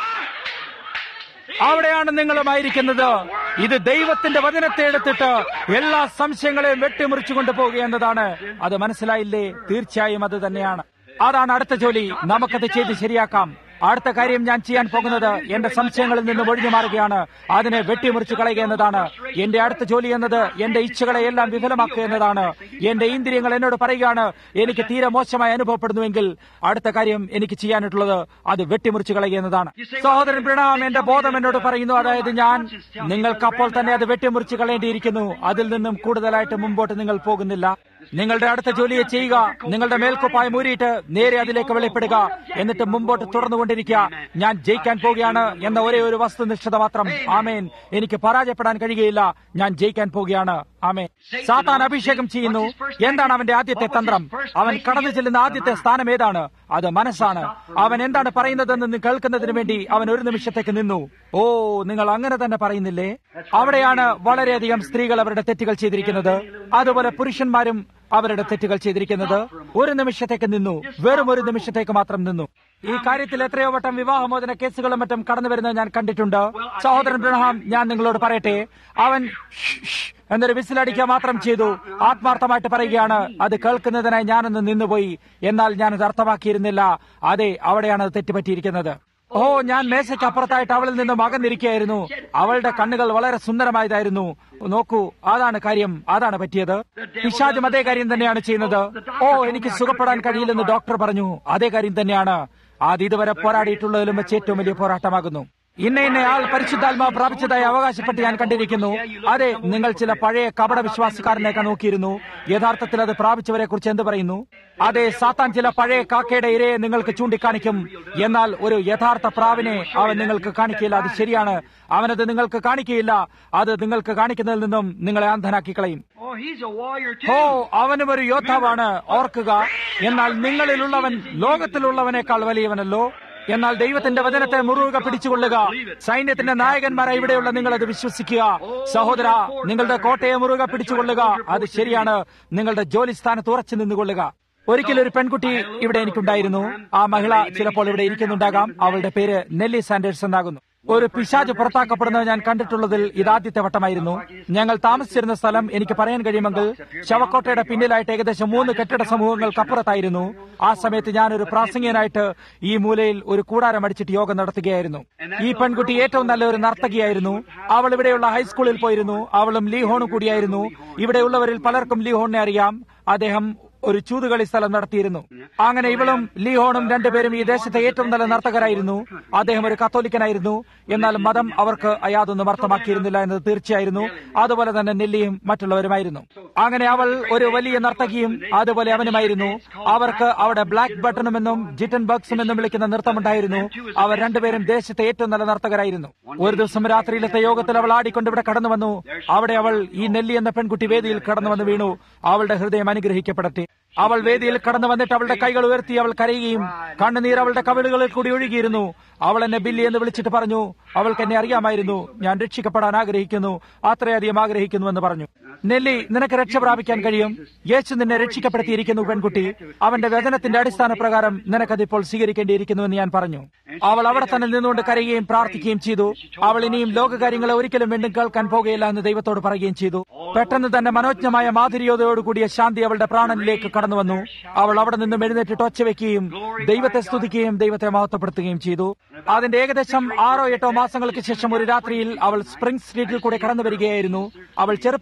അവിടെയാണ് നിങ്ങളുമായിരിക്കുന്നത് ഇത് ദൈവത്തിന്റെ വചനത്തെ എടുത്തിട്ട് എല്ലാ സംശയങ്ങളെയും വെട്ടിമുറിച്ചു കൊണ്ടുപോകുക എന്നതാണ് അത് മനസ്സിലായില്ലേ തീർച്ചയായും അത് തന്നെയാണ് അതാണ് അടുത്ത ജോലി നമുക്കത് ചെയ്ത് ശരിയാക്കാം അടുത്ത കാര്യം ഞാൻ ചെയ്യാൻ പോകുന്നത് എന്റെ സംശയങ്ങളിൽ നിന്ന് ഒഴിഞ്ഞു മാറുകയാണ് അതിനെ വെട്ടിമുറിച്ചു കളയുക എന്നതാണ് എന്റെ അടുത്ത ജോലി എന്നത് എന്റെ ഇച്ഛകളെ എല്ലാം വിഫലമാക്കുക എന്നതാണ് എന്റെ ഇന്ദ്രിയങ്ങൾ എന്നോട് പറയുകയാണ് എനിക്ക് തീരെ മോശമായി അനുഭവപ്പെടുന്നുവെങ്കിൽ അടുത്ത കാര്യം എനിക്ക് ചെയ്യാനായിട്ടുള്ളത് അത് വെട്ടിമുറിച്ചു കളയുക എന്നതാണ് സഹോദരൻ പ്രണാം എന്റെ ബോധം എന്നോട് പറയുന്നു അതായത് ഞാൻ നിങ്ങൾക്ക് അപ്പോൾ തന്നെ അത് വെട്ടിമുറിച്ചു കളയേണ്ടിയിരിക്കുന്നു അതിൽ നിന്നും കൂടുതലായിട്ട് മുമ്പോട്ട് നിങ്ങൾ പോകുന്നില്ല നിങ്ങളുടെ അടുത്ത ജോലിയെ ചെയ്യുക നിങ്ങളുടെ മേൽക്കുപ്പായ മൂരിയിട്ട് നേരെ അതിലേക്ക് വെളിപ്പെടുക എന്നിട്ട് മുമ്പോട്ട് തുടർന്നുകൊണ്ടിരിക്കുക ഞാൻ ജയിക്കാൻ പോവുകയാണ് എന്ന ഒരേ ഒരു വസ്തുനിഷ്ഠത മാത്രം ആമേൻ എനിക്ക് പരാജയപ്പെടാൻ കഴിയുകയില്ല ഞാൻ ജയിക്കാൻ പോവുകയാണ് ആമേൻ സാത്താൻ അഭിഷേകം ചെയ്യുന്നു എന്താണ് അവന്റെ ആദ്യത്തെ തന്ത്രം അവൻ കടന്നു ചെല്ലുന്ന ആദ്യത്തെ സ്ഥാനം ഏതാണ് അത് മനസ്സാണ് അവൻ എന്താണ് പറയുന്നതെന്ന് കേൾക്കുന്നതിന് വേണ്ടി അവൻ ഒരു നിമിഷത്തേക്ക് നിന്നു ഓ നിങ്ങൾ അങ്ങനെ തന്നെ പറയുന്നില്ലേ അവിടെയാണ് വളരെയധികം സ്ത്രീകൾ അവരുടെ തെറ്റുകൾ ചെയ്തിരിക്കുന്നത് അതുപോലെ പുരുഷന്മാരും അവരുടെ തെറ്റുകൾ ചെയ്തിരിക്കുന്നത് ഒരു നിമിഷത്തേക്ക് നിന്നു വെറും ഒരു നിമിഷത്തേക്ക് മാത്രം നിന്നു ഈ കാര്യത്തിൽ എത്രയോ വട്ടം വിവാഹമോചന കേസുകളും മറ്റും കടന്നു വരുന്നത് ഞാൻ കണ്ടിട്ടുണ്ട് സഹോദരൻ ബ്രഹാം ഞാൻ നിങ്ങളോട് പറയട്ടെ അവൻ ഷ് ഷ് എന്നൊരു വിസിലടിക്കുക മാത്രം ചെയ്തു ആത്മാർത്ഥമായിട്ട് പറയുകയാണ് അത് കേൾക്കുന്നതിനായി ഞാനൊന്ന് നിന്നുപോയി എന്നാൽ ഞാനത് അർത്ഥമാക്കിയിരുന്നില്ല അതെ അവിടെയാണ് അത് തെറ്റുപറ്റിയിരിക്കുന്നത് ഓ ഞാൻ മേശയ്ക്ക് അപ്പുറത്തായിട്ട് അവളിൽ നിന്നും അകന്നിരിക്കുകയായിരുന്നു അവളുടെ കണ്ണുകൾ വളരെ സുന്ദരമായതായിരുന്നു നോക്കൂ അതാണ് കാര്യം അതാണ് പറ്റിയത് പിശാജും അതേ കാര്യം തന്നെയാണ് ചെയ്യുന്നത് ഓ എനിക്ക് സുഖപ്പെടാൻ കഴിയില്ലെന്ന് ഡോക്ടർ പറഞ്ഞു അതേ കാര്യം തന്നെയാണ് അത് ഇതുവരെ പോരാടിയിട്ടുള്ളതിലും വെച്ച് ഏറ്റവും വലിയ പോരാട്ടമാകുന്നു ഇന്ന ഇന്ന ആൾ പരിശുദ്ധാത്മാവ് പ്രാപിച്ചതായി അവകാശപ്പെട്ട് ഞാൻ കണ്ടിരിക്കുന്നു അതെ നിങ്ങൾ ചില പഴയ കപട വിശ്വാസക്കാരനെയൊക്കെ നോക്കിയിരുന്നു യഥാർത്ഥത്തിൽ അത് പ്രാപിച്ചവരെ കുറിച്ച് എന്ത് പറയുന്നു അതെ സാത്താൻ ചില പഴയ കാക്കയുടെ ഇരയെ നിങ്ങൾക്ക് ചൂണ്ടിക്കാണിക്കും എന്നാൽ ഒരു യഥാർത്ഥ പ്രാവിനെ അവൻ നിങ്ങൾക്ക് കാണിക്കില്ല അത് ശരിയാണ് അവനത് നിങ്ങൾക്ക് കാണിക്കുകയില്ല അത് നിങ്ങൾക്ക് കാണിക്കുന്നതിൽ നിന്നും നിങ്ങളെ അന്ധനാക്കി കളയും Oh, he's a warrior oh too. അവനും ഒരു യോദ്ധാവാണ് ഓർക്കുക എന്നാൽ നിങ്ങളിലുള്ളവൻ ലോകത്തിലുള്ളവനേക്കാൾ വലിയവനല്ലോ എന്നാൽ ദൈവത്തിന്റെ വചനത്തെ മുറുകെ പിടിച്ചുകൊള്ളുക സൈന്യത്തിന്റെ നായകന്മാരെ ഇവിടെയുള്ള നിങ്ങൾ അത് വിശ്വസിക്കുക സഹോദര നിങ്ങളുടെ കോട്ടയെ മുറുകെ പിടിച്ചുകൊള്ളുക അത് ശരിയാണ് നിങ്ങളുടെ ജോലി സ്ഥാനത്ത് ഉറച്ചു നിന്നുകൊള്ളുക ഒരിക്കലും ഒരു പെൺകുട്ടി ഇവിടെ എനിക്കുണ്ടായിരുന്നു ആ മഹിള ചിലപ്പോൾ ഇവിടെ ഇരിക്കുന്നുണ്ടാകാം അവളുടെ പേര് നെല്ലി സാൻഡേഴ്സ് എന്നാകുന്നു ഒരു പിശാജ് പുറത്താക്കപ്പെടുന്നത് ഞാൻ കണ്ടിട്ടുള്ളതിൽ ഇതാദ്യത്തെ വട്ടമായിരുന്നു ഞങ്ങൾ താമസിച്ചിരുന്ന സ്ഥലം എനിക്ക് പറയാൻ കഴിയുമെങ്കിൽ ശവക്കോട്ടയുടെ പിന്നിലായിട്ട് ഏകദേശം മൂന്ന് കെട്ടിട സമൂഹങ്ങൾക്കപ്പുറത്തായിരുന്നു ആ സമയത്ത് ഞാൻ ഒരു പ്രാസംഗികനായിട്ട് ഈ മൂലയിൽ ഒരു കൂടാരം അടിച്ചിട്ട് യോഗം നടത്തുകയായിരുന്നു ഈ പെൺകുട്ടി ഏറ്റവും നല്ല ഒരു നർത്തകിയായിരുന്നു അവൾ ഇവിടെയുള്ള ഹൈസ്കൂളിൽ പോയിരുന്നു അവളും ലീഹോണും കൂടിയായിരുന്നു ഇവിടെയുള്ളവരിൽ പലർക്കും ലീഹോണിനെ അറിയാം അദ്ദേഹം ഒരു ചൂതുകളി സ്ഥലം നടത്തിയിരുന്നു അങ്ങനെ ഇവളും ലീഹോണും രണ്ടുപേരും ഈ ദേശത്തെ ഏറ്റവും നല്ല നർത്തകരായിരുന്നു അദ്ദേഹം ഒരു കത്തോലിക്കനായിരുന്നു എന്നാൽ മതം അവർക്ക് യാതൊന്നും അർത്ഥമാക്കിയിരുന്നില്ല എന്നത് തീർച്ചയായിരുന്നു അതുപോലെ തന്നെ നെല്ലിയും മറ്റുള്ളവരുമായിരുന്നു അങ്ങനെ അവൾ ഒരു വലിയ നർത്തകിയും അതുപോലെ അവനുമായിരുന്നു അവർക്ക് അവിടെ ബ്ലാക്ക് ബട്ടണും എന്നും ജിറ്റൻ ബക്സും എന്നും വിളിക്കുന്ന നൃത്തമുണ്ടായിരുന്നു അവർ രണ്ടുപേരും ദേശത്തെ ഏറ്റവും നല്ല നർത്തകരായിരുന്നു ഒരു ദിവസം രാത്രിയിലത്തെ യോഗത്തിൽ അവൾ ആടിക്കൊണ്ട് ഇവിടെ കടന്നു വന്നു അവിടെ അവൾ ഈ നെല്ലി എന്ന പെൺകുട്ടി വേദിയിൽ കടന്നു വന്ന് വീണു അവളുടെ ഹൃദയം അനുഗ്രഹിക്കപ്പെടട്ടെ അവൾ വേദിയിൽ കടന്നു വന്നിട്ട് അവളുടെ കൈകൾ ഉയർത്തി അവൾ കരയുകയും കണ്ണുനീർ അവളുടെ കവിളുകളിൽ കൂടി ഒഴുകിയിരുന്നു അവൾ എന്നെ ബില്ലി എന്ന് വിളിച്ചിട്ട് പറഞ്ഞു അവൾക്ക് എന്നെ അറിയാമായിരുന്നു ഞാൻ രക്ഷിക്കപ്പെടാൻ ആഗ്രഹിക്കുന്നു അത്രയധികം ആഗ്രഹിക്കുന്നു എന്ന് പറഞ്ഞു നെല്ലി നിനക്ക് രക്ഷ പ്രാപിക്കാൻ കഴിയും യേശു നിന്നെ രക്ഷിക്കപ്പെടുത്തിയിരിക്കുന്നു പെൺകുട്ടി അവന്റെ വേദനത്തിന്റെ അടിസ്ഥാന പ്രകാരം നിനക്കതിപ്പോൾ സ്വീകരിക്കേണ്ടിയിരിക്കുന്നു എന്ന് ഞാൻ പറഞ്ഞു അവൾ അവിടെ തന്നെ നിന്നുകൊണ്ട് കരയുകയും പ്രാർത്ഥിക്കുകയും ചെയ്തു അവൾ ഇനിയും ലോകകാര്യങ്ങളെ ഒരിക്കലും വീണ്ടും കേൾക്കാൻ പോകുകയില്ല എന്ന് ദൈവത്തോട് പറയുകയും ചെയ്തു പെട്ടെന്ന് തന്നെ മനോജ്ഞമായ മാധുര്യോദയോടുകൂടിയ ശാന്തി അവളുടെ പ്രാണനിലേക്ക് കടന്നു വന്നു അവൾ അവിടെ നിന്നും എഴുന്നേറ്റിട്ട് ഒച്ചവെക്കുകയും ദൈവത്തെ സ്തുതിക്കുകയും ദൈവത്തെ മഹത്വപ്പെടുത്തുകയും ചെയ്തു അതിന്റെ ഏകദേശം ആറോ എട്ടോ മാസങ്ങൾക്ക് ശേഷം ഒരു രാത്രിയിൽ അവൾ സ്പ്രിംഗ് സ്ട്രീറ്റിൽ കൂടെ കടന്നു വരികയായിരുന്നു അവൾ ചെറുപ്പക്കാരിയായ ഒരു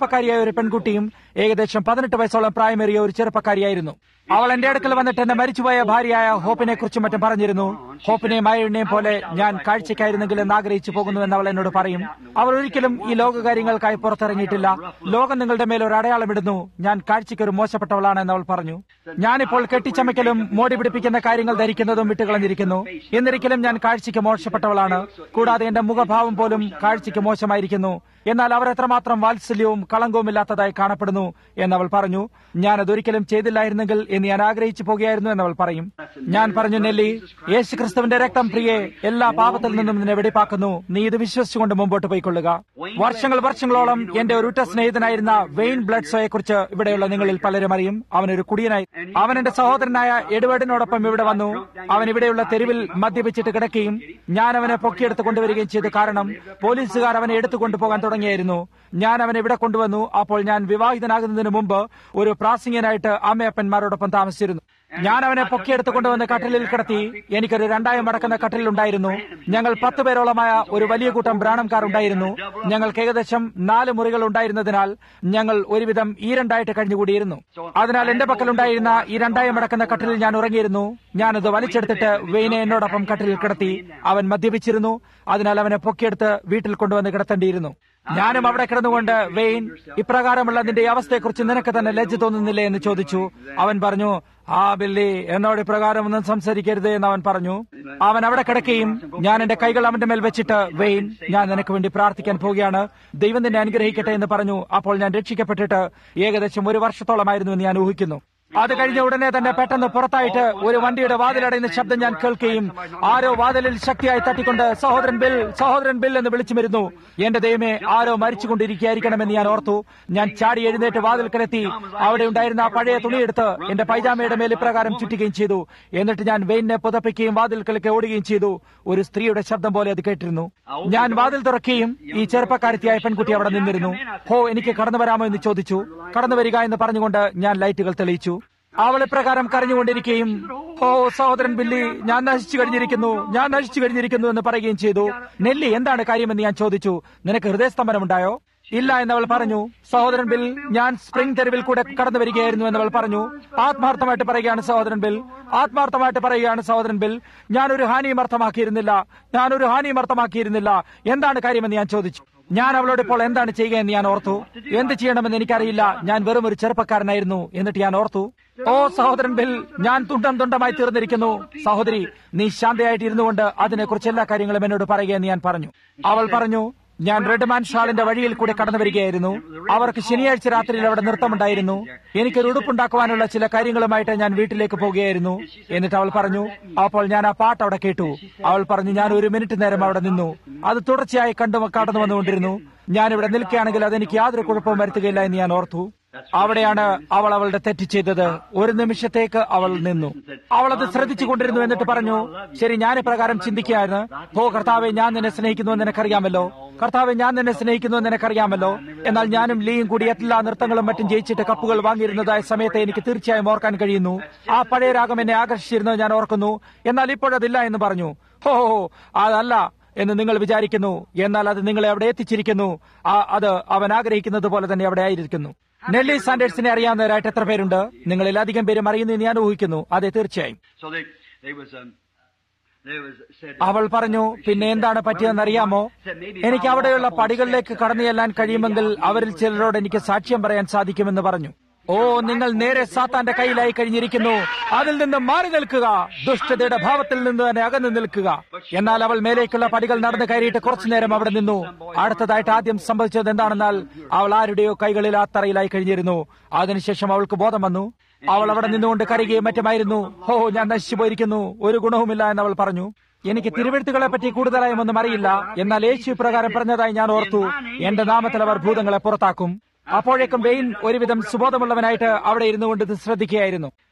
ഒരു പെൺകുട്ടിയും ഏകദേശം പതിനെട്ട് വയസ്സോളം പ്രായമേറിയ ഒരു ചെറുപ്പക്കാരിയായിരുന്നു അവൾ എന്റെ അടുക്കൽ വന്നിട്ട് എന്റെ മരിച്ചുപോയ ഭാര്യയായ ഹോപ്പിനെ കുറിച്ചും മറ്റും പറഞ്ഞിരുന്നു ഹോപ്പിനെയും മായണ്ണയും പോലെ ഞാൻ കാഴ്ചയ്ക്കായിരുന്നെങ്കിൽ എന്ന് ആഗ്രഹിച്ചു പോകുന്നുവെന്ന് അവൾ എന്നോട് പറയും അവൾ ഒരിക്കലും ഈ ലോക കാര്യങ്ങൾക്കായി പുറത്തിറങ്ങിയിട്ടില്ല ലോകം നിങ്ങളുടെ മേൽ ഒരു അടയാളമിടുന്നു ഞാൻ കാഴ്ചയ്ക്ക് ഒരു മോശപ്പെട്ടവളാണ് എന്ന് അവൾ പറഞ്ഞു ഞാനിപ്പോൾ കെട്ടിച്ചമയ്ക്കലും മോടി പിടിപ്പിക്കുന്ന കാര്യങ്ങൾ ധരിക്കുന്നതും വിട്ടുകളഞ്ഞിരിക്കുന്നു എന്നിരിക്കലും ഞാൻ കാഴ്ചയ്ക്ക് മോശപ്പെട്ടവളാണ് കൂടാതെ എന്റെ മുഖഭാവം പോലും കാഴ്ചയ്ക്ക് മോശമായിരിക്കുന്നു എന്നാൽ അവർ എത്രമാത്രം വാത്സല്യവും കളങ്കവുമില്ലാത്തതായി കാണപ്പെടുന്നു എന്നവൾ പറഞ്ഞു ഞാൻ അതൊരിക്കലും ചെയ്തില്ലായിരുന്നെങ്കിൽ എന്ന് ഞാൻ ആഗ്രഹിച്ചു പോകുകയായിരുന്നു എന്നവൾ പറയും ഞാൻ പറഞ്ഞു നെല്ലി യേശു ക്രിസ്തുവിന്റെ രക്തം പ്രിയെ എല്ലാ പാപത്തിൽ നിന്നും നിന്നെ വെടിപ്പാക്കുന്നു നീ ഇത് വിശ്വസിച്ചുകൊണ്ട് മുമ്പോട്ട് പോയിക്കൊള്ളുക വർഷങ്ങൾ വർഷങ്ങളോളം എന്റെ ഒരു ഉറ്റ സ്നേഹിതനായിരുന്ന വെയിൻ ബ്ലഡ്സോയെ കുറിച്ച് ഇവിടെയുള്ള നിങ്ങളിൽ പലരും അറിയും അവനൊരു കുടിയനായി അവൻ എന്റെ സഹോദരനായ എഡ്വേർഡിനോടൊപ്പം ഇവിടെ വന്നു അവൻ ഇവിടെയുള്ള തെരുവിൽ മദ്യപിച്ചിട്ട് കിടക്കുകയും ഞാൻ അവനെ പൊക്കിയെടുത്ത് കൊണ്ടുവരികയും ചെയ്തു കാരണം പോലീസുകാർ അവനെ എടുത്തുകൊണ്ടുപോകാൻ തുടങ്ങിയായിരുന്നു ഞാൻ അവനെ ഇവിടെ കൊണ്ടുവന്നു അപ്പോൾ ഞാൻ വിവാഹിതനാകുന്നതിന് മുമ്പ് ഒരു പ്രാസംഗികനായിട്ട് അമ്മയപ്പന്മാരോടൊപ്പം താമസിച്ചിരുന്നു ഞാൻ അവനെ പൊക്കിയെടുത്ത് കൊണ്ടുവന്ന് കട്ടിലിൽ കിടത്തി എനിക്കൊരു രണ്ടായം മടക്കുന്ന കട്ടിലുണ്ടായിരുന്നു ഞങ്ങൾ പത്ത് പേരോളമായ ഒരു വലിയ കൂട്ടം ബ്രാണംകാർ ഉണ്ടായിരുന്നു ഞങ്ങൾക്ക് ഏകദേശം നാല് മുറികൾ ഉണ്ടായിരുന്നതിനാൽ ഞങ്ങൾ ഒരുവിധം ഈ രണ്ടായിട്ട് കഴിഞ്ഞുകൂടിയിരുന്നു അതിനാൽ എന്റെ പക്കലുണ്ടായിരുന്ന ഈ രണ്ടായം മടക്കുന്ന കട്ടിലിൽ ഞാൻ ഉറങ്ങിയിരുന്നു ഞാനത് വലിച്ചെടുത്തിട്ട് വെയിനെ എന്നോടൊപ്പം കട്ടിലിൽ കിടത്തി അവൻ മദ്യപിച്ചിരുന്നു അതിനാൽ അവനെ പൊക്കിയെടുത്ത് വീട്ടിൽ കൊണ്ടുവന്ന് കിടത്തേണ്ടിയിരുന്നു ഞാനും അവിടെ കിടന്നുകൊണ്ട് വെയിൻ ഇപ്രകാരമുള്ള നിന്റെ അവസ്ഥയെക്കുറിച്ച് നിനക്ക് തന്നെ ലജ്ജ തോന്നുന്നില്ലേ എന്ന് ചോദിച്ചു അവൻ പറഞ്ഞു ആ ബില്ലി എന്നോട് ഇപ്രകാരം ഒന്നും സംസാരിക്കരുത് എന്ന് അവൻ പറഞ്ഞു അവൻ അവിടെ കിടക്കുകയും ഞാൻ എന്റെ കൈകൾ അവന്റെ മേൽ വെച്ചിട്ട് വെയിൻ ഞാൻ നിനക്ക് വേണ്ടി പ്രാർത്ഥിക്കാൻ പോവുകയാണ് ദൈവം നിന്നെ അനുഗ്രഹിക്കട്ടെ എന്ന് പറഞ്ഞു അപ്പോൾ ഞാൻ രക്ഷിക്കപ്പെട്ടിട്ട് ഏകദേശം ഒരു വർഷത്തോളമായിരുന്നു എന്ന് ഞാൻ ഊഹിക്കുന്നു അത് കഴിഞ്ഞ ഉടനെ തന്നെ പെട്ടെന്ന് പുറത്തായിട്ട് ഒരു വണ്ടിയുടെ വാതിലടയുന്ന ശബ്ദം ഞാൻ കേൾക്കുകയും ആരോ വാതിലിൽ ശക്തിയായി തട്ടിക്കൊണ്ട് സഹോദരൻ ബിൽ സഹോദരൻ ബിൽ എന്ന് വിളിച്ചു വരുന്നു എന്റെ ദൈവമേ ആരോ മരിച്ചുകൊണ്ടിരിക്കുകയായിരിക്കണമെന്ന് ഞാൻ ഓർത്തു ഞാൻ ചാടി എഴുന്നേറ്റ് വാതിൽക്കലെത്തി അവിടെ ഉണ്ടായിരുന്ന ആ പഴയ തുണിയെടുത്ത് എന്റെ പൈജാമയുടെ മേൽ ഇപ്രകാരം ചുറ്റുകയും ചെയ്തു എന്നിട്ട് ഞാൻ വെയിനെ പുതപ്പിക്കുകയും വാതിൽക്കലേക്ക് ഓടുകയും ചെയ്തു ഒരു സ്ത്രീയുടെ ശബ്ദം പോലെ അത് കേട്ടിരുന്നു ഞാൻ വാതിൽ തുറക്കുകയും ഈ ചെറുപ്പക്കാരത്തിയായ പെൺകുട്ടി അവിടെ നിന്നിരുന്നു ഹോ എനിക്ക് കടന്നു വരാമോ എന്ന് ചോദിച്ചു കടന്നു വരിക എന്ന് പറഞ്ഞുകൊണ്ട് ഞാൻ ലൈറ്റുകൾ തെളിയിച്ചു അവൾ ഇപ്രകാരം കരഞ്ഞുകൊണ്ടിരിക്കുകയും ഓ സഹോദരൻ ബില്ലി ഞാൻ നശിച്ചു കഴിഞ്ഞിരിക്കുന്നു ഞാൻ നശിച്ചു കഴിഞ്ഞിരിക്കുന്നു എന്ന് പറയുകയും ചെയ്തു നെല്ലി എന്താണ് കാര്യമെന്ന് ഞാൻ ചോദിച്ചു നിനക്ക് ഹൃദയസ്തംഭനമുണ്ടായോ ഇല്ല എന്നവൾ പറഞ്ഞു സഹോദരൻ ബിൽ ഞാൻ സ്പ്രിംഗ് തെരുവിൽ കൂടെ കടന്നു വരികയായിരുന്നു എന്നവൾ പറഞ്ഞു ആത്മാർത്ഥമായിട്ട് പറയുകയാണ് സഹോദരൻ ബിൽ ആത്മാർത്ഥമായിട്ട് പറയുകയാണ് സഹോദരൻ ബിൽ ഞാനൊരു ഹാനിയും അർത്ഥമാക്കിയിരുന്നില്ല ഞാനൊരു ഹാനിയും അർത്ഥമാക്കിയിരുന്നില്ല എന്താണ് കാര്യമെന്ന് ഞാൻ ചോദിച്ചു ഞാൻ അവളോട് ഇപ്പോൾ എന്താണ് ചെയ്യുക എന്ന് ഞാൻ ഓർത്തു എന്ത് ചെയ്യണമെന്ന് എനിക്കറിയില്ല ഞാൻ വെറും ഒരു ചെറുപ്പക്കാരനായിരുന്നു എന്നിട്ട് ഞാൻ ഓർത്തു ഓ സഹോദരൻ ബിൽ ഞാൻ തുണ്ടം തുണ്ടമായി തീർന്നിരിക്കുന്നു സഹോദരി നീ ശാന്തയായിട്ട് ഇരുന്നുകൊണ്ട് അതിനെക്കുറിച്ച് എല്ലാ കാര്യങ്ങളും എന്നോട് പറയുകയെന്ന് ഞാൻ പറഞ്ഞു അവൾ പറഞ്ഞു ഞാൻ റെഡ്മാൻ ഷാളിന്റെ വഴിയിൽ കൂടെ കടന്നു വരികയായിരുന്നു അവർക്ക് ശനിയാഴ്ച രാത്രിയിൽ അവിടെ നൃത്തമുണ്ടായിരുന്നു എനിക്കൊരു ഉടുപ്പുണ്ടാക്കുവാനുള്ള ചില കാര്യങ്ങളുമായിട്ട് ഞാൻ വീട്ടിലേക്ക് പോകുകയായിരുന്നു എന്നിട്ട് അവൾ പറഞ്ഞു അപ്പോൾ ഞാൻ ആ പാട്ട് അവിടെ കേട്ടു അവൾ പറഞ്ഞു ഞാൻ ഒരു മിനിറ്റ് നേരം അവിടെ നിന്നു അത് തുടർച്ചയായി കണ്ടു കടന്നു വന്നുകൊണ്ടിരുന്നു ഞാൻ ഇവിടെ നിൽക്കുകയാണെങ്കിൽ അതെനിക്ക് യാതൊരു കുഴപ്പവും വരുത്തുകയില്ല എന്ന് ഞാൻ ഓർത്തു അവിടെയാണ് അവൾ അവളുടെ തെറ്റ് ചെയ്തത് ഒരു നിമിഷത്തേക്ക് അവൾ നിന്നു അവൾ അത് ശ്രദ്ധിച്ചു കൊണ്ടിരുന്നു എന്നിട്ട് പറഞ്ഞു ശരി ഞാൻ ഇപ്രകാരം ചിന്തിക്കുകയാണ് ഓ കർത്താവെ ഞാൻ നിന്നെ സ്നേഹിക്കുന്നു എന്ന് നിനക്കറിയാമല്ലോ കർത്താവെ ഞാൻ നിന്നെ സ്നേഹിക്കുന്നു എന്ന് നിനക്കറിയാമല്ലോ എന്നാൽ ഞാനും ലീയും കൂടി എല്ലാ നൃത്തങ്ങളും മറ്റും ജയിച്ചിട്ട് കപ്പുകൾ വാങ്ങിയിരുന്നതായ സമയത്ത് എനിക്ക് തീർച്ചയായും ഓർക്കാൻ കഴിയുന്നു ആ പഴയ രാഗം എന്നെ ആകർഷിച്ചിരുന്നത് ഞാൻ ഓർക്കുന്നു എന്നാൽ ഇപ്പോഴതില്ല എന്ന് പറഞ്ഞു ഹോ അതല്ല എന്ന് നിങ്ങൾ വിചാരിക്കുന്നു എന്നാൽ അത് നിങ്ങളെ അവിടെ എത്തിച്ചിരിക്കുന്നു ആ അത് അവൻ ആഗ്രഹിക്കുന്നത് പോലെ തന്നെ അവിടെ ആയിരിക്കുന്നു നെല്ലി സാൻഡേഴ്സിനെ അറിയാവുന്നവരായിട്ട് എത്ര പേരുണ്ട് നിങ്ങളിൽ അധികം പേരും അറിയുന്നു എന്ന് ഞാൻ ഊഹിക്കുന്നു അതെ തീർച്ചയായും So they, they was, um, they was said. അവൾ പറഞ്ഞു പിന്നെ എന്താണ് പറ്റിയതെന്ന് അറിയാമോ എനിക്ക് അവിടെയുള്ള പടികളിലേക്ക് കടന്നു ചെല്ലാൻ കഴിയുമെങ്കിൽ അവരിൽ ചിലരോട് എനിക്ക് സാക്ഷ്യം പറയാൻ സാധിക്കുമെന്ന് പറഞ്ഞു ഓ നിങ്ങൾ നേരെ സാത്താന്റെ കയ്യിലായി കഴിഞ്ഞിരിക്കുന്നു അതിൽ നിന്ന് മാറി നിൽക്കുക ദുഷ്ടതയുടെ ഭാവത്തിൽ നിന്ന് തന്നെ അകന്നു നിൽക്കുക എന്നാൽ അവൾ മേലേക്കുള്ള പടികൾ നടന്നു കയറിയിട്ട് കുറച്ചു നേരം അവിടെ നിന്നു അടുത്തതായിട്ട് ആദ്യം സംഭവിച്ചത് എന്താണെന്നാൽ അവൾ ആരുടെയോ കൈകളിൽ ആ തറയിലായി കഴിഞ്ഞിരുന്നു അതിനുശേഷം അവൾക്ക് ബോധം വന്നു അവൾ അവിടെ നിന്നുകൊണ്ട് കരയുകയും മറ്റുമായിരുന്നു ഹോ ഞാൻ നശിച്ചു പോയിരിക്കുന്നു ഒരു ഗുണവുമില്ല എന്ന് അവൾ പറഞ്ഞു എനിക്ക് തിരുവെഴുത്തുകളെ പറ്റി കൂടുതലായും ഒന്നും അറിയില്ല എന്നാൽ യേശു പ്രകാരം പറഞ്ഞതായി ഞാൻ ഓർത്തു എന്റെ നാമത്തിൽ അവർ ഭൂതങ്ങളെ പുറത്താക്കും അപ്പോഴേക്കും വെയിൻ ഒരുവിധം സുബോധമുള്ളവനായിട്ട് അവിടെ ഇരുന്നു കൊണ്ട് ഇത് ശ്രദ്ധിക്കുകയായിരുന്നു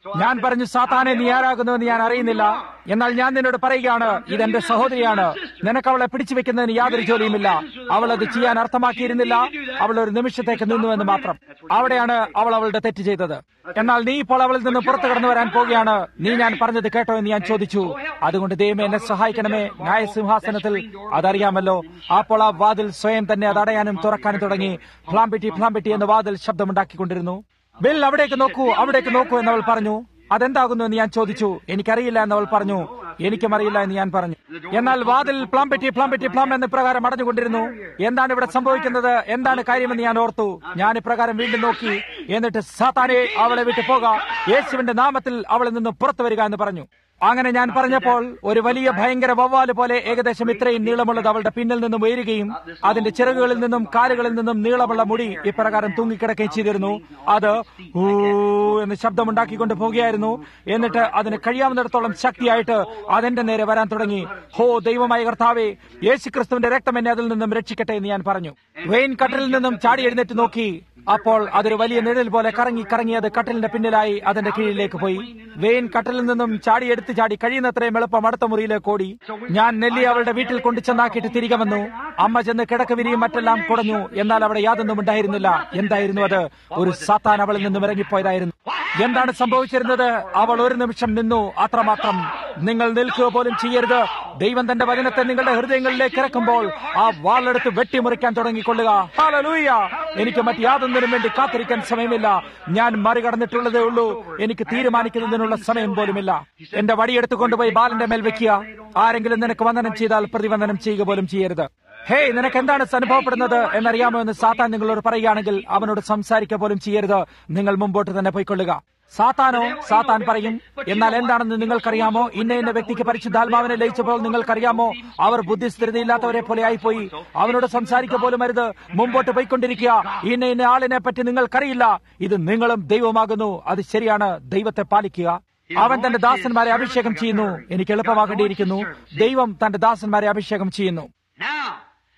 ഞാൻ പറഞ്ഞു സാത്താനെ നീ ആരാകുന്നുവെന്ന് ഞാൻ അറിയുന്നില്ല എന്നാൽ ഞാൻ നിന്നോട് പറയുകയാണ് ഇതെന്റെ സഹോദരിയാണ് നിനക്ക് അവളെ പിടിച്ചു വെക്കുന്നതിന് യാതൊരു ജോലിയുമില്ല അവൾ അത് ചെയ്യാൻ അർത്ഥമാക്കിയിരുന്നില്ല അവൾ ഒരു നിമിഷത്തേക്ക് നിന്നുവെന്ന് മാത്രം അവിടെയാണ് അവൾ അവളുടെ തെറ്റ് ചെയ്തത് എന്നാൽ നീ ഇപ്പോൾ അവളിൽ നിന്ന് പുറത്തു കടന്നു വരാൻ പോവുകയാണ് നീ ഞാൻ പറഞ്ഞത് കേട്ടോ എന്ന് ഞാൻ ചോദിച്ചു അതുകൊണ്ട് ദൈവം എന്നെ സഹായിക്കണമേ ന്യായസിംഹാസനത്തിൽ അതറിയാമല്ലോ അപ്പോൾ ആ വാതിൽ സ്വയം തന്നെ അത് അടയാനും തുറക്കാനും തുടങ്ങി ഫ്ലാംപിറ്റി ഫ്ലാംപിറ്റി എന്ന വാതിൽ ശബ്ദമുണ്ടാക്കിക്കൊണ്ടിരുന്നു ബിൽ അവിടേക്ക് നോക്കൂ അവിടേക്ക് നോക്കൂ എന്നവൾ പറഞ്ഞു അതെന്താകുന്നു എന്ന് ഞാൻ ചോദിച്ചു എനിക്കറിയില്ല എന്നവൾ പറഞ്ഞു എനിക്കും അറിയില്ല എന്ന് ഞാൻ പറഞ്ഞു എന്നാൽ വാതിൽ പ്ലം പെറ്റി പ്ലം പെറ്റി പ്ലം എന്ന പ്രകാരം അടഞ്ഞുകൊണ്ടിരുന്നു എന്താണ് ഇവിടെ സംഭവിക്കുന്നത് എന്താണ് കാര്യമെന്ന് ഞാൻ ഓർത്തു ഞാൻ ഇപ്രകാരം വീണ്ടും നോക്കി എന്നിട്ട് സാത്താനെ അവളെ വിട്ടു പോക യേശുവിന്റെ നാമത്തിൽ അവളിൽ നിന്ന് പുറത്തു വരിക എന്ന് പറഞ്ഞു അങ്ങനെ ഞാൻ പറഞ്ഞപ്പോൾ ഒരു വലിയ ഭയങ്കര വവ്വാല് പോലെ ഏകദേശം ഇത്രയും നീളമുള്ളത് അവളുടെ പിന്നിൽ നിന്നും ഉയരുകയും അതിന്റെ ചിറകുകളിൽ നിന്നും കാലുകളിൽ നിന്നും നീളമുള്ള മുടി ഇപ്രകാരം തൂങ്ങിക്കിടക്കുകയും ചെയ്തിരുന്നു അത് ഊ എന്ന് ശബ്ദമുണ്ടാക്കിക്കൊണ്ട് പോവുകയായിരുന്നു എന്നിട്ട് അതിന് കഴിയാവുന്നിടത്തോളം ശക്തിയായിട്ട് അതെന്റെ നേരെ വരാൻ തുടങ്ങി ഹോ ദൈവമായ കർത്താവേ യേശു ക്രിസ്തുവിന്റെ രക്തം എന്നെ അതിൽ നിന്നും രക്ഷിക്കട്ടെ എന്ന് ഞാൻ പറഞ്ഞു വെയിൻ കട്ടലിൽ നിന്നും ചാടി എഴുന്നേറ്റ് നോക്കി അപ്പോൾ അതൊരു വലിയ നിഴൽ പോലെ കറങ്ങി കറങ്ങി അത് കട്ടലിന്റെ പിന്നിലായി അതിന്റെ കീഴിലേക്ക് പോയി വെയിൻ കട്ടലിൽ നിന്നും ചാടി എടുത്ത് ചാടി കഴിയുന്നത്രയും എളുപ്പം അടുത്ത മുറിയിലേക്ക് ഓടി ഞാൻ നെല്ലി അവളുടെ വീട്ടിൽ കൊണ്ടു ചെന്നാക്കിയിട്ട് തിരികെ വന്നു അമ്മ ചെന്ന് കിടക്കവിരിയും മറ്റെല്ലാം കുടഞ്ഞു എന്നാൽ അവിടെ യാതൊന്നും ഉണ്ടായിരുന്നില്ല എന്തായിരുന്നു അത് ഒരു സാത്താൻ അവളിൽ നിന്നും ഇറങ്ങിപ്പോയതായിരുന്നു എന്താണ് സംഭവിച്ചിരുന്നത് അവൾ ഒരു നിമിഷം നിന്നു അത്രമാത്രം നിങ്ങൾ നിൽക്കുക പോലും ചെയ്യരുത് ദൈവം തന്റെ വചനത്തെ നിങ്ങളുടെ ഹൃദയങ്ങളിലേക്ക് ഇറക്കുമ്പോൾ ആ വാളെടുത്ത് വെട്ടിമുറിക്കാൻ തുടങ്ങിക്കൊള്ളുക ഹാലലൂയ എനിക്ക് മറ്റ് യാതൊന്നിനും വേണ്ടി കാത്തിരിക്കാൻ സമയമില്ല ഞാൻ മറികടന്നിട്ടുള്ളതേ ഉള്ളൂ എനിക്ക് തീരുമാനിക്കുന്നതിനുള്ള സമയം പോലുമില്ല എന്റെ വടിയെടുത്ത് കൊണ്ടുപോയി ബാലന്റെ മേൽ വെക്കുക ആരെങ്കിലും നിനക്ക് വന്ദനം ചെയ്താൽ പ്രതിവന്ദനം ചെയ്യുക പോലും ചെയ്യരുത് ഹേയ് നിനക്ക് എന്താണ് അനുഭവപ്പെടുന്നത് എന്നറിയാമോ എന്ന് സാത്താൻ നിങ്ങളോട് പറയുകയാണെങ്കിൽ അവനോട് സംസാരിക്കുക പോലും ചെയ്യരുത് നിങ്ങൾ മുമ്പോട്ട് തന്നെ പോയിക്കൊള്ളുക സാത്താനോ സാത്താൻ പറയും എന്നാൽ എന്താണെന്ന് നിങ്ങൾക്കറിയാമോ ഇന്ന ഇന്ന വ്യക്തിക്ക് പരിശുദ്ധാത്മാവിനെ ലയിച്ചപ്പോൾ നിങ്ങൾക്കറിയാമോ അവർ ബുദ്ധിസ്ഥിരതയില്ലാത്തവരെ പോലെ ആയിപ്പോയി അവനോട് സംസാരിക്കുക പോലും അരുത് മുമ്പോട്ട് പോയിക്കൊണ്ടിരിക്കുക ഇന്ന ഇന്ന ആളിനെ പറ്റി നിങ്ങൾക്കറിയില്ല ഇത് നിങ്ങളും ദൈവമാകുന്നു അത് ശരിയാണ് ദൈവത്തെ പാലിക്കുക അവൻ തന്റെ ദാസന്മാരെ അഭിഷേകം ചെയ്യുന്നു എനിക്ക് എളുപ്പമാകേണ്ടിയിരിക്കുന്നു ദൈവം തന്റെ ദാസന്മാരെ അഭിഷേകം ചെയ്യുന്നു Now,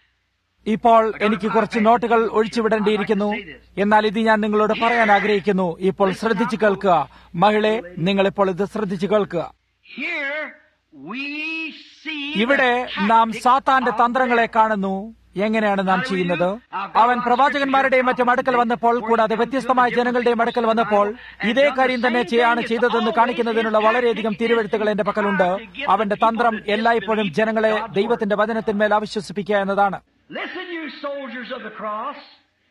ഇപ്പോൾ എനിക്ക് കുറച്ച് നോട്ടുകൾ ഒഴിച്ചുവിടേണ്ടിയിരിക്കുന്നു എന്നാൽ ഇത് ഞാൻ നിങ്ങളോട് പറയാൻ ആഗ്രഹിക്കുന്നു ഇപ്പോൾ ശ്രദ്ധിച്ചു കേൾക്കുക മഹിളെ നിങ്ങൾ ഇപ്പോൾ ഇത് ശ്രദ്ധിച്ചു കേൾക്കുക here we see ഇവിടെ the നാം tactics സാത്താന്റെ of തന്ത്രങ്ങളെ കാണുന്നു എങ്ങനെയാണ് നാം ചെയ്യുന്നത് അവൻ പ്രവാചകന്മാരുടെയും മറ്റും അടുക്കൽ വന്നപ്പോൾ കൂടാതെ വ്യത്യസ്തമായ ജനങ്ങളുടെയും അടുക്കൽ വന്നപ്പോൾ ഇതേ കാര്യം തന്നെ ചെയ്യാണ് ചെയ്തതെന്ന് കാണിക്കുന്നതിനുള്ള വളരെയധികം തിരുവെഴുത്തുകൾ എന്റെ പക്കലുണ്ട് അവന്റെ തന്ത്രം എല്ലായ്പ്പോഴും ജനങ്ങളെ ദൈവത്തിന്റെ വചനത്തിന്മേൽ അവിശ്വസിപ്പിക്കുക എന്നതാണ് Listen, you soldiers of the cross.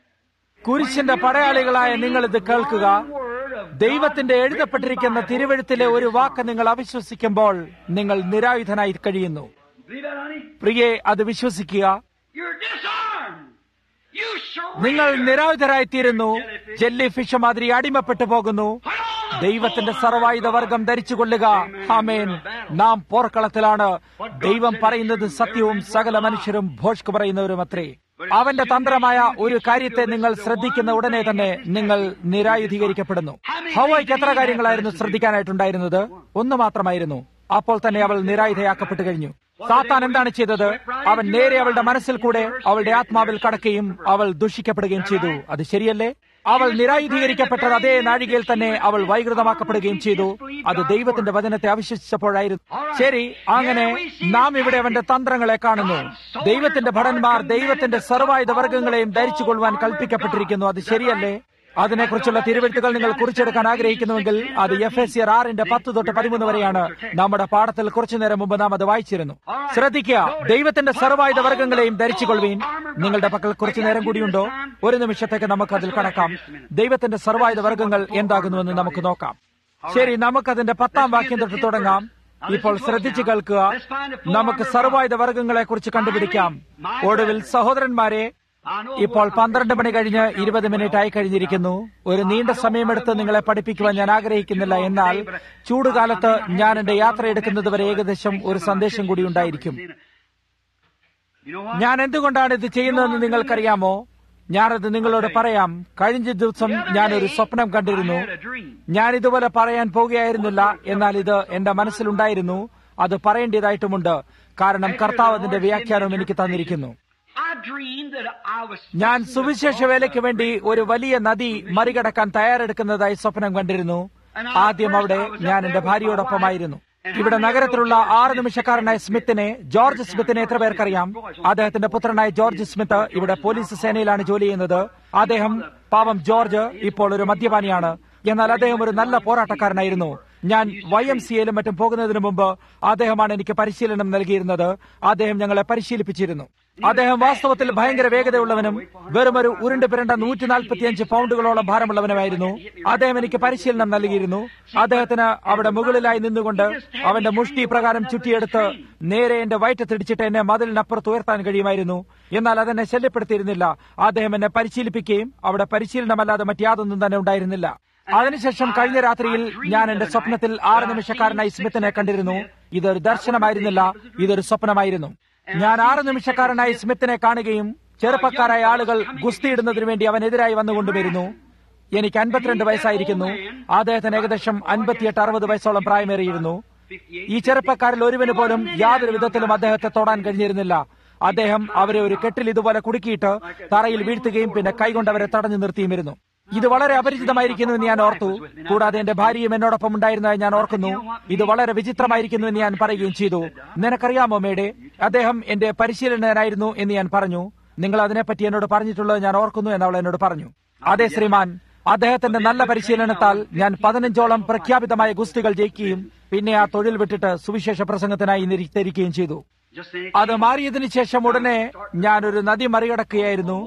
കുരിശിന്റെ പടയാളികളായ നിങ്ങൾ ഇത് കേൾക്കുക Word of ദൈവത്തിന്റെ എഴുതപ്പെട്ടിരിക്കുന്ന തിരുവഴുത്തിലെ ഒരു വാക്ക് നിങ്ങൾ അവിശ്വസിക്കുമ്പോൾ നിങ്ങൾ നിരായുധനായി കഴിയുന്നു Believe that, honey? പ്രിയെ അത് വിശ്വസിക്കുക You're disarmed. You നിങ്ങൾ surrender. നിരായുധരായിത്തീരുന്നു ജെല്ലി ഫിഷ് മാതിരി അടിമപ്പെട്ടു പോകുന്നു ദൈവത്തിന്റെ സർവായുധ വർഗം ധരിച്ചുകൊള്ളുക ആമേൻ നാം പോർക്കളത്തിലാണ് ദൈവം പറയുന്നത് സത്യവും സകല മനുഷ്യരും ഭോഷ്ക് പറയുന്നവരും അത്രേ അവന്റെ തന്ത്രമായ ഒരു കാര്യത്തെ നിങ്ങൾ ശ്രദ്ധിക്കുന്ന ഉടനെ തന്നെ നിങ്ങൾ നിരായുധീകരിക്കപ്പെടുന്നു ഹവായിക്ക് എത്ര കാര്യങ്ങളായിരുന്നു ശ്രദ്ധിക്കാനായിട്ടുണ്ടായിരുന്നത് ഒന്ന് മാത്രമായിരുന്നു അപ്പോൾ തന്നെ അവൾ നിരായുധയാക്കപ്പെട്ടു കഴിഞ്ഞു സാത്താൻ എന്താണ് ചെയ്തത് അവൻ നേരെ അവളുടെ മനസ്സിൽ കൂടെ അവളുടെ ആത്മാവിൽ കടക്കുകയും അവൾ ദുഷിക്കപ്പെടുകയും ചെയ്തു അത് ശരിയല്ലേ അവൾ നിരായുധീകരിക്കപ്പെട്ടത് അതേ നാഴികയിൽ തന്നെ അവൾ വൈകൃതമാക്കപ്പെടുകയും ചെയ്തു അത് ദൈവത്തിന്റെ വചനത്തെ അവിശ്വസിച്ചപ്പോഴായിരുന്നു ശരി അങ്ങനെ നാം ഇവിടെ അവന്റെ തന്ത്രങ്ങളെ കാണുന്നു ദൈവത്തിന്റെ ഭടന്മാർ ദൈവത്തിന്റെ സർവായുധ വർഗങ്ങളെയും ധരിച്ചുകൊള്ളുവാൻ കൽപ്പിക്കപ്പെട്ടിരിക്കുന്നു അത് ശരിയല്ലേ അതിനെക്കുറിച്ചുള്ള തിരുവെഴുത്തുകൾ നിങ്ങൾ കുറിച്ചെടുക്കാൻ ആഗ്രഹിക്കുന്നുവെങ്കിൽ അത് എഫ് എസ് സിയർ ആറിന്റെ പത്ത് തൊട്ട് പതിമൂന്ന് വരെയാണ് നമ്മുടെ പാഠത്തിൽ കുറച്ചു നേരം മുമ്പ് നാം അത് വായിച്ചിരുന്നു ശ്രദ്ധിക്കുക ദൈവത്തിന്റെ സർവായുധ വർഗങ്ങളെയും ധരിച്ചുകൊള്ളുവീൻ നിങ്ങളുടെ പക്കൽ കുറച്ചു നേരം കൂടിയുണ്ടോ ഒരു നിമിഷത്തേക്ക് നമുക്ക് അതിൽ കടക്കാം ദൈവത്തിന്റെ സർവായുധ വർഗങ്ങൾ എന്താകുന്നുവെന്ന് നമുക്ക് നോക്കാം ശരി നമുക്കതിന്റെ പത്താം വാക്യം തൊട്ട് തുടങ്ങാം ഇപ്പോൾ ശ്രദ്ധിച്ചു കേൾക്കുക നമുക്ക് സർവായുധ വർഗങ്ങളെ കുറിച്ച് കണ്ടുപിടിക്കാം ഒടുവിൽ സഹോദരന്മാരെ ഇപ്പോൾ പന്ത്രണ്ട് മണി കഴിഞ്ഞ് ഇരുപത് മിനിറ്റ് ആയി കഴിഞ്ഞിരിക്കുന്നു ഒരു നീണ്ട സമയമെടുത്ത് നിങ്ങളെ പഠിപ്പിക്കുവാൻ ഞാൻ ആഗ്രഹിക്കുന്നില്ല എന്നാൽ ചൂടുകാലത്ത് ഞാൻ എന്റെ യാത്ര എടുക്കുന്നത് വരെ ഏകദേശം ഒരു സന്ദേശം കൂടി ഉണ്ടായിരിക്കും You know what? ഞാൻ എന്തുകൊണ്ടാണ് ഇത് ചെയ്യുന്നതെന്ന് നിങ്ങൾക്കറിയാമോ ഞാനത് നിങ്ങളോട് പറയാം കഴിഞ്ഞ ദിവസം ഞാനൊരു സ്വപ്നം കണ്ടിരുന്നു I had a dream. ഞാൻ ഇതുപോലെ പറയാൻ പോകുകയായിരുന്നില്ല എന്നാൽ ഇത് എന്റെ മനസ്സിലുണ്ടായിരുന്നു അത് പറയേണ്ടതായിട്ടുമുണ്ട് കാരണം കർത്താവ് അതിന്റെ വ്യാഖ്യാനം എനിക്ക് തന്നിരിക്കുന്നു I dreamed that I was ഞാൻ സുവിശേഷ വേലയ്ക്ക് വേണ്ടി ഒരു വലിയ നദി മറികടക്കാൻ തയ്യാറെടുക്കുന്നതായി സ്വപ്നം കണ്ടിരുന്നു ആദ്യം അവിടെ ഞാൻ എന്റെ ഭാര്യയോടൊപ്പമായിരുന്നു ഇവിടെ നഗരത്തിലുള്ള ആറ് നിമിഷക്കാരനായ സ്മിത്തിനെ ജോർജ് സ്മിത്തിനെ എത്ര പേർക്കറിയാം അദ്ദേഹത്തിന്റെ പുത്രനായ ജോർജ് സ്മിത്ത് ഇവിടെ പോലീസ് സേനയിലാണ് ജോലി ചെയ്യുന്നത് അദ്ദേഹം പാവം ജോർജ് ഇപ്പോൾ ഒരു മദ്യപാനിയാണ് എന്നാൽ അദ്ദേഹം ഒരു നല്ല പോരാട്ടക്കാരനായിരുന്നു ഞാൻ വൈ എം സി എയിലും മറ്റും പോകുന്നതിന് മുമ്പ് അദ്ദേഹമാണ് എനിക്ക് പരിശീലനം നൽകിയിരുന്നത് അദ്ദേഹം ഞങ്ങളെ പരിശീലിപ്പിച്ചിരുന്നു അദ്ദേഹം വാസ്തവത്തിൽ ഭയങ്കര വേഗതയുള്ളവനും വെറും ഒരു ഉരുണ്ട് പിരണ്ട നൂറ്റി നാൽപ്പത്തിയഞ്ച് പൗണ്ടുകളോളം ഭാരമുള്ളവനുമായിരുന്നു അദ്ദേഹം എനിക്ക് പരിശീലനം നൽകിയിരുന്നു അദ്ദേഹത്തിന് അവിടെ മുകളിലായി നിന്നുകൊണ്ട് അവന്റെ മുഷ്ടി പ്രകാരം ചുറ്റിയെടുത്ത് നേരെ എന്റെ വയറ്റത്തിടിച്ചിട്ട് എന്നെ മതിലിനപ്പുറത്ത് ഉയർത്താൻ കഴിയുമായിരുന്നു എന്നാൽ അതെന്നെ ശല്യപ്പെടുത്തിയിരുന്നില്ല അദ്ദേഹം എന്നെ പരിശീലിപ്പിക്കുകയും അവിടെ പരിശീലനമല്ലാതെ മറ്റാതൊന്നും തന്നെ ഉണ്ടായിരുന്നില്ല അതിനുശേഷം കഴിഞ്ഞ രാത്രിയിൽ ഞാൻ എന്റെ സ്വപ്നത്തിൽ ആറ് നിമിഷക്കാരനായി സ്മിത്തിനെ കണ്ടിരുന്നു ഇതൊരു ദർശനമായിരുന്നില്ല ഇതൊരു സ്വപ്നമായിരുന്നു ഞാൻ ആറ് നിമിഷക്കാരനായി സ്മിത്തിനെ കാണുകയും ചെറുപ്പക്കാരായ ആളുകൾ ഗുസ്തിയിടുന്നതിനു വേണ്ടി അവനെതിരായി വന്നുകൊണ്ടുവരുന്നു എനിക്ക് അൻപത്തിരണ്ട് വയസ്സായിരിക്കുന്നു അദ്ദേഹത്തിന് ഏകദേശം അൻപത്തിയെട്ട് അറുപത് വയസ്സോളം പ്രായമേറിയിരുന്നു ഈ ചെറുപ്പക്കാരിൽ ഒരുവന് പോലും യാതൊരു വിധത്തിലും അദ്ദേഹത്തെ തൊടാൻ കഴിഞ്ഞിരുന്നില്ല അദ്ദേഹം അവരെ ഒരു കെട്ടിൽ ഇതുപോലെ കുടുക്കിയിട്ട് തറയിൽ വീഴ്ത്തുകയും പിന്നെ കൈകൊണ്ട് അവരെ തടഞ്ഞു നിർത്തിയുമിരുന്നു ഇത് വളരെ അപരിചിതമായിരിക്കുന്നു എന്ന് ഞാൻ ഓർത്തു കൂടാതെ എന്റെ ഭാര്യയും എന്നോടൊപ്പം ഉണ്ടായിരുന്നതായി ഞാൻ ഓർക്കുന്നു ഇത് വളരെ വിചിത്രമായിരിക്കുന്നു എന്ന് ഞാൻ പറയുകയും ചെയ്തു നിനക്കറിയാമോ മേഡെ അദ്ദേഹം എന്റെ പരിശീലനനായിരുന്നു എന്ന് ഞാൻ പറഞ്ഞു നിങ്ങൾ അതിനെപ്പറ്റി എന്നോട് പറഞ്ഞിട്ടുള്ളത് ഞാൻ ഓർക്കുന്നു എന്ന് അവൾ എന്നോട് പറഞ്ഞു അതെ ശ്രീമാൻ അദ്ദേഹത്തിന്റെ നല്ല പരിശീലനത്താൽ ഞാൻ പതിനഞ്ചോളം പ്രഖ്യാപിതമായ ഗുസ്തികൾ ജയിക്കുകയും പിന്നെ ആ തൊഴിൽ വിട്ടിട്ട് സുവിശേഷ പ്രസംഗത്തിനായി നിരിക്കരിക്കുകയും ചെയ്തു അത് മാറിയതിനു ശേഷം ഉടനെ ഞാൻ ഒരു നദി മറികടക്കുകയായിരുന്നു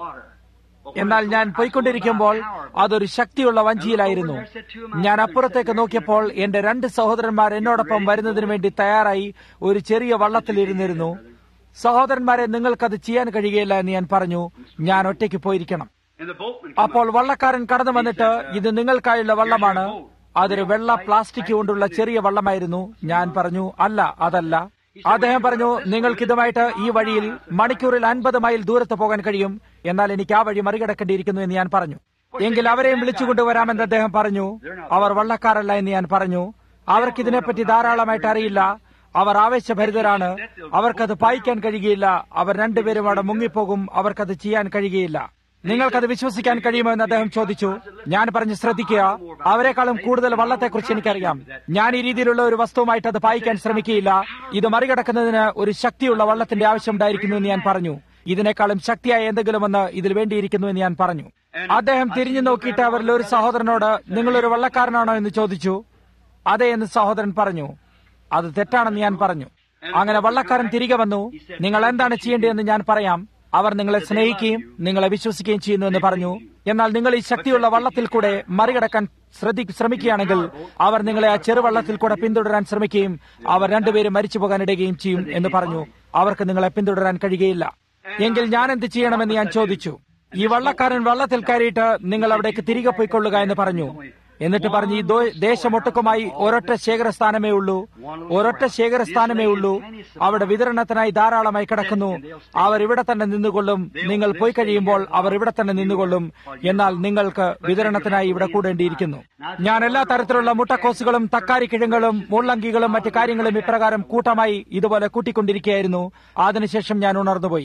എന്നാൽ ഞാൻ പോയിക്കൊണ്ടിരിക്കുമ്പോൾ അതൊരു ശക്തിയുള്ള വഞ്ചിയിലായിരുന്നു ഞാൻ അപ്പുറത്തേക്ക് നോക്കിയപ്പോൾ എന്റെ രണ്ട് സഹോദരന്മാർ എന്നോടൊപ്പം വരുന്നതിന് വേണ്ടി തയ്യാറായി ഒരു ചെറിയ വള്ളത്തിൽ ഇരുന്നിരുന്നു സഹോദരന്മാരെ നിങ്ങൾക്കത് ചെയ്യാൻ കഴിയുകയില്ല എന്ന് ഞാൻ പറഞ്ഞു ഞാൻ ഒറ്റയ്ക്ക് പോയിരിക്കണം അപ്പോൾ വള്ളക്കാരൻ കടന്നു വന്നിട്ട് ഇത് നിങ്ങൾക്കായുള്ള വള്ളമാണ് അതൊരു വെള്ള പ്ലാസ്റ്റിക് കൊണ്ടുള്ള ചെറിയ വള്ളമായിരുന്നു ഞാൻ പറഞ്ഞു അല്ല അതല്ല അദ്ദേഹം പറഞ്ഞു നിങ്ങൾക്ക് ഇതുമായിട്ട് ഈ വഴിയിൽ മണിക്കൂറിൽ അൻപത് മൈൽ ദൂരത്ത് പോകാൻ കഴിയും എന്നാൽ എനിക്ക് ആ വഴി മറികടക്കേണ്ടിയിരിക്കുന്നു എന്ന് ഞാൻ പറഞ്ഞു എങ്കിൽ അവരെയും വിളിച്ചുകൊണ്ടുവരാമെന്ന് അദ്ദേഹം പറഞ്ഞു അവർ വള്ളക്കാരല്ല എന്ന് ഞാൻ പറഞ്ഞു അവർക്ക് ഇതിനെപ്പറ്റി ധാരാളമായിട്ട് അറിയില്ല അവർ ആവേശഭരിതരാണ് അവർക്കത് പായിക്കാൻ കഴിയുകയില്ല അവർ രണ്ടുപേരും അവിടെ മുങ്ങിപ്പോകും അവർക്കത് ചെയ്യാൻ കഴിയുകയില്ല നിങ്ങൾക്കത് വിശ്വസിക്കാൻ കഴിയുമോ എന്ന് അദ്ദേഹം ചോദിച്ചു ഞാൻ പറഞ്ഞു ശ്രദ്ധിക്കുക അവരെക്കാളും കൂടുതൽ വള്ളത്തെക്കുറിച്ച് എനിക്കറിയാം ഞാൻ ഈ രീതിയിലുള്ള ഒരു വസ്തുവുമായിട്ട് അത് പായിക്കാൻ ശ്രമിക്കുകയില്ല ഇത് മറികടക്കുന്നതിന് ഒരു ശക്തിയുള്ള വള്ളത്തിന്റെ ആവശ്യമുണ്ടായിരിക്കുന്നു എന്ന് ഞാൻ പറഞ്ഞു ഇതിനേക്കാളും ശക്തിയായ എന്തെങ്കിലും ഒന്ന് ഇതിൽ വേണ്ടിയിരിക്കുന്നു എന്ന് ഞാൻ പറഞ്ഞു അദ്ദേഹം തിരിഞ്ഞു നോക്കിയിട്ട് അവരിൽ ഒരു സഹോദരനോട് നിങ്ങളൊരു വള്ളക്കാരനാണോ എന്ന് ചോദിച്ചു അതെ എന്ന് സഹോദരൻ പറഞ്ഞു അത് തെറ്റാണെന്ന് ഞാൻ പറഞ്ഞു അങ്ങനെ വള്ളക്കാരൻ തിരികെ വന്നു നിങ്ങൾ എന്താണ് ചെയ്യേണ്ടതെന്ന് ഞാൻ പറയാം അവർ നിങ്ങളെ സ്നേഹിക്കുകയും നിങ്ങളെ വിശ്വസിക്കുകയും ചെയ്യുന്നു എന്ന് പറഞ്ഞു എന്നാൽ നിങ്ങൾ ഈ ശക്തിയുള്ള വള്ളത്തിൽ കൂടെ മറികടക്കാൻ ശ്രദ്ധി ശ്രമിക്കുകയാണെങ്കിൽ അവർ നിങ്ങളെ ആ ചെറുവള്ളത്തിൽ കൂടെ പിന്തുടരാൻ ശ്രമിക്കുകയും അവർ രണ്ടുപേരും മരിച്ചു പോകാനിടുകയും ചെയ്യും എന്ന് പറഞ്ഞു അവർക്ക് നിങ്ങളെ പിന്തുടരാൻ കഴിയുകയില്ല എങ്കിൽ ഞാൻ എന്ത് ചെയ്യണമെന്ന് ഞാൻ ചോദിച്ചു ഈ വള്ളക്കാരൻ വള്ളത്തിൽ കയറിയിട്ട് നിങ്ങൾ അവിടേക്ക് തിരികെ പോയിക്കൊള്ളുക എന്ന് പറഞ്ഞു എന്നിട്ട് പറഞ്ഞു ഈ ദേശമൊട്ടുക്കുമായി ഒരൊറ്റ ശേഖരസ്ഥാനമേ ഉള്ളൂ ഒരൊറ്റ ശേഖരസ്ഥാനമേ ഉള്ളൂ അവിടെ വിതരണത്തിനായി ധാരാളമായി കിടക്കുന്നു അവർ ഇവിടെ തന്നെ നിന്നുകൊള്ളും നിങ്ങൾ പോയി കഴിയുമ്പോൾ അവർ ഇവിടെ തന്നെ നിന്നുകൊള്ളും എന്നാൽ നിങ്ങൾക്ക് വിതരണത്തിനായി ഇവിടെ കൂടേണ്ടിയിരിക്കുന്നു ഞാൻ എല്ലാ തരത്തിലുള്ള മുട്ടക്കോസുകളും തക്കാരിക്കിഴങ്ങളും മുള്ളങ്കികളും മറ്റു കാര്യങ്ങളും ഇപ്രകാരം കൂട്ടമായി ഇതുപോലെ കൂട്ടിക്കൊണ്ടിരിക്കുകയായിരുന്നു അതിനുശേഷം ഞാൻ ഉണർന്നുപോയി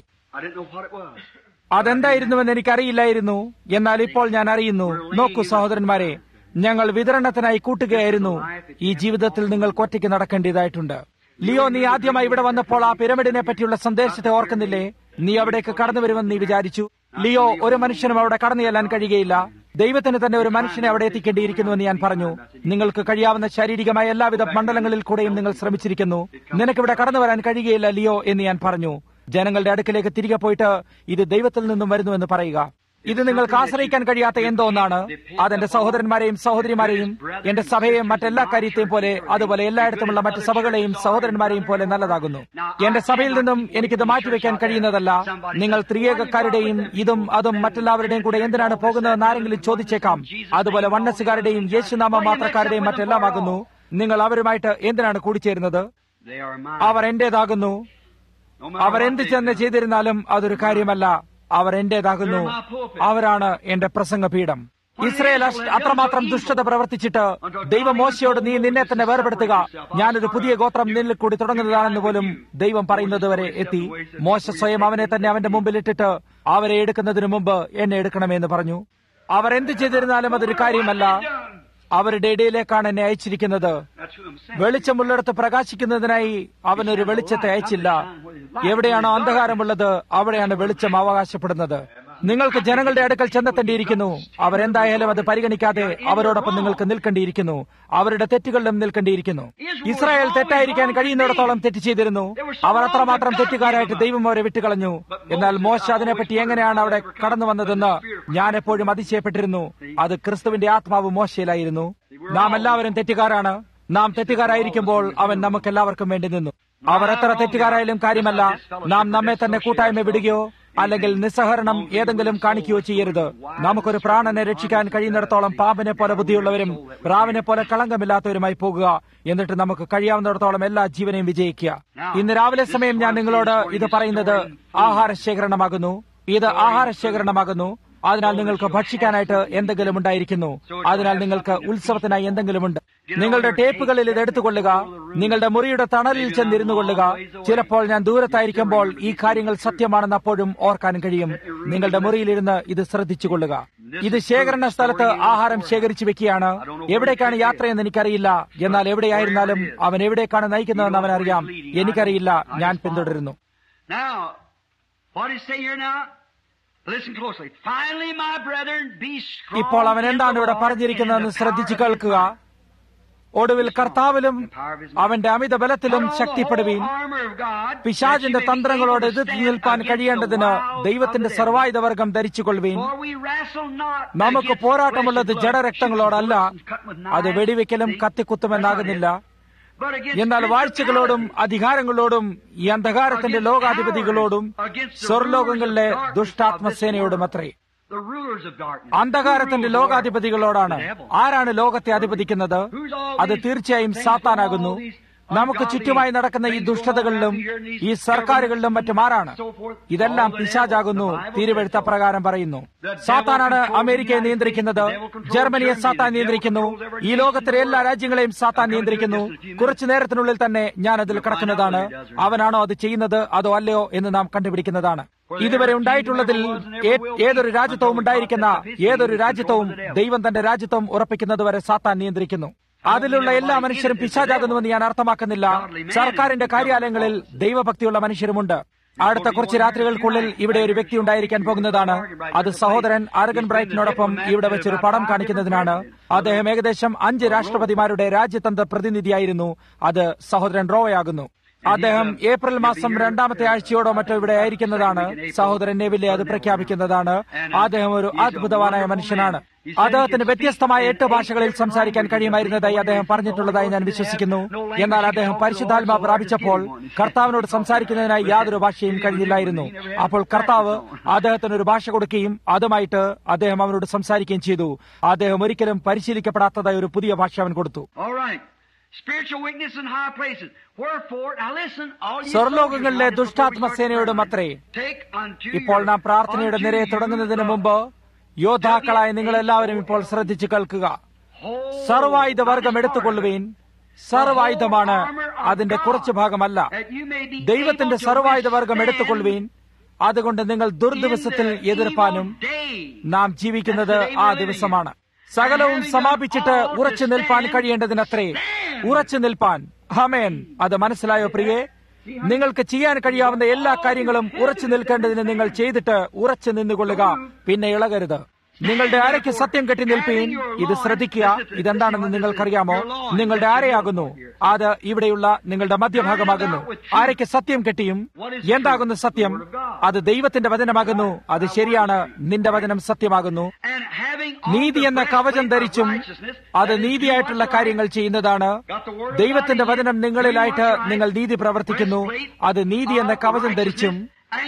അതെന്തായിരുന്നുവെന്ന് എനിക്കറിയില്ലായിരുന്നു എന്നാൽ ഇപ്പോൾ ഞാൻ അറിയുന്നു നോക്കൂ സഹോദരന്മാരെ ഞങ്ങൾ വിതരണത്തിനായി കൂട്ടുകയായിരുന്നു ഈ ജീവിതത്തിൽ നിങ്ങൾ ഒറ്റയ്ക്ക് നടക്കേണ്ടതായിട്ടുണ്ട് ലിയോ നീ ആദ്യമായി ഇവിടെ വന്നപ്പോൾ ആ പിരമിഡിനെ പറ്റിയുള്ള സന്ദേശത്തെ ഓർക്കുന്നില്ലേ നീ അവിടേക്ക് കടന്നു വരുമെന്ന് നീ വിചാരിച്ചു ലിയോ ഒരു മനുഷ്യനും അവിടെ കടന്നു ചെല്ലാൻ കഴിയുകയില്ല ദൈവത്തിന് തന്നെ ഒരു മനുഷ്യനെ അവിടെ എത്തിക്കേണ്ടിയിരിക്കുന്നുവെന്ന് ഞാൻ പറഞ്ഞു നിങ്ങൾക്ക് കഴിയാവുന്ന ശാരീരികമായ എല്ലാവിധ മണ്ഡലങ്ങളിൽ കൂടെയും നിങ്ങൾ ശ്രമിച്ചിരിക്കുന്നു നിനക്കിവിടെ കടന്നു വരാൻ കഴിയുകയില്ല ലിയോ എന്ന് ഞാൻ പറഞ്ഞു ജനങ്ങളുടെ അടുക്കിലേക്ക് തിരികെ പോയിട്ട് ഇത് ദൈവത്തിൽ നിന്നും വരുന്നുവെന്ന് പറയുക ഇത് നിങ്ങൾക്ക് ആശ്രയിക്കാൻ കഴിയാത്ത എന്തോ ഒന്നാണ് അതെന്റെ സഹോദരന്മാരെയും സഹോദരിമാരെയും എന്റെ സഭയെയും മറ്റെല്ലാ കാര്യത്തെയും പോലെ അതുപോലെ എല്ലായിടത്തുമുള്ള മറ്റു സഭകളെയും സഹോദരന്മാരെയും പോലെ നല്ലതാകുന്നു എന്റെ സഭയിൽ നിന്നും എനിക്കിത് മാറ്റിവെക്കാൻ കഴിയുന്നതല്ല നിങ്ങൾ ത്രിയേകക്കാരുടെയും ഇതും അതും മറ്റെല്ലാവരുടെയും കൂടെ എന്തിനാണ് പോകുന്നതെന്ന് ആരെങ്കിലും ചോദിച്ചേക്കാം അതുപോലെ വണ്ണസുകാരുടെയും യേശുനാമ മാത്രക്കാരുടെയും മറ്റെല്ലാമാകുന്നു നിങ്ങൾ അവരുമായിട്ട് എന്തിനാണ് കൂടിച്ചേരുന്നത് അവർ എന്റേതാകുന്നു അവർ എന്ത് ചെന്ന് ചെയ്തിരുന്നാലും അതൊരു കാര്യമല്ല അവർ എന്റേതാകുന്നു അവരാണ് എന്റെ പ്രസംഗപീഠം ഇസ്രയേൽ അത്രമാത്രം ദുഷ്ടത പ്രവർത്തിച്ചിട്ട് ദൈവം മോശയോട് നീ നിന്നെ തന്നെ വേർപെടുത്തുക ഞാനൊരു പുതിയ ഗോത്രം നിന്നിൽ കൂടി തുടങ്ങുന്നതാണെന്ന് പോലും ദൈവം പറയുന്നത് വരെ എത്തി മോശ സ്വയം അവനെ തന്നെ അവന്റെ മുമ്പിൽ ഇട്ടിട്ട് അവരെ എടുക്കുന്നതിന് മുമ്പ് എന്നെ എടുക്കണമെന്ന് പറഞ്ഞു അവർ എന്ത് ചെയ്തിരുന്നാലും അതൊരു കാര്യമല്ല അവരുടെ ഇടയിലേക്കാണ് എന്നെ അയച്ചിരിക്കുന്നത് That's who I'm saying. വെളിച്ചമുള്ളിടത്ത് പ്രകാശിക്കുന്നതിനായി അവൻ ഒരു വെളിച്ചത്തെ അയച്ചില്ല എവിടെയാണോ അന്ധകാരമുള്ളത് അവിടെയാണ് വെളിച്ചം അവകാശപ്പെടുന്നത് നിങ്ങൾക്ക് ജനങ്ങളുടെ അടുക്കൽ ചെന്നെത്തേണ്ടിയിരിക്കുന്നു അവരെന്തായാലും അത് പരിഗണിക്കാതെ അവരോടൊപ്പം നിങ്ങൾക്ക് നിൽക്കേണ്ടിയിരിക്കുന്നു അവരുടെ തെറ്റുകളിലും നിൽക്കേണ്ടിയിരിക്കുന്നു ഇസ്രായേൽ തെറ്റായിരിക്കാൻ കഴിയുന്നിടത്തോളം തെറ്റ് ചെയ്തിരുന്നു അവർ അത്രമാത്രം തെറ്റുകാരായിട്ട് ദൈവം അവരെ വിട്ടുകളഞ്ഞു എന്നാൽ മോശ അതിനെപ്പറ്റി എങ്ങനെയാണ് അവിടെ കടന്നു വന്നതെന്ന് ഞാൻ എപ്പോഴും അതിശയപ്പെട്ടിരുന്നു അത് ക്രിസ്തുവിന്റെ ആത്മാവ് മോശയിലായിരുന്നു നാം എല്ലാവരും തെറ്റുകാരാണ് നാം തെറ്റുകാരായിരിക്കുമ്പോൾ അവൻ നമുക്കെല്ലാവർക്കും വേണ്ടി നിന്നു അവർ എത്ര തെറ്റുകാരായാലും കാര്യമല്ല നാം നമ്മെ തന്നെ കൂട്ടായ്മ വിടുകയോ അല്ലെങ്കിൽ നിസ്സഹരണം ഏതെങ്കിലും കാണിക്കുകയോ ചെയ്യരുത് നമുക്കൊരു പ്രാണനെ രക്ഷിക്കാൻ കഴിയുന്നിടത്തോളം പാമ്പിനെ പോലെ ബുദ്ധിയുള്ളവരും പ്രാവിനെ പോലെ കളങ്കമില്ലാത്തവരുമായി പോകുക എന്നിട്ട് നമുക്ക് കഴിയാവുന്നിടത്തോളം എല്ലാ ജീവനെയും വിജയിക്കുക ഇന്ന് രാവിലെ സമയം ഞാൻ നിങ്ങളോട് ഇത് പറയുന്നത് ആഹാര ശേഖരണമാകുന്നു ഇത് ആഹാര ശേഖരണമാകുന്നു അതിനാൽ നിങ്ങൾക്ക് ഭക്ഷിക്കാനായിട്ട് എന്തെങ്കിലും ഉണ്ടായിരിക്കുന്നു അതിനാൽ നിങ്ങൾക്ക് ഉത്സവത്തിനായി എന്തെങ്കിലുമുണ്ട് നിങ്ങളുടെ ടേപ്പുകളിൽ ഇത് എടുത്തുകൊള്ളുക നിങ്ങളുടെ മുറിയുടെ തണലിൽ ചെന്നിരുന്നു കൊള്ളുക ചിലപ്പോൾ ഞാൻ ദൂരത്തായിരിക്കുമ്പോൾ ഈ കാര്യങ്ങൾ സത്യമാണെന്ന് അപ്പോഴും ഓർക്കാൻ കഴിയും നിങ്ങളുടെ മുറിയിലിരുന്ന് ഇത് ശ്രദ്ധിച്ചുകൊള്ളുക ഇത് ശേഖരണ സ്ഥലത്ത് ആഹാരം ശേഖരിച്ചു വെക്കുകയാണ് എവിടേക്കാണ് യാത്രയെന്ന് എനിക്കറിയില്ല എന്നാൽ എവിടെയായിരുന്നാലും അവൻ എവിടേക്കാണ് നയിക്കുന്നതെന്ന് അവനറിയാം എനിക്കറിയില്ല ഞാൻ പിന്തുടരുന്നു Now, what does he say here now? Listen closely. Finally, my brethren, be strong. ഇപ്പോൾ അവൻ in എന്താണ് the ഇവിടെ Lord പറഞ്ഞിരിക്കുന്നതെന്ന് and the ശ്രദ്ധിച്ചു power of his കേൾക്കുക might. ഒടുവിൽ കർത്താവിലും അവന്റെ അമിത ബലത്തിലും Put on the ശക്തിപ്പെടുവീൻ whole armor of God, പിശാചിന്റെ that you may be തന്ത്രങ്ങളോട് able to എതിർത്ത് stand നിൽപ്പാൻ against കഴിയേണ്ടതിന് the wiles ദൈവത്തിന്റെ of the devil. സർവായുധവർഗം ധരിച്ചുകൊള്ളുവീൻ For we wrestle not നമുക്ക് against പോരാട്ടമുള്ളത് flesh and blood, ജഡരക്തങ്ങളോടല്ല shooting bullets and cutting with അത് knives, വെടിവെക്കലും see? കത്തിക്കുത്തുമെന്നാകുന്നില്ല But against എന്നാൽ വാഴ്ചകളോടും principalities, അധികാരങ്ങളോടും ഈ അന്ധകാരത്തിന്റെ ലോകാധിപതികളോടും സ്വർലോകങ്ങളിലെ ദുഷ്ടാത്മസേനയോടും അത്രേ the rulers of darkness. അന്ധകാരത്തിന്റെ ലോകാധിപതികളോടാണ് ആരാണ് ലോകത്തെ അധിപതിക്കുന്നത് അത് തീർച്ചയായും സാത്താനാകുന്നു നമുക്ക് ചുറ്റുമായി നടക്കുന്ന ഈ ദുഷ്ടതകളിലും ഈ സർക്കാരുകളിലും മറ്റും ആരാണ് ഇതെല്ലാം പിശാചാകുന്നു തിരുവഴുത്ത പ്രകാരം പറയുന്നു സാത്താനാണ് അമേരിക്കയെ നിയന്ത്രിക്കുന്നത് ജർമ്മനിയെ സാത്താൻ നിയന്ത്രിക്കുന്നു ഈ ലോകത്തിലെ എല്ലാ രാജ്യങ്ങളെയും സാത്താൻ നിയന്ത്രിക്കുന്നു കുറച്ചു നേരത്തിനുള്ളിൽ തന്നെ ഞാൻ അതിൽ കിടക്കുന്നതാണ് അവനാണോ അത് ചെയ്യുന്നത് അതോ അല്ലയോ എന്ന് നാം കണ്ടുപിടിക്കുന്നതാണ് ഇതുവരെ ഉണ്ടായിട്ടുള്ളതിൽ ഏ- ഏതൊരു രാജ്യത്വവും ഉണ്ടായിരിക്കുന്ന ഏതൊരു രാജ്യത്വവും ദൈവം തന്റെ രാജ്യത്വം ഉറപ്പിക്കുന്നത് വരെ സാത്താൻ നിയന്ത്രിക്കുന്നു അതിലുള്ള എല്ലാ മനുഷ്യരും പിശാചാകുന്നുവെന്ന് ഞാൻ അർത്ഥമാക്കുന്നില്ല സർക്കാരിന്റെ കാര്യാലയങ്ങളിൽ ദൈവഭക്തിയുള്ള മനുഷ്യരുമുണ്ട് അടുത്ത കുറച്ച് രാത്രികൾക്കുള്ളിൽ ഇവിടെ ഒരു വ്യക്തി ഉണ്ടായിരിക്കാൻ പോകുന്നതാണ് അത് സഹോദരൻ അർഗൻ ബ്രൈറ്റിനോടൊപ്പം ഇവിടെ വെച്ചൊരു പടം കാണിക്കുന്നതിനാണ് അദ്ദേഹം ഏകദേശം അഞ്ച് രാഷ്ട്രപതിമാരുടെ രാജ്യതന്ത്ര പ്രതിനിധിയായിരുന്നു അത് സഹോദരൻ റോയാകുന്നു അദ്ദേഹം ഏപ്രിൽ മാസം രണ്ടാമത്തെ ആഴ്ചയോടോ മറ്റോ ഇവിടെ ആയിരിക്കുന്നതാണ് സഹോദരൻ നെവിലെ അത് പ്രഖ്യാപിക്കുന്നതാണ് അദ്ദേഹം ഒരു അത്ഭുതവാനായ മനുഷ്യനാണ് അദ്ദേഹത്തിന് വ്യത്യസ്തമായ എട്ട് ഭാഷകളിൽ സംസാരിക്കാൻ കഴിയുമായിരുന്നതായി അദ്ദേഹം പറഞ്ഞിട്ടുള്ളതായി ഞാൻ വിശ്വസിക്കുന്നു എന്നാൽ അദ്ദേഹം പരിശുദ്ധാത്മ പ്രാപിച്ചപ്പോൾ കർത്താവിനോട് സംസാരിക്കുന്നതിനായി യാതൊരു ഭാഷയും കഴിഞ്ഞില്ലായിരുന്നു അപ്പോൾ കർത്താവ് അദ്ദേഹത്തിന് ഒരു ഭാഷ കൊടുക്കുകയും അതുമായിട്ട് അദ്ദേഹം അവനോട് സംസാരിക്കുകയും ചെയ്തു അദ്ദേഹം ഒരിക്കലും പരിശീലിക്കപ്പെടാത്തതായ ഒരു പുതിയ ഭാഷ അവൻ കൊടുത്തു All right. Spiritual weakness in high places. Wherefore, now listen, all you സ്വർലോകങ്ങളിലെ soldiers, now, just before we start ദുഷ്ടാത്മസേനയോടും praying, അത്രേ take unto ഇപ്പോൾ your- നാം പ്രാർത്ഥനയുടെ unto നിരയെ you തുടങ്ങുന്നതിന് the മുമ്പ് യോദ്ധാക്കളായ നിങ്ങൾ എല്ലാവരും ഇപ്പോൾ ശ്രദ്ധിച്ചു കേൾക്കുക സർവായുധ വർഗം എടുത്തുകൊള്ളുവീൻ സർവായുധമാണ് അതിന്റെ കുറച്ചു ഭാഗമല്ല ദൈവത്തിന്റെ സർവായുധ വർഗം എടുത്തുകൊള്ളുവീൻ അതുകൊണ്ട് നിങ്ങൾ ദുർദിവസത്തിൽ എതിർപ്പാനും നാം ജീവിക്കുന്നത് ആ ദിവസമാണ് സകലവും സമാപിച്ചിട്ട് ഉറച്ചു നിൽപ്പാൻ കഴിയേണ്ടതിനത്രേ ഉറച്ചു നിൽപ്പാൻ ഹമേൻ അത് മനസ്സിലായോ പ്രിയേ നിങ്ങൾക്ക് ചെയ്യാൻ കഴിയാവുന്ന എല്ലാ കാര്യങ്ങളും ഉറച്ചു നിൽക്കേണ്ടതിന് നിങ്ങൾ ചെയ്തിട്ട് ഉറച്ചു നിന്നുകൊള്ളുക പിന്നെ ഇളകരുത് നിങ്ങളുടെ അരയ്ക്ക് സത്യം കെട്ടി നിൽപ്പീൻ ഇത് ശ്രദ്ധിക്കുക ഇതെന്താണെന്ന് നിങ്ങൾക്കറിയാമോ നിങ്ങളുടെ അരയാകുന്നു അത് ഇവിടെയുള്ള നിങ്ങളുടെ മധ്യഭാഗമാകുന്നു അരയ്ക്ക് സത്യം കെട്ടിയും എന്താകുന്നു സത്യം അത് ദൈവത്തിന്റെ വചനമാകുന്നു അത് ശരിയാണ് നിന്റെ വചനം സത്യമാകുന്നു നീതി എന്ന കവചം ധരിച്ചും അത് നീതിയായിട്ടുള്ള കാര്യങ്ങൾ ചെയ്യുന്നതാണ് ദൈവത്തിന്റെ വചനം നിങ്ങളിലായിട്ട് നിങ്ങൾ നീതി പ്രവർത്തിക്കുന്നു അത് നീതി എന്ന കവചം ധരിച്ചും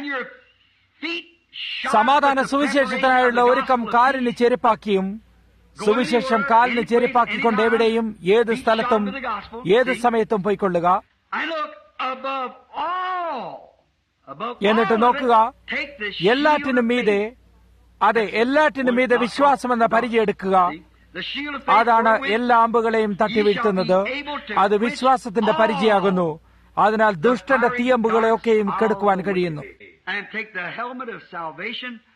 സമാധാന സുവിശേഷത്തിനായുള്ള ഒരുക്കം കാലിന് ചെരുപ്പാക്കിയും സുവിശേഷം കാലിന് ചെരുപ്പാക്കിക്കൊണ്ട് എവിടെയും ഏത് സ്ഥലത്തും ഏത് സമയത്തും പോയിക്കൊള്ളുക എന്നിട്ട് നോക്കുക എല്ലാറ്റിനും മീതെ അതെ എല്ലാറ്റിനും മീതെ വിശ്വാസം എന്ന പരിചയം എടുക്കുക അതാണ് എല്ലാ അമ്പുകളെയും തട്ടിവീഴ്ത്തുന്നത് അത് വിശ്വാസത്തിന്റെ പരിചയമാകുന്നു അതിനാൽ ദുഷ്ടന്റെ തീയമ്പുകളെയൊക്കെയും കെടുക്കുവാൻ കഴിയുന്നു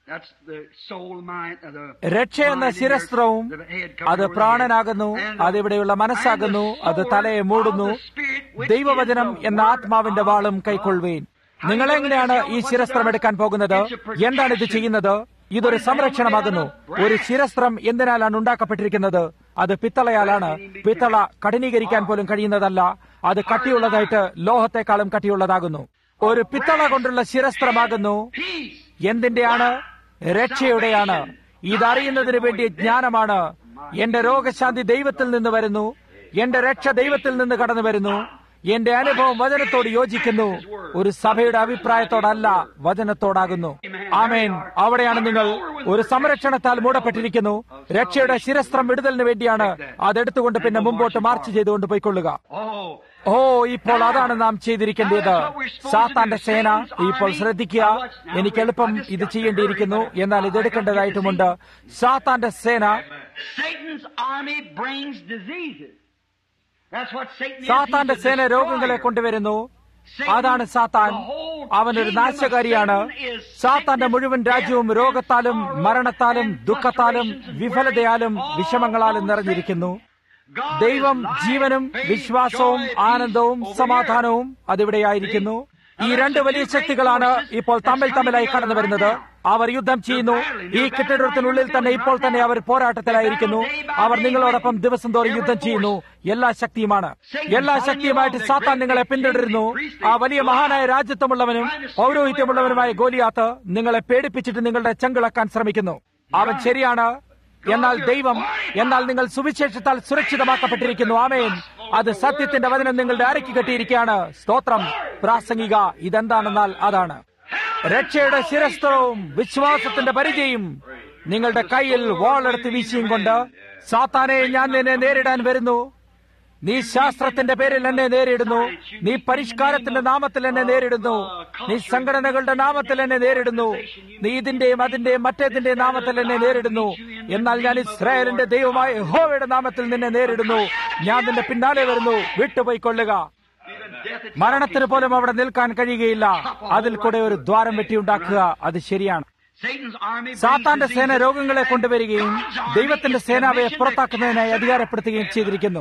That's the soul mind, uh, the രക്ഷ എന്ന mind in ശിരസ്ത്രവും your- the head അത് covering over the പ്രാണനാകുന്നു head. And the- അത് ഇവിടെയുള്ള മനസ്സാകുന്നു and the അത് sword തലയെ മൂടുന്നു of the Spirit, which ദൈവവചനം is the എന്ന word ആത്മാവിന്റെ of വാളും God. കൈക്കൊള്ളുവേൻ നിങ്ങൾ എങ്ങനെയാണ് ഈ ശിരസ്ത്രം എടുക്കാൻ പോകുന്നത് എന്താണ് ഇത് ചെയ്യുന്നത് ഇതൊരു സംരക്ഷണമാകുന്നു ഒരു ശിരസ്ത്രം എന്തിനാലാണ് ഉണ്ടാക്കപ്പെട്ടിരിക്കുന്നത് അത് പിത്തളയാലാണ് പിത്തള കഠിനീകരിക്കാൻ പോലും കഴിയുന്നതല്ല അത് കട്ടിയുള്ളതായിട്ട് ലോഹത്തെക്കാളും കട്ടിയുള്ളതാകുന്നു ഒരു പിത്തള കൊണ്ടുള്ള ശിരസ്ത്രമാകുന്നു Peace. എന്തിന്റെയാണ് രക്ഷയുടെയാണ് ഇതറിയുന്നതിന് വേണ്ടി ജ്ഞാനമാണ് എന്റെ രോഗശാന്തി ദൈവത്തിൽ നിന്ന് വരുന്നു എന്റെ രക്ഷ ദൈവത്തിൽ നിന്ന് കടന്നു വരുന്നു എന്റെ അനുഭവം വചനത്തോട് യോജിക്കുന്നു ഒരു സഭയുടെ അഭിപ്രായത്തോടല്ല വചനത്തോടാകുന്നു ആമേൻ അവിടെയാണ് നിങ്ങൾ ഒരു സംരക്ഷണത്താൽ മൂടപ്പെട്ടിരിക്കുന്നു രക്ഷയുടെ ശിരസ്ത്രം വിടുതലിന് വേണ്ടിയാണ് അതെടുത്തുകൊണ്ട് പിന്നെ മുമ്പോട്ട് മാർച്ച് ചെയ്തുകൊണ്ട് പോയിക്കൊള്ളുക Oh, ഓ ഇപ്പോൾ അതാണ് നാം ചെയ്തിരിക്കേണ്ടത് സാത്താന്റെ സേന ഇപ്പോൾ ശ്രദ്ധിക്കുക എനിക്ക് എളുപ്പം ഇത് ചെയ്യേണ്ടിയിരിക്കുന്നു എന്നാൽ ഇത് എടുക്കേണ്ടതായിട്ടുമുണ്ട് സാത്താന്റെ സേന Satan's army brings diseases. That's what Satan is. സാത്താന്റെ He's a സേന രോഗങ്ങളെ destroyer. കൊണ്ടുവരുന്നു അതാണ് സാത്താൻ അവനൊരു നാശകാരിയാണ് സാത്താന്റെ മുഴുവൻ രാജ്യവും രോഗത്താലും മരണത്താലും ദുഃഖത്താലും വിഫലതയാലും വിഷമങ്ങളാലും നിറഞ്ഞിരിക്കുന്നു God ദൈവം is life, ജീവനും faith, വിശ്വാസവും joy, ആനന്ദവും peace over സമാധാനവും അതിവിടെയായിരിക്കുന്നു ഈ രണ്ട് വലിയ ശക്തികളാണ് ഇപ്പോൾ തമ്മിൽ തമ്മിലായി കടന്നു വരുന്നത് അവർ യുദ്ധം ചെയ്യുന്നു ഈ കെട്ടിടത്തിനുള്ളിൽ തന്നെ ഇപ്പോൾ തന്നെ അവർ പോരാട്ടത്തിലായിരിക്കുന്നു അവർ നിങ്ങളോടൊപ്പം ദിവസം തോറും യുദ്ധം ചെയ്യുന്നു എല്ലാ ശക്തിയുമാണ് എല്ലാ ശക്തിയുമായിട്ട് സാത്താൻ നിങ്ങളെ പിന്തുടരുന്നു ആ വലിയ മഹാനായ രാജ്യത്വമുള്ളവനും പൗരോഹിത്യമുള്ളവനുമായ ഗോലിയാത്ത് നിങ്ങളെ പേടിപ്പിച്ചിട്ട് നിങ്ങളുടെ ചെങ്കിളക്കാൻ ശ്രമിക്കുന്നു അവൻ ശരിയാണ് എന്നാൽ ദൈവം എന്നാൽ നിങ്ങൾ സുവിശേഷത്താൽ സുരക്ഷിതമാക്കപ്പെട്ടിരിക്കുന്നു ആമേൻ അത് സത്യത്തിന്റെ വചനം നിങ്ങളുടെ അരക്കി കെട്ടിയിരിക്കുകയാണ് സ്തോത്രം പ്രാസംഗിക ഇതെന്താണെന്നാൽ അതാണ് രക്ഷയുടെ ശിരസ്ത്രവും വിശ്വാസത്തിന്റെ പരിചയം നിങ്ങളുടെ കയ്യിൽ വാളെടുത്ത് വീശിയും കൊണ്ട് സാത്താനെ ഞാൻ നിന്നെ നേരിടാൻ വരുന്നു നീ ശാസ്ത്രത്തിന്റെ പേരിൽ എന്നെ നേരിടുന്നു നീ പരിഷ്കാരത്തിന്റെ നാമത്തിൽ എന്നെ നേരിടുന്നു നീ സംഘടനകളുടെ നാമത്തിൽ എന്നെ നേരിടുന്നു നീ ഇതിന്റെയും അതിന്റെയും മറ്റേതിന്റെയും നാമത്തിൽ എന്നെ നേരിടുന്നു എന്നാൽ ഞാൻ ഇസ്രായേലിന്റെ ദൈവമായ യഹോവയുടെ നാമത്തിൽ നിന്നെ നേരിടുന്നു ഞാൻ നിന്റെ പിന്നാലെ വരുന്നു വിട്ടുപോയിക്കൊള്ളുക even death itself മരണത്തിന് പോലും അവിടെ നിൽക്കാൻ കഴിയുകയില്ല അതിൽ കൂടെ ഒരു ദ്വാരം വെട്ടിയുണ്ടാക്കുക അത് ശരിയാണ് Satan's army brings സാത്താന്റെ സേന diseases. രോഗങ്ങളെ കൊണ്ടുവരികയും ദൈവത്തിന്റെ സേന അവയെ പുറത്താക്കുന്നതിനായി അധികാരപ്പെടുത്തുകയും ചെയ്തിരിക്കുന്നു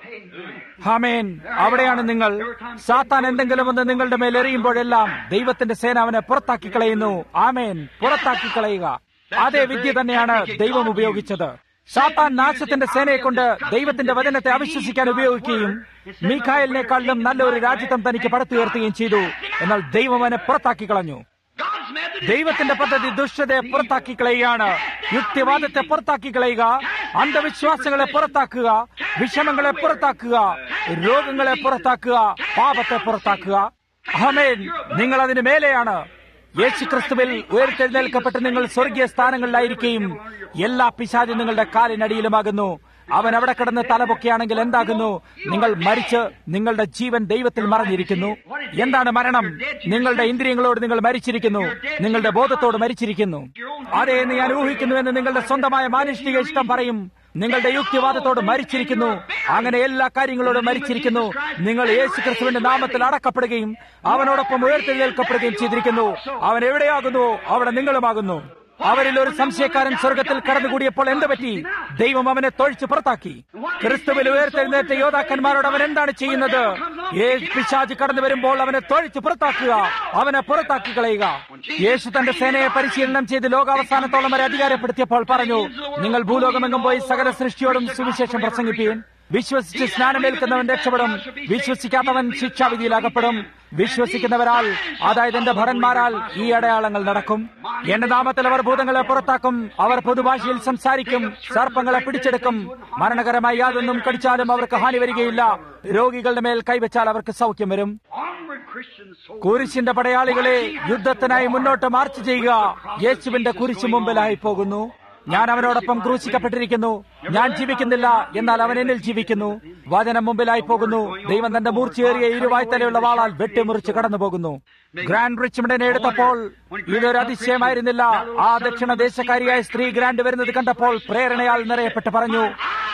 ഹാമേൻ അവിടെയാണ് നിങ്ങൾ സാത്താൻ എന്തെങ്കിലും ഒന്ന് നിങ്ങളുടെ മേൽ എറിയുമ്പോഴെല്ലാം ദൈവത്തിന്റെ സേന അവനെ പുറത്താക്കി കളയുന്നു ആമേൻ പുറത്താക്കി കളയുക അതേ വിദ്യ തന്നെയാണ് ദൈവം ഉപയോഗിച്ചത് സാത്താൻ നാശത്തിന്റെ സേനയെ കൊണ്ട് ദൈവത്തിന്റെ വചനത്തെ അവിശ്വസിക്കാൻ ഉപയോഗിക്കുകയും മീഖായലിനേക്കാളിലും നല്ല ഒരു രാജ്യത്വം തനിക്ക് പടുത്തുയർത്തുകയും ചെയ്തു എന്നാൽ ദൈവം അവനെ പുറത്താക്കി കളഞ്ഞു God's method is ദൈവത്തിന്റെ പദ്ധതി ദുഷ്ടതയെ പുറത്താക്കി കളയുകയാണ് യുക്തിവാദത്തെ പുറത്താക്കി കളയുക അന്ധവിശ്വാസങ്ങളെ പുറത്താക്കുക വിഷമങ്ങളെ പുറത്താക്കുക രോഗങ്ങളെ പുറത്താക്കുക പാപത്തെ പുറത്താക്കുക അഹമേൻ നിങ്ങൾ അതിന് മേലെയാണ് യേശു ക്രിസ്തുവിൽ ഉയർത്തെഴുന്നേൽക്കപ്പെട്ട് നിങ്ങൾ സ്വർഗീയ സ്ഥാനങ്ങളിലായിരിക്കുകയും എല്ലാ പിശാചും നിങ്ങളുടെ കാലിനടിയിലുമാകുന്നു അവൻ അവിടെ കിടന്ന് തലപൊക്കിയാണെങ്കിൽ എന്താകുന്നു നിങ്ങൾ മരിച്ച് നിങ്ങളുടെ ജീവൻ ദൈവത്തിൽ മറഞ്ഞിരിക്കുന്നു എന്താണ് മരണം നിങ്ങളുടെ ഇന്ദ്രിയങ്ങളോട് നിങ്ങൾ മരിച്ചിരിക്കുന്നു നിങ്ങളുടെ ബോധത്തോട് മരിച്ചിരിക്കുന്നു അതേ എന്ന് ഞാൻ ഊഹിക്കുന്നു എന്ന് നിങ്ങളുടെ സ്വന്തമായ മാനുഷിക ഇഷ്ടം പറയും നിങ്ങളുടെ യുക്തിവാദത്തോട് മരിച്ചിരിക്കുന്നു അങ്ങനെ എല്ലാ കാര്യങ്ങളോടും മരിച്ചിരിക്കുന്നു നിങ്ങൾ യേശു ക്രിസ്തുവിന്റെ നാമത്തിൽ അടക്കപ്പെടുകയും അവനോടൊപ്പം ഉയർത്തെഴുന്നേൽക്കപ്പെടുകയും ചെയ്തിരിക്കുന്നു അവൻ എവിടെയാകുന്നു അവിടെ നിങ്ങളുമാകുന്നു അവരിൽ ഒരു സംശയക്കാരൻ സ്വർഗത്തിൽ കടന്നുകൂടിയപ്പോൾ എന്ത് പറ്റി ദൈവം അവനെ തൊഴിച്ച് പുറത്താക്കി ക്രിസ്തുവിൽ ഉയർത്തെഴുന്നേറ്റ യോദ്ധാക്കന്മാരോട് അവൻ എന്താണ് ചെയ്യുന്നത് ഏഴ് പിശാജ് കടന്നു വരുമ്പോൾ അവനെ തൊഴിച്ച് പുറത്താക്കുക അവനെ പുറത്താക്കി കളയുക യേശു തന്റെ സേനയെ പരിശീലനം ചെയ്ത് ലോകാവസാനത്തോളം വരെ അധികാരപ്പെടുത്തിയപ്പോൾ പറഞ്ഞു നിങ്ങൾ ഭൂലോകമെങ്ങും പോയി സകല സൃഷ്ടിയോടും സുവിശേഷം പ്രസംഗിപ്പീൻ വിശ്വസിച്ച് സ്നാനമേൽക്കുന്നവൻ രക്ഷപ്പെടും വിശ്വസിക്കാത്തവൻ ശിക്ഷാവിധിയിലാകപ്പെടും വിശ്വസിക്കുന്നവരാൽ അതായത് എന്റെ ഭടന്മാരാൽ ഈ അടയാളങ്ങൾ നടക്കും എന്റെ നാമത്തിൽ അവർ ഭൂതങ്ങളെ പുറത്താക്കും അവർ പൊതുഭാഷയിൽ സംസാരിക്കും സർപ്പങ്ങളെ പിടിച്ചെടുക്കും മരണകരമായി യാതൊന്നും കടിച്ചാലും അവർക്ക് ഹാനി വരികയില്ല രോഗികളുടെ മേൽ കൈവച്ചാൽ അവർക്ക് സൗഖ്യം വരും onward Christian soul. കുരിശിന്റെ പടയാളികളെ യുദ്ധത്തിനായി മുന്നോട്ട് മാർച്ച് ചെയ്യുക യേശുവിന്റെ കുരിശ് മുമ്പിലായി പോകുന്നു ഞാൻ അവനോടൊപ്പം ക്രൂശിക്കപ്പെട്ടിരിക്കുന്നു ഞാൻ ജീവിക്കുന്നില്ല എന്നാൽ അവൻ എന്നിൽ ജീവിക്കുന്നു വചനം മുമ്പിലായി പോകുന്നു ദൈവം തന്റെ മൂർച്ചയേറിയ ഇരുവായ്ത്തലയുള്ള വാളാൽ വെട്ടിമുറിച്ച് കടന്നു പോകുന്നു ഗ്രാൻഡ് റിച്ച്മണ്ടിനെ എടുത്തപ്പോൾ ഇതൊരു അതിശയമായിരുന്നില്ല ആ ദക്ഷിണ ദേശക്കാരിയായ സ്ത്രീ ഗ്രാൻഡ് വരുന്നത് കണ്ടപ്പോൾ പ്രേരണയാൽ നിറയപ്പെട്ട് പറഞ്ഞു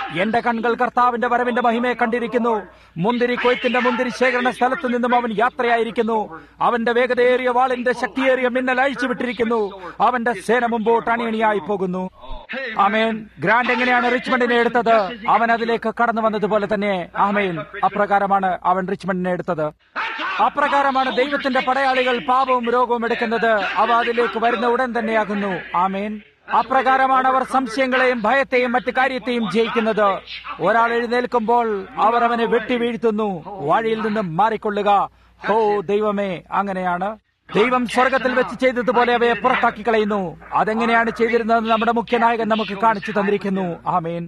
എന്റെ കൺകൾ കർത്താവിന്റെ വരവിന്റെ മഹിമയെ കണ്ടിരിക്കുന്നു മുന്തിരി കൊയ്ത്തിന്റെ മുന്തിരി ശേഖരണ സ്ഥലത്ത് നിന്നും അവൻ യാത്രയായിരിക്കുന്നു അവന്റെ വേഗതയേറിയ വാളിന്റെ ശക്തിയേറിയ മിന്നൽ അഴിച്ചുവിട്ടിരിക്കുന്നു അവന്റെ സേന മുമ്പോട്ട് അണിയണിയായി പോകുന്നു ആമേൻ ഗ്രാൻഡ് എങ്ങനെയാണ് റിച്ച്മണ്ടിനെ എടുത്തത് അവൻ അതിലേക്ക് കടന്നു വന്നതുപോലെ തന്നെ ആമേൻ അപ്രകാരമാണ് അവൻ റിച്ച്മണ്ടിനെ എടുത്തത് അപ്രകാരമാണ് ദൈവത്തിന്റെ പടയാളികൾ പാപവും രോഗവും എടുക്കുന്നത് അവ അതിലേക്ക് വരുന്ന ഉടൻ തന്നെയാകുന്നു ആമേൻ അപ്രകാരമാണ് അവർ സംശയങ്ങളെയും ഭയത്തെയും മറ്റു കാര്യത്തെയും ജയിക്കുന്നത് ഒരാൾ എഴുന്നേൽക്കുമ്പോൾ അവർ അവനെ വെട്ടി വീഴ്ത്തുന്നു വഴിയിൽ നിന്നും മാറിക്കൊള്ളുക ഓ ദൈവമേ അങ്ങനെയാണ് ദൈവം സ്വർഗത്തിൽ വെച്ച് ചെയ്തതുപോലെ അവയെ പുറത്താക്കി കളയുന്നു അതെങ്ങനെയാണ് ചെയ്തിരുന്നതെന്ന് നമ്മുടെ മുഖ്യനായകൻ നമുക്ക് കാണിച്ചു തന്നിരിക്കുന്നു ആമേൻ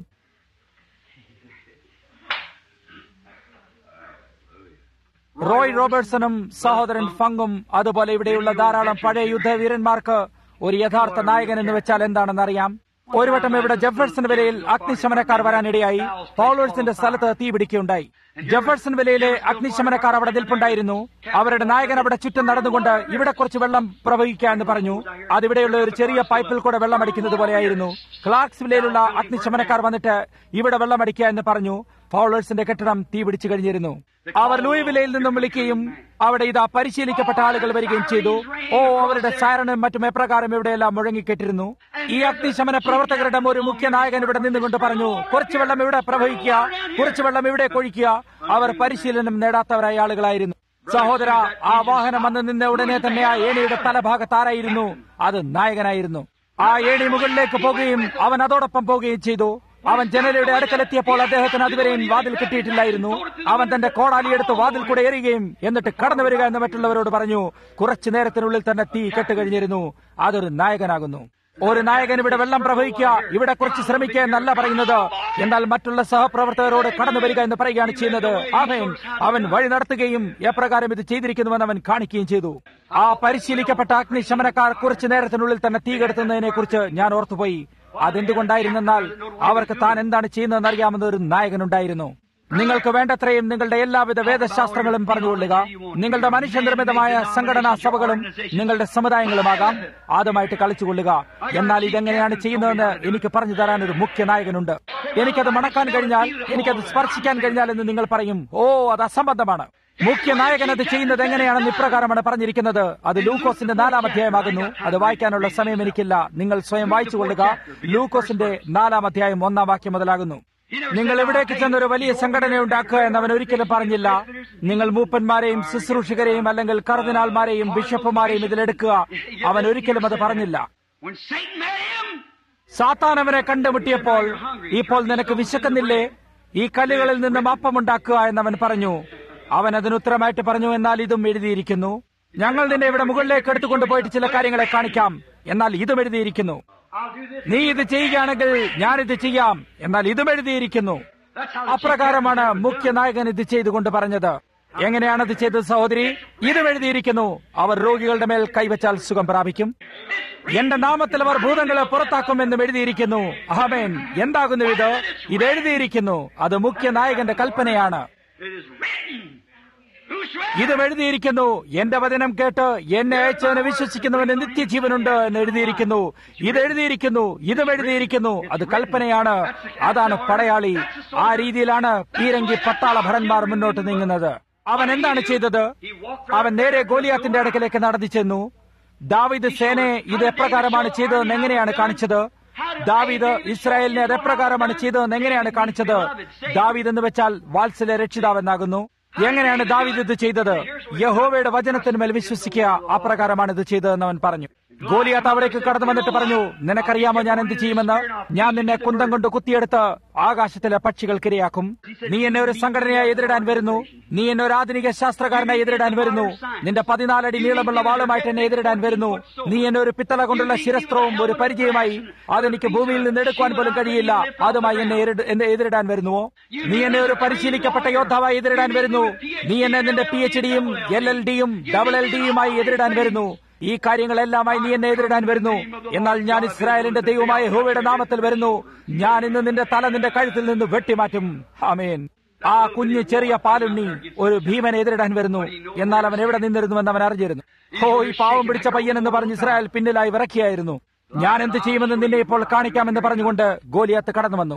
റോയ് റോബർട്ട്സണും സഹോദരൻ ഫങ്ങും അതുപോലെ ഇവിടെയുള്ള ധാരാളം പഴയ യുദ്ധവീരന്മാർക്ക് ഒരു യഥാർത്ഥ നായകൻ എന്ന് വെച്ചാൽ എന്താണെന്ന് അറിയാം ഒരു വട്ടം ഇവിടെ ജെഫേഴ്സൺ വിലയിൽ അഗ്നിശമനക്കാർ വരാനിടയായി പൗലോഴ്സിന്റെ സ്ഥലത്ത് തീപിടിക്കുകയുണ്ടായി ജെഫേഴ്സൺ വിലയിലെ അഗ്നിശമനക്കാർ അവിടെ നിൽപ്പുണ്ടായിരുന്നു അവരുടെ നായകൻ അവിടെ ചുറ്റും നടന്നുകൊണ്ട് ഇവിടെ കുറച്ച് വെള്ളം പ്രവഹിക്കുക എന്ന് പറഞ്ഞു അതിവിടെയുള്ള ഒരു ചെറിയ പൈപ്പിൽ കൂടെ വെള്ളം അടിക്കുന്നത് പോലെയായിരുന്നു ക്ലാർക്സ് വിലയിലുള്ള അഗ്നിശമനക്കാർ വന്നിട്ട് ഇവിടെ വെള്ളം അടിക്കുക എന്ന് പറഞ്ഞു പൗളേഴ്സിന്റെ കെട്ടിടം തീപിടിച്ചു കഴിഞ്ഞിരുന്നു അവർ ലൂയി വിലയിൽ നിന്നും വിളിക്കുകയും അവിടെ ഇതാ പരിശീലിക്കപ്പെട്ട ആളുകൾ വരികയും ചെയ്തു ഓ അവരുടെ സാരണും മറ്റും എപ്രകാരം ഇവിടെയെല്ലാം മുഴങ്ങിക്കെട്ടിരുന്നു ഈ അഗ്നിശമന പ്രവർത്തകരുടെ ഒരു മുഖ്യ നായകൻ ഇവിടെ നിന്നുകൊണ്ട് പറഞ്ഞു കുറച്ച് വെള്ളം ഇവിടെ പ്രവഹിക്കുക കുറച്ച് വെള്ളം ഇവിടെ കൊഴിക്കുക അവർ പരിശീലനം നേടാത്തവരായ ആളുകളായിരുന്നു സഹോദര ആ വാഹനം വന്ന് നിന്ന ഉടനെ തന്നെ ആ ഏണിയുടെ തലഭാഗത്താരായിരുന്നു അത് നായകനായിരുന്നു ആ ഏണി മുകളിലേക്ക് പോകുകയും അവൻ അതോടൊപ്പം പോവുകയും ചെയ്തു അവൻ ജനലയുടെ അടുക്കലെത്തിയപ്പോൾ അദ്ദേഹത്തിന് അതുവരെയും വാതിൽ കിട്ടിയിട്ടില്ലായിരുന്നു അവൻ തന്റെ കോടാലിയെടുത്ത് വാതിൽ കൂടെ എറിയുകയും എന്നിട്ട് കടന്നു വരിക എന്ന് മറ്റുള്ളവരോട് പറഞ്ഞു കുറച്ചു നേരത്തിനുള്ളിൽ തന്നെ തീ കെട്ടുകഴിഞ്ഞിരുന്നു അതൊരു നായകനാകുന്നു ഒരു നായകൻ ഇവിടെ വെള്ളം പ്രവഹിക്കുക ഇവിടെ കുറച്ച് ശ്രമിക്കുക എന്നല്ല പറയുന്നത് എന്നാൽ മറ്റുള്ള സഹപ്രവർത്തകരോട് കടന്നു വരിക എന്ന് പറയുകയാണ് ചെയ്യുന്നത് അവൻ അവൻ വഴി നടത്തുകയും എപ്രകാരം ഇത് ചെയ്തിരിക്കുന്നുവെന്ന് അവൻ കാണിക്കുകയും ചെയ്തു ആ പരിശീലിക്കപ്പെട്ട അഗ്നിശമനക്കാർ കുറച്ചു നേരത്തിനുള്ളിൽ തന്നെ തീ കെടുത്തുന്നതിനെ കുറിച്ച് ഞാൻ ഓർത്തുപോയി അതെന്തുകൊണ്ടായിരുന്നെന്നാൽ അവർക്ക് താൻ എന്താണ് ചെയ്യുന്നതെന്ന് അറിയാമെന്ന ഒരു നായകനുണ്ടായിരുന്നു നിങ്ങൾക്ക് വേണ്ടത്രയും നിങ്ങളുടെ എല്ലാവിധ വേദശാസ്ത്രങ്ങളും പറഞ്ഞുകൊള്ളുക നിങ്ങളുടെ മനുഷ്യനിർമ്മിതമായ സംഘടനാ സഭകളും നിങ്ങളുടെ സമുദായങ്ങളുമാകാം ആദ്യമായിട്ട് കളിച്ചുകൊള്ളുക എന്നാൽ ഇതെങ്ങനെയാണ് ചെയ്യുന്നതെന്ന് എനിക്ക് പറഞ്ഞു തരാൻ ഒരു മുഖ്യ നായകനുണ്ട് എനിക്കത് മണക്കാൻ കഴിഞ്ഞാൽ എനിക്കത് സ്പർശിക്കാൻ കഴിഞ്ഞാൽ എന്ന് നിങ്ങൾ പറയും ഓ അത് അസംബന്ധമാണ് മുഖ്യ നായകൻ അത് ചെയ്യുന്നത് എങ്ങനെയാണെന്ന് ഇപ്രകാരമാണ് പറഞ്ഞിരിക്കുന്നത് അത് ലൂക്കോസിന്റെ നാലാം അധ്യായമാകുന്നു അത് വായിക്കാനുള്ള സമയം എനിക്കില്ല നിങ്ങൾ സ്വയം വായിച്ചുകൊള്ളുക ലൂക്കോസിന്റെ നാലാം അധ്യായം ഒന്നാം വാക്യം മുതലാകുന്നു നിങ്ങൾ എവിടേക്ക് ചെന്നൊരു വലിയ സംഘടന ഉണ്ടാക്കുക എന്നവൻ ഒരിക്കലും പറഞ്ഞില്ല നിങ്ങൾ മൂപ്പന്മാരെയും ശുശ്രൂഷകരെയും അല്ലെങ്കിൽ കർദിനാൾമാരെയും ബിഷപ്പുമാരെയും ഇതിലെടുക്കുക അവൻ ഒരിക്കലും അത് പറഞ്ഞില്ല When Satan met him, സാത്താൻ അവനെ കണ്ടുമുട്ടിയപ്പോൾ ഇപ്പോൾ നിനക്ക് വിശക്കുന്നില്ലേ ഈ കല്ലുകളിൽ നിന്നും അപ്പമുണ്ടാക്കുക എന്നവൻ പറഞ്ഞു അവൻ അതിന് ഉത്തരമായിട്ട് പറഞ്ഞു എന്നാൽ ഇതും എഴുതിയിരിക്കുന്നു ഞങ്ങൾ നിന്നെ ഇവിടെ മുകളിലേക്ക് എടുത്തുകൊണ്ട് പോയിട്ട് ചില കാര്യങ്ങളെ കാണിക്കാം എന്നാൽ ഇതും എഴുതിയിരിക്കുന്നു I'll do this. നീ ഇത് ചെയ്യുകയാണെങ്കിൽ ഞാനിത് ചെയ്യാം എന്നാൽ ഇതും എഴുതിയിരിക്കുന്നു That's how the അപ്രകാരമാണ് മുഖ്യ നായകൻ ഇത് ചെയ്തുകൊണ്ട് പറഞ്ഞത് എങ്ങനെയാണ് ഇത് ചെയ്തത് സഹോദരി ഇതും എഴുതിയിരിക്കുന്നു അവർ രോഗികളുടെ മേൽ കൈവച്ചാൽ സുഖം പ്രാപിക്കും എന്റെ നാമത്തിൽ അവർ ഭൂതങ്ങളെ പുറത്താക്കുമെന്നും എഴുതിയിരിക്കുന്നു അഹമേൻ എന്താകുന്നു ഇത് ഇത് എഴുതിയിരിക്കുന്നു അത് മുഖ്യ നായകന്റെ കൽപ്പനയാണ് It is written. Whosoever ഇതും എഴുതിയിരിക്കുന്നു എന്റെ വചനം കേട്ട് എന്നെ അയച്ചവനെ വിശ്വസിക്കുന്നവന് നിത്യജീവനുണ്ട് എന്ന് എഴുതിയിരിക്കുന്നു ഇത് എഴുതിയിരിക്കുന്നു ഇതും എഴുതിയിരിക്കുന്നു അത് കൽപ്പനയാണ് അതാണ് പടയാളി ആ രീതിയിലാണ് പീരങ്കി പട്ടാള ഭടന്മാർ മുന്നോട്ട് നീങ്ങുന്നത് അവൻ എന്താണ് ചെയ്തത് അവൻ നേരെ ഗോലിയാത്തിന്റെ അടുക്കലേക്ക് നടന്നു ചെന്നു ദാവിദ് സേനയെ ഇത് എപ്രകാരമാണ് ചെയ്തതെന്ന് എങ്ങനെയാണ് കാണിച്ചത് ദാവീദ് ഇസ്രായേലിനെ അത് എപ്രകാരമാണ് ചെയ്തതെന്ന് എങ്ങനെയാണ് കാണിച്ചത് ദാവീദ് എന്ന് വെച്ചാൽ വാത്സല്യ രക്ഷിതാവെന്നാകുന്നു എങ്ങനെയാണ് ദാവീദ് ഇത് ചെയ്തത് യഹോവയുടെ വചനത്തിന്മേൽ വിശ്വസിക്കുക അപ്രകാരമാണ് ഇത് ചെയ്തതെന്ന് അവൻ പറഞ്ഞു ഗോലിയാത്ത് അവിടേക്ക് കടന്നു വന്നിട്ട് പറഞ്ഞു നിനക്കറിയാമോ ഞാൻ എന്ത് ചെയ്യുമെന്ന് ഞാൻ നിന്നെ കുന്തം കൊണ്ട് കുത്തിയെടുത്ത് ആകാശത്തിലെ പക്ഷികൾക്കിരയാക്കും നീ എന്നെ ഒരു സംഘടനയായി എതിരിടാൻ വരുന്നു നീ എന്നെ ഒരു ആധുനിക ശാസ്ത്രകാരനായി എതിരിടാൻ വരുന്നു നിന്റെ പതിനാലടി നീളമുള്ള വാളുമായിട്ട് എന്നെ എതിരിടാൻ വരുന്നു നീ എന്നെ ഒരു പിത്തള കൊണ്ടുള്ള ശിരസ്ത്രവും ഒരു പരിചയമായി അതെനിക്ക് ഭൂമിയിൽ നിന്ന് എടുക്കുവാൻ പോലും കഴിയില്ല അതുമായി എന്നെ എതിരിട- എന്നെ എതിരിടാൻ വരുന്നുവോ നീ എന്നെ ഒരു പരിശീലിക്കപ്പെട്ട യോദ്ധാവായി എതിരിടാൻ വരുന്നു നീ എന്നെ നിന്റെ പി എച്ച് ഡിയും എൽ എൽ ഡിയും ഡബിൾ എൽ ഡിയുമായി എതിരിടാൻ വരുന്നു ഈ കാര്യങ്ങളെല്ലാമായി നീ എന്നെ എതിരിടാൻ വരുന്നു എന്നാൽ ഞാൻ ഇസ്രായേലിന്റെ ദൈവമായ ഹോവയുടെ നാമത്തിൽ വരുന്നു ഞാൻ ഇന്ന് നിന്റെ തല നിന്റെ കഴുത്തിൽ നിന്ന് വെട്ടിമാറ്റും ആമേൻ ആ കുഞ്ഞു ചെറിയ പാലുണ്ണി ഒരു ഭീമനെ എതിരിടാൻ വരുന്നു എന്നാൽ അവൻ എവിടെ നിന്നിരുന്നുവെന്ന് അവൻ അറിഞ്ഞിരുന്നു ഹോ ഈ പാവം പിടിച്ച പയ്യൻ എന്ന് പറഞ്ഞ് ഇസ്രായേൽ പിന്നിലായി വിറക്കിയായിരുന്നു ഞാൻ എന്ത് ചെയ്യുമെന്ന് നിന്നെ ഇപ്പോൾ കാണിക്കാമെന്ന് പറഞ്ഞുകൊണ്ട് ഗോലിയാത്ത് കടന്നു വന്നു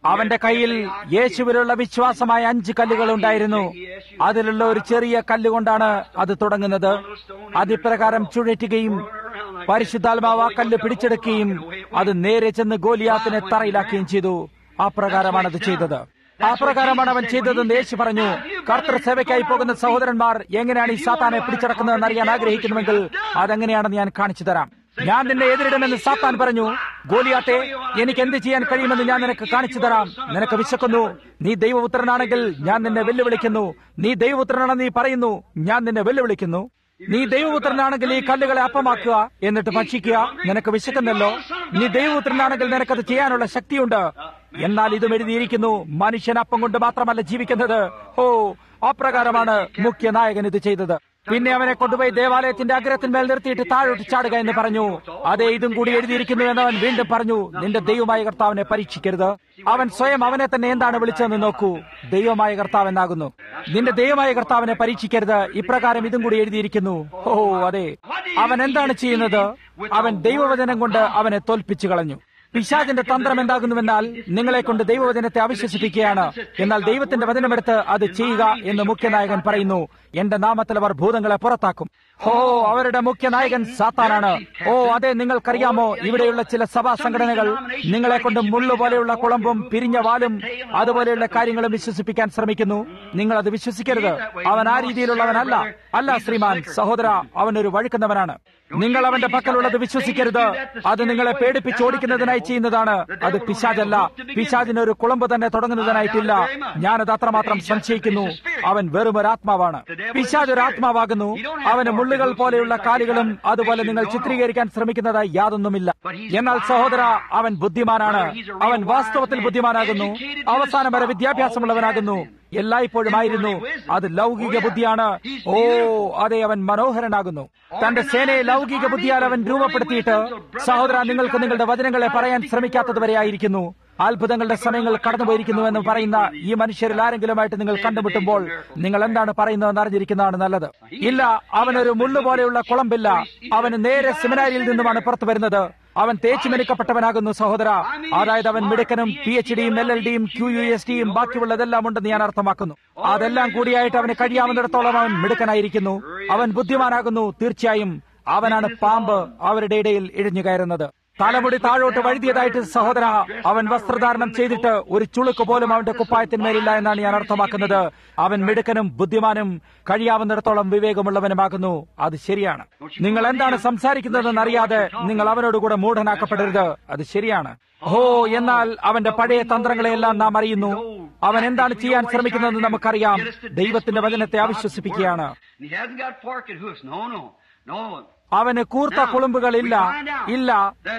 അവന്റെ കയ്യിൽ യേശുവിലുള്ള വിശ്വാസമായ അഞ്ച് കല്ലുകൾ ഉണ്ടായിരുന്നു അതിലുള്ള ഒരു ചെറിയ കല്ലുകൊണ്ടാണ് അത് തുടങ്ങുന്നത് അതിപ്രകാരം ചുഴറ്റുകയും പരിശുദ്ധാത്മാവ് ആ കല്ല് പിടിച്ചെടുക്കുകയും അത് നേരെ ചെന്ന് ഗോലിയാത്തിനെ തറയിലാക്കുകയും ചെയ്തു അപ്രകാരമാണ് അത് ചെയ്തത് അപ്രകാരമാണ് അവൻ ചെയ്തതെന്ന് യേശു പറഞ്ഞു കർത്തൃ സേവയ്ക്കായി പോകുന്ന സഹോദരന്മാർ എങ്ങനെയാണ് ഈ സാത്താനെ പിടിച്ചടക്കുന്നതെന്ന് അറിയാൻ ആഗ്രഹിക്കുന്നുവെങ്കിൽ അതെങ്ങനെയാണെന്ന് ഞാൻ കാണിച്ചു തരാം ഞാൻ നിന്നെ എതിരിടുമെന്ന് സാത്താൻ പറഞ്ഞു ഗോലിയാട്ടെ എനിക്ക് എന്ത് ചെയ്യാൻ കഴിയുമെന്ന് ഞാൻ നിനക്ക് കാണിച്ചു തരാം നിനക്ക് വിശക്കുന്നു നീ ദൈവപുത്രനാണെങ്കിൽ ഞാൻ നിന്നെ വെല്ലുവിളിക്കുന്നു നീ ദൈവപുത്രനാണെന്ന് നീ പറയുന്നു ഞാൻ നിന്നെ വെല്ലുവിളിക്കുന്നു നീ ദൈവപുത്രനാണെങ്കിൽ ഈ കല്ലുകളെ അപ്പമാക്കുക എന്നിട്ട് ഭക്ഷിക്കുക നിനക്ക് വിശക്കുന്നല്ലോ നീ ദൈവപുത്രനാണെങ്കിൽ നിനക്കത് ചെയ്യാനുള്ള ശക്തിയുണ്ട് എന്നാൽ ഇതും എഴുതിയിരിക്കുന്നു മനുഷ്യൻ അപ്പം കൊണ്ട് മാത്രമല്ല ജീവിക്കുന്നത് ഓ അപ്രകാരമാണ് മുഖ്യ നായകൻ ഇത് ചെയ്തത് പിന്നെ അവനെ കൊണ്ടുപോയി ദേവാലയത്തിന്റെ അഗ്രത്തിന്മേൽ നിർത്തിയിട്ട് താഴോട്ട് ചാടുക എന്ന് പറഞ്ഞു അതെ ഇതും കൂടി എഴുതിയിരിക്കുന്നു എന്ന് അവൻ വീണ്ടും പറഞ്ഞു നിന്റെ ദൈവമായ കർത്താവിനെ പരീക്ഷിക്കരുത് അവൻ സ്വയം അവനെ തന്നെ എന്താണ് വിളിച്ചതെന്ന് നോക്കൂ ദൈവമായ കർത്താവ് എന്നാകുന്നു നിന്റെ ദൈവമായ കർത്താവിനെ പരീക്ഷിക്കരുത് ഇപ്രകാരം ഇതും കൂടി എഴുതിയിരിക്കുന്നു ഓ അതെ അവൻ എന്താണ് ചെയ്യുന്നത് അവൻ ദൈവവചനം കൊണ്ട് അവനെ തോൽപ്പിച്ചു കളഞ്ഞു പിശാചിന്റെ തന്ത്രം എന്താകുന്നുവെന്നാൽ നിങ്ങളെ കൊണ്ട് ദൈവവചനത്തെ അവിശ്വസിപ്പിക്കുകയാണ് എന്നാൽ ദൈവത്തിന്റെ വചനമെടുത്ത് അത് ചെയ്യുക എന്ന് മുഖ്യനായകൻ പറയുന്നു എന്റെ നാമത്തിൽ അവർ ഭൂതങ്ങളെ പുറത്താക്കും ഓ അവരുടെ മുഖ്യനായകൻ സാത്താനാണ് ഓ അതെ നിങ്ങൾക്കറിയാമോ ഇവിടെയുള്ള ചില സഭാ സംഘടനകൾ നിങ്ങളെ കൊണ്ട് മുള്ളു പോലെയുള്ള കുളമ്പും പിരിഞ്ഞ വാലും അതുപോലെയുള്ള കാര്യങ്ങളും വിശ്വസിപ്പിക്കാൻ ശ്രമിക്കുന്നു നിങ്ങൾ അത് വിശ്വസിക്കരുത് അവൻ ആ രീതിയിലുള്ളവനല്ല അല്ല ശ്രീമാൻ സഹോദര അവനൊരു വഴുക്കുന്നവനാണ് നിങ്ങൾ അവന്റെ പക്കലുള്ളത് വിശ്വസിക്കരുത് അത് നിങ്ങളെ പേടിപ്പിച്ചോടിക്കുന്നതിനായി ചെയ്യുന്നതാണ് അത് പിശാജല്ല പിശാജിന് ഒരു കുളമ്പ് തന്നെ തുടങ്ങുന്നതിനായിട്ടില്ല ഞാനത് അത്രമാത്രം സംശയിക്കുന്നു അവൻ വെറും ഒരു ആത്മാവാണ് പിശാജ് ഒരു ആത്മാവാകുന്നു അവന് മുള്ളുകൾ പോലെയുള്ള കാലുകളും അതുപോലെ നിങ്ങൾ ചിത്രീകരിക്കാൻ ശ്രമിക്കുന്നതായി യാതൊന്നുമില്ല എന്നാൽ സഹോദര അവൻ ബുദ്ധിമാനാണ് അവൻ വാസ്തവത്തിൽ ബുദ്ധിമാനാകുന്നു അവസാനം വരെ വിദ്യാഭ്യാസമുള്ളവനാകുന്നു എല്ലായ്പ്പോഴും ആയിരുന്നു അത് ലൗകിക ബുദ്ധിയാണ് ഓ അതെ അവൻ മനോഹരനാകുന്നു തന്റെ സേനയെ ലൗകിക ബുദ്ധിയാൽ അവൻ രൂപപ്പെടുത്തിയിട്ട് സഹോദര നിങ്ങൾക്ക് നിങ്ങളുടെ വചനങ്ങളെ പറയാൻ ശ്രമിക്കാത്തതുവരെ ആയിരിക്കുന്നു അത്ഭുതങ്ങളുടെ സമയങ്ങൾ കടന്നുപോയിരിക്കുന്നു എന്ന് പറയുന്ന ഈ മനുഷ്യരിൽ ആരെങ്കിലുമായിട്ട് നിങ്ങൾ കണ്ടുമുട്ടുമ്പോൾ നിങ്ങൾ എന്താണ് പറയുന്നതെന്ന് അറിഞ്ഞിരിക്കുന്നതാണ് നല്ലത് ഇല്ല അവനൊരു മുള്ളു പോലെയുള്ള കുളമ്പില്ല അവന് നേരെ സെമിനാരിയിൽ നിന്നുമാണ് പുറത്തു വരുന്നത് അവൻ തേച്ചു മെനുക്കപ്പെട്ടവനാകുന്നു സഹോദര അതായത് അവൻ മിടുക്കനും പി എച്ച് ഡിയും എൽ എൽ ഡിയും ക്യു യു എസ് ഡിയും ബാക്കിയുള്ളതെല്ലാം ഉണ്ടെന്ന് ഞാൻ അർത്ഥമാക്കുന്നു അതെല്ലാം കൂടിയായിട്ട് അവന് കഴിയാവുന്നിടത്തോളം അവൻ മിടുക്കനായിരിക്കുന്നു അവൻ ബുദ്ധിമാനാകുന്നു തീർച്ചയായും അവനാണ് പാമ്പ് അവരുടെ ഇടയിൽ ഇഴിഞ്ഞു കയറുന്നത് തലമുടി താഴോട്ട് വഴുതിയതായിട്ട് സഹോദര അവൻ വസ്ത്രധാരണം ചെയ്തിട്ട് ഒരു ചുളുക്ക് പോലും അവന്റെ കുപ്പായത്തിന്മേലില്ല എന്നാണ് ഞാൻ അർത്ഥമാക്കുന്നത് അവൻ മിടുക്കനും ബുദ്ധിമാനും കഴിയാവുന്നിടത്തോളം വിവേകമുള്ളവനുമാകുന്നു അത് ശരിയാണ് നിങ്ങൾ എന്താണ് സംസാരിക്കുന്നതെന്ന് അറിയാതെ നിങ്ങൾ അവനോട് കൂടെ മൂഢനാക്കപ്പെടരുത് അത് ശരിയാണ് ഓ എന്നാൽ അവന്റെ പഴയ തന്ത്രങ്ങളെയെല്ലാം നാം അറിയുന്നു അവൻ എന്താണ് ചെയ്യാൻ ശ്രമിക്കുന്നതെന്ന് നമുക്കറിയാം ദൈവത്തിന്റെ വചനത്തെ അവിശ്വസിപ്പിക്കുകയാണ് He hasn't got forked hoofs. No, no, no. അവന് കൂർത്ത കുളുമ്പുകളില്ല ഇല്ല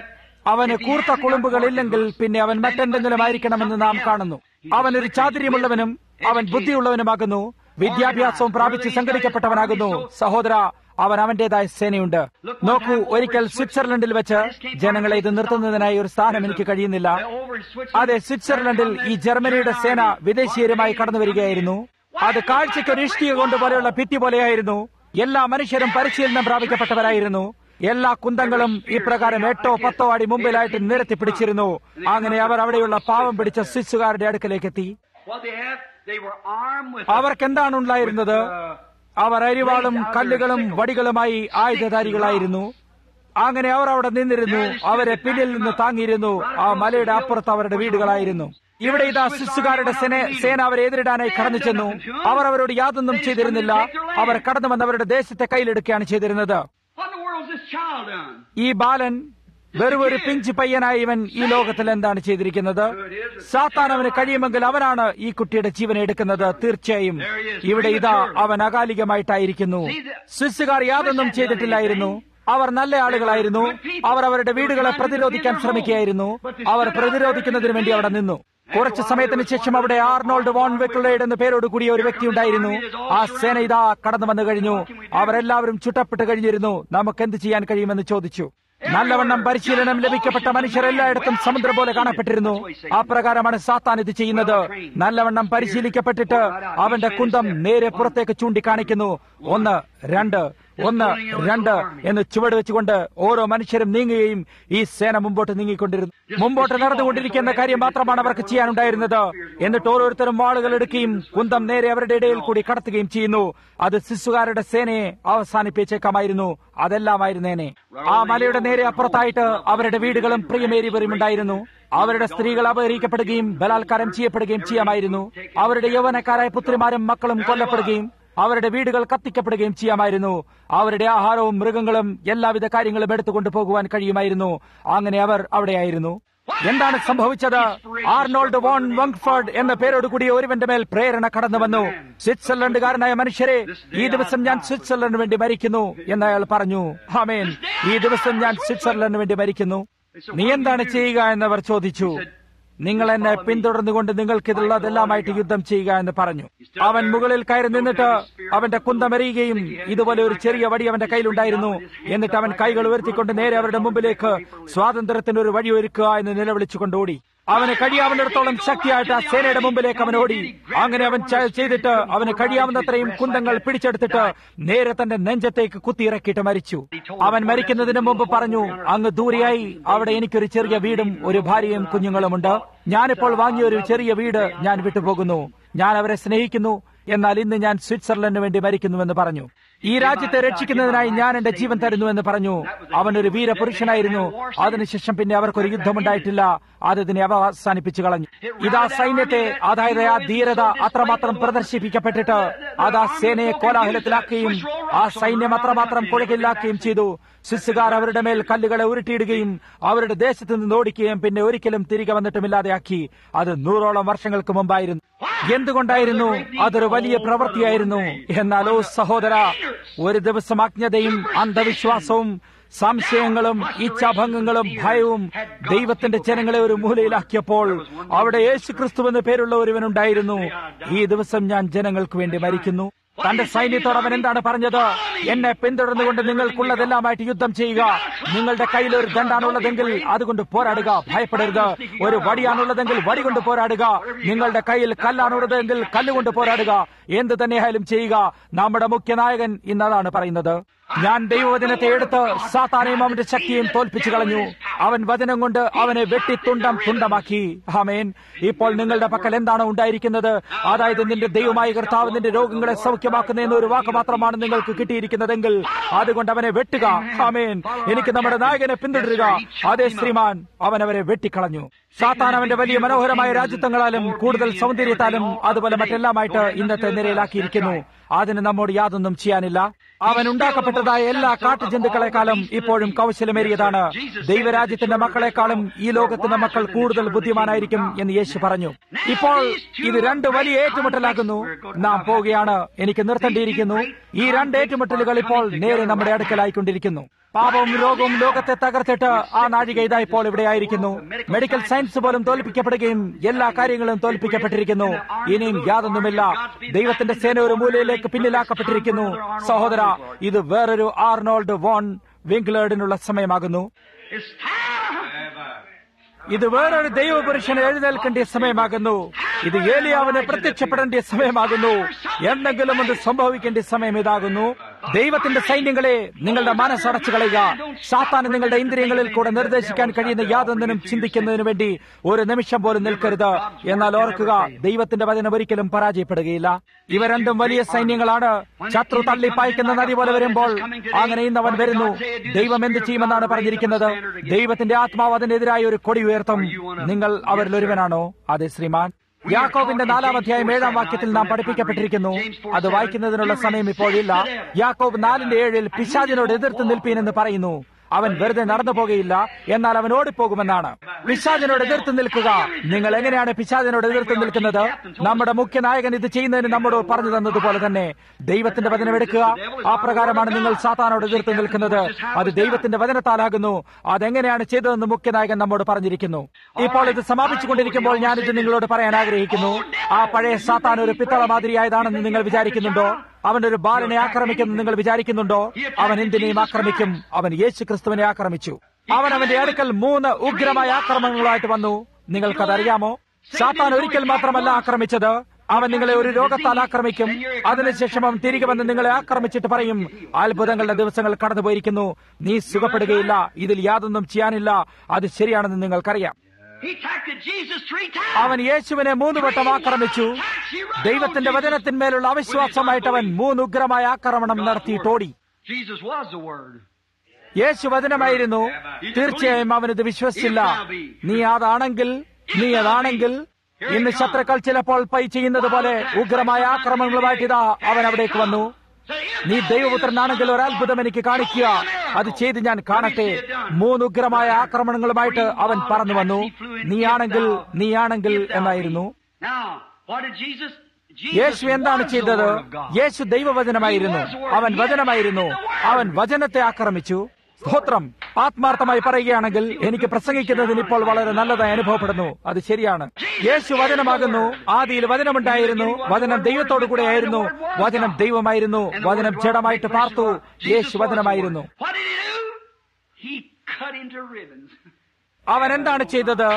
അവന് കൂർത്ത കുളുമ്പുകളില്ലെങ്കിൽ പിന്നെ അവൻ മറ്റെന്തെങ്കിലും ആയിരിക്കണമെന്ന് നാം കാണുന്നു അവനൊരു ചാതുര്യമുള്ളവനും അവൻ ബുദ്ധിയുള്ളവനുമാകുന്നു വിദ്യാഭ്യാസവും പ്രാപിച്ച് സംഘടിക്കപ്പെട്ടവനാകുന്നു സഹോദര അവൻ അവന്റേതായ സേനയുണ്ട് നോക്കൂ ഒരിക്കൽ സ്വിറ്റ്സർലൻഡിൽ വെച്ച് ജനങ്ങളെ ഇത് നിർത്തുന്നതിനായി ഒരു സ്ഥാനം എനിക്ക് കഴിയുന്നില്ല അതെ സ്വിറ്റ്സർലൻഡിൽ ഈ ജർമ്മനിയുടെ സേന വിദേശീയരുമായി കടന്നു വരികയായിരുന്നു അത് കാഴ്ചയ്ക്ക് ഒരു ഇഷ്ടിക കൊണ്ട് പോലെയുള്ള ഭിത്തി പോലെയായിരുന്നു എല്ലാ മനുഷ്യരും പരിശീലനം പ്രാപിക്കപ്പെട്ടവരായിരുന്നു എല്ലാ കുന്തങ്ങളും ഇപ്രകാരം എട്ടോ പത്തോ അടി മുമ്പിലായിട്ട് നിരത്തി പിടിച്ചിരുന്നു അങ്ങനെ അവർ അവിടെയുള്ള പാവം പിടിച്ച സ്വിസ്സുകാരുടെ അടുക്കലേക്ക് എത്തി What they have, they were armed with അവർക്ക് എന്താണ് ഉണ്ടായിരുന്നത് അവർ അരിവാളും കല്ലുകളും വടികളുമായി ആയുധധാരികളായിരുന്നു അങ്ങനെ അവർ അവിടെ നിന്നിരുന്നു അവരെ പിന്നിൽ നിന്ന് താങ്ങിയിരുന്നു ആ മലയുടെ അപ്പുറത്ത് അവരുടെ വീടുകളായിരുന്നു ഇവിടെ ഇതാ സ്വിസ്സുകാരുടെ സേന സേന അവരെ എതിരിടാനായി കടന്നു ചെന്നു അവർ അവരോട് യാതൊന്നും ചെയ്തിരുന്നില്ല അവർ കടന്നു വന്ന് അവരുടെ ദേശത്തെ കയ്യിലെടുക്കുകയാണ് ചെയ്തിരുന്നത് What in the world's this child done? ഈ ബാലൻ വെറും ഒരു പിഞ്ച് പയ്യനായി ഇവൻ ഈ ലോകത്തിൽ എന്താണ് ചെയ്തിരിക്കുന്നത് സാത്താൻ അവന് കഴിയുമെങ്കിൽ അവനാണ് ഈ കുട്ടിയുടെ ജീവനെ എടുക്കുന്നത് തീർച്ചയായും ഇവിടെ ഇതാ അവൻ അകാലികമായിട്ടായിരിക്കുന്നു സ്വിസ്സുകാർ യാതൊന്നും ചെയ്തിട്ടില്ലായിരുന്നു അവർ നല്ല ആളുകളായിരുന്നു അവർ അവരുടെ വീടുകളെ പ്രതിരോധിക്കാൻ ശ്രമിക്കുകയായിരുന്നു അവർ പ്രതിരോധിക്കുന്നതിന് വേണ്ടി അവിടെ നിന്നു കുറച്ചു സമയത്തിന് ശേഷം അവിടെ ആർണോൾഡ് വോൺ വെക്കുള്ളയുടെ എന്ന പേരോട് കൂടിയ ഒരു വ്യക്തി ഉണ്ടായിരുന്നു ആ സേന ഇതാ കടന്നു വന്നു കഴിഞ്ഞു അവരെല്ലാവരും ചുട്ടപ്പെട്ട് കഴിഞ്ഞിരുന്നു നമുക്ക് എന്ത് ചെയ്യാൻ കഴിയുമെന്ന് ചോദിച്ചു നല്ലവണ്ണം പരിശീലനം ലഭിക്കപ്പെട്ട മനുഷ്യർ എല്ലായിടത്തും സമുദ്രം പോലെ കാണപ്പെട്ടിരുന്നു ആ പ്രകാരമാണ് സാത്താൻ ഇത് ചെയ്യുന്നത് നല്ലവണ്ണം പരിശീലിക്കപ്പെട്ടിട്ട് അവന്റെ കുന്തം നേരെ പുറത്തേക്ക് ചൂണ്ടിക്കാണിക്കുന്നു ഒന്ന് രണ്ട് ഒന്ന് രണ്ട് എന്ന് ചുവട് വെച്ചുകൊണ്ട് ഓരോ മനുഷ്യരും നീങ്ങുകയും ഈ സേന മുമ്പോട്ട് നീങ്ങിക്കൊണ്ടിരുന്നു മുമ്പോട്ട് നടന്നുകൊണ്ടിരിക്കുന്ന കാര്യം മാത്രമാണ് അവർക്ക് ചെയ്യാനുണ്ടായിരുന്നത് എന്നിട്ട് ഓരോരുത്തരും വാളുകൾ എടുക്കുകയും കുന്തം നേരെ അവരുടെ ഇടയിൽ കൂടി കടത്തുകയും ചെയ്യുന്നു അത് സിസുകാരുടെ സേനയെ അവസാനിപ്പിച്ചേക്കാമായിരുന്നു അതെല്ലാമായിരുന്നേനെ ആ മലയുടെ നേരെ അപ്പുറത്തായിട്ട് അവരുടെ വീടുകളും പ്രിയമേരിവരും ഉണ്ടായിരുന്നു അവരുടെ സ്ത്രീകൾ അപഹരിക്കപ്പെടുകയും ബലാത്കാരം ചെയ്യപ്പെടുകയും ചെയ്യാമായിരുന്നു അവരുടെ യൗവനക്കാരായ പുത്രിമാരും മക്കളും കൊല്ലപ്പെടുകയും അവരുടെ വീടുകൾ കത്തിക്കപ്പെടുകയും ചെയ്യാമായിരുന്നു അവരുടെ ആഹാരവും മൃഗങ്ങളും എല്ലാവിധ കാര്യങ്ങളും എടുത്തുകൊണ്ട് പോകുവാൻ കഴിയുമായിരുന്നു അങ്ങനെ അവർ അവിടെയായിരുന്നു എന്താണ് സംഭവിച്ചത് ആർണോൾഡ് വോൺ വങ്ഫോർഡ് എന്ന പേരോടുകൂടി ഒരുവന്റെ മേൽ പ്രേരണ കടന്നു വന്നു സ്വിറ്റ്സർലൻഡുകാരനായ മനുഷ്യരെ ഈ ദിവസം ഞാൻ സ്വിറ്റ്സർലൻഡിന് വേണ്ടി മരിക്കുന്നു എന്ന് അയാൾ പറഞ്ഞു ഹാമേൻ ഈ ദിവസം ഞാൻ സ്വിറ്റ്സർലൻഡിന് വേണ്ടി മരിക്കുന്നു നീ എന്താണ് ചെയ്യുക എന്നവർ ചോദിച്ചു നിങ്ങൾ എന്നെ പിന്തുടർന്നുകൊണ്ട് നിങ്ങൾക്ക് ഇതുള്ളതെല്ലാമായിട്ട് യുദ്ധം ചെയ്യുക എന്ന് പറഞ്ഞു അവൻ മുകളിൽ കയറി നിന്നിട്ട് അവന്റെ കുന്തമെറിയുകയും ഇതുപോലെ ഒരു ചെറിയ വടി അവന്റെ കയ്യിലുണ്ടായിരുന്നു എന്നിട്ട് അവൻ കൈകൾ ഉയർത്തിക്കൊണ്ട് നേരെ അവരുടെ മുമ്പിലേക്ക് സ്വാതന്ത്ര്യത്തിന് ഒരു വഴി ഒരുക്കുക എന്ന് നിലവിളിച്ചുകൊണ്ട് ഓടി അവന് കഴിയാവുന്നിടത്തോളം ശക്തിയായിട്ട് ആ സേനയുടെ മുമ്പിലേക്ക് അവൻ ഓടി അങ്ങനെ അവൻ ച- ചെയ്തിട്ട് അവന് കഴിയാവുന്നത്രയും കുന്തങ്ങൾ പിടിച്ചെടുത്തിട്ട് നേരെ തന്റെ നെഞ്ചത്തേക്ക് കുത്തിയിറക്കിയിട്ട് മരിച്ചു അവൻ മരിക്കുന്നതിന് മുമ്പ് പറഞ്ഞു അങ്ങ് ദൂരെയായി അവിടെ എനിക്കൊരു ചെറിയ വീടും ഒരു ഭാര്യയും കുഞ്ഞുങ്ങളുമുണ്ട് ഞാനിപ്പോൾ വാങ്ങിയ ഒരു ചെറിയ വീട് ഞാൻ വിട്ടുപോകുന്നു ഞാൻ അവരെ സ്നേഹിക്കുന്നു എന്നാൽ ഇന്ന് ഞാൻ സ്വിറ്റ്സർലൻഡിന് വേണ്ടി മരിക്കുന്നുവെന്ന് പറഞ്ഞു ഈ രാജ്യത്തെ രക്ഷിക്കുന്നതിനായി ഞാൻ എന്റെ ജീവൻ തരുന്നുവെന്ന് പറഞ്ഞു അവൻ ഒരു വീരപുരുഷനായിരുന്നു അതിനുശേഷം പിന്നെ അവർക്കൊരു യുദ്ധമുണ്ടായിട്ടില്ല അത് ഇതിനെ അവസാനിപ്പിച്ചു കളഞ്ഞു ഇതാ സൈന്യത്തെ അതായത് ആ ധീരത അത്രമാത്രം പ്രദർശിപ്പിക്കപ്പെട്ടിട്ട് അത് ആ സേനയെ കോലാഹലത്തിലാക്കുകയും ആ സൈന്യം അത്രമാത്രം കുഴകില്ലാക്കുകയും ചെയ്തു സിസ്സുകാർ അവരുടെ മേൽ കല്ലുകളെ ഉരുട്ടിയിടുകയും അവരുടെ ദേശത്ത് നിന്ന് ഓടിക്കുകയും പിന്നെ ഒരിക്കലും തിരികെ വന്നിട്ടുമില്ലാതെയാക്കി അത് നൂറോളം വർഷങ്ങൾക്ക് മുമ്പായിരുന്നു എന്തുകൊണ്ടായിരുന്നു അതൊരു വലിയ പ്രവൃത്തിയായിരുന്നു എന്നാലോ സഹോദര ഒരു ദിവസം അജ്ഞതയും അന്ധവിശ്വാസവും സംശയങ്ങളും ഇച്ഛാഭംഗങ്ങളും ഭയവും ദൈവത്തിന്റെ ജനങ്ങളെ ഒരു മൂലയിലാക്കിയപ്പോൾ അവിടെ യേശു ക്രിസ്തു എന്ന പേരുള്ള ഒരുവനുണ്ടായിരുന്നു ഈ ദിവസം ഞാൻ ജനങ്ങൾക്ക് വേണ്ടി മരിക്കുന്നു തന്റെ സൈന്യത്തോട് അവൻ എന്താണ് പറഞ്ഞത് എന്നെ പിന്തുടർന്നുകൊണ്ട് നിങ്ങൾക്കുള്ളതെല്ലാമായിട്ട് യുദ്ധം ചെയ്യുക നിങ്ങളുടെ കയ്യിൽ ഒരു ദണ്ടാണുള്ളതെങ്കിൽ അതുകൊണ്ട് പോരാടുക ഭയപ്പെടരുത് ഒരു വടിയാണുള്ളതെങ്കിൽ വടി കൊണ്ട് പോരാടുക നിങ്ങളുടെ കയ്യിൽ കല്ലാണുള്ളതെങ്കിൽ കല്ലുകൊണ്ട് പോരാടുക എന്ത് തന്നെയായാലും ചെയ്യുക നമ്മുടെ മുഖ്യ നായകൻ ഇന്നതാണ് പറയുന്നത് ഞാൻ ദൈവവചനത്തെ എടുത്ത് സാത്താനെയും അവന്റെ ശക്തിയും തോൽപ്പിച്ചു കളഞ്ഞു അവൻ വചനം കൊണ്ട് അവനെ വെട്ടി തുണ്ടം തുണ്ടമാക്കി ഹമേൻ ഇപ്പോൾ നിങ്ങളുടെ പക്കൽ എന്താണ് ഉണ്ടായിരിക്കുന്നത് അതായത് നിന്റെ ദൈവമായ കർത്താവ് നിന്റെ രോഗങ്ങളെ സൗഖ്യമാക്കുന്ന എന്ന ഒരു വാക്ക് മാത്രമാണ് നിങ്ങൾക്ക് കിട്ടിയിരിക്കുന്നതെങ്കിൽ അതുകൊണ്ട് അവനെ വെട്ടുക ഹമേൻ എനിക്ക് നമ്മുടെ നായകനെ പിന്തുടരുക അതേ ശ്രീമാൻ അവൻ അവരെ വെട്ടിക്കളഞ്ഞു സാത്താൻ അവന്റെ വലിയ മനോഹരമായ രാജ്യത്വങ്ങളാലും കൂടുതൽ സൗന്ദര്യത്താലും അതുപോലെ മറ്റെല്ലാമായിട്ട് ഇന്നത്തെ നിരയിലാക്കിയിരിക്കുന്നു അതിന് നമ്മോട് യാതൊന്നും ചെയ്യാനില്ല അവൻ ഉണ്ടാക്കപ്പെട്ടതായ എല്ലാ കാട്ടുജന്തുക്കളെക്കാളും ഇപ്പോഴും കൗശലമേറിയതാണ് ദൈവരാജ്യത്തിന്റെ മക്കളെക്കാളും ഈ ലോകത്തിന്റെ മക്കൾ കൂടുതൽ ബുദ്ധിമാനായിരിക്കും എന്ന് യേശു പറഞ്ഞു ഇപ്പോൾ ഇത് രണ്ട് വലിയ ഏറ്റുമുട്ടലാകുന്നു നാം പോവുകയാണ് എനിക്ക് നിർത്തേണ്ടിയിരിക്കുന്നു ഈ രണ്ട് ഏറ്റുമുട്ടലുകൾ ഇപ്പോൾ നേരെ നമ്മുടെ അടുക്കലായിക്കൊണ്ടിരിക്കുന്നു പാപവും രോഗവും ലോകത്തെ തകർത്തിട്ട് ആ നാഴിക ഇതാ ഇപ്പോൾ ഇവിടെ ആയിരിക്കുന്നു മെഡിക്കൽ സയൻസ് പോലും തോൽപ്പിക്കപ്പെടുകയും എല്ലാ കാര്യങ്ങളും തോൽപ്പിക്കപ്പെട്ടിരിക്കുന്നു ഇനിയും യാതൊന്നുമില്ല ദൈവത്തിന്റെ സേന ഒരു മൂലയിലേക്ക് പിന്നിലാക്കപ്പെട്ടിരിക്കുന്നു സഹോദര ഇത് വേറൊരു ആർണോൾഡ് വോൺ വിംഗ്ലേഡിനുള്ള സമയമാകുന്നു It's time. ഇത് വേറൊരു ദൈവപുരുഷന് എഴുന്നേൽക്കേണ്ട സമയമാകുന്നു ഇത് ഏലിയാവിന് പ്രത്യക്ഷപ്പെടേണ്ട സമയമാകുന്നു എന്തെങ്കിലും ഒന്ന് സംഭവിക്കേണ്ട സമയം ഇതാകുന്നു ദൈവത്തിന്റെ സൈന്യങ്ങളെ നിങ്ങളുടെ മനസ്സടച്ചു കളയുക സാത്താന് നിങ്ങളുടെ ഇന്ദ്രിയങ്ങളിൽ കൂടെ നിർദ്ദേശിക്കാൻ കഴിയുന്ന യാതൊന്നിനും ചിന്തിക്കുന്നതിന് വേണ്ടി ഒരു നിമിഷം പോലും നിൽക്കരുത് എന്നാൽ ഓർക്കുക ദൈവത്തിന്റെ വചനം ഒരിക്കലും പരാജയപ്പെടുകയില്ല ഇവ രണ്ടും വലിയ സൈന്യങ്ങളാണ് ശത്രു തള്ളി പായിക്കുന്ന നദി പോലെ വരുമ്പോൾ അങ്ങനെ ഇന്ന് അവൻ വരുന്നു ദൈവം എന്ത് ചെയ്യുമെന്നാണ് പറഞ്ഞിരിക്കുന്നത് ദൈവത്തിന്റെ ആത്മാവ് അതിനെതിരായ ഒരു കൊടി ഉയർത്തും നിങ്ങൾ അവരിൽ ഒരുവനാണോ അതെ ശ്രീമാൻ യാക്കോബിന്റെ നാലാം അധ്യായം ഏഴാം വാക്യത്തിൽ നാം പഠിപ്പിക്കപ്പെട്ടിരിക്കുന്നു അത് വായിക്കുന്നതിനുള്ള സമയം ഇപ്പോഴില്ല യാക്കോബ് നാലിന്റെ ഏഴിൽ പിശാചിനോട് എതിർത്ത് നിൽപ്പീൻ എന്ന് പറയുന്നു അവൻ വെറുതെ നടന്നു പോകുകയില്ല എന്നാൽ അവൻ ഓടിപ്പോകുമെന്നാണ് പിശാചിനോട് എതിർത്ത് നിൽക്കുക നിങ്ങൾ എങ്ങനെയാണ് പിശാചിനോട് എതിർത്ത് നിൽക്കുന്നത് നമ്മുടെ മുഖ്യ നായകൻ ഇത് ചെയ്യുന്നതിന് നമ്മോട് പറഞ്ഞു തന്നതുപോലെ തന്നെ ദൈവത്തിന്റെ വചനം എടുക്കുക ആ പ്രകാരമാണ് നിങ്ങൾ സാത്താനോട് എതിർത്ത് നിൽക്കുന്നത് അത് ദൈവത്തിന്റെ വചനത്താലാകുന്നു അതെങ്ങനെയാണ് ചെയ്തതെന്ന് മുഖ്യ നായകൻ നമ്മോട് പറഞ്ഞിരിക്കുന്നു ഇപ്പോൾ ഇത് സമാപിച്ചുകൊണ്ടിരിക്കുമ്പോൾ ഞാനിത് നിങ്ങളോട് പറയാൻ ആഗ്രഹിക്കുന്നു ആ പഴയ സാത്താൻ ഒരു പിത്തള മാതിരിയായതാണെന്ന് നിങ്ങൾ വിചാരിക്കുന്നുണ്ടോ അവൻ ഒരു ബാലനെ ആക്രമിക്കുന്നു നിങ്ങൾ വിചാരിക്കുന്നുണ്ടോ അവൻ എന്തിനേയും ആക്രമിക്കും അവൻ യേശു ക്രിസ്തുവിനെ ആക്രമിച്ചു അവൻ അവന്റെ അടുക്കൽ മൂന്ന് ഉഗ്രമായ ആക്രമണങ്ങളായിട്ട് വന്നു നിങ്ങൾക്കതറിയാമോ സാത്താൻ ഒരിക്കൽ മാത്രമല്ല ആക്രമിച്ചത് അവൻ നിങ്ങളെ ഒരു രോഗത്താൽ ആക്രമിക്കും അതിനുശേഷം അവൻ തിരികെ വന്ന് നിങ്ങളെ ആക്രമിച്ചിട്ട് പറയും അത്ഭുതങ്ങളുടെ ദിവസങ്ങൾ കടന്നുപോയിരിക്കുന്നു നീ സുഖപ്പെടുകയില്ല ഇതിൽ യാതൊന്നും ചെയ്യാനില്ല അത് ശരിയാണെന്ന് നിങ്ങൾക്കറിയാം He attacked Jesus three times. അവൻ യേശുവിനെ മൂന്ന് വട്ടം ആക്രമിച്ചു ദൈവത്തിന്റെ വചനത്തിന്മേലുള്ള അവിശ്വാസമായിട്ട് അവൻ മൂന്ന് ഉഗ്രമായ ആക്രമണം നടത്തിയിട്ടോടി Jesus was the Word. യേശു വചനമായിരുന്നു തീർച്ചയായും അവനിത് വിശ്വസിച്ചില്ല നീ അതാണെങ്കിൽ നീ അതാണെങ്കിൽ ഇന്ന് ശത്രുക്കൾ ചിലപ്പോൾ പൈ ചെയ്യുന്നത് പോലെ ഉഗ്രമായ ആക്രമണങ്ങളുമായിട്ട് ഇതാ അവൻ അവിടേക്ക് വന്നു നീ ദൈവപുത്രനാണെങ്കിൽ ഒരു അത്ഭുതം എനിക്ക് കാണിക്കുക അത് ചെയ്ത് ഞാൻ കാണട്ടെ മൂന്ന് ഉഗ്രമായ ആക്രമണങ്ങളുമായിട്ട് അവൻ പറന്നു വന്നു നീയാണെങ്കിൽ നീയാണെങ്കിൽ എന്നായിരുന്നു Now, what did Jesus? Jesus യേശു എന്താണ് was the ചെയ്തത് Word of God. യേശു ദൈവവചനമായിരുന്നു അവൻ വചനമായിരുന്നു അവൻ വചനത്തെ ആക്രമിച്ചു സ്തോത്രം ആത്മാർത്ഥമായി പറയുകയാണെങ്കിൽ എനിക്ക് പ്രസംഗിക്കുന്നതിന് ഇപ്പോൾ വളരെ നല്ലതായി അനുഭവപ്പെടുന്നു അത് ശരിയാണ് യേശു വചനമാകുന്നു ആദിയിൽ വചനമുണ്ടായിരുന്നു വചനം ദൈവത്തോടു കൂടെ ആയിരുന്നു വചനം ദൈവമായിരുന്നു വചനം ജഡമായിട്ട് പാർത്തു യേശു വചനമായിരുന്നു What did he do? He cut into ribbons. അവൻ എന്താണ് ചെയ്തത്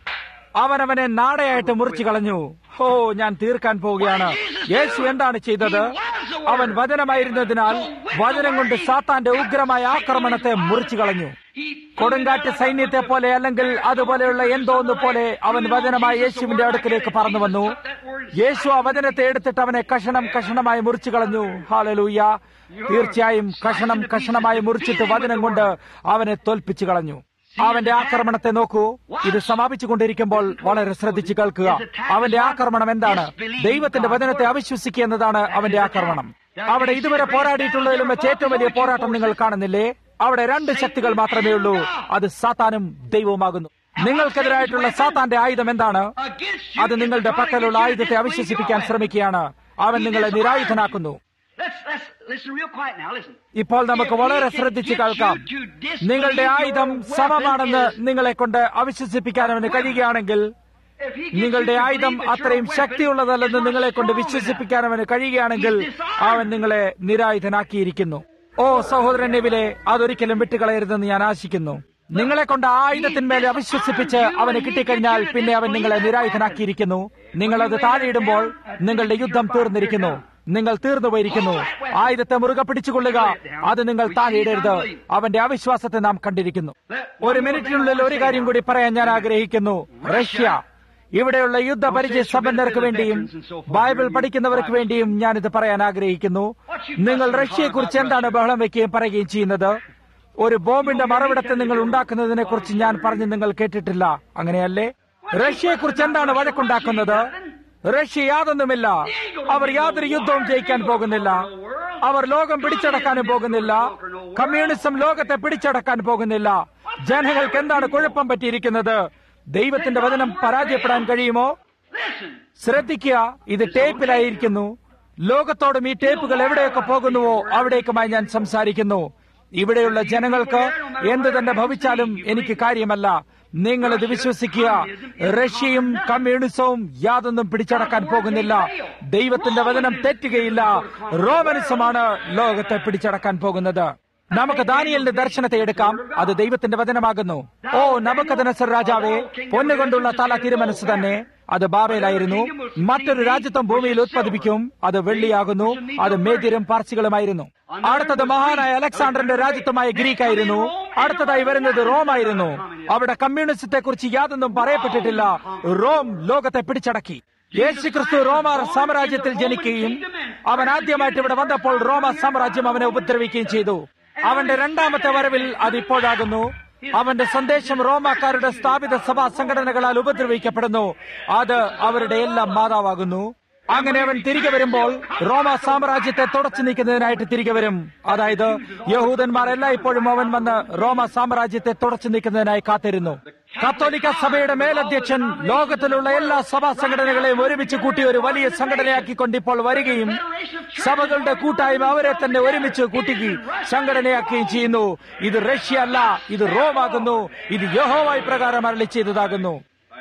അവൻ അവനെ നാടയായിട്ട് മുറിച്ചു കളഞ്ഞു ഹോ ഞാൻ തീർക്കാൻ പോവുകയാണ് യേശു എന്താണ് ചെയ്തത് അവൻ വചനമായിരുന്നതിനാൽ വചനം കൊണ്ട് സാത്താന്റെ ഉഗ്രമായ ആക്രമണത്തെ മുറിച്ചു കളഞ്ഞു He കൊടുങ്കാറ്റ് സൈന്യത്തെ പോലെ അല്ലെങ്കിൽ അതുപോലെയുള്ള എന്തോ ഒന്ന് പോലെ അവൻ വചനമായ യേശുവിന്റെ അടുക്കിലേക്ക് പറന്നു വന്നു യേശു ആ വചനത്തെ എടുത്തിട്ട് അവനെ കഷണം കഷണമായി മുറിച്ചു കളഞ്ഞു ഹാലലൂയ തീർച്ചയായും കഷണം കഷണമായി മുറിച്ചിട്ട് വചനം കൊണ്ട് അവനെ തോൽപ്പിച്ചു കളഞ്ഞു അവന്റെ ആക്രമണത്തെ നോക്കൂ ഇത് സമാപിച്ചുകൊണ്ടിരിക്കുമ്പോൾ വളരെ ശ്രദ്ധിച്ചു കേൾക്കുക അവന്റെ ആക്രമണം എന്താണ് ദൈവത്തിന്റെ വചനത്തെ അവിശ്വസിക്കുക എന്നതാണ് അവന്റെ ആക്രമണം അവിടെ ഇതുവരെ പോരാടിയിട്ടുള്ളതിലും വെച്ച് ഏറ്റവും വലിയ പോരാട്ടം നിങ്ങൾ കാണുന്നില്ലേ അവിടെ രണ്ട് ശക്തികൾ മാത്രമേ ഉള്ളൂ അത് സാത്താനും ദൈവവുമാകുന്നു നിങ്ങൾക്കെതിരായിട്ടുള്ള സാത്താന്റെ ആയുധം എന്താണ് against you അത് നിങ്ങളുടെ is പക്കലുള്ള God ആയുധത്തെ against you അവിശ്വസിപ്പിക്കാൻ this way ശ്രമിക്കുകയാണ് അവൻ നിങ്ങളെ നിരായുധനാക്കുന്നു Let's, let's listen real quiet now. Listen. ഇപ്പോൾ നമുക്ക് വളരെ ശ്രദ്ധിച്ച് കേൾക്കാം നിങ്ങളുടെ ആയുധം സമമാണെന്ന് നിങ്ങളെ കൊണ്ട് അവിശ്വസിപ്പിക്കാൻ അവന് കഴിയുകയാണെങ്കിൽ If he gets നിങ്ങളുടെ you to ആയുധം believe that your അത്രയും weapon ശക്തിയുള്ളതല്ലെന്ന് is not നിങ്ങളെ കൊണ്ട് strong വിശ്വസിപ്പിക്കാൻ അവന് കഴിയുകയാണെങ്കിൽ He's disarmed. അവൻ നിങ്ങളെ നിരായുധനാക്കിയിരിക്കുന്നു ഓ സഹോദരൻ നെവിലെ അതൊരിക്കലും വിട്ടുകളയരുതെന്ന് ഞാൻ ആശിക്കുന്നു നിങ്ങളെ കൊണ്ട് ആ ആയുധത്തിന്മേലെ അവിശ്വസിപ്പിച്ച് അവന് കിട്ടിക്കഴിഞ്ഞാൽ പിന്നെ അവൻ നിങ്ങളെ നിരായുധനാക്കിയിരിക്കുന്നു നിങ്ങൾ അത് താഴെയിടുമ്പോൾ നിങ്ങളുടെ യുദ്ധം തീർന്നിരിക്കുന്നു നിങ്ങൾ തീർന്നു പോയിരിക്കുന്നു ആയുധത്തെ മുറുകെ പിടിച്ചുകൊള്ളുക അത് നിങ്ങൾ താഴെയിടരുത് അവന്റെ അവിശ്വാസത്തെ നാം കണ്ടിരിക്കുന്നു ഒരു മിനിറ്റിനുള്ളിൽ ഒരു കാര്യം കൂടി പറയാൻ ഞാൻ ആഗ്രഹിക്കുന്നു റഷ്യ ഇവിടെയുള്ള യുദ്ധ പരിചയ സമ്പന്നർക്ക് വേണ്ടിയും ബൈബിൾ പഠിക്കുന്നവർക്ക് വേണ്ടിയും ഞാനിത് പറയാൻ ആഗ്രഹിക്കുന്നു നിങ്ങൾ റഷ്യയെക്കുറിച്ച് എന്താണ് ബഹളം വെക്കുകയും പറയുകയും ചെയ്യുന്നത് ഒരു ബോംബിന്റെ മറവിടത്തെ നിങ്ങൾ ഉണ്ടാക്കുന്നതിനെ കുറിച്ച് ഞാൻ പറഞ്ഞ് നിങ്ങൾ കേട്ടിട്ടില്ല അങ്ങനെയല്ലേ റഷ്യയെക്കുറിച്ച് എന്താണ് വഴക്കുണ്ടാക്കുന്നത് റഷ്യ യാതൊന്നുമില്ല അവർ യാതൊരു യുദ്ധവും ജയിക്കാൻ പോകുന്നില്ല അവർ ലോകം പിടിച്ചടക്കാനും പോകുന്നില്ല കമ്മ്യൂണിസം ലോകത്തെ പിടിച്ചടക്കാൻ പോകുന്നില്ല ജനങ്ങൾക്ക് എന്താണ് കുഴപ്പം പറ്റിയിരിക്കുന്നത് ദൈവത്തിന്റെ വചനം പരാജയപ്പെടാൻ കഴിയുമോ Listen. ശ്രദ്ധിക്കുക ഇത് ടേപ്പിലായിരിക്കുന്നു ലോകത്തോടും ഈ ടേപ്പുകൾ എവിടെയൊക്കെ പോകുന്നുവോ അവിടേക്കുമായി ഞാൻ സംസാരിക്കുന്നു ഇവിടെയുള്ള ജനങ്ങൾക്ക് എന്ത് തന്നെ ഭവിച്ചാലും എനിക്ക് കാര്യമല്ല നിങ്ങൾ ഇത് വിശ്വസിക്കുക റഷ്യയും കമ്മ്യൂണിസവും യാതൊന്നും പിടിച്ചടക്കാൻ പോകുന്നില്ല ദൈവത്തിന്റെ വചനം തെറ്റുകയില്ല റോമനിസമാണ് ലോകത്തെ പിടിച്ചടക്കാൻ പോകുന്നത് നമുക്ക് ദാനിയലിന്റെ ദർശനത്തെ എടുക്കാം അത് ദൈവത്തിന്റെ വചനമാകുന്നു ഓ നമുക്കതനസർ രാജാവേ പൊന്നുകൊണ്ടുള്ള തല തിരുമനസ് തന്നെ അത് ബാബയിലായിരുന്നു മറ്റൊരു രാജ്യത്വം ഭൂമിയിൽ ഉത്പാദിപ്പിക്കും അത് വെള്ളിയാകുന്നു അത് മേദ്യരും പാർസികളുമായിരുന്നു അടുത്തത് മഹാനായ അലക്സാണ്ടറിന്റെ രാജ്യത്വമായ ഗ്രീക്ക് ആയിരുന്നു അടുത്തതായി വരുന്നത് റോം ആയിരുന്നു അവിടെ കമ്മ്യൂണിസത്തെ കുറിച്ച് യാതൊന്നും പറയപ്പെട്ടിട്ടില്ല റോം ലോകത്തെ പിടിച്ചടക്കി യേശു ക്രിസ്തു റോമ സാമ്രാജ്യത്തിൽ ജനിക്കുകയും അവൻ ആദ്യമായിട്ട് ഇവിടെ വന്നപ്പോൾ റോമ സാമ്രാജ്യം അവനെ ഉപദ്രവിക്കുകയും ചെയ്തു അവന്റെ രണ്ടാമത്തെ വരവിൽ അത് ഇപ്പോഴാകുന്നു അവന്റെ സന്ദേശം റോമാക്കാരുടെ സ്ഥാപിത സഭാ സംഘടനകളാൽ ഉപദ്രവിക്കപ്പെടുന്നു അത് അവരുടെ എല്ലാം മാതാവാകുന്നു അങ്ങനെ അവൻ തിരികെ വരുമ്പോൾ റോമ സാമ്രാജ്യത്തെ തുടച്ചു നീക്കുന്നതിനായിട്ട് തിരികെ വരും അതായത് യഹൂദന്മാർ എല്ലായ്പ്പോഴും അവൻ വന്ന് റോമ സാമ്രാജ്യത്തെ തുടച്ചു നീക്കുന്നതിനായി കാത്തിരുന്നു കത്തോലിക്ക സഭയുടെ മേലധ്യക്ഷൻ ലോകത്തിലുള്ള എല്ലാ സഭാ സംഘടനകളെയും ഒരുമിച്ച് കൂട്ടി ഒരു വലിയ സംഘടനയാക്കിക്കൊണ്ട് ഇപ്പോൾ വരികയും സഭകളുടെ കൂട്ടായ്മ അവരെ തന്നെ ഒരുമിച്ച് കൂട്ടുകയും സംഘടനയാക്കുകയും ചെയ്യുന്നു ഇത് റഷ്യ അല്ല ഇത് റോം ആകുന്നു ഇത് യഹോവായി പ്രകാരം അരളി ചെയ്തതാകുന്നു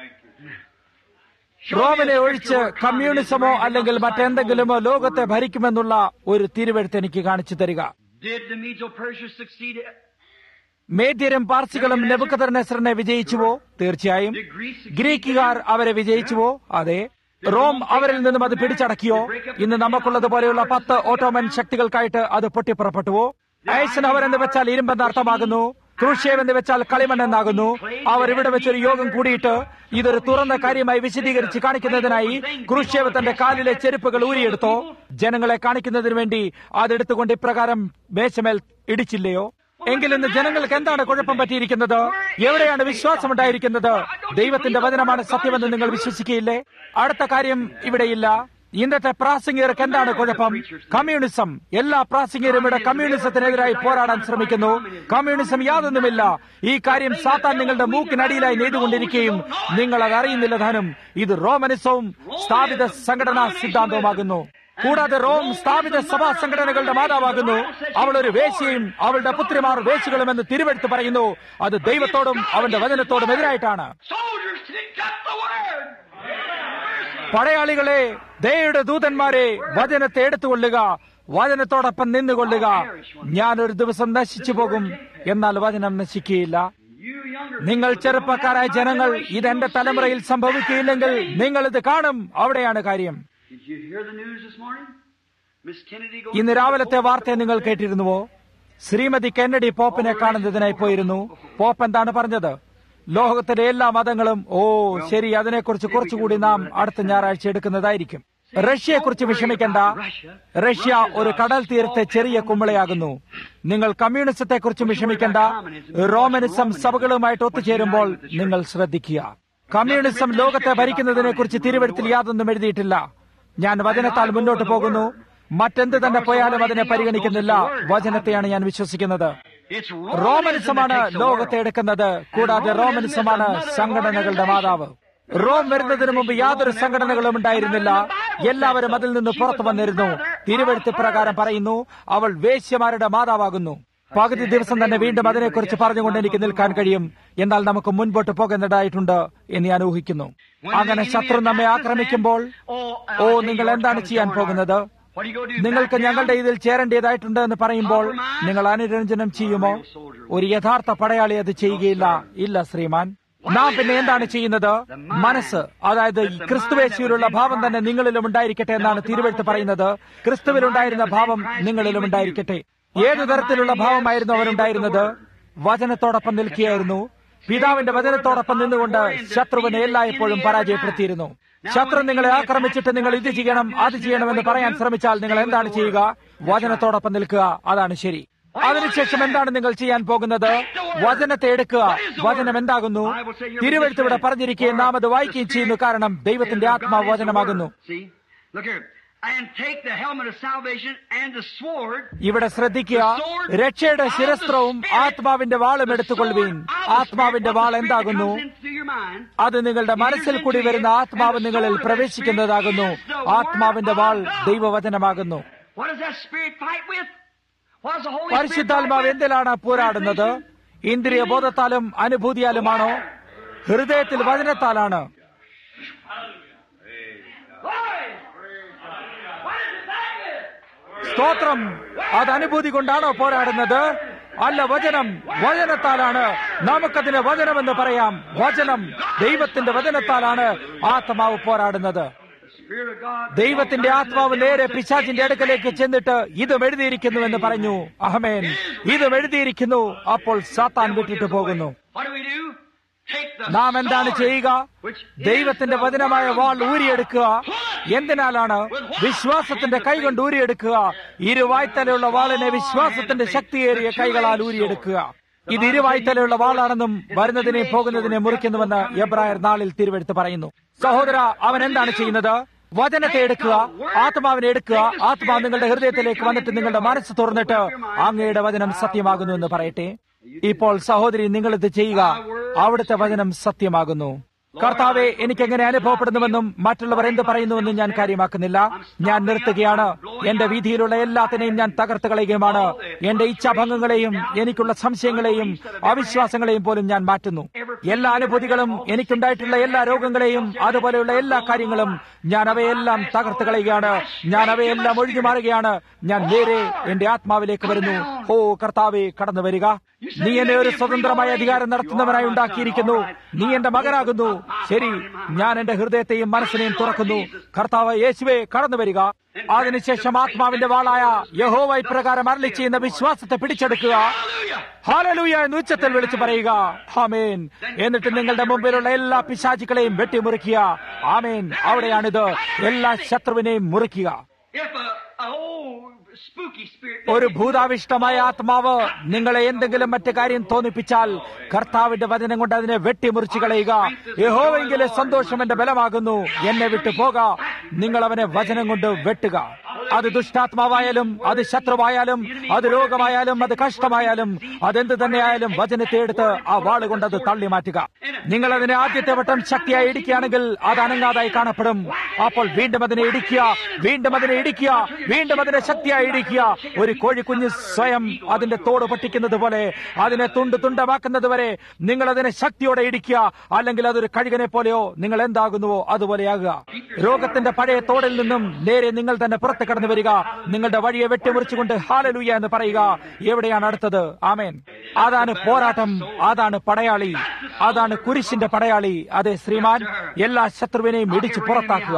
റോമിനെ ഒഴിച്ച് കമ്മ്യൂണിസമോ അല്ലെങ്കിൽ മറ്റെന്തെങ്കിലുമോ ലോകത്തെ ഭരിക്കുമെന്നുള്ള ഒരു തിരുവെഴുത്ത് എനിക്ക് കാണിച്ചു തരിക Did the Medo-Persia succeed? മേദ്യരും പാർസികളും നെബുക്കദർനെസറിനെ വിജയിച്ചുവോ തീർച്ചയായും ഗ്രീക്കുകാർ അവരെ വിജയിച്ചുവോ അതെ റോം അവരിൽ നിന്നും അത് പിടിച്ചടക്കിയോ ഇന്ന് നമുക്കുള്ളത് പോലെയുള്ള പത്ത് ഓട്ടോമൻ ശക്തികൾക്കായിട്ട് അത് പൊട്ടിപ്പുറപ്പെട്ടുവോ ഐസൻ എന്ന് വെച്ചാൽ ഇരുമ്പെന്ന് അർത്ഥമാകുന്നു ക്രൂഷ്യേവ് എന്ന് വെച്ചാൽ കളിമൺ എന്നാകുന്നു അവർ ഇവിടെ വെച്ചൊരു യോഗം കൂടിയിട്ട് ഇതൊരു തുറന്ന കാര്യമായി വിശദീകരിച്ച് കാണിക്കുന്നതിനായി ക്രൂഷ്യേവ് തന്റെ കാലിലെ ചെരുപ്പുകൾ ഊരിയെടുത്തോ ജനങ്ങളെ കാണിക്കുന്നതിന് വേണ്ടി അതെടുത്തുകൊണ്ട് ഇപ്രകാരം മേശമേൽ ഇടിച്ചില്ലയോ എങ്കിൽ ഇന്ന് ജനങ്ങൾക്ക് എന്താണ് കുഴപ്പം പറ്റിയിരിക്കുന്നത് എവിടെയാണ് വിശ്വാസമുണ്ടായിരിക്കുന്നത് ദൈവത്തിന്റെ വചനമാണ് സത്യമെന്ന് നിങ്ങൾ വിശ്വസിക്കുകയില്ലേ അടുത്ത കാര്യം ഇവിടെയില്ല ഇന്നത്തെ പ്രാസംഗികർക്ക് എന്താണ് കുഴപ്പം കമ്മ്യൂണിസം എല്ലാ പ്രാസംഗികരും ഇവിടെ കമ്മ്യൂണിസത്തിനെതിരായി പോരാടാൻ ശ്രമിക്കുന്നു കമ്മ്യൂണിസം യാതൊന്നുമില്ല ഈ കാര്യം സാത്താൻ നിങ്ങളുടെ മൂക്കിനടിയിലായി നെയ്തുകൊണ്ടിരിക്കുകയും നിങ്ങൾ അത് അറിയുന്നില്ല ധാനും ഇത് റോമനിസവും സ്ഥാപിത സംഘടനാ സിദ്ധാന്തവുമാകുന്നു കൂടാതെ റോം സ്ഥാപിത സഭാ സംഘടനകളുടെ മാതാവാകുന്നു അവൾ ഒരു വേശ്യയും അവളുടെ പുത്രിമാർ വേശികളുമെന്ന് തിരുവെടുത്ത് പറയുന്നു അത് ദൈവത്തോടും അവന്റെ വചനത്തോടും എതിരായിട്ടാണ് Soldiers, take up the word. പടയാളികളെ ദയയുടെ ദൂതന്മാരെ വചനത്തെ എടുത്തുകൊള്ളുക വചനത്തോടൊപ്പം നിന്നുകൊള്ളുക ഞാൻ ഒരു ദിവസം നശിച്ചു പോകും എന്നാൽ വചനം നശിക്കുകയില്ല You younger നിങ്ങൾ ചെറുപ്പക്കാരായ ജനങ്ങൾ ഇത് എന്റെ തലമുറയിൽ സംഭവിക്കുകയില്ലെങ്കിൽ നിങ്ങൾ ഇത് കാണും അവിടെയാണ് കാര്യം Did you hear the news this morning? Miss Kennedy goes ഇന്ന് രാവിലത്തെ വാർത്ത നിങ്ങൾ കേട്ടിരുന്നുവോ ശ്രീമതി കെന്നഡി പോപ്പിനെ കാണുന്നതിനായി പോയിരുന്നു പോപ്പ് എന്താണ് പറഞ്ഞത് ലോകത്തിലെ എല്ലാ മതങ്ങളും ഓ ശരി അതിനെക്കുറിച്ച് കുറച്ചുകൂടി നാം അടുത്ത ഞായറാഴ്ച എടുക്കുന്നതായിരിക്കും റഷ്യയെക്കുറിച്ച് വിഷമിക്കണ്ട റഷ്യ ഒരു കടൽ തീരത്തെ ചെറിയ കുമ്പളയാകുന്നു നിങ്ങൾ കമ്മ്യൂണിസത്തെക്കുറിച്ച് വിഷമിക്കണ്ട റോമനിസം സഭകളുമായിട്ട് ഒത്തുചേരുമ്പോൾ നിങ്ങൾ ശ്രദ്ധിക്കുക കമ്മ്യൂണിസം ലോകത്തെ ഭരിക്കുന്നതിനെ കുറിച്ച് തിരുവഴുത്തിൽ യാതൊന്നും എഴുതിയിട്ടില്ല ഞാൻ വചനത്താൽ മുന്നോട്ട് പോകുന്നു മറ്റെന്ത് തന്നെ പോയാലും അതിനെ പരിഗണിക്കുന്നില്ല വചനത്തെയാണ് ഞാൻ വിശ്വസിക്കുന്നത് It's റോമനിസമാണ് ലോകത്തെ എടുക്കുന്നത് കൂടാതെ റോമനിസമാണ് സംഘടനകളുടെ മാതാവ് റോം വരുന്നതിന് മുമ്പ് യാതൊരു സംഘടനകളും ഉണ്ടായിരുന്നില്ല എല്ലാവരും അതിൽ നിന്ന് പുറത്തു വന്നിരുന്നു തിരുവഴുത്ത് പ്രകാരം പറയുന്നു അവൾ വേശ്യമാരുടെ മാതാവാകുന്നു പകുതി ദിവസം തന്നെ വീണ്ടും അതിനെക്കുറിച്ച് പറഞ്ഞുകൊണ്ട് എനിക്ക് നിൽക്കാൻ കഴിയും എന്നാൽ നമുക്ക് മുൻപോട്ട് പോകേണ്ടതായിട്ടുണ്ട് എന്ന് ഞാൻ ഊഹിക്കുന്നു അങ്ങനെ ശത്രു നമ്മെ ആക്രമിക്കുമ്പോൾ ഓ നിങ്ങൾ എന്താണ് ചെയ്യാൻ പോകുന്നത് What are you going to do? നിങ്ങൾക്ക് Back down? ഞങ്ങളുടെ ഇതിൽ ചേരേണ്ടതായിട്ടുണ്ട് എന്ന് പറയുമ്പോൾ നിങ്ങൾ അനുരഞ്ജനം ചെയ്യുമോ ഒരു യഥാർത്ഥ പടയാളി അത് ചെയ്യുകയില്ല ഇല്ല ശ്രീമാൻ നാം പിന്നെ എന്താണ് ചെയ്യുന്നത് മനസ്സ് അതായത് ഈ ക്രിസ്തുവേശിയിലുള്ള ഭാവം തന്നെ നിങ്ങളിലും ഉണ്ടായിരിക്കട്ടെ എന്നാണ് തിരുവഴുത്ത് പറയുന്നത് ക്രിസ്തുവിലുണ്ടായിരുന്ന ഭാവം നിങ്ങളിലും ഉണ്ടായിരിക്കട്ടെ ഏതു തരത്തിലുള്ള ഭാവമായിരുന്നു അവനുണ്ടായിരുന്നത് വചനത്തോടൊപ്പം നിൽക്കുകയായിരുന്നു പിതാവിന്റെ വചനത്തോടൊപ്പം നിന്നുകൊണ്ട് ശത്രുവിനെ എല്ലായ്പ്പോഴും പരാജയപ്പെടുത്തിയിരുന്നു ശത്രു നിങ്ങളെ ആക്രമിച്ചിട്ട് നിങ്ങൾ ഇത് ചെയ്യണം അത് ചെയ്യണമെന്ന് പറയാൻ ശ്രമിച്ചാൽ നിങ്ങൾ എന്താണ് ചെയ്യുക വചനത്തോടൊപ്പം നിൽക്കുക അതാണ് ശരി അതിനുശേഷം എന്താണ് നിങ്ങൾ ചെയ്യാൻ പോകുന്നത് വചനത്തെ എടുക്കുക വചനം എന്താകുന്നു തിരുവഴുത്ത് ഇവിടെ പറഞ്ഞിരിക്കുകയും നാം അത് വായിക്കുകയും ചെയ്യുന്നു കാരണം ദൈവത്തിന്റെ ആത്മാവ് വചനമാകുന്നു See? Look here. And take the helmet of salvation and the sword. ഇവിടെ ശ്രദ്ധിക്കുക രക്ഷയുടെ ശിരസ്ത്രവും ആത്മാവിന്റെ വാളും എടുത്തുകൊള്ളുവീൻ ആത്മാവിന്റെ വാൾ എന്താകുന്നു അത് നിങ്ങളുടെ മനസ്സിൽ കൂടി വരുന്ന ആത്മാവ് നിങ്ങളിൽ പ്രവേശിക്കുന്നതാകുന്നു ആത്മാവിന്റെ വാൾ ദൈവവചനമാകുന്നു What does that spirit fight with? What does the Holy Spirit പരിശുദ്ധാത്മാവ് fight with? എന്തിലാണ് പോരാടുന്നത് ഇന്ദ്രിയ ബോധത്താലും അനുഭൂതിയാലുമാണോ ഹൃദയത്തിൽ വചനത്താലാണ് Glory! What does it fight with? സ്തോത്രം അത് അനുഭൂതി കൊണ്ടാണോ പോരാടുന്നത് അല്ല വചനം വചനത്താലാണ് നമുക്കതിന് വചനമെന്ന് പറയാം വചനം ദൈവത്തിന്റെ വചനത്താലാണ് ആത്മാവ് പോരാടുന്നത് The Spirit of God. ദൈവത്തിന്റെ ആത്മാവ് നേരെ പിശാചിന്റെ അടുക്കലേക്ക് ചെന്നിട്ട് ഇതും എഴുതിയിരിക്കുന്നു എന്ന് പറഞ്ഞു അഹമേൻ ഇതും എഴുതിയിരിക്കുന്നു അപ്പോൾ സാത്താൻ വിട്ടിട്ട് പോകുന്നു What do we do? Take the നാം എന്താണ് sword, ചെയ്യുക which is ദൈവത്തിന്റെ the വചനമായ word wall of God. ഊരിയെടുക്കുക എന്തിനാലാണ് വിശ്വാസത്തിന്റെ കൈകൊണ്ട് ഊരിയെടുക്കുക ഇരുവായ്ത്തലയുള്ള വാളിനെ വിശ്വാസത്തിന്റെ ശക്തിയേറിയ കൈകളാൽ ഊരിയെടുക്കുക ഇത് ഇരുവായ്ത്തലയുള്ള വാളാണെന്നും വരുന്നതിനെ പോകുന്നതിനെ മുറിക്കുന്നുവെന്ന് എബ്രായർ നാളിൽ തിരുവെടുത്ത് പറയുന്നു സഹോദര അവൻ എന്താണ് ചെയ്യുന്നത് വചനത്തെ എടുക്കുക ആത്മാവിനെ എടുക്കുക ആത്മാവ് നിങ്ങളുടെ ഹൃദയത്തിലേക്ക് വന്നിട്ട് നിങ്ങളുടെ മനസ്സ് തുറന്നിട്ട് അങ്ങയുടെ വചനം സത്യമാകുന്നു എന്ന് പറയട്ടെ ഇപ്പോൾ സഹോദരി നിങ്ങൾ ഇത് ചെയ്യുക അവിടുത്തെ വചനം സത്യമാകുന്നു കർത്താവെ എനിക്ക് എങ്ങനെ അനുഭവപ്പെടുന്നുവെന്നും മറ്റുള്ളവർ എന്ത് പറയുന്നുവെന്നും ഞാൻ കാര്യമാക്കുന്നില്ല ഞാൻ നിർത്തുകയാണ് എന്റെ വീതിയിലുള്ള എല്ലാത്തിനെയും ഞാൻ തകർത്ത് കളയുകയുമാണ് എന്റെ ഇച്ഛാഭംഗങ്ങളെയും എനിക്കുള്ള സംശയങ്ങളെയും അവിശ്വാസങ്ങളെയും പോലും ഞാൻ മാറ്റുന്നു എല്ലാ അനുഭൂതികളും എനിക്കുണ്ടായിട്ടുള്ള എല്ലാ രോഗങ്ങളെയും അതുപോലെയുള്ള എല്ലാ കാര്യങ്ങളും ഞാൻ അവയെല്ലാം തകർത്ത് കളയുകയാണ് ഞാൻ അവയെല്ലാം ഒഴിഞ്ഞു മാറുകയാണ് ഞാൻ നേരെ എന്റെ ആത്മാവിലേക്ക് വരുന്നു ഓ കർത്താവെ കടന്നു വരിക നീ എന്നെ ഒരു സ്വതന്ത്രമായ അധികാരം നടത്തുന്നവനായി ഉണ്ടാക്കിയിരിക്കുന്നു നീ എന്റെ മകനാകുന്നു ശരി ഞാൻ എന്റെ ഹൃദയത്തെയും മനസ്സിനെയും തുറക്കുന്നു കർത്താവ് യേശുവെ കടന്നു വരിക അതിനുശേഷം ആത്മാവിന്റെ വാളായ യഹോവ ഇപ്രകാരം അരളി ചെയ്യുന്ന വിശ്വാസത്തെ പിടിച്ചെടുക്കുക ഹാലലൂയ എന്ന് ഉച്ചത്തിൽ വിളിച്ചു പറയുക ആമേൻ എന്നിട്ട് നിങ്ങളുടെ മുമ്പിലുള്ള എല്ലാ പിശാചുക്കളെയും വെട്ടിമുറിക്കുക ആമേൻ അവിടെയാണിത് എല്ലാ ശത്രുവിനെയും മുറിക്കുക If a, a old spooky spirit ഒരു ഭൂതാവിഷ്ടമായ ആത്മാവ് നിങ്ങളെ എന്തെങ്കിലും മറ്റു കാര്യം തോന്നിപ്പിച്ചാൽ കർത്താവിന്റെ വചനം കൊണ്ട് അതിനെ വെട്ടിമുറിച്ചു കളയുക യഹോവെങ്കിലെ സന്തോഷം എന്റെ ബലമാകുന്നു എന്നെ വിട്ടു പോക നിങ്ങൾ അവനെ വചനം കൊണ്ട് വെട്ടുക അത് ദുഷ്ടാത്മാവായാലും അത് ശത്രുവായാലും അത് രോഗമായാലും അത് കഷ്ടമായാലും അതെന്ത് തന്നെയായാലും വചനത്തെ എടുത്ത് ആ വാള് കൊണ്ട് അത് തള്ളി മാറ്റുക നിങ്ങൾ അതിനെ ആദ്യത്തെ വട്ടം ശക്തിയായി ഇടിക്കുകയാണെങ്കിൽ അത് അനങ്ങാതായി കാണപ്പെടും അപ്പോൾ വീണ്ടും അതിനെ ഇടിക്കുക വീണ്ടും അതിനെ ഇടിക്കുക വീണ്ടും അതിനെ ശക്തിയായി ഇടിക്കുക ഒരു കോഴിക്കുഞ്ഞ് സ്വയം അതിന്റെ തോട് പൊട്ടിക്കുന്നത് പോലെ അതിനെ തുണ്ട് തുണ്ടമാക്കുന്നത് വരെ നിങ്ങൾ അതിനെ ശക്തിയോടെ ഇടിക്കുക അല്ലെങ്കിൽ അതൊരു കഴുകനെ പോലെയോ നിങ്ങൾ എന്താകുന്നുവോ അതുപോലെയാകുക രോഗത്തിന്റെ പഴയ തോടിൽ നിന്നും നേരെ നിങ്ങൾ തന്നെ പുറത്ത് കടന്നു വരിക നിങ്ങളുടെ വഴിയെ വെട്ടിമുറിച്ചുകൊണ്ട് ഹാലലൂയ എന്ന് പറയുക എവിടെയാണ് അടുത്തത് ആമേൻ അതാണ് പോരാട്ടം അതാണ് പടയാളി അതാണ് കുരിശിന്റെ പടയാളി അതെ ശ്രീമാൻ എല്ലാ ശത്രുവിനെയും ഇടിച്ചു പുറത്താക്കുക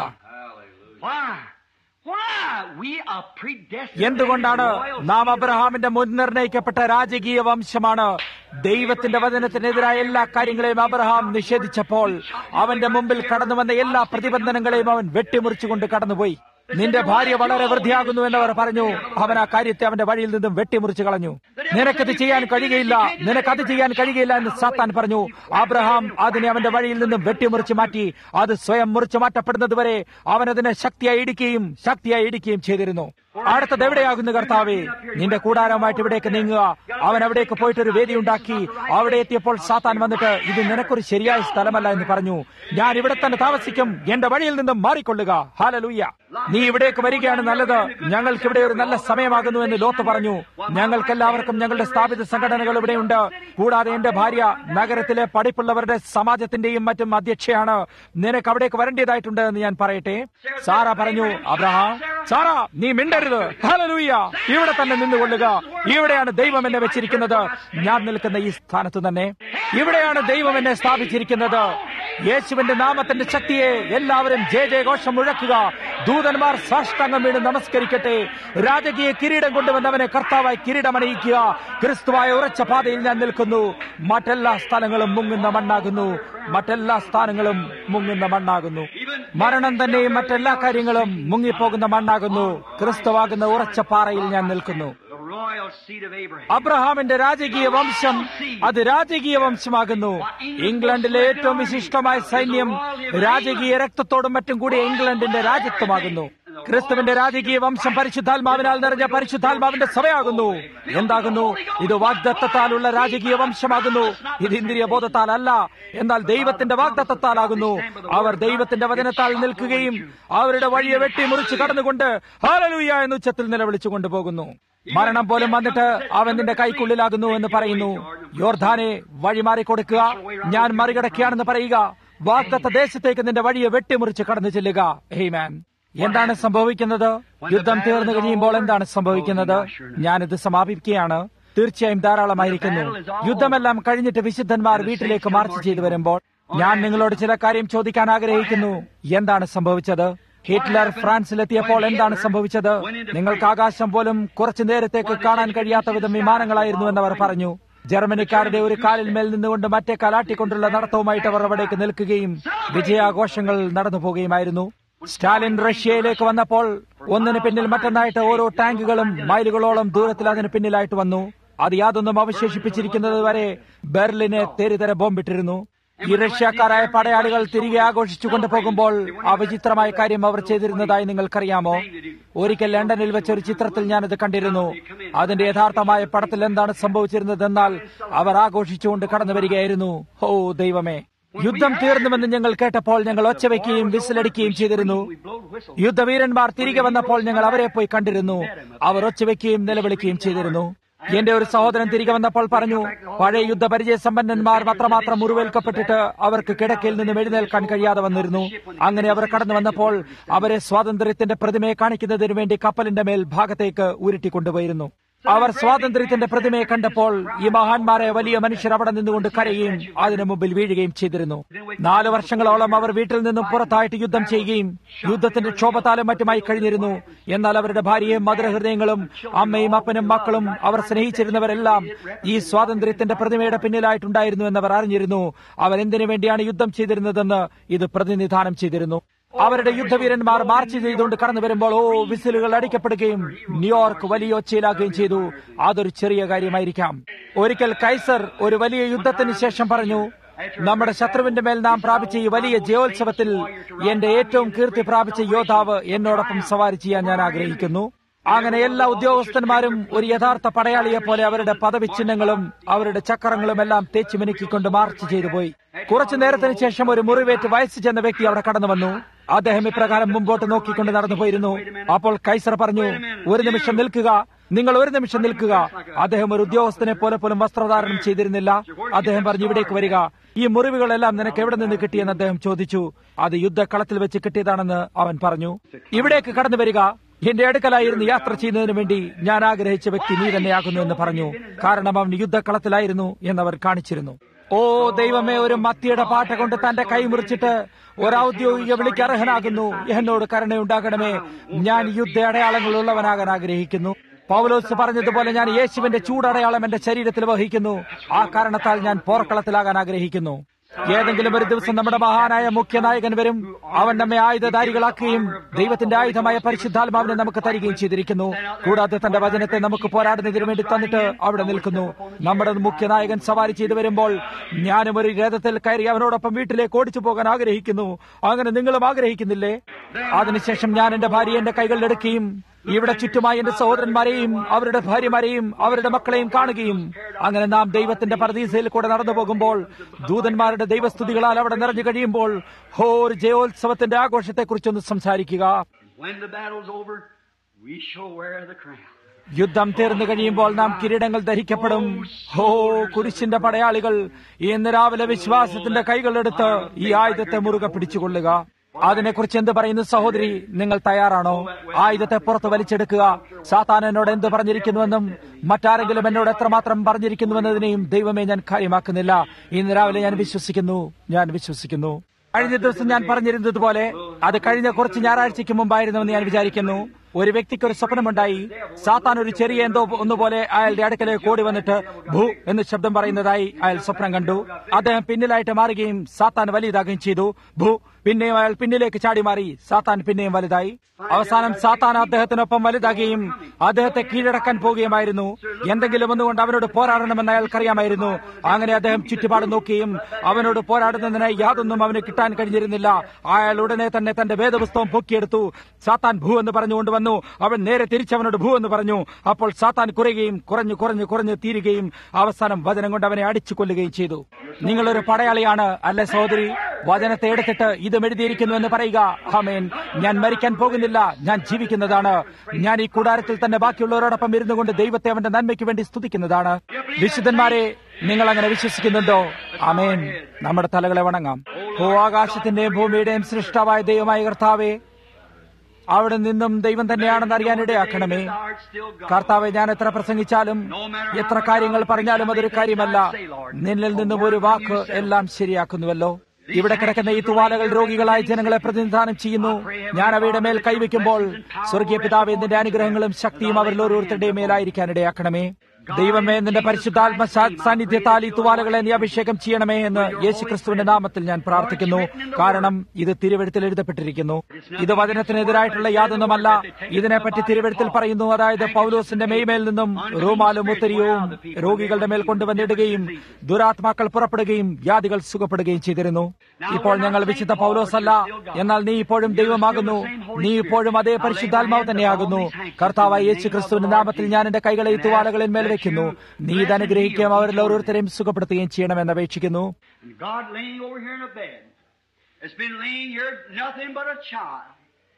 Why? Why? We are predestined. എന്തുകൊണ്ടാണ് നാം അബ്രഹാമിന്റെ മുൻനിർണയിക്കപ്പെട്ട രാജകീയ വംശമാണ് ദൈവത്തിന്റെ വചനത്തിനെതിരായ എല്ലാ കാര്യങ്ങളെയും അബ്രഹാം നിഷേധിച്ചപ്പോൾ അവന്റെ മുമ്പിൽ കടന്നു വന്ന എല്ലാ പ്രതിബന്ധനങ്ങളെയും അവൻ വെട്ടിമുറിച്ചുകൊണ്ട് കടന്നുപോയി നിന്റെ ഭാര്യ വളരെ വൃദ്ധിയാകുന്നു എന്നവർ പറഞ്ഞു അവൻ ആ കാര്യത്തെ അവന്റെ വഴിയിൽ നിന്നും വെട്ടിമുറിച്ചു കളഞ്ഞു നിനക്കത് ചെയ്യാൻ കഴിയുകയില്ല നിനക്കത് ചെയ്യാൻ കഴിയുകയില്ല എന്ന് സാത്താൻ പറഞ്ഞു അബ്രഹാം അതിനെ അവന്റെ വഴിയിൽ നിന്നും വെട്ടിമുറിച്ചു മാറ്റി അത് സ്വയം മുറിച്ചു മാറ്റപ്പെടുന്നത് വരെ അവൻ അതിനെ ശക്തിയായി ഇടിക്കുകയും ശക്തിയായി ഇടിക്കുകയും ചെയ്തിരുന്നു അടുത്തത് എവിടെയാകുന്നു കർത്താവേ നിന്റെ കൂടാരമായിട്ട് ഇവിടേക്ക് നീങ്ങുക അവൻ അവിടേക്ക് പോയിട്ട് ഒരു വേദി ഉണ്ടാക്കി അവിടെ എത്തിയപ്പോൾ സാത്താൻ വന്നിട്ട് ഇത് നിനക്കൊരു ശരിയായ സ്ഥലമല്ല എന്ന് പറഞ്ഞു ഞാൻ ഇവിടെ തന്നെ താമസിക്കും എന്റെ വഴിയിൽ നിന്നും മാറിക്കൊള്ളുക ഹാലലൂയ്യ നീ ഇവിടേക്ക് വരികയാണ് നല്ലത് ഞങ്ങൾക്ക് ഇവിടെ ഒരു നല്ല സമയമാകുന്നു എന്ന് ലോത്ത് പറഞ്ഞു ഞങ്ങൾക്കെല്ലാവർക്കും ഞങ്ങളുടെ സ്ഥാപിത സംഘടനകൾ ഇവിടെയുണ്ട് കൂടാതെ എന്റെ ഭാര്യ നഗരത്തിലെ പഠിപ്പുള്ളവരുടെ സമാജത്തിന്റെയും മറ്റും അധ്യക്ഷയാണ് നിനക്ക് അവിടേക്ക് വരേണ്ടതായിട്ടുണ്ട് എന്ന് ഞാൻ പറയട്ടെ സാറ പറഞ്ഞു അബ്രഹാം സാറ നീ മിണ്ടരുത് ഹല്ലേലൂയ ഇവിടെ തന്നെ നിന്നുകൊള്ളുക ഇവിടെയാണ് ദൈവം എന്നെ വെച്ചിരിക്കുന്നത് ഞാൻ നിൽക്കുന്ന ഈ സ്ഥാനത്ത് തന്നെ ഇവിടെയാണ് ദൈവം എന്നെ സ്ഥാപിച്ചിരിക്കുന്നത് യേശുവിന്റെ നാമത്തിന്റെ ശക്തിയെ എല്ലാവരും ജയ ജയഘോഷം മുഴക്കുക ദൂതന്മാർ സാഷ്ടാംഗം വീണ് നമസ്കരിക്കട്ടെ രാജകീയ കിരീടം കൊണ്ടുവന്നവനെ കർത്താവായി കിരീടമണിയിക്കുക ക്രിസ്തുവായ ഉറച്ച പാതയിൽ ഞാൻ നിൽക്കുന്നു മറ്റെല്ലാ സ്ഥലങ്ങളും മുങ്ങുന്ന മണ്ണാകുന്നു മറ്റെല്ലാ സ്ഥാനങ്ങളും മുങ്ങുന്ന മണ്ണാകുന്നു മരണം തന്നെയും മറ്റെല്ലാ കാര്യങ്ങളും മുങ്ങിപ്പോകുന്ന മണ്ണാകുന്നു ക്രിസ്തുവാകുന്ന ഉറച്ച പാറയിൽ ഞാൻ നിൽക്കുന്നു The royal seed of Abraham. അബ്രഹാമിന്റെ രാജകീയ വംശം അത് രാജകീയ വംശമാകുന്നു ഇംഗ്ലണ്ടിലെ ഏറ്റവും വിശിഷ്ടമായ സൈന്യം രാജകീയ രക്തത്തോടും മറ്റും കൂടി ഇംഗ്ലണ്ടിന്റെ രാജ്യത്വമാകുന്നു ക്രിസ്തുവിന്റെ രാജകീയ വംശം പരിശുദ്ധാത്മാവിനാൽ നിറഞ്ഞ പരിശുദ്ധാത്മാവിന്റെ സഭയാകുന്നു എന്താകുന്നു ഇത് വാഗ്ദത്തത്താലുള്ള രാജകീയ വംശമാകുന്നു ഇത് ഇന്ദ്രിയ ബോധത്താലല്ല എന്നാൽ ദൈവത്തിന്റെ വാഗ്ദത്തത്താലാകുന്നു അവർ ദൈവത്തിന്റെ വചനത്താൽ നിൽക്കുകയും അവരുടെ വഴിയെ വെട്ടിമുറിച്ച് കടന്നുകൊണ്ട് ഹാലലൂയ എന്ന് ഉച്ചത്തിൽ നിലവിളിച്ചു കൊണ്ടുപോകുന്നു മരണം പോലും വന്നിട്ട് അവൻ നിന്റെ കൈക്കുള്ളിലാകുന്നു എന്ന് പറയുന്നു യോർധാനെ വഴിമാറി കൊടുക്കുക ഞാൻ മറികടക്കുകയാണെന്ന് പറയുക വാക്തത്വ ദേശത്തേക്ക് നിന്റെ വഴിയെ വെട്ടിമുറിച്ച് കടന്നു ചെല്ലുക ഹെയ്മാൻ എന്താണ് സംഭവിക്കുന്നത് യുദ്ധം തീർന്നു കഴിയുമ്പോൾ എന്താണ് സംഭവിക്കുന്നത് ഞാനിത് സമാപിക്കുകയാണ് തീർച്ചയായും ധാരാളമായിരിക്കുന്നു യുദ്ധമെല്ലാം കഴിഞ്ഞിട്ട് വിശുദ്ധന്മാർ വീട്ടിലേക്ക് മാർച്ച് ചെയ്തു വരുമ്പോൾ ഞാൻ നിങ്ങളോട് ചില കാര്യം ചോദിക്കാൻ ആഗ്രഹിക്കുന്നു എന്താണ് സംഭവിച്ചത് ഹിറ്റ്ലർ ഫ്രാൻസിലെത്തിയപ്പോൾ എന്താണ് സംഭവിച്ചത് നിങ്ങൾക്ക് ആകാശം പോലും കുറച്ചു നേരത്തേക്ക് കാണാൻ കഴിയാത്ത വിധം വിമാനങ്ങളായിരുന്നു എന്നവർ പറഞ്ഞു ജർമ്മനിക്കാരുടെ ഒരു കാലിൽ മേൽ നിന്നുകൊണ്ട് മറ്റേ കലാട്ടിക്കൊണ്ടുള്ള നടത്തവുമായിട്ട് അവർ അവിടേക്ക് നിൽക്കുകയും വിജയാഘോഷങ്ങൾ നടന്നു പോവുകയുമായിരുന്നു സ്റ്റാലിൻ റഷ്യയിലേക്ക് വന്നപ്പോൾ ഒന്നിന് പിന്നിൽ മറ്റൊന്നായിട്ട് ഓരോ ടാങ്കുകളും മൈലുകളോളം ദൂരത്തിൽ അതിന് പിന്നിലായിട്ട് വന്നു അത് യാതൊന്നും അവശേഷിപ്പിച്ചിരിക്കുന്നത് വരെ ബെർലിനെ തെരുതര ബോംബിട്ടിരുന്നു ഈ റഷ്യക്കാരായ പടയാളികൾ തിരികെ ആഘോഷിച്ചു കൊണ്ടുപോകുമ്പോൾ ആ വിചിത്രമായ കാര്യം അവർ ചെയ്തിരുന്നതായി നിങ്ങൾക്കറിയാമോ ഒരിക്കൽ ലണ്ടനിൽ വെച്ച ഒരു ചിത്രത്തിൽ ഞാനത് കണ്ടിരുന്നു അതിന്റെ യഥാർത്ഥമായ പടത്തിൽ എന്താണ് സംഭവിച്ചിരുന്നതെന്നാൽ അവർ ആഘോഷിച്ചുകൊണ്ട് കടന്നു വരികയായിരുന്നു ഓ ദൈവമേ യുദ്ധം തീർന്നുവെന്ന് ഞങ്ങൾ കേട്ടപ്പോൾ ഞങ്ങൾ ഒച്ചവെക്കുകയും വിസിലടിക്കുകയും ചെയ്തിരുന്നു യുദ്ധവീരന്മാർ തിരികെ വന്നപ്പോൾ ഞങ്ങൾ അവരെ പോയി കണ്ടിരുന്നു അവർ ഒച്ചവെക്കുകയും നിലവിളിക്കുകയും ചെയ്തിരുന്നു എന്റെ ഒരു സഹോദരൻ തിരികെ വന്നപ്പോൾ പറഞ്ഞു പഴയ യുദ്ധ പരിചയ സമ്പന്നന്മാർ അത്രമാത്രം മുറിവേൽക്കപ്പെട്ടിട്ട് അവർക്ക് കിടക്കയിൽ നിന്നും എഴുന്നേൽക്കാൻ കഴിയാതെ വന്നിരുന്നു അങ്ങനെ അവർ കടന്നു വന്നപ്പോൾ അവരെ സ്വാതന്ത്ര്യത്തിന്റെ പ്രതിമയെ കാണിക്കുന്നതിന് വേണ്ടി കപ്പലിന്റെ മേൽ ഭാഗത്തേക്ക് ഉരുട്ടിക്കൊണ്ടുപോയിരുന്നു അവർ സ്വാതന്ത്ര്യത്തിന്റെ പ്രതിമയെ കണ്ടപ്പോൾ ഈ മഹാന്മാരെ വലിയ മനുഷ്യർ അവിടെ നിന്നുകൊണ്ട് കരയുകയും അതിനു മുമ്പിൽ വീഴുകയും ചെയ്തിരുന്നു നാല് വർഷങ്ങളോളം അവർ വീട്ടിൽ നിന്നും പുറത്തായിട്ട് യുദ്ധം ചെയ്യുകയും യുദ്ധത്തിന്റെ ക്ഷോഭത്താലും മറ്റുമായി കഴിഞ്ഞിരുന്നു എന്നാൽ അവരുടെ ഭാര്യയും മധുരഹൃദയങ്ങളും അമ്മയും അപ്പനും മക്കളും അവർ സ്നേഹിച്ചിരുന്നവരെല്ലാം ഈ സ്വാതന്ത്ര്യത്തിന്റെ പ്രതിമയുടെ പിന്നിലായിട്ടുണ്ടായിരുന്നു എന്നവർ അറിഞ്ഞിരുന്നു അവർ എന്തിനു വേണ്ടിയാണ് യുദ്ധം ചെയ്തിരുന്നതെന്ന് ഇത് പ്രതിനിധാനം ചെയ്തിരുന്നു അവരുടെ യുദ്ധവീരന്മാർ മാർച്ച് ചെയ്തുകൊണ്ട് കടന്നു വരുമ്പോൾ ഓ വിസിലുകൾ അടിക്കപ്പെടുകയും ന്യൂയോർക്ക് വലിയ ഒച്ചയിലാക്കുകയും ചെയ്തു അതൊരു ചെറിയ കാര്യമായിരിക്കാം ഒരിക്കൽ കൈസർ ഒരു വലിയ യുദ്ധത്തിന് ശേഷം പറഞ്ഞു നമ്മുടെ ശത്രുവിന്റെ മേൽ നാം പ്രാപിച്ച ഈ വലിയ ജയോത്സവത്തിൽ എന്റെ ഏറ്റവും കീർത്തി പ്രാപിച്ച യോദ്ധാവ് എന്നോടൊപ്പം സവാരി ചെയ്യാൻ ഞാൻ ആഗ്രഹിക്കുന്നു അങ്ങനെ എല്ലാ ഉദ്യോഗസ്ഥന്മാരും ഒരു യഥാർത്ഥ പടയാളിയെ പോലെ അവരുടെ പദവി ചിഹ്നങ്ങളും അവരുടെ ചക്രങ്ങളും എല്ലാം തേച്ചു മിനുക്കിക്കൊണ്ട് മാർച്ച് ചെയ്തു പോയി കുറച്ചു നേരത്തിന് ശേഷം ഒരു മുറിവേറ്റ് വയസ്സ് ചെന്ന വ്യക്തി അവിടെ കടന്നു വന്നു അദ്ദേഹം ഇപ്രകാരം മുമ്പോട്ട് നോക്കിക്കൊണ്ട് നടന്നു പോയിരുന്നു അപ്പോൾ കൈസർ പറഞ്ഞു ഒരു നിമിഷം നിൽക്കുക നിങ്ങൾ ഒരു നിമിഷം നിൽക്കുക അദ്ദേഹം ഒരു ഉദ്യോഗസ്ഥനെ പോലെ പോലും വസ്ത്രധാരണം ചെയ്തിരുന്നില്ല അദ്ദേഹം പറഞ്ഞു ഇവിടേക്ക് വരിക ഈ മുറിവുകളെല്ലാം നിനക്ക് എവിടെ നിന്ന് കിട്ടിയെന്ന് അദ്ദേഹം ചോദിച്ചു അത് യുദ്ധക്കളത്തിൽ വെച്ച് കിട്ടിയതാണെന്ന് അവൻ പറഞ്ഞു ഇവിടേക്ക് കടന്നു വരിക എന്റെ അടുക്കലായിരുന്നു യാത്ര ചെയ്യുന്നതിന് വേണ്ടി ഞാൻ ആഗ്രഹിച്ച വ്യക്തി നീ തന്നെയാകുന്നു എന്ന് പറഞ്ഞു കാരണം അവൻ യുദ്ധക്കളത്തിലായിരുന്നു എന്നവർ കാണിച്ചിരുന്നു ഓ ദൈവമേ ഒരു മത്തിയുടെ പാട്ട കൊണ്ട് തന്റെ കൈ മുറിച്ചിട്ട് ഒരൗദ്യോഗിക വിളിക്ക് അർഹനാകുന്നു എന്നോട് കരുണയുണ്ടാകണമേ ഞാൻ യുദ്ധ അടയാളങ്ങൾ ഉള്ളവനാകാൻ ആഗ്രഹിക്കുന്നു പൗലോസ് പറഞ്ഞതുപോലെ ഞാൻ യേശുവിന്റെ ചൂടടയാളം എന്റെ ശരീരത്തിൽ വഹിക്കുന്നു ആ കാരണത്താൽ ഞാൻ പോർക്കളത്തിലാകാൻ ആഗ്രഹിക്കുന്നു ഏതെങ്കിലും ഒരു ദിവസം നമ്മുടെ മഹാനായ മുഖ്യനായകൻ വരും അവൻ നമ്മെ ആയുധധാരികളാക്കുകയും ദൈവത്തിന്റെ ആയുധമായ പരിശുദ്ധാത്മാവിനെ നമുക്ക് തരികയും ചെയ്തിരിക്കുന്നു കൂടാതെ തന്റെ വചനത്തെ നമുക്ക് പോരാടുന്നതിന് വേണ്ടി തന്നിട്ട് അവിടെ നിൽക്കുന്നു നമ്മുടെ മുഖ്യനായകൻ സവാരി ചെയ്തു വരുമ്പോൾ ഞാനും ഒരു രഥത്തിൽ കയറി അവനോടൊപ്പം വീട്ടിലേക്ക് ഓടിച്ചു പോകാൻ ആഗ്രഹിക്കുന്നു അങ്ങനെ നിങ്ങളും ആഗ്രഹിക്കുന്നില്ലേ അതിനുശേഷം ഞാൻ എന്റെ ഭാര്യയെ എന്റെ കൈകളിലെടുക്കുകയും ഇവിടെ ചുറ്റുമായി എന്റെ സഹോദരന്മാരെയും അവരുടെ ഭാര്യമാരെയും അവരുടെ മക്കളെയും കാണുകയും അങ്ങനെ നാം ദൈവത്തിന്റെ പരദീസയിൽ കൂടെ നടന്നു പോകുമ്പോൾ ദൂതന്മാരുടെ ദൈവസ്തുതികളാൽ അവിടെ നിറഞ്ഞു കഴിയുമ്പോൾ ഹോ ഒരു ജയോത്സവത്തിന്റെ ആഘോഷത്തെക്കുറിച്ചൊന്ന് സംസാരിക്കുക When the battle's over, we shall wear the crown. യുദ്ധം തീർന്നു കഴിയുമ്പോൾ നാം കിരീടങ്ങൾ ധരിക്കപ്പെടും ഹോ കുരിശിന്റെ പടയാളികൾ ഇന്ന് രാവിലെ വിശ്വാസത്തിന്റെ കൈകളെടുത്ത് ഈ ആയുധത്തെ മുറുകെ പിടിച്ചുകൊള്ളുക അതിനെക്കുറിച്ച് എന്ത് പറയുന്നു സഹോദരി നിങ്ങൾ തയ്യാറാണോ ആയുധത്തെ പുറത്ത് വലിച്ചെടുക്കുക സാത്താൻ എന്നോട് എന്ത് പറഞ്ഞിരിക്കുന്നുവെന്നും മറ്റാരെങ്കിലും എന്നോട് എത്രമാത്രം പറഞ്ഞിരിക്കുന്നുവെന്നതിനെയും ദൈവമേ ഞാൻ കാര്യമാക്കുന്നില്ല ഇന്ന് രാവിലെ ഞാൻ വിശ്വസിക്കുന്നു ഞാൻ വിശ്വസിക്കുന്നു കഴിഞ്ഞ ദിവസം ഞാൻ പറഞ്ഞിരുന്നതുപോലെ അത് കഴിഞ്ഞ കുറച്ച് ഞായറാഴ്ചയ്ക്ക് മുമ്പായിരുന്നുവെന്ന് ഞാൻ വിചാരിക്കുന്നു ഒരു വ്യക്തിക്ക് ഒരു സ്വപ്നമുണ്ടായി സാത്താൻ ഒരു ചെറിയ എന്തോ ഒന്നുപോലെ അയാളുടെ അടുക്കലേക്ക് ഓടി വന്നിട്ട് ഭൂ എന്ന് ശബ്ദം പറയുന്നതായി അയാൾ സ്വപ്നം കണ്ടു അദ്ദേഹം പിന്നിലായിട്ട് മാറുകയും സാത്താൻ വലിയതാകുകയും ചെയ്തു ഭൂ പിന്നെയും അയാൾ പിന്നിലേക്ക് ചാടി മാറി സാത്താൻ പിന്നെയും വലുതായി അവസാനം സാത്താൻ അദ്ദേഹത്തിനൊപ്പം വലുതാകുകയും അദ്ദേഹത്തെ കീഴടക്കാൻ പോവുകയുമായിരുന്നു എന്തെങ്കിലും ഒന്നുകൊണ്ട് അവനോട് പോരാടണമെന്ന് അയാൾക്കറിയാമായിരുന്നു അങ്ങനെ അദ്ദേഹം ചുറ്റുപാട് നോക്കുകയും അവനോട് പോരാടുന്നതിനായി യാതൊന്നും അവന് കിട്ടാൻ കഴിഞ്ഞിരുന്നില്ല അയാൾ ഉടനെ തന്നെ തന്റെ വേദപുസ്തകം പൊക്കിയെടുത്തു സാത്താൻ ഭൂ എന്ന് പറഞ്ഞുകൊണ്ട് വന്നു അവൻ നേരെ തിരിച്ചവനോട് ഭൂ എന്ന് പറഞ്ഞു അപ്പോൾ സാത്താൻ കുറയുകയും കുറഞ്ഞു കുറഞ്ഞു കുറഞ്ഞു തീരുകയും അവസാനം വചനം കൊണ്ട് അവനെ അടിച്ചു കൊല്ലുകയും ചെയ്തു നിങ്ങളൊരു പടയാളിയാണ് അല്ലെ സഹോദരി വചനത്തെ എടുത്തിട്ട് ഇതും എഴുതിയിരിക്കുന്നു എന്ന് പറയുക ഹമേൻ ഞാൻ മരിക്കാൻ പോകുന്നില്ല ഞാൻ ജീവിക്കുന്നതാണ് ഞാൻ ഈ കൂടാരത്തിൽ തന്നെ ബാക്കിയുള്ളവരോടൊപ്പം ഇരുന്നു കൊണ്ട് ദൈവത്തെ അവന്റെ നന്മയ്ക്ക് വേണ്ടി സ്തുതിക്കുന്നതാണ് വിശുദ്ധന്മാരെ നിങ്ങൾ അങ്ങനെ വിശ്വസിക്കുന്നുണ്ടോ അമേൻ നമ്മുടെ തലകളെ വണങ്ങാം ഓ ആകാശത്തിന്റെയും ഭൂമിയുടെയും സൃഷ്ടാവായ ദൈവമായ കർത്താവേ അവിടെ നിന്നും ദൈവം തന്നെയാണെന്ന് അറിയാൻ ഇടയാക്കണമേ കർത്താവെ ഞാൻ എത്ര പ്രസംഗിച്ചാലും എത്ര കാര്യങ്ങൾ പറഞ്ഞാലും അതൊരു കാര്യമല്ല നിന്നിൽ നിന്നും ഒരു വാക്ക് എല്ലാം ശരിയാക്കുന്നുവല്ലോ ഇവിടെ കിടക്കുന്ന ഈ തുവാലകൾ രോഗികളായ ജനങ്ങളെ പ്രതിനിധാനം ചെയ്യുന്നു ഞാൻ അവയുടെ മേൽ കൈവയ്ക്കുമ്പോൾ സ്വർഗീയ പിതാവ് നിന്റെ അനുഗ്രഹങ്ങളും ശക്തിയും അവരിൽ ഓരോരുത്തരുടെയും മേലായിരിക്കാൻ ഇടയാക്കണമേ ദൈവമേ നിന്റെ പരിശുദ്ധാത്മ സാന്നിധ്യത്താൽ ഈ തുവാലകളെ നീ അഭിഷേകം ചെയ്യണമേ എന്ന് യേശു ക്രിസ്തുവിന്റെ നാമത്തിൽ ഞാൻ പ്രാർത്ഥിക്കുന്നു കാരണം ഇത് തിരുവഴുത്തിൽ എഴുതപ്പെട്ടിരിക്കുന്നു ഇത് വചനത്തിനെതിരായിട്ടുള്ള യാതൊന്നുമല്ല ഇതിനെപ്പറ്റി തിരുവഴുത്തിൽ പറയുന്നു അതായത് പൗലോസിന്റെ മെയ്മേൽ നിന്നും റൂമാലും ഉത്തരിയവും രോഗികളുടെ മേൽ കൊണ്ടുവന്നിടുകയും ദുരാത്മാക്കൾ പുറപ്പെടുകയും വ്യാധികൾ സുഖപ്പെടുകയും ചെയ്തിരുന്നു ഇപ്പോൾ ഞങ്ങൾ വിശുദ്ധ പൗലോസ് അല്ല എന്നാൽ നീ ഇപ്പോഴും ദൈവമാകുന്നു നീ ഇപ്പോഴും അതേ പരിശുദ്ധാത്മാവ് തന്നെയാകുന്നു കർത്താവായ യേശു ക്രിസ്തുവിന്റെ നാമത്തിൽ ഞാൻ എന്റെ കൈകളെ ഈ തുവാലകളിൽ മേൽ വെക്കുന്നു നീ ഇത് അനുഗ്രഹിക്കുകയും അവരിൽ ഓരോരുത്തരെയും സുഖപ്പെടുത്തുകയും ചെയ്യണമെന്ന് അപേക്ഷിക്കുന്നു And God laying over here in a bed has been laying here nothing but a child.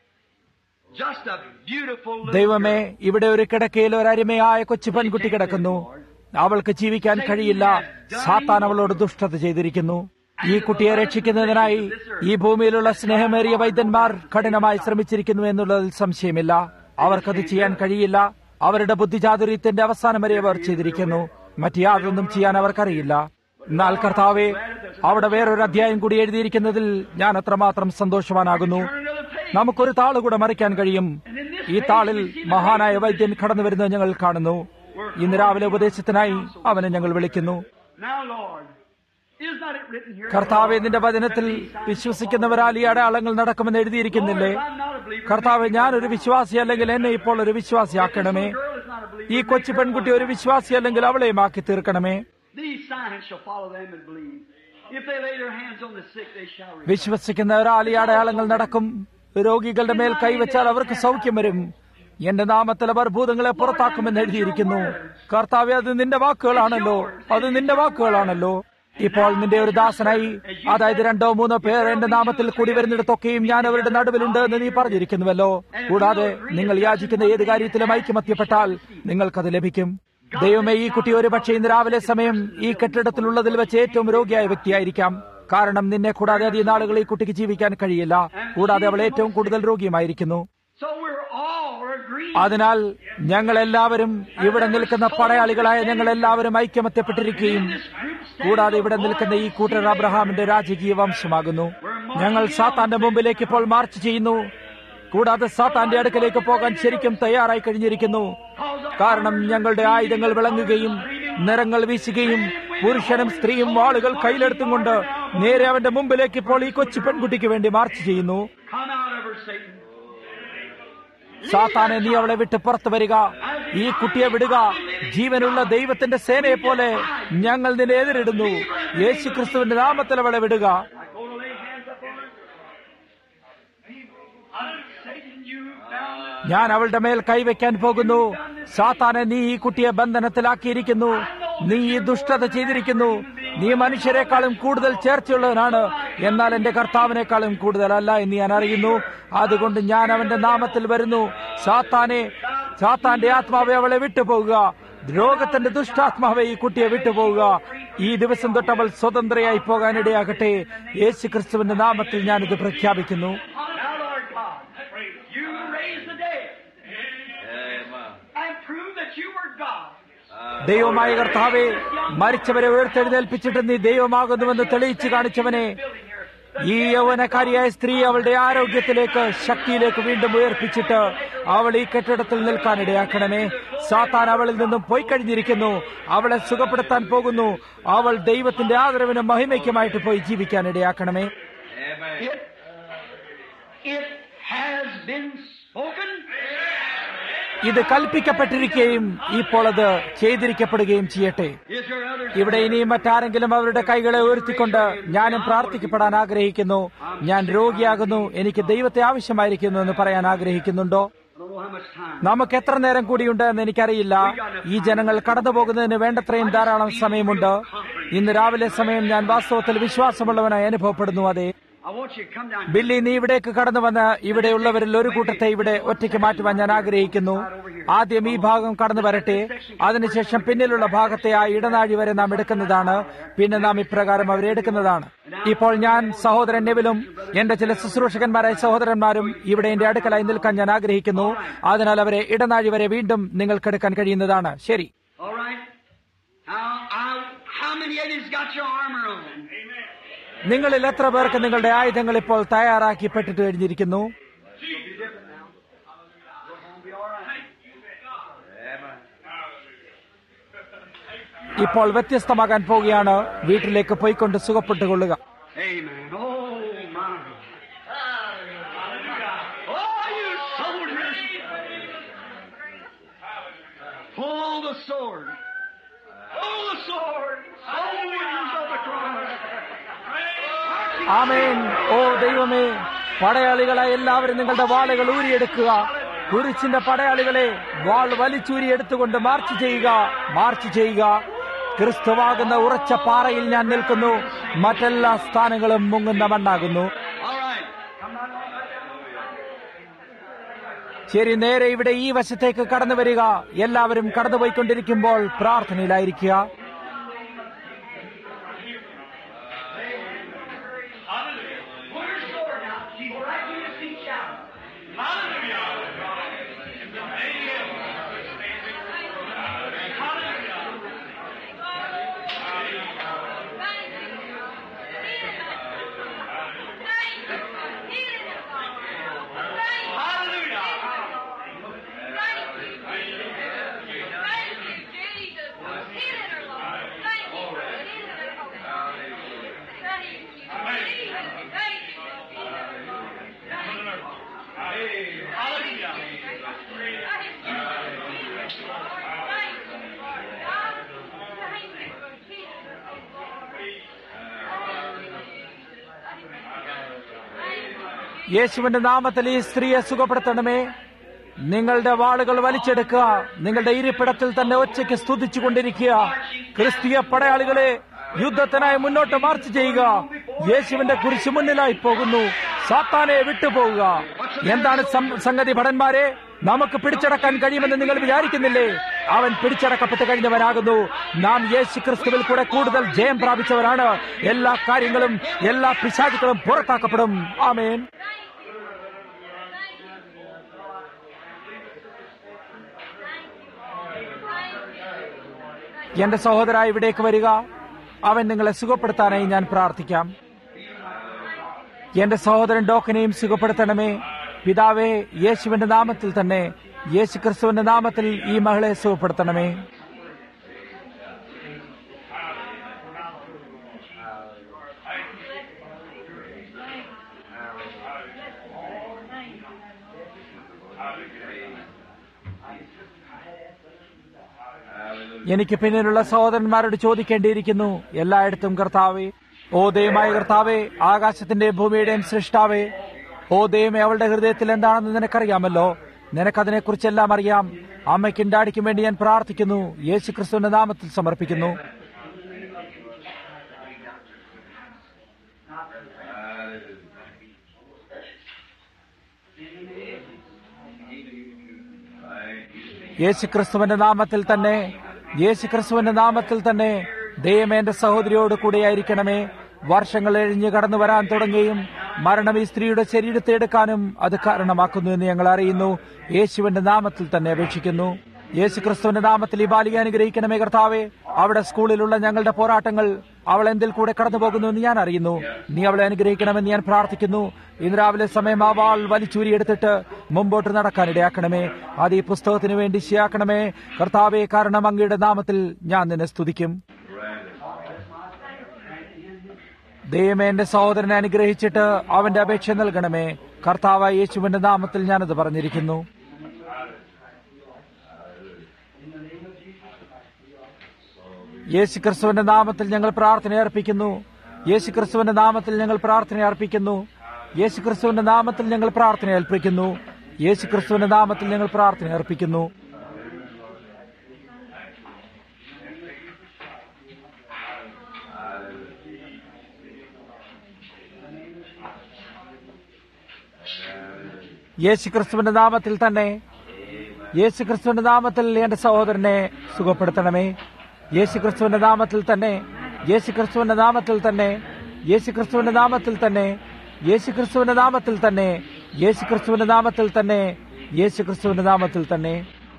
Just a beautiful little ദൈവമേ girl. ഇവിടെ ഒരു കിടക്കയിൽ ഒരു അരുമയായ കൊച്ചു പെൺകുട്ടി കിടക്കുന്നു അവൾക്ക് ജീവിക്കാൻ കഴിയില്ല സാത്താൻ അവളോട് ദുഷ്ടത ചെയ്തിരിക്കുന്നു ഈ കുട്ടിയെ രക്ഷിക്കുന്നതിനായി ഈ ഭൂമിയിലുള്ള സ്നേഹമേറിയ വൈദ്യന്മാർ കഠിനമായി ശ്രമിച്ചിരിക്കുന്നു എന്നുള്ളതിൽ സംശയമില്ല അവർക്കത് ചെയ്യാൻ കഴിയില്ല അവരുടെ ബുദ്ധിചാതുര്യത്തിന്റെ അവസാനം വരെ അവർ ചെയ്തിരിക്കുന്നു മറ്റു യാതൊന്നും ചെയ്യാൻ അവർക്കറിയില്ല എന്നാൽ കർത്താവെ അവിടെ വേറൊരു അധ്യായം കൂടി എഴുതിയിരിക്കുന്നതിൽ ഞാൻ അത്രമാത്രം സന്തോഷവാനാകുന്നു നമുക്കൊരു താള് കൂടെ മറിക്കാൻ കഴിയും ഈ താളിൽ മഹാനായ വൈദ്യൻ കടന്നു വരുന്നത് ഞങ്ങൾ കാണുന്നു ഇന്ന് രാവിലെ ഉപദേശത്തിനായി അവനെ ഞങ്ങൾ വിളിക്കുന്നു Now, Lord, is not it written here? കർത്താവെ നിന്റെ വചനത്തിൽ വിശ്വസിക്കുന്നവരാൽ ഈ അടയാളങ്ങൾ നടക്കുമെന്ന് എഴുതിയിരിക്കുന്നില്ലേ I'm not a believer. കർത്താവ് ഞാനൊരു വിശ്വാസി അല്ലെങ്കിൽ എന്നെ ഇപ്പോൾ ഒരു വിശ്വാസിയാക്കണമേ Girl is not a believer. ഈ കൊച്ചു പെൺകുട്ടി ഒരു വിശ്വാസി അല്ലെങ്കിൽ അവളെയും ആക്കി തീർക്കണമേ These signs shall follow them that believe. If they lay their hands on the sick, they shall recover. വിശ്വസിക്കുന്നവരാൽ ഈ അടയാളങ്ങൾ നടക്കും രോഗികളുടെ മേൽ കൈവച്ചാൽ അവർക്ക് സൗഖ്യം വരും എന്റെ നാമത്തിൽ അവർ ഭൂതങ്ങളെ പുറത്താക്കുമെന്ന് എഴുതിയിരിക്കുന്നു കർത്താവെ അത് നിന്റെ വാക്കുകളാണല്ലോ അത് നിന്റെ വാക്കുകളാണല്ലോ ഇപ്പോൾ നിന്റെ ഒരു ദാസനായി അതായത് രണ്ടോ മൂന്നോ പേർ എന്റെ നാമത്തിൽ കൂടി വരുന്നിടത്തൊക്കെയും ഞാൻ അവരുടെ നടുവിലുണ്ട് എന്ന് നീ പറഞ്ഞിരിക്കുന്നുവല്ലോ കൂടാതെ നിങ്ങൾ യാചിക്കുന്ന ഏത് കാര്യത്തിലും ഐക്യമത്യപ്പെട്ടാൽ നിങ്ങൾക്കത് ലഭിക്കും ദൈവമേ ഈ കുട്ടി ഒരു പക്ഷേ ഇന്ന് രാവിലെ സമയം ഈ കെട്ടിടത്തിലുള്ളതിൽ വെച്ച് ഏറ്റവും രോഗിയായ വ്യക്തിയായിരിക്കാം കാരണം നിന്നെ കൂടാതെ അധികം നാളുകൾ ഈ കുട്ടിക്ക് ജീവിക്കാൻ കഴിയില്ല കൂടാതെ അവൾ ഏറ്റവും കൂടുതൽ രോഗിയുമായിരിക്കുന്നു So we're all agreed. അതിനാൽ ഞങ്ങൾ എല്ലാവരും ഇവിടെ നിൽക്കുന്ന പടയാളികളായ ഞങ്ങൾ എല്ലാവരും ഐക്യമത്യപ്പെട്ടിരിക്കുകയും കൂടാതെ ഇവിടെ നിൽക്കുന്ന ഈ കൂട്ടർ അബ്രഹാമിന്റെ രാജകീയ വംശമാകുന്നു ഞങ്ങൾ സാത്താന്റെ മുമ്പിലേക്ക് ഇപ്പോൾ മാർച്ച് ചെയ്യുന്നു കൂടാതെ സാത്താന്റെ അടുക്കലേക്ക് പോകാൻ ശരിക്കും തയ്യാറായി കഴിഞ്ഞിരിക്കുന്നു കാരണം ഞങ്ങളുടെ ആയുധങ്ങൾ വിളങ്ങുകയും നിറങ്ങൾ വീശുകയും പുരുഷനും സ്ത്രീയും വാളുകൾ കയ്യിലെടുത്തും കൊണ്ട് നേരെ അവന്റെ മുമ്പിലേക്ക് ഇപ്പോൾ ഈ കൊച്ചു പെൺകുട്ടിക്ക് വേണ്ടി മാർച്ച് ചെയ്യുന്നു Come out of her, Satan. സാത്താനെ നീ അവളെ വിട്ട് പുറത്തു വരിക ഈ കുട്ടിയെ വിടുക ജീവനുള്ള ദൈവത്തിന്റെ സേനയെ പോലെ ഞങ്ങൾ നിന്നെ എതിരിടുന്നു യേശു ക്രിസ്തുവിന്റെ നാമത്തിൽ അവളെ വിടുക I go to lay hands upon her. Satan, you found ഞാൻ അവളുടെ മേൽ കൈവയ്ക്കാൻ പോകുന്നു സാത്താനെ നീ ഈ കുട്ടിയെ ബന്ധനത്തിലാക്കിയിരിക്കുന്നു നീ ഈ ദുഷ്ടത ചെയ്തിരിക്കുന്നു നീ മനുഷ്യരെക്കാളും കൂടുതൽ ചേർച്ചയുള്ളവനാണ് എന്നാൽ എന്റെ കർത്താവിനേക്കാളും കൂടുതലല്ല എന്ന് ഞാൻ അറിയുന്നു അതുകൊണ്ട് ഞാൻ അവന്റെ നാമത്തിൽ വരുന്നു സാത്താനെ സാത്താന്റെ ആത്മാവെ അവളെ വിട്ടുപോകുക രോഗത്തിന്റെ ദുഷ്ടാത്മാവെ ഈ കുട്ടിയെ വിട്ടുപോകുക ഈ ദിവസം തൊട്ട് അവൾ സ്വതന്ത്രയായി പോകാനിടയാകട്ടെ യേശു ക്രിസ്തുവിന്റെ നാമത്തിൽ ഞാനിത് പ്രഖ്യാപിക്കുന്നു Now, Lord God, you raised the dead and proved that you were God. ദൈവമായ കർത്താവെ മരിച്ചവരെ ഉയർത്തെഴുന്നേൽപ്പിച്ചിട്ട് നീ ദൈവമാകുന്നുവെന്ന് തെളിയിച്ചു കാണിച്ചവനെ ഈ യൗവനക്കാരിയായ സ്ത്രീ അവളുടെ ആരോഗ്യത്തിലേക്ക് ശക്തിയിലേക്ക് വീണ്ടും ഉയർപ്പിച്ചിട്ട് അവൾ ഈ കെട്ടിടത്തിൽ നിൽക്കാനിടയാക്കണമേ സാത്താൻ അവളിൽ നിന്നും പോയി കഴിഞ്ഞിരിക്കുന്നു അവളെ സുഖപ്പെടുത്താൻ പോകുന്നു അവൾ ദൈവത്തിന്റെ ആദരവിനും മഹിമയ്ക്കുമായിട്ട് പോയി ജീവിക്കാനിടയാക്കണമേ It, it has been spoken. ഇത് കൽപ്പിക്കപ്പെട്ടിരിക്കുകയും ഇപ്പോൾ അത് ചെയ്തിരിക്കപ്പെടുകയും ചെയ്യട്ടെ Is there other ഇവിടെ ഇനിയും മറ്റാരെങ്കിലും അവരുടെ കൈകളെ ഉയർത്തിക്കൊണ്ട് ഞാനും പ്രാർത്ഥിക്കപ്പെടാൻ ആഗ്രഹിക്കുന്നു ഞാൻ രോഗിയാകുന്നു എനിക്ക് ദൈവത്തെ ആവശ്യമായിരിക്കുന്നു എന്ന് പറയാൻ ആഗ്രഹിക്കുന്നുണ്ടോ I don't know how much time. നമുക്ക് എത്ര നേരം കൂടിയുണ്ട് എന്ന് എനിക്കറിയില്ല ഈ ജനങ്ങൾ കടന്നു പോകുന്നതിന് വേണ്ടത്രയും ധാരാളം സമയമുണ്ട് ഇന്ന് രാവിലെ സമയം ഞാൻ വാസ്തവത്തിൽ വിശ്വാസമുള്ളവനായി അനുഭവപ്പെടുന്നു അതെ I want you to come down. Billy നീ ഇവിടേക്ക് കടന്നു വന്ന് ഇവിടെയുള്ളവരിൽ ഒരു കൂട്ടത്തെ ഇവിടെ ഒറ്റയ്ക്ക് മാറ്റുവാൻ ഞാൻ ആഗ്രഹിക്കുന്നു ആദ്യം ഈ ഭാഗം കടന്നു വരട്ടെ അതിനുശേഷം പിന്നിലുള്ള ഭാഗത്തെ ആ ഇടനാഴി വരെ നാം എടുക്കുന്നതാണ് പിന്നെ നാം ഇപ്രകാരം അവരെ എടുക്കുന്നതാണ് ഇപ്പോൾ ഞാൻ സഹോദരൻ നെവിലും എന്റെ ചില ശുശ്രൂഷകന്മാരായ സഹോദരന്മാരും ഇവിടെ എന്റെ അടുക്കലായി നിൽക്കാൻ ഞാൻ ആഗ്രഹിക്കുന്നു അതിനാൽ അവരെ ഇടനാഴി വരെ വീണ്ടും നിങ്ങൾക്കെടുക്കാൻ കഴിയുന്നതാണ് ശരി All right. Now, I, how many of you's got your armor on? നിങ്ങളിൽ എത്ര പേർക്ക് നിങ്ങളുടെ ആയുധങ്ങൾ ഇപ്പോൾ തയ്യാറാക്കിപ്പെട്ടിട്ട് കഴിഞ്ഞിരിക്കുന്നു ഇപ്പോൾ വ്യത്യസ്തമാകാൻ പോവുകയാണ് വീട്ടിലേക്ക് പോയിക്കൊണ്ട് സുഖപ്പെട്ടുകൊള്ളുക Amen. Oh, my. Oh, you soldiers. Pull the sword. Pull the sword. Soldiers of the cross. ആമേൻ ഓ ദൈവമേ പടയാളികളായ എല്ലാവരും നിങ്ങളുടെ വാളുകൾ ഊരിയെടുക്കുക കുരിശിന്റെ പടയാളികളെ വാൾ വലിച്ചൂരി എടുത്തുകൊണ്ട് മാർച്ച് ചെയ്യുക മാർച്ച് ചെയ്യുക ക്രിസ്തുവാകുന്ന ഉറച്ച പാറയിൽ ഞാൻ നിൽക്കുന്നു മറ്റെല്ലാ സ്ഥാനങ്ങളും മുങ്ങുന്ന മണ്ണാകുന്നു All right. Come on. ശരി നേരെ ഇവിടെ ഈ വശത്തേക്ക് കടന്നു വരിക എല്ലാവരും കടന്നുപോയിക്കൊണ്ടിരിക്കുമ്പോൾ പ്രാർത്ഥനയിലായിരിക്കുക Pull your sword now. Keep right to your feet, shout. യേശുവിന്റെ നാമത്തിൽ ഈ സ്ത്രീയെ സുഖപ്പെടുത്തണമേ നിങ്ങളുടെ വാളുകൾ വലിച്ചെടുക്കുക നിങ്ങളുടെ ഇരിപ്പിടത്തിൽ തന്നെ ഒച്ചയ്ക്ക് സ്തുതിച്ചുകൊണ്ടിരിക്കുക ക്രിസ്തീയ പടയാളികളെ യുദ്ധത്തിനായി മുന്നോട്ട് മാർച്ച് ചെയ്യുക യേശുവിന്റെ കുരിശ് മുന്നിലായി പോകുന്നു സാത്താനെ വിട്ടുപോകുക എന്താണ് സം- സംഗതി ഭടന്മാരെ നമുക്ക് പിടിച്ചടക്കാൻ കഴിയുമെന്ന് നിങ്ങൾ വിചാരിക്കുന്നില്ലേ അവൻ പിടിച്ചടക്കപ്പെട്ട് കഴിഞ്ഞവനാകുന്നു നാം യേശു ക്രിസ്തുവിൽ കൂടെ കൂടുതൽ ജയം പ്രാപിച്ചവരാണ് എല്ലാ കാര്യങ്ങളും എല്ലാ പിശാചുക്കളും പുറത്താക്കപ്പെടും ആമേൻ എന്റെ സഹോദര ഇവിടേക്ക് വരിക അവൻ നിങ്ങളെ സുഖപ്പെടുത്താനായി ഞാൻ പ്രാർത്ഥിക്കാം എന്റെ സഹോദരൻ ഡോക്കനെയും സുഖപ്പെടുത്തണമേ പിതാവേ യേശുവിന്റെ നാമത്തിൽ തന്നെ യേശു ക്രിസ്തുവിന്റെ നാമത്തിൽ ഈ മകളെ സുഖപ്പെടുത്തണമേ എനിക്ക് പിന്നിലുള്ള സഹോദരന്മാരോട് ചോദിക്കേണ്ടിയിരിക്കുന്നു എല്ലായിടത്തും കർത്താവേ ഓ ദൈവമായ കർത്താവേ ആകാശത്തിന്റെയും ഭൂമിയുടെയും സൃഷ്ടാവേ ഓ ദൈവമേ അവളുടെ ഹൃദയത്തിൽ എന്താണെന്ന് നിനക്കറിയാമല്ലോ നിനക്കതിനെക്കുറിച്ചെല്ലാം അറിയാം അമ്മയ്ക്കും ഡാഡിക്കും വേണ്ടി ഞാൻ പ്രാർത്ഥിക്കുന്നു യേശു ക്രിസ്തുവിന്റെ നാമത്തിൽ സമർപ്പിക്കുന്നു യേശു ക്രിസ്തുവിന്റെ നാമത്തിൽ തന്നെ യേശു ക്രിസ്തുവിന്റെ നാമത്തിൽ തന്നെ ദൈവം എന്റെ സഹോദരിയോട് കൂടെയായിരിക്കണമേ വർഷങ്ങൾ എഴിഞ്ഞു കടന്നു വരാൻ തുടങ്ങുകയും മരണം ഈ സ്ത്രീയുടെ ശരീരത്തെ എടുക്കാനും അത് കാരണമാക്കുന്നു എന്ന് ഞങ്ങൾ അറിയുന്നു യേശുവിന്റെ നാമത്തിൽ തന്നെ അപേക്ഷിക്കുന്നു യേശു ക്രിസ്തുവിന്റെ നാമത്തിൽ ഈ ബാലിക അനുഗ്രഹിക്കണമേ കർത്താവേ അവിടെ സ്കൂളിലുള്ള ഞങ്ങളുടെ പോരാട്ടങ്ങൾ അവൾ എന്തിൽ കൂടെ കടന്നു പോകുന്നു എന്ന് ഞാൻ അറിയുന്നു നീ അവളെ അനുഗ്രഹിക്കണമെന്ന് ഞാൻ പ്രാർത്ഥിക്കുന്നു ഇന്ന് രാവിലെ സമയം ആ വാൾ വലിച്ചൂരിയെടുത്തിട്ട് മുമ്പോട്ട് നടക്കാനിടയാക്കണമേ അത് ഈ പുസ്തകത്തിന് വേണ്ടി ശരിയാക്കണമേ കർത്താവേ കാരണം അങ്ങയുടെ നാമത്തിൽ ഞാൻ നിന്നെ സ്തുതിക്കും ദൈവമേ എന്റെ സഹോദരനെ അനുഗ്രഹിച്ചിട്ട് അവന്റെ അപേക്ഷ നൽകണമേ കർത്താവായ യേശുവിന്റെ നാമത്തിൽ ഞാനത് പറഞ്ഞിരിക്കുന്നു യേശു ക്രിസ്തുവിന്റെ നാമത്തിൽ ഞങ്ങൾ പ്രാർത്ഥന അർപ്പിക്കുന്നു യേശു ക്രിസ്തുവിന്റെ നാമത്തിൽ ഞങ്ങൾ പ്രാർത്ഥന അർപ്പിക്കുന്നു യേശു ക്രിസ്തുവിന്റെ നാമത്തിൽ ഞങ്ങൾ പ്രാർത്ഥന ഏൽപ്പിക്കുന്നു യേശു ക്രിസ്തുവിന്റെ നാമത്തിൽ ഞങ്ങൾ പ്രാർത്ഥന അർപ്പിക്കുന്നു യേശു ക്രിസ്തുവിന്റെ നാമത്തിൽ തന്നെ യേശു ക്രിസ്തുവിന്റെ നാമത്തിൽ എന്റെ സഹോദരനെ സുഖപ്പെടുത്തണമേ യേശു ക്രിസ്തുവിന്റെ നാമത്തിൽ തന്നെ യേശു ക്രിസ്തുവിന്റെ നാമത്തിൽ തന്നെ യേശു ക്രിസ്തുവിന്റെ നാമത്തിൽ തന്നെ യേശു ക്രിസ്തുവിന്റെ നാമത്തിൽ തന്നെ യേശു ക്രിസ്തുവിന്റെ നാമത്തിൽ തന്നെ യേശു ക്രിസ്തുവിന്റെ നാമത്തിൽ തന്നെ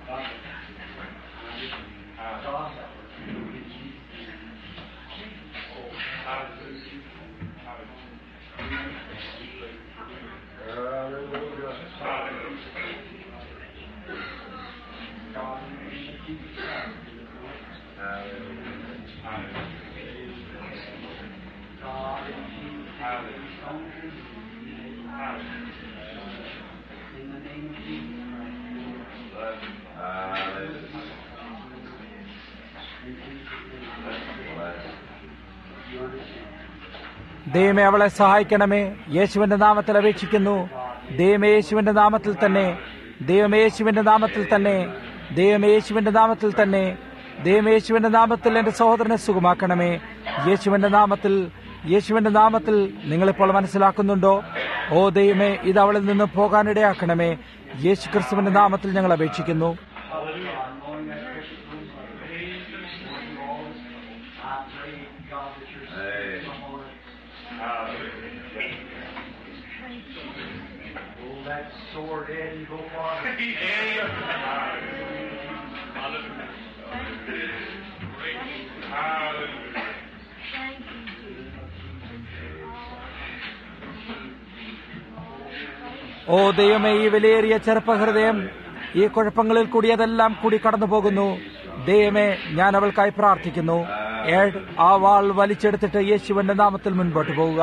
ദൈവമേ അവളെ സഹായിക്കണമേ യേശുവിന്റെ നാമത്തിൽ അപേക്ഷിക്കുന്നു ദൈവമേ യേശുവിന്റെ നാമത്തിൽ തന്നെ ദൈവമേ യേശുവിന്റെ നാമത്തിൽ തന്നെ ദൈവമേ യേശുവിന്റെ നാമത്തിൽ തന്നെ ദൈവമേ യേശുവിന്റെ നാമത്തിൽ എന്റെ സഹോദരനെ സുഖമാക്കണമേ യേശുവിന്റെ നാമത്തിൽ യേശുവിന്റെ നാമത്തിൽ നിങ്ങളിപ്പോൾ മനസ്സിലാക്കുന്നുണ്ടോ ഓ ദൈവമേ ഇത് അവളിൽ നിന്ന് പോകാനിടയാക്കണമേ യേശു ക്രിസ്തുവിന്റെ നാമത്തിൽ ഞങ്ങൾ അപേക്ഷിക്കുന്നു Hold that sword head and go for it. ഓ ദൈവമേ ഈ വിലയേറിയ ചെറുപ്പഹൃദയം ഈ കുഴപ്പങ്ങളിൽ കൂടി അതെല്ലാം കൂടി കടന്നു പോകുന്നു ദൈവമേ ഞാൻ അവൾക്കായി പ്രാർത്ഥിക്കുന്നു ഏഡ് ആ വാൾ വലിച്ചെടുത്തിട്ട് യേശുവിന്റെ നാമത്തിൽ മുൻപോട്ട് പോവുക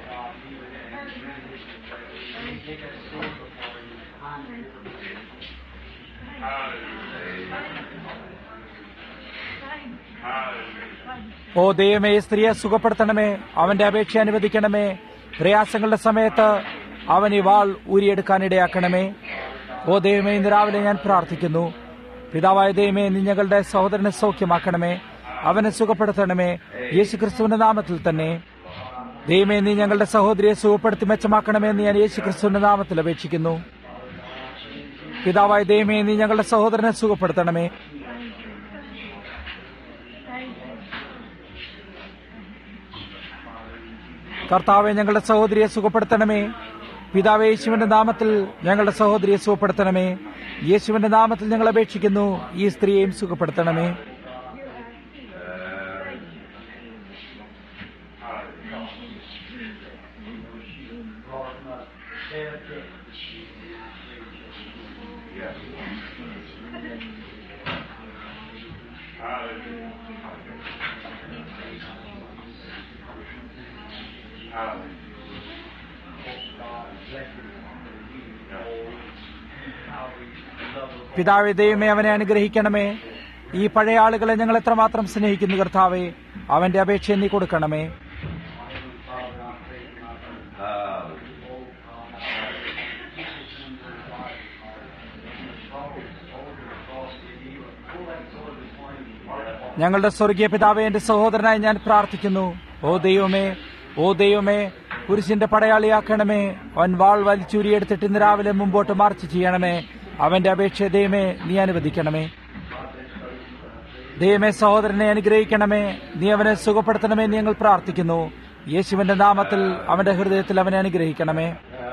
ഓ ദൈവമേ ഈ സ്ത്രീയെ സുഖപ്പെടുത്തണമേ അവന്റെ അപേക്ഷ അനുവദിക്കണമേ പ്രയാസങ്ങളുടെ സമയത്ത് അവൻ ഈ വാൾ ഊരിയെടുക്കാനിടയാക്കണമേ ഓ ദൈവമേ ഇന്ന് രാവിലെ ഞാൻ പ്രാർത്ഥിക്കുന്നു പിതാവായ ദൈവമേ നീ ഞങ്ങളുടെ സഹോദരനെ സൗഖ്യമാക്കണമേ അവനെ സുഖപ്പെടുത്തണമേ യേശുക്രിസ്തുവിന്റെ നാമത്തിൽ തന്നെ ദൈവമേ നീ ഞങ്ങളുടെ സഹോദരിയെ സുഖപ്പെടുത്തി മെച്ചമാക്കണമേ എന്ന് ഞാൻ യേശുക്രിസ്തുവിന്റെ നാമത്തിൽ അപേക്ഷിക്കുന്നു പിതാവായ ദൈവമേ നീ ഞങ്ങളുടെ സഹോദരനെ സുഖപ്പെടുത്തണമേ കർത്താവെ ഞങ്ങളുടെ സഹോദരിയെ സുഖപ്പെടുത്തണമേ പിതാവെ യേശുവിന്റെ നാമത്തിൽ ഞങ്ങളുടെ സഹോദരിയെ സുഖപ്പെടുത്തണമേ യേശുവിന്റെ നാമത്തിൽ ഞങ്ങൾ അപേക്ഷിക്കുന്നു ഈ സ്ത്രീയെയും സുഖപ്പെടുത്തണമേ പിതാവെ ദൈവമേ അവനെ അനുഗ്രഹിക്കണമേ ഈ പഴയ ആളുകളെ ഞങ്ങൾ എത്രമാത്രം സ്നേഹിക്കുന്നു കർത്താവെ അവന്റെ അപേക്ഷ നീ കൊടുക്കണമേ ഞങ്ങളുടെ സ്വർഗീയ പിതാവെ എന്റെ സഹോദരനായി ഞാൻ പ്രാർത്ഥിക്കുന്നു ഓ ദൈവമേ ഓ ദൈവമേ പുരുഷന്റെ പടയാളിയാക്കണമേ അവൻ വാൾ വലിച്ചൂരിയെടുത്തിട്ട് ഇന്ന് രാവിലെ മുമ്പോട്ട് മാർച്ച് ചെയ്യണമേ അവന്റെ അപേക്ഷ ദൈവമേ നീ അനുവദിക്കണമേ ദൈവമേ സഹോദരനെ അനുഗ്രഹിക്കണമേ നീ അവനെ സുഖപ്പെടുത്തണമേ എന്ന് ഞങ്ങൾ പ്രാർത്ഥിക്കുന്നു യേശുവിന്റെ നാമത്തിൽ അവന്റെ ഹൃദയത്തിൽ അവനെ അനുഗ്രഹിക്കണമേ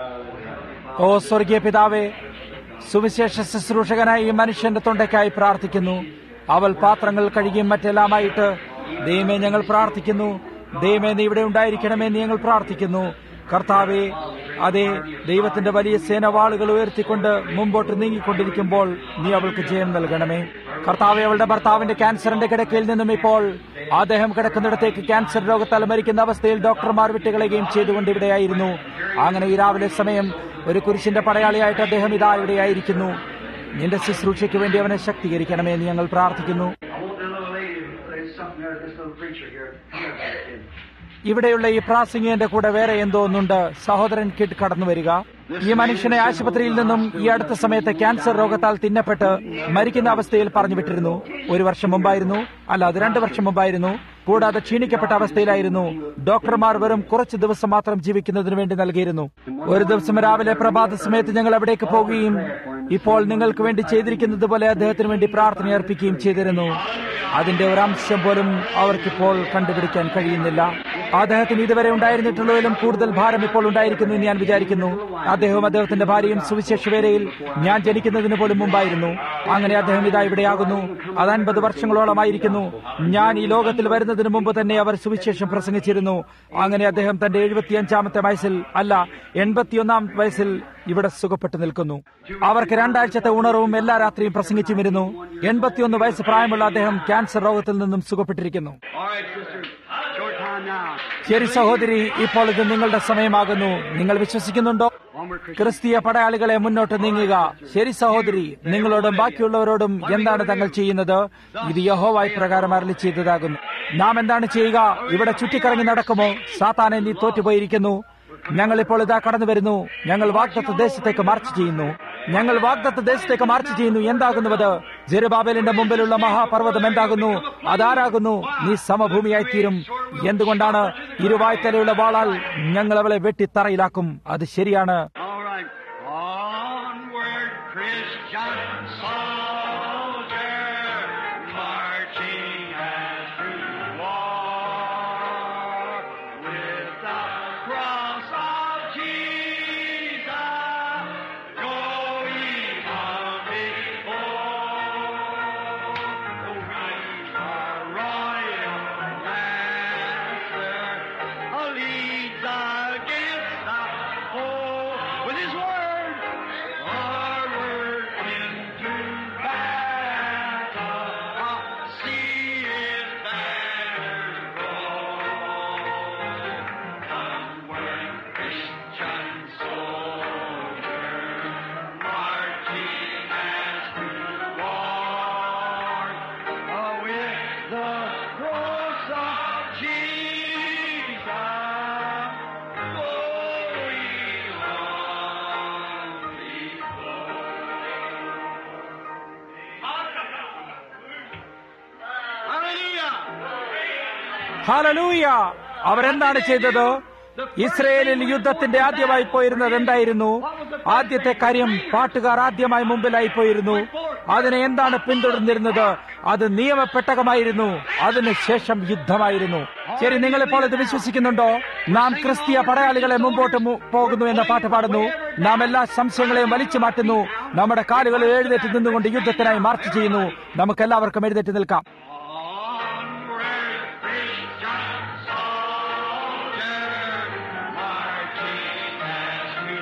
ഓ സ്വർഗീയ പിതാവേ സുവിശേഷ ശുശ്രൂഷകനായി ഈ മനുഷ്യന്റെ തൊണ്ടയ്ക്കായി പ്രാർത്ഥിക്കുന്നു അവൾ പാത്രങ്ങൾ കഴുകിയും മറ്റെല്ലാമായിട്ട് ദൈവമേ ഞങ്ങൾ പ്രാർത്ഥിക്കുന്നു ദൈവമേ നീ ഇവിടെ ഉണ്ടായിരിക്കണമേ എന്ന് ഞങ്ങൾ പ്രാർത്ഥിക്കുന്നു കർത്താവെ അതെ ദൈവത്തിന്റെ വലിയ സേനവാളുകൾ ഉയർത്തിക്കൊണ്ട് മുമ്പോട്ട് നീങ്ങിക്കൊണ്ടിരിക്കുമ്പോൾ നീ അവൾക്ക് ജയം നൽകണമേ കർത്താവെ അവളുടെ ഭർത്താവിന്റെ ക്യാൻസറിന്റെ കിടക്കയിൽ നിന്നും ഇപ്പോൾ അദ്ദേഹം കിടക്കുന്നിടത്തേക്ക് ക്യാൻസർ രോഗത്താൽ മരിക്കുന്ന അവസ്ഥയിൽ ഡോക്ടർമാർ വിട്ടുകളയുകയും ചെയ്തുകൊണ്ട് ഇവിടെയായിരുന്നു അങ്ങനെ ഈ രാവിലെ സമയം ഒരു കുരിശിന്റെ പടയാളിയായിട്ട് അദ്ദേഹം ഇതാ ഇവിടെയായിരിക്കുന്നു നിന്റെ ശുശ്രൂഷയ്ക്ക് വേണ്ടി അവനെ ശക്തീകരിക്കണമേ എന്ന് ഞങ്ങൾ പ്രാർത്ഥിക്കുന്നു I want the little lady, there's something there, this little preacher here. here. ഇവിടെയുള്ള ഈ പ്രാസംഗികന്റെ കൂടെ വേറെ എന്തോ ഒന്നുണ്ട് സഹോദരൻ കിഡ് കടന്നു വരിക ഈ മനുഷ്യനെ ആശുപത്രിയിൽ നിന്നും ഈ അടുത്ത സമയത്ത് ക്യാൻസർ രോഗത്താൽ തിന്നപ്പെട്ട് മരിക്കുന്ന അവസ്ഥയിൽ പറഞ്ഞു വിട്ടിരുന്നു ഒരു വർഷം മുമ്പായിരുന്നു അല്ല അത് രണ്ടു വർഷം മുമ്പായിരുന്നു കൂടാതെ ക്ഷീണിക്കപ്പെട്ട അവസ്ഥയിലായിരുന്നു ഡോക്ടർമാർ വെറും കുറച്ച് ദിവസം മാത്രം ജീവിക്കുന്നതിന് വേണ്ടി നൽകിയിരുന്നു ഒരു ദിവസം രാവിലെ പ്രഭാത സമയത്ത് ഞങ്ങൾ അവിടേക്ക് പോകുകയും ഇപ്പോൾ നിങ്ങൾക്ക് വേണ്ടി ചെയ്തിരിക്കുന്നത് പോലെ അദ്ദേഹത്തിന് വേണ്ടി പ്രാർത്ഥന അർപ്പിക്കുകയും ചെയ്തിരുന്നു അതിന്റെ ഒരംശം പോലും അവർക്കിപ്പോൾ കണ്ടുപിടിക്കാൻ കഴിയുന്നില്ല അദ്ദേഹത്തിന് ഇതുവരെ ഉണ്ടായിരുന്നിട്ടുള്ളതിലും കൂടുതൽ ഭാരം ഇപ്പോൾ ഉണ്ടായിരിക്കുന്നു എന്ന് ഞാൻ വിചാരിക്കുന്നു അദ്ദേഹവും അദ്ദേഹത്തിന്റെ ഭാര്യയും സുവിശേഷ വേലയിൽ ഞാൻ ജനിക്കുന്നതിന് പോലും മുമ്പായിരുന്നു അങ്ങനെ അദ്ദേഹം ഇതാ ഇവിടെയാകുന്നു അത് അൻപത് വർഷങ്ങളോളമായിരിക്കുന്നു ഞാൻ ഈ ലോകത്തിൽ വരുന്നതിന് മുമ്പ് തന്നെ അവർ സുവിശേഷം പ്രസംഗിച്ചിരുന്നു അങ്ങനെ അദ്ദേഹം തന്റെ എഴുപത്തിയഞ്ചാമത്തെ വയസ്സിൽ അല്ല എൺപത്തിയൊന്നാം വയസ്സിൽ ഇവിടെ സുഖപ്പെട്ടു നിൽക്കുന്നു അവർക്ക് രണ്ടാഴ്ചത്തെ ഉണർവും എല്ലാ രാത്രിയും പ്രസംഗിച്ചുമിരുന്നു എൺപത്തിയൊന്ന് വയസ്സ് പ്രായമുള്ള അദ്ദേഹം ക്യാൻസർ രോഗത്തിൽ നിന്നും സുഖപ്പെട്ടിരിക്കുന്നു All right, sister. Short time now. ശരി സഹോദരി ഇപ്പോൾ ഇത് നിങ്ങളുടെ സമയമാകുന്നു നിങ്ങൾ വിശ്വസിക്കുന്നുണ്ടോ Onward, Christian. ക്രിസ്തീയ പടയാളികളെ മുന്നോട്ട് നീങ്ങുക ശരി സഹോദരി നിങ്ങളോടും ബാക്കിയുള്ളവരോടും എന്താണ് തങ്ങൾ ചെയ്യുന്നത് ഇത് യഹോവായി പ്രകാരം അരളി ചെയ്തതാകുന്നു നാം എന്താണ് ചെയ്യുക ഇവിടെ ചുറ്റിക്കറങ്ങി നടക്കുമോ സാത്താനെ നീ തോറ്റുപോയിരിക്കുന്നു ഞങ്ങൾ ഇപ്പോൾ ഇതാ കടന്നു വരുന്നു ഞങ്ങൾ വാഗ്ദത്ത ദേശത്തേക്ക് മാർച്ച് ചെയ്യുന്നു ഞങ്ങൾ വാഗ്ദത്ത ദേശത്തേക്ക് മാർച്ച് ചെയ്യുന്നു എന്താകുന്നുവത് ജെറുബാബേലിന്റെ മുമ്പിലുള്ള മഹാപർവ്വതം എന്താകുന്നു അതാരാകുന്നു നീ സമഭൂമിയായി തീരും എന്തുകൊണ്ടാണ് ഇരുവായ്ത്തലയുള്ള വാളാൽ ഞങ്ങൾ അവളെ വെട്ടിത്തറയിലാക്കും അത് ശരിയാണ് All right. Onward, Christian soldier, marching as through war, with the cross of Jesus going on before. Oh, our royal master leads against the foe with his word. Forward, hallelujah അവരെന്താണ് ചെയ്തത് ഇസ്രയേലിൽ യുദ്ധത്തിന്റെ ആദ്യമായി പോയിരുന്നത് എന്തായിരുന്നു ആദ്യത്തെ കാര്യം പാട്ടുകാർ ആദ്യമായി മുമ്പിലായി പോയിരുന്നു അതിനെ എന്താണ് പിന്തുടർന്നിരുന്നത് അത് നിയമപ്പെട്ടകമായിരുന്നു അതിനുശേഷം യുദ്ധമായിരുന്നു ശരി നിങ്ങളിപ്പോൾ ഇത് വിശ്വസിക്കുന്നുണ്ടോ നാം ക്രിസ്തീയ പടയാളികളെ മുമ്പോട്ട് മു- പോകുന്നു എന്ന പാട്ട് പാടുന്നു നാം എല്ലാ സംശയങ്ങളെയും വലിച്ചു മാറ്റുന്നു നമ്മുടെ കാലുകളിൽ എഴുന്നേറ്റ് നിന്നുകൊണ്ട് യുദ്ധത്തിനായി മാർച്ച് ചെയ്യുന്നു നമുക്ക് എല്ലാവർക്കും എഴുന്നേറ്റ് നിൽക്കാം Onward, Christian soldier, marching as we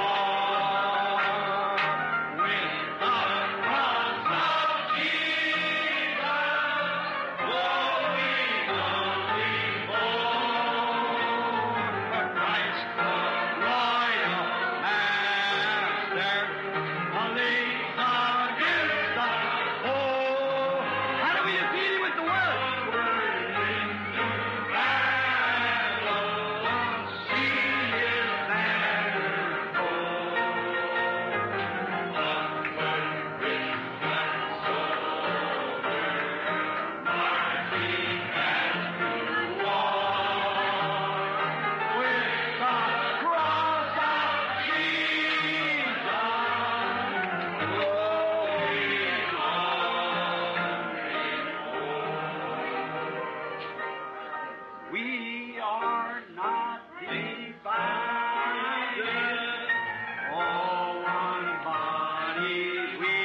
walk with the cross of Jesus, going on before Christ the royal master, leads against the foe. How do we defeat him with the word? We are not divided. All one body we,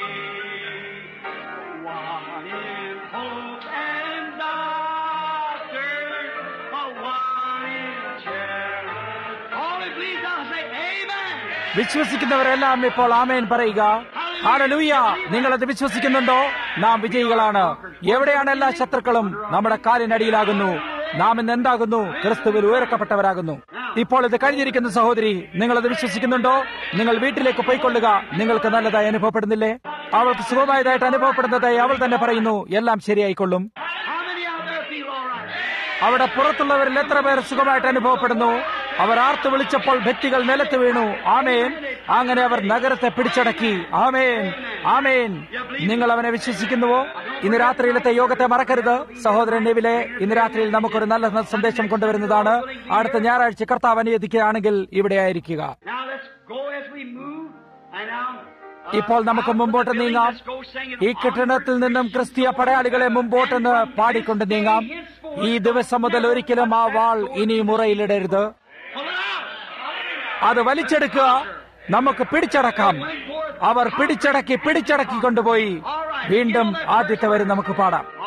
one in hope and doctrine, a one in charity. All it believes, I'll say Amen. വിശ്വസിക്കുന്നവരെല്ലാം ഇപ്പോൾ ആമേൻ പറയുക hallelujah നിങ്ങളത് വിശ്വസിക്കുന്നുണ്ടോ നാം വിജയികളാണ് എവിടെയാണ് എല്ലാ ശത്രുക്കളും നമ്മുടെ കാലിനടിയിലാകുന്നു നാം ഇന്ന് എന്താകുന്നു ക്രിസ്തുവിൽ ഉയർക്കപ്പെട്ടവരാകുന്നു ഇപ്പോൾ ഇത് കഴിഞ്ഞിരിക്കുന്ന സഹോദരി നിങ്ങളത് വിശ്വസിക്കുന്നുണ്ടോ നിങ്ങൾ വീട്ടിലേക്ക് പോയിക്കൊള്ളുക നിങ്ങൾക്ക് നല്ലതായി അനുഭവപ്പെടുന്നില്ലേ അവൾക്ക് സുഖമായതായിട്ട് അനുഭവപ്പെടുന്നതായി അവൾ തന്നെ പറയുന്നു എല്ലാം ശരിയായിക്കൊള്ളും How many out there feel all right? അവിടെ പുറത്തുള്ളവരിൽ എത്ര പേർ സുഖമായിട്ട് അനുഭവപ്പെടുന്നു അവർ ആർത്തു വിളിച്ചപ്പോൾ ഭിത്തികൾ നിലത്ത് വീണു ആമേൻ അങ്ങനെ അവർ നഗരത്തെ പിടിച്ചടക്കി ആമേൻ ആമേൻ നിങ്ങൾ അവനെ വിശ്വസിക്കുന്നുവോ ഇന്ന് രാത്രിയിലത്തെ യോഗത്തെ മറക്കരുത് സഹോദരൻ നെവിലെ ഇന്ന് രാത്രിയിൽ നമുക്കൊരു നല്ല സന്ദേശം കൊണ്ടുവരുന്നതാണ് അടുത്ത ഞായറാഴ്ച കർത്താവ് അനുവദിക്കുകയാണെങ്കിൽ ഇവിടെ ആയിരിക്കുക Now let's go as we move. And now, uh, ഇപ്പോൾ നമുക്ക് out of the മുമ്പോട്ട് building, നീങ്ങാം let's go singing ഈ കെട്ടിടത്തിൽ നിന്നും ക്രിസ്തീയ പടയാളികളെ മുമ്പോട്ടെന്ന് പാടിക്കൊണ്ട് നീങ്ങാം ഈ ദിവസം മുതൽ ഒരിക്കലും ആ വാൾ ഇനി മുറയിലിടരുത് Pull it out. അത് വലിച്ചെടുക്കുക നമുക്ക് പിടിച്ചടക്കാം അവർ പിടിച്ചടക്കി പിടിച്ചടക്കി കൊണ്ടുപോയി വീണ്ടും ആദ്യത്തെ വരെ നമുക്ക് പാടാം